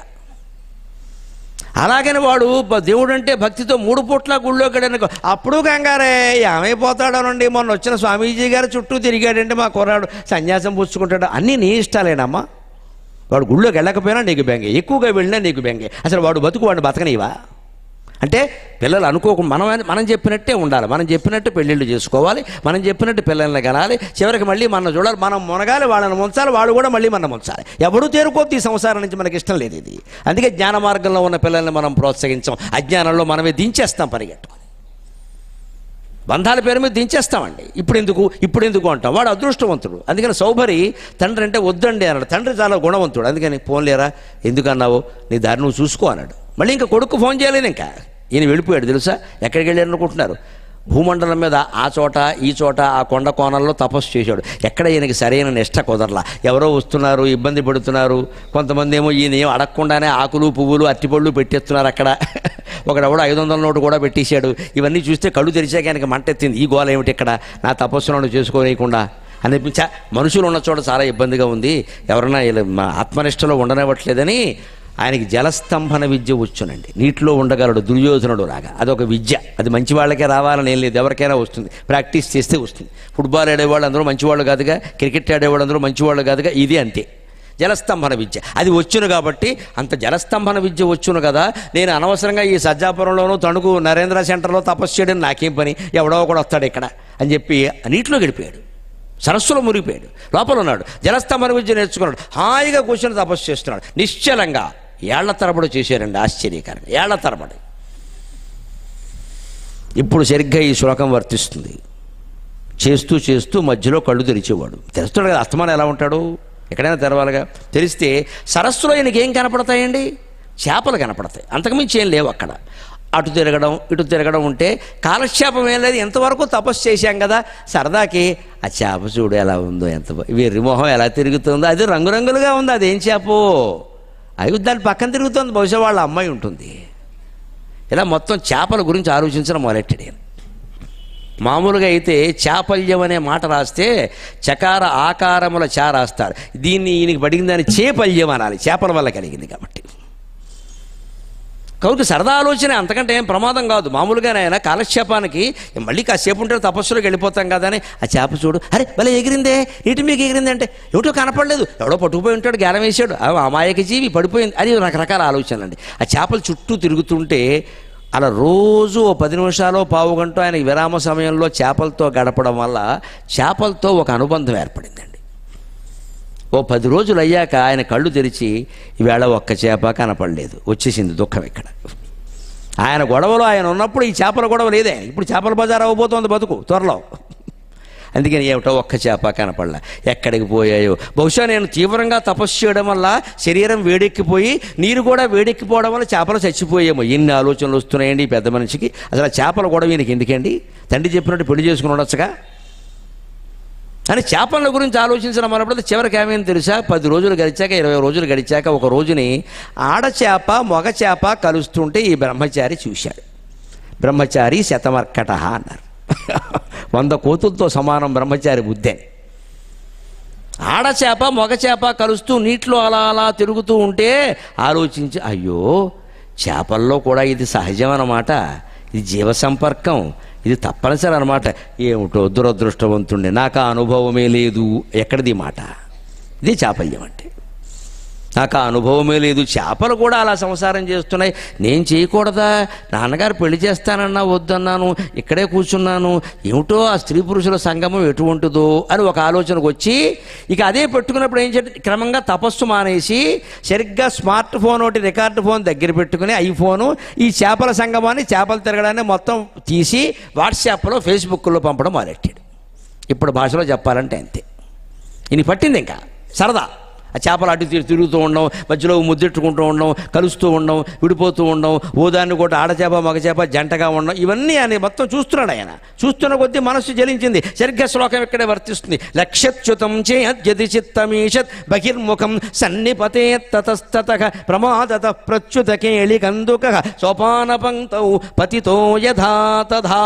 అలాగని వాడు బ- దేవుడు అంటే భక్తితో మూడు పూట్ల గుళ్ళోకి వెళ్ళనుకో అప్పుడు కంగారే ఏమైపోతాడోనండి మొన్న వచ్చిన స్వామీజీ గారు చుట్టూ తిరిగాడండి మా కుర్రాడు సన్యాసం పుచ్చుకుంటాడు అన్నీ నీ ఇష్టాలేనమ్మా వాడు గుళ్ళోకి వెళ్ళకపోయినా నీకు బెంగే ఎక్కువగా వెళ్ళినా నీకు బెంగే అసలు వాడు బతుకు వాడు బతకనివా అంటే పిల్లలు అనుకోకుండా మనం మనం చెప్పినట్టే ఉండాలి మనం చెప్పినట్టు పెళ్ళిళ్ళు చేసుకోవాలి మనం చెప్పినట్టు పిల్లల్ని కనాలి చివరికి మళ్ళీ మన చూడాలి మనం మునగాలి వాళ్ళని ముంచాలి వాళ్ళు కూడా మళ్ళీ మనం ముంచాలి ఎవడూ తేరుకోద్ది ఈ సంసారం నుంచి మనకి ఇష్టం లేదు ఇది అందుకే జ్ఞాన మార్గంలో ఉన్న పిల్లల్ని మనం ప్రోత్సహించాం అజ్ఞానంలో మనమే దించేస్తాం పరిగెట్టుకొని బంధాల పేరు మీద దించేస్తామండి ఇప్పుడు ఎందుకు ఇప్పుడు ఎందుకు అంటాం వాడు అదృష్టవంతుడు అందుకని సౌభరి తండ్రి అంటే వద్దండి అన్నాడు తండ్రి చాలా గుణవంతుడు అందుకని ఫోన్లేరా ఎందుకు అన్నావు నీ దారి నువ్వు చూసుకో అన్నాడు మళ్ళీ ఇంకా కొడుకు ఫోన్ చేయలేదు ఇంకా ఈయన వెళ్ళిపోయాడు తెలుసా ఎక్కడికి వెళ్ళారు అనుకుంటున్నారు భూమండలం మీద ఆ చోట ఈ చోట ఆ కొండ కోణంలో తపస్సు చేశాడు ఎక్కడ ఈయనకి సరైన నిష్ట కుదరలా ఎవరో వస్తున్నారు ఇబ్బంది పడుతున్నారు కొంతమంది ఏమో ఈయన ఏం అడగకుండానే ఆకులు పువ్వులు అట్టిపళ్ళు పెట్టేస్తున్నారు అక్కడ ఒకడెవడో ఐదు వందల నోటు కూడా పెట్టేశాడు ఇవన్నీ చూస్తే కళ్ళు తెరిచాక ఆయనకి మంట ఎత్తింది ఈ గోల ఏమిటి ఇక్కడ నా తపస్సులను చేసుకోలేకుండా అనిపించా మనుషులు ఉన్న చోట చాలా ఇబ్బందిగా ఉంది ఎవరన్నా ఇలా మా ఆత్మనిష్టలో ఉండనివ్వట్లేదని ఆయనకి జలస్తంభన విద్య వచ్చునండి నీటిలో ఉండగలడు దుర్యోధనుడు లాగా అదొక విద్య అది మంచి వాళ్ళకే రావాలని ఏం లేదు ఎవరికైనా వస్తుంది ప్రాక్టీస్ చేస్తే వస్తుంది ఫుట్బాల్ ఆడేవాళ్ళు అందరూ మంచివాళ్ళు కాదుగా క్రికెట్ ఆడేవాళ్ళు అందరూ మంచివాళ్ళు కాదుగా ఇది అంతే జలస్తంభన విద్య అది వచ్చును కాబట్టి అంత జలస్తంభన విద్య వచ్చును కదా నేను అనవసరంగా ఈ సజ్జాపురంలోనూ తణుకు నరేంద్ర సెంటర్లో తపస్సు చేయడం నాకేం పని ఎవడో కూడా వస్తాడు ఇక్కడ అని చెప్పి నీటిలో గడిపాడు సరస్సులో మురిగిపోయాడు లోపల ఉన్నాడు జలస్తంభన విద్య నేర్చుకున్నాడు హాయిగా కూర్చొని తపస్సు చేస్తున్నాడు నిశ్చలంగా ఏళ్ల తరబడి చేశారండి ఆశ్చర్యకరంగా ఏళ్ల తరబడి ఇప్పుడు సరిగ్గా ఈ శ్లోకం వర్తిస్తుంది చేస్తూ చేస్తూ మధ్యలో కళ్ళు తెరిచేవాడు తెరుస్తాడు కదా అస్తమానం ఎలా ఉంటాడు ఎక్కడైనా తెరవాలిగా తెరిస్తే సరస్సులో ఈయనకి ఏం కనపడతాయండి చేపలు కనపడతాయి అంతకుమించి ఏం లేవు అక్కడ అటు తిరగడం ఇటు తిరగడం ఉంటే కాలక్షేపం ఏం లేదు ఎంతవరకు తపస్సు చేశాం కదా సరదాకి ఆ చేప చూడు ఎలా ఉందో ఎంత బా- వీరి మొహం ఎలా తిరుగుతుందో అది రంగురంగులుగా ఉంది అదేం చేపో అవి దాని పక్కన తిరుగుతుంది బహుశా వాళ్ళ అమ్మాయి ఉంటుంది ఇలా మొత్తం చేపల గురించి ఆలోచించడం మొదలెట్టాడు ఈయన. మామూలుగా అయితే చాపల్యం అనే మాట రాస్తే చకార ఆకారముల చా రాస్తారు దీన్ని ఈయనకి పడిన దాన్ని చేపల్యం అనాలి చేపల వల్ల కలిగింది కాబట్టి కాబట్టి సరదా ఆలోచన అంతకంటే ఏం ప్రమాదం కాదు మామూలుగానే ఆయన కాలక్షేపానికి మళ్ళీ కాసేపు ఉంటే తపస్సులోకి వెళ్ళిపోతాం కదా అని ఆ చేప చూడు అరే భలే ఎగిరిందే నీటి మీకు ఎగిరింది అంటే ఏమిటో కనపడలేదు ఎవడో పట్టుకుపోయి ఉంటాడు గేలం వేసాడు ఆ అమాయక జీవి పడిపోయింది అది రకరకాల ఆలోచనలు అండి ఆ చేపలు చుట్టూ తిరుగుతుంటే అలా రోజు ఓ పది నిమిషాలు పావు గంట ఆయన విరామ సమయంలో చేపలతో గడపడం వల్ల చేపలతో ఒక అనుబంధం ఏర్పడిందండి ఓ పది రోజులు అయ్యాక ఆయన కళ్ళు తెరిచి ఈవేళ ఒక్క చేప కనపడలేదు వచ్చేసింది దుఃఖం ఇక్కడ ఆయన గొడవలో ఆయన ఉన్నప్పుడు ఈ చేపల గొడవ లేదే ఇప్పుడు చేపల బజార్ అవ్వబోతోంది బతుకు త్వరలో అందుకని ఏమిటో ఒక్క చేప కనపడలే ఎక్కడికి పోయాయో బహుశా నేను తీవ్రంగా తపస్సు చేయడం వల్ల శరీరం వేడెక్కిపోయి నీరు కూడా వేడెక్కిపోవడం వల్ల చేపలు చచ్చిపోయేమో ఎన్ని ఆలోచనలు వస్తున్నాయండి ఈ పెద్ద మనిషికి అసలు ఆ చేపల గొడవ ఈయనకి ఎందుకండి తండ్రి చెప్పినట్టు పెళ్లి చేసుకుని ఉండొచ్చుగా అని చేపల గురించి ఆలోచించడం అన్నప్పుడు చివరికి ఏమైంది తెలుసా పది రోజులు గడిచాక ఇరవై రోజులు గడిచాక ఒక రోజుని ఆడచేప మగ చేప కలుస్తుంటే ఈ బ్రహ్మచారి చూశాడు బ్రహ్మచారి శతమర్కట అన్నారు వంద కోతులతో సమానం బ్రహ్మచారి బుద్ధే ఆడచేప మగ చేప కలుస్తూ నీటిలో అలా అలా తిరుగుతూ ఉంటే ఆలోచించి అయ్యో చేపల్లో కూడా ఇది సహజం అన్నమాట ఇది జీవ సంపర్కం ఇది తప్పనిసరి అనమాట ఏమిటో దురదృష్టవంతుండే నాకు ఆ అనుభవమే లేదు ఎక్కడిది ఈ మాట ఇది చాపల్యం అంటే నాకు ఆ అనుభవమే లేదు చేపలు కూడా అలా సంసారం చేస్తున్నాయి నేను చేయకూడదా నాన్నగారు పెళ్లి చేస్తానన్నా వద్దన్నాను ఇక్కడే కూర్చున్నాను ఏమిటో ఆ స్త్రీ పురుషుల సంగమం ఎటువంటిదో అని ఒక ఆలోచనకు వచ్చి ఇక అదే పెట్టుకున్నప్పుడు ఏం చేయాలి క్రమంగా తపస్సు మానేసి సరిగ్గా స్మార్ట్ ఫోన్ ఒకటి రికార్డు ఫోన్ దగ్గర పెట్టుకుని ఐఫోను ఈ చేపల సంగమాన్ని చేపలు తిరగడాన్ని మొత్తం తీసి వాట్సాప్లో ఫేస్బుక్లో పంపడం మొదలెట్టాడు ఇప్పుడు భాషలో చెప్పాలంటే అంతే ఇని పట్టింది ఇంకా సరదా ఆ చేపలు అటు తిరు- తిరుగుతూ ఉండడం మధ్యలో ముద్దెట్టుకుంటూ ఉండడం కలుస్తూ ఉండడం విడిపోతూ ఉండడం ఓ దాన్ని కూడా ఆడచేప మగచేప జంటగా ఉండడం ఇవన్నీ ఆయన మొత్తం చూస్తున్నాడు ఆయన చూస్తున్న కొద్దీ మనస్సు జలించింది సరిగ్గా శ్లోకం ఇక్కడే వర్తిస్తుంది లక్ష్యచ్యుతం చేయద్యతి చిత్తమీషత్ బహిర్ముఖం సన్నిపతే తతస్తత ప్రమాదత ప్రచ్యుత కేళి కందుక సోపాన పంక్తౌ పతితో యథా తథా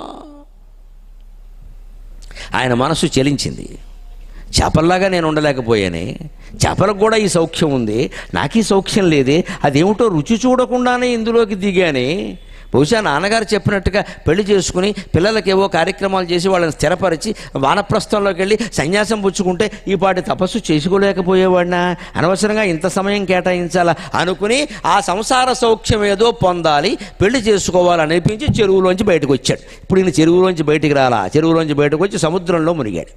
ఆయన మనస్సు చెలించింది చేపల్లాగా నేను ఉండలేకపోయానే చేపలకు కూడా ఈ సౌఖ్యం ఉంది నాకు ఈ సౌఖ్యం లేదే అదేమిటో రుచి చూడకుండానే ఇందులోకి దిగానే బహుశా నాన్నగారు చెప్పినట్టుగా పెళ్లి చేసుకుని పిల్లలకి ఏవో కార్యక్రమాలు చేసి వాళ్ళని స్థిరపరిచి వానప్రస్థంలోకి వెళ్ళి సన్యాసం పుచ్చుకుంటే ఈ పాటి తపస్సు చేసుకోలేకపోయేవాడినా అనవసరంగా ఇంత సమయం కేటాయించాలా అనుకుని ఆ సంసార సౌఖ్యం ఏదో పొందాలి పెళ్లి చేసుకోవాలని అనిపించి చెరువులోంచి బయటకు వచ్చాడు ఇప్పుడు ఈయన చెరువులోంచి బయటికి రాలా చెరువులోంచి బయటకు వచ్చి సముద్రంలో మునిగాడు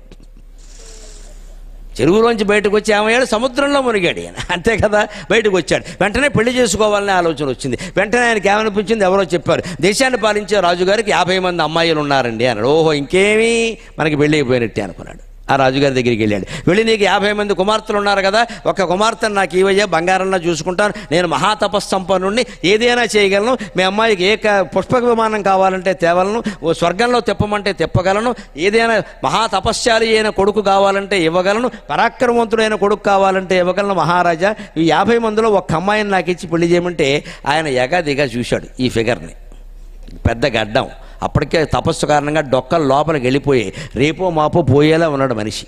చెరువులోంచి బయటకు వచ్చి ఏమయ్యాడు సముద్రంలో మునిగాడు ఈయన అంతే కదా బయటకు వచ్చాడు వెంటనే పెళ్లి చేసుకోవాలనే ఆలోచన వచ్చింది వెంటనే ఆయనకి ఏమనిపించింది ఎవరో చెప్పారు దేశాన్ని పాలించే రాజుగారికి యాభై మంది అమ్మాయిలు ఉన్నారండి అన్నాడు ఓహో ఇంకేమీ మనకి పెళ్ళి అయిపోయినట్టే అనుకున్నాడు ఆ రాజుగారి దగ్గరికి వెళ్ళాడు వెళ్ళి నీకు యాభై మంది కుమార్తెలు ఉన్నారు కదా ఒక కుమార్తెను నాకు ఇవయ్యా బంగారంలో చూసుకుంటాను నేను మహాతపస్సంపన్నుణ్ణి ఏదైనా చేయగలను మీ అమ్మాయికి ఏ క- పుష్పక విమానం కావాలంటే తేవలను ఓ స్వర్గంలో తెప్పమంటే తెప్పగలను ఏదైనా మహాతపస్శాలి అయిన కొడుకు కావాలంటే ఇవ్వగలను పరాక్రమవంతుడైన కొడుకు కావాలంటే ఇవ్వగలను మహారాజా ఈ యాభై మందిలో ఒక్క అమ్మాయిని నాకు ఇచ్చి పెళ్లి చేయమంటే ఆయన ఎగాదిగా చూశాడు ఈ ఫిగర్ని పెద్ద గడ్డం అప్పటికే తపస్సు కారణంగా డొక్కలు లోపలికి వెళ్ళిపోయి రేపో మాపో పోయేలా ఉన్నాడు మనిషి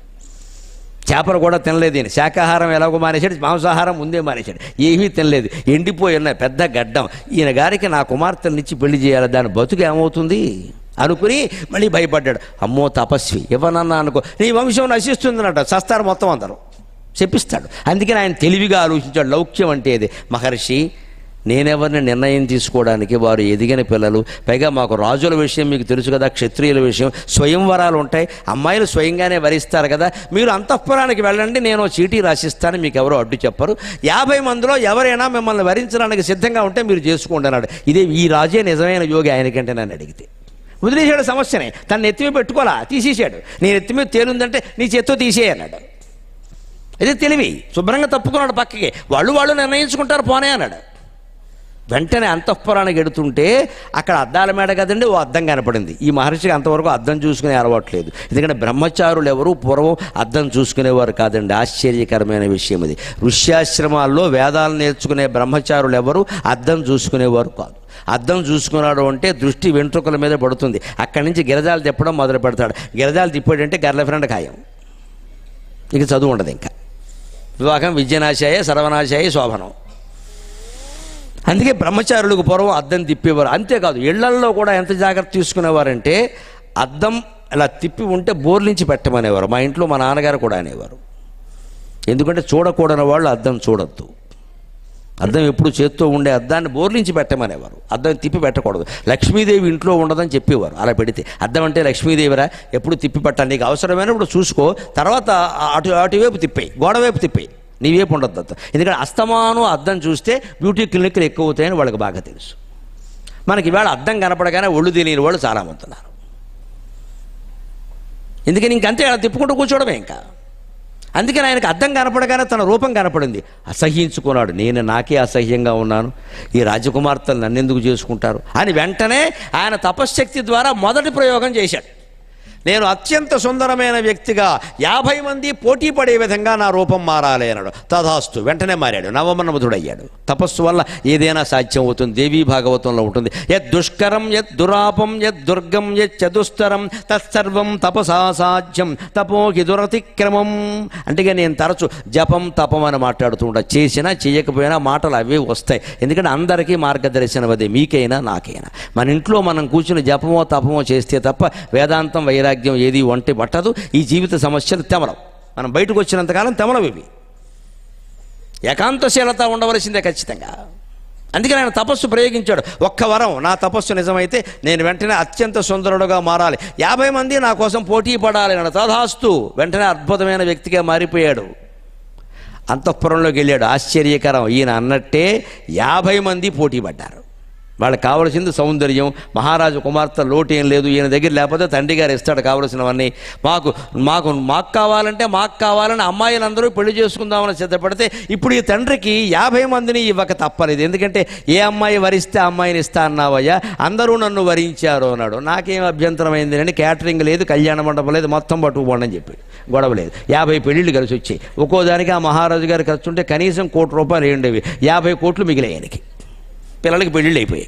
చేపలు కూడా తినలేదు ఈయన శాకాహారం ఎలాగో మానేశాడు మాంసాహారం ముందే మానేశాడు ఏమీ తినలేదు ఎండిపోయి ఉన్న పెద్ద గడ్డం ఈయన గారికి నా కుమార్తెనిచ్చి పెళ్లి చేయాలి దాని బతుకు ఏమవుతుంది అనుకుని మళ్ళీ భయపడ్డాడు అమ్మో తపస్వి ఇవ్వనన్నా అనుకో నీ వంశం నశిస్తుందన్నట చస్తారు మొత్తం అందరూ చెప్పిస్తాడు అందుకని ఆయన తెలివిగా ఆలోచించాడు లౌక్యం అంటే ఇది మహర్షి నేనెవరిని నిర్ణయం తీసుకోవడానికి వారు ఎదిగిన పిల్లలు పైగా మాకు రాజుల విషయం మీకు తెలుసు కదా క్షత్రియుల విషయం స్వయంవరాలు ఉంటాయి అమ్మాయిలు స్వయంగానే వరిస్తారు కదా మీరు అంతఃపురానికి వెళ్ళండి నేను ఓ చీటీ రాసిస్తాను మీకు ఎవరో అడ్డు చెప్పరు యాభై మందిలో ఎవరైనా మిమ్మల్ని వరించడానికి సిద్ధంగా ఉంటే మీరు చేసుకోండి అన్నాడు ఇదే ఈ రాజే నిజమైన యోగి ఆయనకంటే నన్ను అడిగితే వదిలేశాడు సమస్యనే తను ఎత్తిమీ పెట్టుకోవాలా తీసేశాడు నేను ఎత్తిమీ తేలుందంటే నీ చేత్తో తీసేయి అన్నాడు ఇది తెలివి శుభ్రంగా తప్పుకున్నాడు పక్కకి వాళ్ళు వాళ్ళు నిర్ణయించుకుంటారు పోనే అన్నాడు వెంటనే అంతఃపురానికి ఎడుతుంటే అక్కడ అద్దాల మేడ కదండి ఓ అద్దం కనపడింది ఈ మహర్షికి అంతవరకు అద్దం చూసుకునే అలవాట్లేదు ఎందుకంటే బ్రహ్మచారులు ఎవరు పూర్వం అద్దం చూసుకునేవారు కాదండి ఆశ్చర్యకరమైన విషయం ఇది ఋష్యాశ్రమాల్లో వేదాలు నేర్చుకునే బ్రహ్మచారులు ఎవరు అద్దం చూసుకునేవారు కాదు అద్దం చూసుకున్నాడు అంటే దృష్టి వెంట్రుకల మీద పడుతుంది అక్కడి నుంచి గిరజాలు తిప్పడం మొదలు పెడతాడు గిరజాలు తిప్పాడంటే గర్ల ఫ్రెండ్ ఖాయం ఇక చదువు ఉండదు ఇంకా వివాహం విద్యనాశాయ సర్వనాశాయ శోభనం అందుకే బ్రహ్మచారులకు పూర్వం అద్దం తిప్పేవారు అంతేకాదు ఇళ్లల్లో కూడా ఎంత జాగ్రత్త తీసుకునేవారంటే అద్దం అలా తిప్పి ఉంటే బోర్లించి పెట్టమనేవారు మా ఇంట్లో మా నాన్నగారు కూడా అనేవారు ఎందుకంటే చూడకూడని వాళ్ళు అద్దం చూడొద్దు అద్దం ఎప్పుడు చేత్తో ఉండే అద్దాన్ని బోర్లించి పెట్టమనేవారు అద్దం తిప్పి పెట్టకూడదు లక్ష్మీదేవి ఇంట్లో ఉండదని చెప్పేవారు అలా పెడితే అద్దం అంటే లక్ష్మీదేవిరా ఎప్పుడు తిప్పి పెట్టాలి నీకు అవసరమైనప్పుడు చూసుకో తర్వాత అటు అటువైపు తిప్పేయి గోడ వైపు తిప్పేయి నీ వైపు ఉండద్దు అద్దం ఎందుకంటే అస్తమానం అద్దం చూస్తే బ్యూటీ క్లినిక్లు ఎక్కువ అవుతాయని వాళ్ళకి బాగా తెలుసు మనకి ఇవాళ అద్దం కనపడగానే ఒళ్ళు తెలియని వాళ్ళు చాలామంది ఉన్నారు ఎందుకని ఇంకంతే అలా తిప్పుకుంటూ కూర్చోవడమే ఇంకా అందుకని ఆయనకు అద్దం కనపడగానే తన రూపం కనపడింది అసహ్యించుకున్నాడు నేను నాకే అసహ్యంగా ఉన్నాను ఈ రాజకుమార్తెలు నన్నెందుకు చేసుకుంటారు అని వెంటనే ఆయన తపశ్శక్తి ద్వారా మొదటి ప్రయోగం చేశాడు నేను అత్యంత సుందరమైన వ్యక్తిగా యాభై మంది పోటీ పడే విధంగా నా రూపం మారాలి అన్నాడు తథాస్తు వెంటనే మారాడు నవమన్మధుడయ్యాడు తపస్సు వల్ల ఏదైనా సాధ్యం అవుతుంది దేవీ భాగవతంలో ఉంటుంది యద్ దుష్కరం యద్ దురాపం యద్ దుర్గం యద్ చతుస్తరం తత్సర్వం తపసా సాధ్యం తపోకి దురతిక్రమం అంటే నేను తరచు జపం తపం అని మాట్లాడుతూ ఉంటా చేసినా చేయకపోయినా మాటలు అవే వస్తాయి ఎందుకంటే అందరికీ మార్గదర్శనం అదే మీకైనా నాకైనా మన ఇంట్లో మనం కూర్చుని జపమో తపమో చేస్తే తప్ప వేదాంతం వైరాగ్యం ఏది వంటి పట్టదు ఈ జీవిత సమస్యలు తెమలం మనం బయటకు వచ్చినంతకాలం తెమలం ఇవి ఏకాంతశీలత ఉండవలసిందే ఖచ్చితంగా అందుకని ఆయన తపస్సు ప్రయోగించాడు ఒక్క వరం నా తపస్సు నిజమైతే నేను వెంటనే అత్యంత సుందరుడుగా మారాలి యాభై మంది నా కోసం పోటీ పడాలి అన్నాడు తథాస్తు వెంటనే అద్భుతమైన వ్యక్తిగా మారిపోయాడు అంతఃపురంలోకి వెళ్ళాడు ఆశ్చర్యకరం ఈయన అన్నట్టే యాభై మంది పోటీ పడ్డారు వాళ్ళకి కావలసింది సౌందర్యం మహారాజు కుమార్తె లోటు ఏం లేదు ఈయన దగ్గర లేకపోతే తండ్రి గారు ఇస్తాడు కావలసినవన్నీ మాకు మాకు మాకు కావాలంటే మాకు కావాలని అమ్మాయిలందరూ పెళ్లి చేసుకుందామని సిద్ధపడితే ఇప్పుడు ఈ తండ్రికి యాభై మందిని ఇవ్వక తప్పలేదు ఎందుకంటే ఏ అమ్మాయి వరిస్తే ఆ అమ్మాయిని ఇస్తా అన్నావయ్యా అందరూ నన్ను వరించారు అన్నాడు నాకేం అభ్యంతరం అయింది అని క్యాటరింగ్ లేదు కళ్యాణ మండపం లేదు మొత్తం పట్టుకుపోండి అని చెప్పి గొడవ లేదు యాభై పెళ్ళిళ్ళు కలిసి వచ్చాయి ఒక్కో దానికి ఆ మహారాజు గారు ఖర్చు ఉంటే కనీసం కోటి రూపాయలు ఉండేవి యాభై కోట్లు మిగిలాయి ఆయనకి పిల్లలకి పెళ్ళిళ్ళు అయిపోయాయి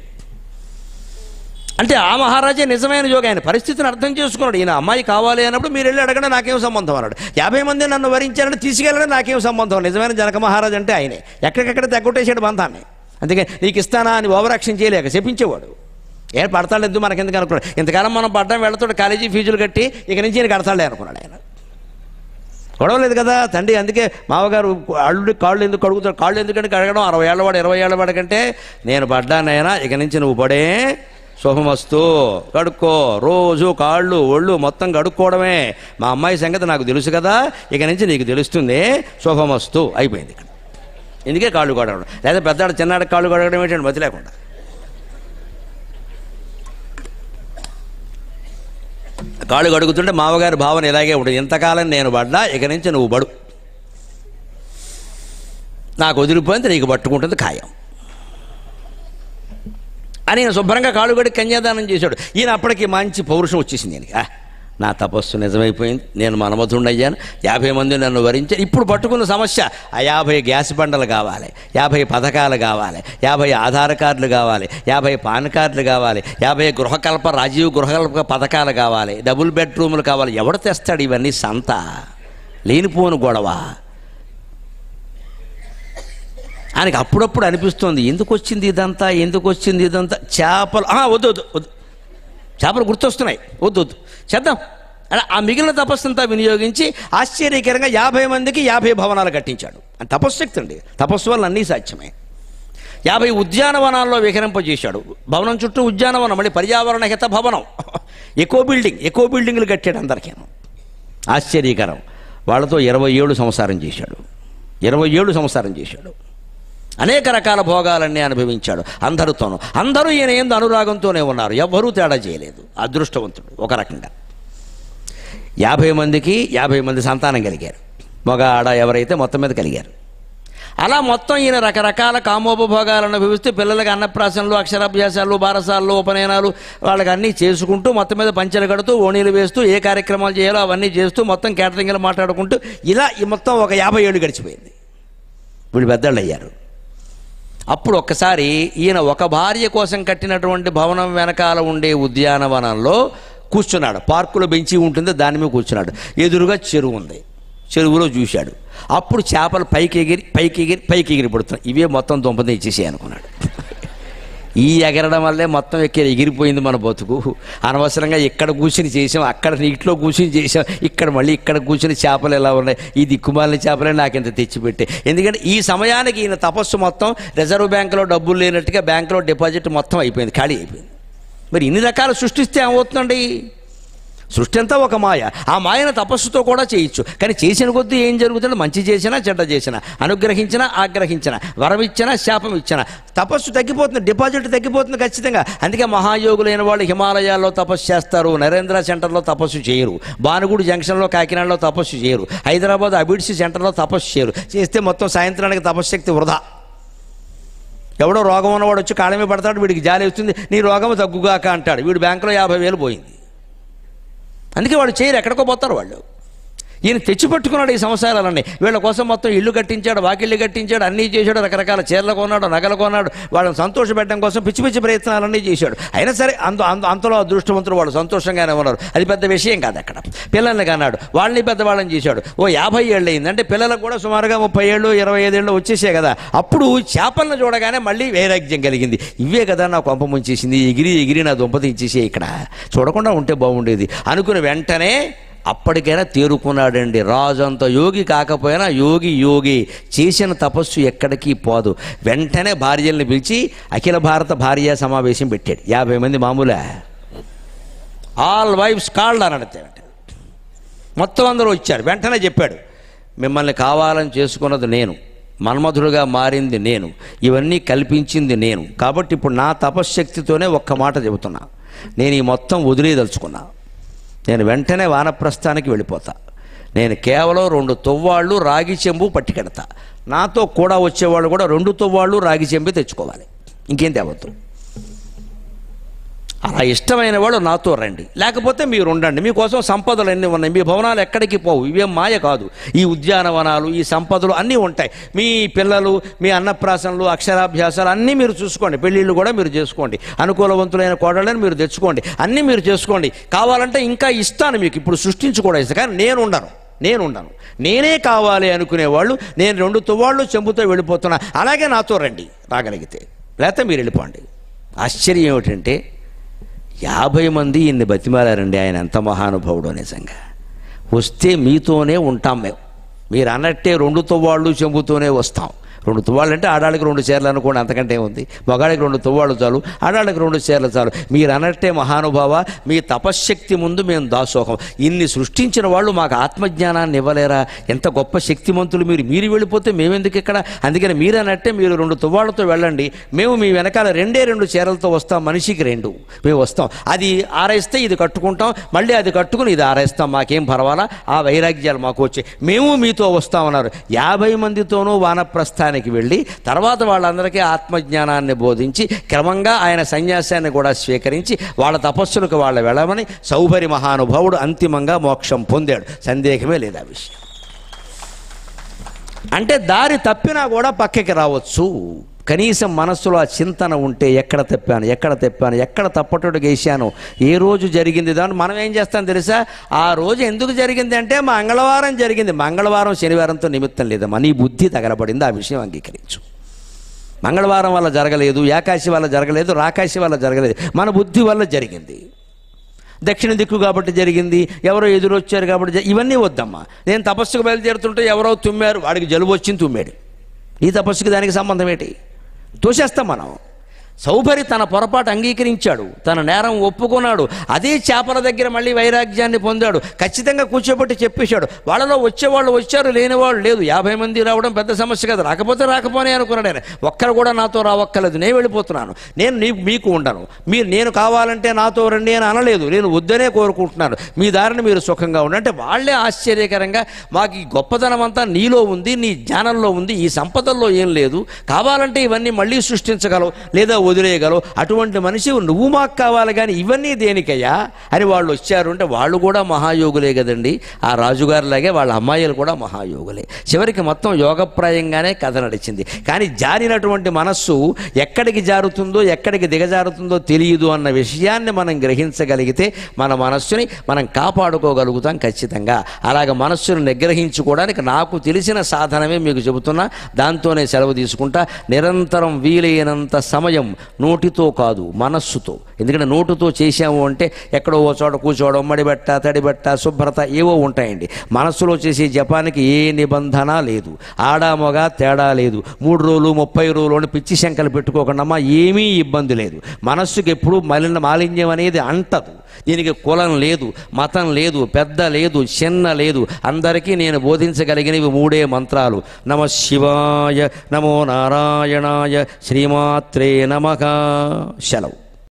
అంటే ఆ మహారాజే నిజమైన యోగి ఆయన పరిస్థితిని అర్థం చేసుకున్నాడు ఈయన అమ్మాయి కావాలి అన్నప్పుడు మీరు వెళ్ళి అడగండి నాకేం సంబంధం అన్నాడు యాభై మంది నన్ను వరించారంటే తీసుకెళ్ళడం నాకేం సంబంధం నిజమైన జనక మహారాజు అంటే ఆయనే ఎక్కడికెక్కడ తెగొట్టేసాడు బంధాన్ని అందుకే నీకు ఇస్తానా అని ఓవరాక్షన్ చేయలేక చెప్పించేవాడు ఏ పడతాడు ఎందుకు మనకెందుకు అనుకున్నాడు ఇంతకాలం మనం పడ్డం వెళ్తాడు కాలేజీ ఫీజులు కట్టి ఇక నుంచి ఈయన కడతాడే అనుకున్నాడు ఆయన గొడవ లేదు కదా తండ్రి అందుకే మామగారు అల్లుడి కాళ్ళు ఎందుకు కడుగుతాడు కాళ్ళు ఎందుకంటే కడగడం అరవై ఏళ్ళవాడు ఇరవై ఏళ్ళవాడు కంటే నేను పడ్డానైనా ఇక నుంచి నువ్వు పడే శుభమస్తు కడుక్కో రోజు కాళ్ళు ఒళ్ళు మొత్తం కడుక్కోవడమే మా అమ్మాయి సంగతి నాకు తెలుసు కదా ఇక నుంచి నీకు తెలుస్తుంది శుభమస్తు అయిపోయింది ఇక్కడ ఎందుకే కాళ్ళు కడగడం లేదా పెద్దాడు చిన్నాడు కాళ్ళు కడగడం ఏంటంటే మతి లేకుండా కాళ్ళు కడుగుతుంటే మామగారి భావన ఇలాగే ఉంటుంది ఇంతకాలం నేను పడ్డా ఇక నుంచి నువ్వు పడు నాకు వదిలిపోయింది నీకు పట్టుకుంటుంది ఖాయం అని ఈయన శుభ్రంగా కాళ్ళు కడిగి కన్యాదానం చేశాడు ఈయన అప్పటికి మంచి పౌరుషం వచ్చేసింది ఈయనకి ఆ, నా తపస్సు నిజమైపోయింది నేను మనమధుండయ్యాను యాభై మంది నన్ను వరించారు ఇప్పుడు పట్టుకున్న సమస్య ఆ యాభై గ్యాస్ బండలు కావాలి యాభై పథకాలు కావాలి యాభై ఆధార్ కార్డులు కావాలి యాభై పాన్ కార్డులు కావాలి యాభై గృహకల్ప రాజీవ్ గృహకల్ప పథకాలు కావాలి డబుల్ బెడ్రూములు కావాలి ఎవడు తెస్తాడు ఇవన్నీ సంత లేనిపోను గొడవ ఆయనకి అప్పుడప్పుడు అనిపిస్తుంది ఎందుకు వచ్చింది ఇదంతా ఎందుకు వచ్చింది ఇదంతా చేపలు ఆ, వద్దు వద్దు వద్దు చేపలు గుర్తొస్తున్నాయి వద్దు వద్దు చేద్దాం అలా ఆ మిగిలిన తపస్సంతా వినియోగించి ఆశ్చర్యకరంగా యాభై మందికి యాభై భవనాలు కట్టించాడు అని తపశ్శక్తి అండి తపస్సు వల్ల అన్నీ సాధ్యమే యాభై ఉద్యానవనాల్లో విహరింపజేశాడు భవనం చుట్టూ ఉద్యానవనం మళ్ళీ పర్యావరణ హిత భవనం ఎకో బిల్డింగ్ ఎకో బిల్డింగ్లు కట్టాడు అందరికీను ఆశ్చర్యకరం వాళ్ళతో ఇరవై ఏడు సంసారం చేశాడు ఇరవై ఏడు సంసారం చేశాడు అనేక రకాల భోగాలన్నీ అనుభవించాడు అందరితోనూ అందరూ ఈయన ఎందు అనురాగంతోనే ఉన్నారు ఎవ్వరూ తేడా చేయలేదు అదృష్టవంతుడు ఒక రకంగా యాభై మందికి యాభై మంది సంతానం కలిగారు మగ ఆడ ఎవరైతే మొత్తం మీద కలిగారు అలా మొత్తం ఈయన రకరకాల కామోపభోగాలను అనుభవిస్తూ పిల్లలకి అన్నప్రాసనలు అక్షరాభ్యాసాలు బారసాలు ఉపనయనాలు వాళ్ళకి అన్నీ చేసుకుంటూ మొత్తం మీద పంచెలు కడుతూ ఓణీలు వేస్తూ ఏ కార్యక్రమాలు చేయాలో అవన్నీ చేస్తూ మొత్తం క్యాటరింగ్లు మాట్లాడుకుంటూ ఇలా ఈ మొత్తం ఒక యాభై ఏళ్ళు గడిచిపోయింది వీళ్ళు పెద్దళ్ళు అయ్యారు అప్పుడు ఒక్కసారి ఈయన ఒక భార్య కోసం కట్టినటువంటి భవనం వెనకాల ఉండే ఉద్యానవనంలో కూర్చున్నాడు పార్కులో బెంచి ఉంటుంది దాని మీద కూర్చున్నాడు ఎదురుగా చెరువు ఉంది చెరువులో చూశాడు అప్పుడు చేపలు పైకి ఎగిరి పైకి ఎగిరి పైకి ఎగిరి పడుతున్నాయి ఇవే మొత్తం దుంపది ఇచ్చేసాయి అనుకున్నాడు ఈ ఎగరడం వల్లే మొత్తం ఎక్కి ఎగిరిపోయింది మన బతుకు అనవసరంగా ఇక్కడ కూర్చుని చేసాం అక్కడ నీటిలో కూర్చుని చేసాం ఇక్కడ మళ్ళీ ఇక్కడ కూర్చుని చేపలు ఎలా ఉన్నాయి ఈ దిక్కుమాలిన చేపలే నాకు ఇంత తెచ్చిపెట్టే ఎందుకంటే ఈ సమయానికి ఈయన తపస్సు మొత్తం రిజర్వ్ బ్యాంకులో డబ్బులు లేనట్టుగా బ్యాంకులో డిపాజిట్ మొత్తం అయిపోయింది ఖాళీ అయిపోయింది మరి ఇన్ని రకాలు సృష్టిస్తే ఏమవుతుందండి సృష్టి అంతా ఒక మాయ ఆ మాయను తపస్సుతో కూడా చేయొచ్చు కానీ చేసిన కొద్దీ ఏం జరుగుతుందో మంచి చేసినా చెడ్డ చేసినా అనుగ్రహించినా ఆగ్రహించినా వరం ఇచ్చినా శాపం ఇచ్చినా తపస్సు తగ్గిపోతుంది డిపాజిట్ తగ్గిపోతుంది ఖచ్చితంగా అందుకే మహాయోగులైన వాళ్ళు హిమాలయాల్లో తపస్సు చేస్తారు నరేంద్ర సెంటర్లో తపస్సు చేయరు బానుగుడి జంక్షన్లో కాకినాడలో తపస్సు చేయరు హైదరాబాద్ అబిడ్సి సెంటర్లో తపస్సు చేయరు చేస్తే మొత్తం సాయంత్రానికి తపశ్శక్తి వృధా ఎవడో రోగం ఉన్నవాడు వచ్చి కాళమే పడతాడు వీడికి జాలి వస్తుంది నీ రోగం తగ్గుగాక అంటాడు వీడు బ్యాంకులో యాభై వేలు పోయింది అందుకే వాళ్ళు చేయరు ఎక్కడికో పోతారు వాళ్ళు ఈయన తెచ్చిపెట్టుకున్నాడు ఈ సంవత్సరాలన్నీ వీళ్ళ కోసం మొత్తం ఇల్లు కట్టించాడు వాకిళ్ళు కట్టించాడు అన్నీ చేశాడు రకరకాల చీరలు కొన్నాడు నగలు కొన్నాడు వాళ్ళని సంతోషపెట్టడం కోసం పిచ్చి పిచ్చి ప్రయత్నాలన్నీ చేశాడు అయినా సరే అంత అంత అంతలో అదృష్టవంతులు వాళ్ళు సంతోషంగానే ఉన్నారు అది పెద్ద విషయం కాదు అక్కడ పిల్లల్ని కన్నాడు వాళ్ళని పెద్దవాళ్ళని చేశాడు ఓ యాభై ఏళ్ళు అయింది అంటే పిల్లలకు కూడా సుమారుగా ముప్పై ఏళ్ళు ఇరవై ఐదేళ్ళు వచ్చేసే కదా అప్పుడు చేపలను చూడగానే మళ్ళీ వైరాగ్యం కలిగింది ఇవే కదా నా కొంప ముంచేసింది ఎగిరి ఎగిరి నా దుంప తీసేసే ఇక్కడ చూడకుండా ఉంటే బాగుండేది అనుకుని వెంటనే అప్పటికైనా తేరుకున్నాడండి రాజు అంత యోగి కాకపోయినా యోగి యోగి చేసిన తపస్సు ఎక్కడికి పోదు వెంటనే భార్యల్ని పిలిచి అఖిల భారత భార్య సమావేశం పెట్టాడు యాభై మంది మామూలే ఆల్ వైఫ్స్ కాల్డ్ అని అడితే మొత్తం అందరూ వచ్చారు వెంటనే చెప్పాడు మిమ్మల్ని కావాలని చేసుకున్నది నేను మన్మధుడుగా మారింది నేను ఇవన్నీ కల్పించింది నేను కాబట్టి ఇప్పుడు నా తపశ్శక్తితోనే ఒక్క మాట చెబుతున్నా నేను ఈ మొత్తం వదిలేదలుచుకున్నా నేను వెంటనే వానప్రస్థానికి వెళ్ళిపోతా నేను కేవలం రెండు తువ్వాళ్ళు రాగి చెంబు పట్టుకెడతా నాతో కూడా వచ్చేవాళ్ళు కూడా రెండు తువ్వాళ్ళు రాగి చెంబు తెచ్చుకోవాలి ఇంకేం తేవద్దు అలా ఇష్టమైన వాళ్ళు నాతో రండి లేకపోతే మీరు ఉండండి మీకోసం సంపదలు అన్నీ ఉన్నాయి మీ భవనాలు ఎక్కడికి పోవు ఇవేం మాయ కాదు ఈ ఉద్యానవనాలు ఈ సంపదలు అన్నీ ఉంటాయి మీ పిల్లలు మీ అన్నప్రాసనలు అక్షరాభ్యాసాలు అన్నీ మీరు చూసుకోండి పెళ్ళిళ్ళు కూడా మీరు చేసుకోండి అనుకూలవంతులైన కోడళ్ళని మీరు తెచ్చుకోండి అన్నీ మీరు చేసుకోండి కావాలంటే ఇంకా ఇస్తాను మీకు ఇప్పుడు సృష్టించి కూడా ఇస్తాను కానీ నేను ఉండను నేను ఉండను నేనే కావాలి అనుకునేవాళ్ళు నేను రెండు తువ్వాళ్ళు చెంబుతో వెళ్ళిపోతున్నా అలాగే నాతో రండి రాగలిగితే లేకపోతే మీరు వెళ్ళిపోండి ఆశ్చర్యం ఏమిటంటే యాభై మంది ఇన్ని బతిమాలారండి ఆయన ఎంత మహానుభావుడు నిజంగా వస్తే మీతోనే ఉంటాం మేము మీరు అన్నట్టే రెండు తువ్వాళ్ళు చెంబుతోనే వస్తాం రెండు తువ్వాళ్ళు అంటే ఆడాళ్ళకి రెండు చీరలు అనుకోండి అంతకంటే ఉంది మగాడికి రెండు తువ్వాళ్ళు చాలు ఆడాళ్ళకి రెండు చీరలు చాలు మీరు అన్నట్టే మహానుభావ మీ తపశ్శక్తి ముందు మేము దాసోహం ఇన్ని సృష్టించిన వాళ్ళు మాకు ఆత్మజ్ఞానాన్ని ఇవ్వలేరా ఎంత గొప్ప శక్తిమంతులు మీరు మీరు వెళ్ళిపోతే మేమెందుకు ఇక్కడ అందుకని మీరు అన్నట్టే మీరు రెండు తువ్వాళ్ళతో వెళ్ళండి మేము మీ వెనకాల రెండే రెండు చీరలతో వస్తాం మనిషికి రెండు మేము వస్తాం అది ఆరేస్తే ఇది కట్టుకుంటాం మళ్ళీ అది కట్టుకుని ఇది ఆరేస్తాం మాకేం పర్వాలా ఆ వైరాగ్యాలు మాకు వచ్చాయి మేము మీతో వస్తామన్నారు యాభై మందితోనూ వానప్రస్థానికి వెళ్ళి తర్వాత వాళ్ళందరికీ ఆత్మజ్ఞానాన్ని బోధించి క్రమంగా ఆయన సన్యాసాన్ని కూడా స్వీకరించి వాళ్ళ తపస్సులకు వాళ్ళ వెళ్ళమని సౌభరి మహానుభావుడు అంతిమంగా మోక్షం పొందాడు సందేహమే లేదు ఆ విషయం అంటే దారి తప్పినా కూడా పక్కకి రావచ్చు కనీసం మనస్సులో ఆ చింతన ఉంటే ఎక్కడ తప్పాను ఎక్కడ తప్పాను ఎక్కడ తప్పటోడు గేశాను ఏ రోజు జరిగింది దాన్ని మనం ఏం చేస్తాం తెలుసా ఆ రోజు ఎందుకు జరిగింది అంటే మంగళవారం జరిగింది మంగళవారం శనివారంతో నిమిత్తం లేదమ్మా నీ బుద్ధి తగలబడింది ఆ విషయం అంగీకరించు మంగళవారం వల్ల జరగలేదు ఏకాశి వల్ల జరగలేదు రాకాశి వల్ల జరగలేదు మన బుద్ధి వల్ల జరిగింది దక్షిణ దిక్కు కాబట్టి జరిగింది ఎవరో ఎదురొచ్చారు కాబట్టి జ- ఇవన్నీ వద్దమ్మా నేను తపస్సుకు బయలుదేరుతుంటే ఎవరో తుమ్మారు వాడికి జలుబు వచ్చింది తుమ్మాడు ఈ తపస్సుకి దానికి సంబంధం ఏంటి తోసేస్తాం మనం సౌభరి తన పొరపాటు అంగీకరించాడు తన నేరం ఒప్పుకున్నాడు అదే చేపల దగ్గర మళ్ళీ వైరాగ్యాన్ని పొందాడు ఖచ్చితంగా కూర్చోబెట్టి చెప్పేశాడు వాళ్ళలో వచ్చేవాళ్ళు వచ్చారు లేని వాళ్ళు లేదు యాభై మంది రావడం పెద్ద సమస్య కాదు రాకపోతే రాకపోనే అనుకున్నాడు ఆయన ఒక్కరు కూడా నాతో రావక్కర్లేదు నేను వెళ్ళిపోతున్నాను నేను నీ మీకు ఉండను మీరు నేను కావాలంటే నాతో రండి అని అనలేదు నేను వద్దనే కోరుకుంటున్నాను మీ దారిని మీరు సుఖంగా ఉండండి అంటే వాళ్ళే ఆశ్చర్యకరంగా మాకు ఈ గొప్పతనం అంతా నీలో ఉంది నీ జ్ఞానంలో ఉంది ఈ సంపదల్లో ఏం లేదు కావాలంటే ఇవన్నీ మళ్ళీ సృష్టించగలవు లేదా వదిలేయగలవు అటువంటి మనిషి నువ్వు మాకు కావాలి కానీ ఇవన్నీ దేనికయ్యా అని వాళ్ళు వచ్చారు అంటే వాళ్ళు కూడా మహాయోగులే కదండి ఆ రాజుగారిలాగే వాళ్ళ అమ్మాయిలు కూడా మహాయోగులే చివరికి మొత్తం యోగప్రాయంగానే కథ నడిచింది కానీ జారినటువంటి మనస్సు ఎక్కడికి జారుతుందో ఎక్కడికి దిగజారుతుందో తెలియదు అన్న విషయాన్ని మనం గ్రహించగలిగితే మన మనస్సుని మనం కాపాడుకోగలుగుతాం ఖచ్చితంగా అలాగ మనస్సును నిగ్రహించుకోవడానికి నాకు తెలిసిన సాధనమే మీకు చెబుతున్నా దాంతోనే సెలవు తీసుకుంటా నిరంతరం వీలైనంత సమయం నోటితో కాదు మనస్సుతో ఎందుకంటే నోటుతో చేశాము అంటే ఎక్కడో ఓ చోట కూర్చోవడం మడిబెట్ట తడిబెట్ట శుభ్రత ఏవో ఉంటాయండి మనస్సులో చేసే జపానికి ఏ నిబంధన లేదు ఆడా మగ తేడా లేదు మూడు రోజులు ముప్పై రోజులు అని పిచ్చి శంకలు పెట్టుకోకుండా అమ్మా ఏమీ ఇబ్బంది లేదు మనస్సుకి ఎప్పుడు మలిన మాలిన్యం అనేది అంటదు దీనికి కులం లేదు మతం లేదు పెద్ద లేదు చిన్న లేదు అందరికీ నేను బోధించగలిగినవి మూడే మంత్రాలు నమ శివాయ నమో నారాయణాయ శ్రీమాత్రే నమః సెలవు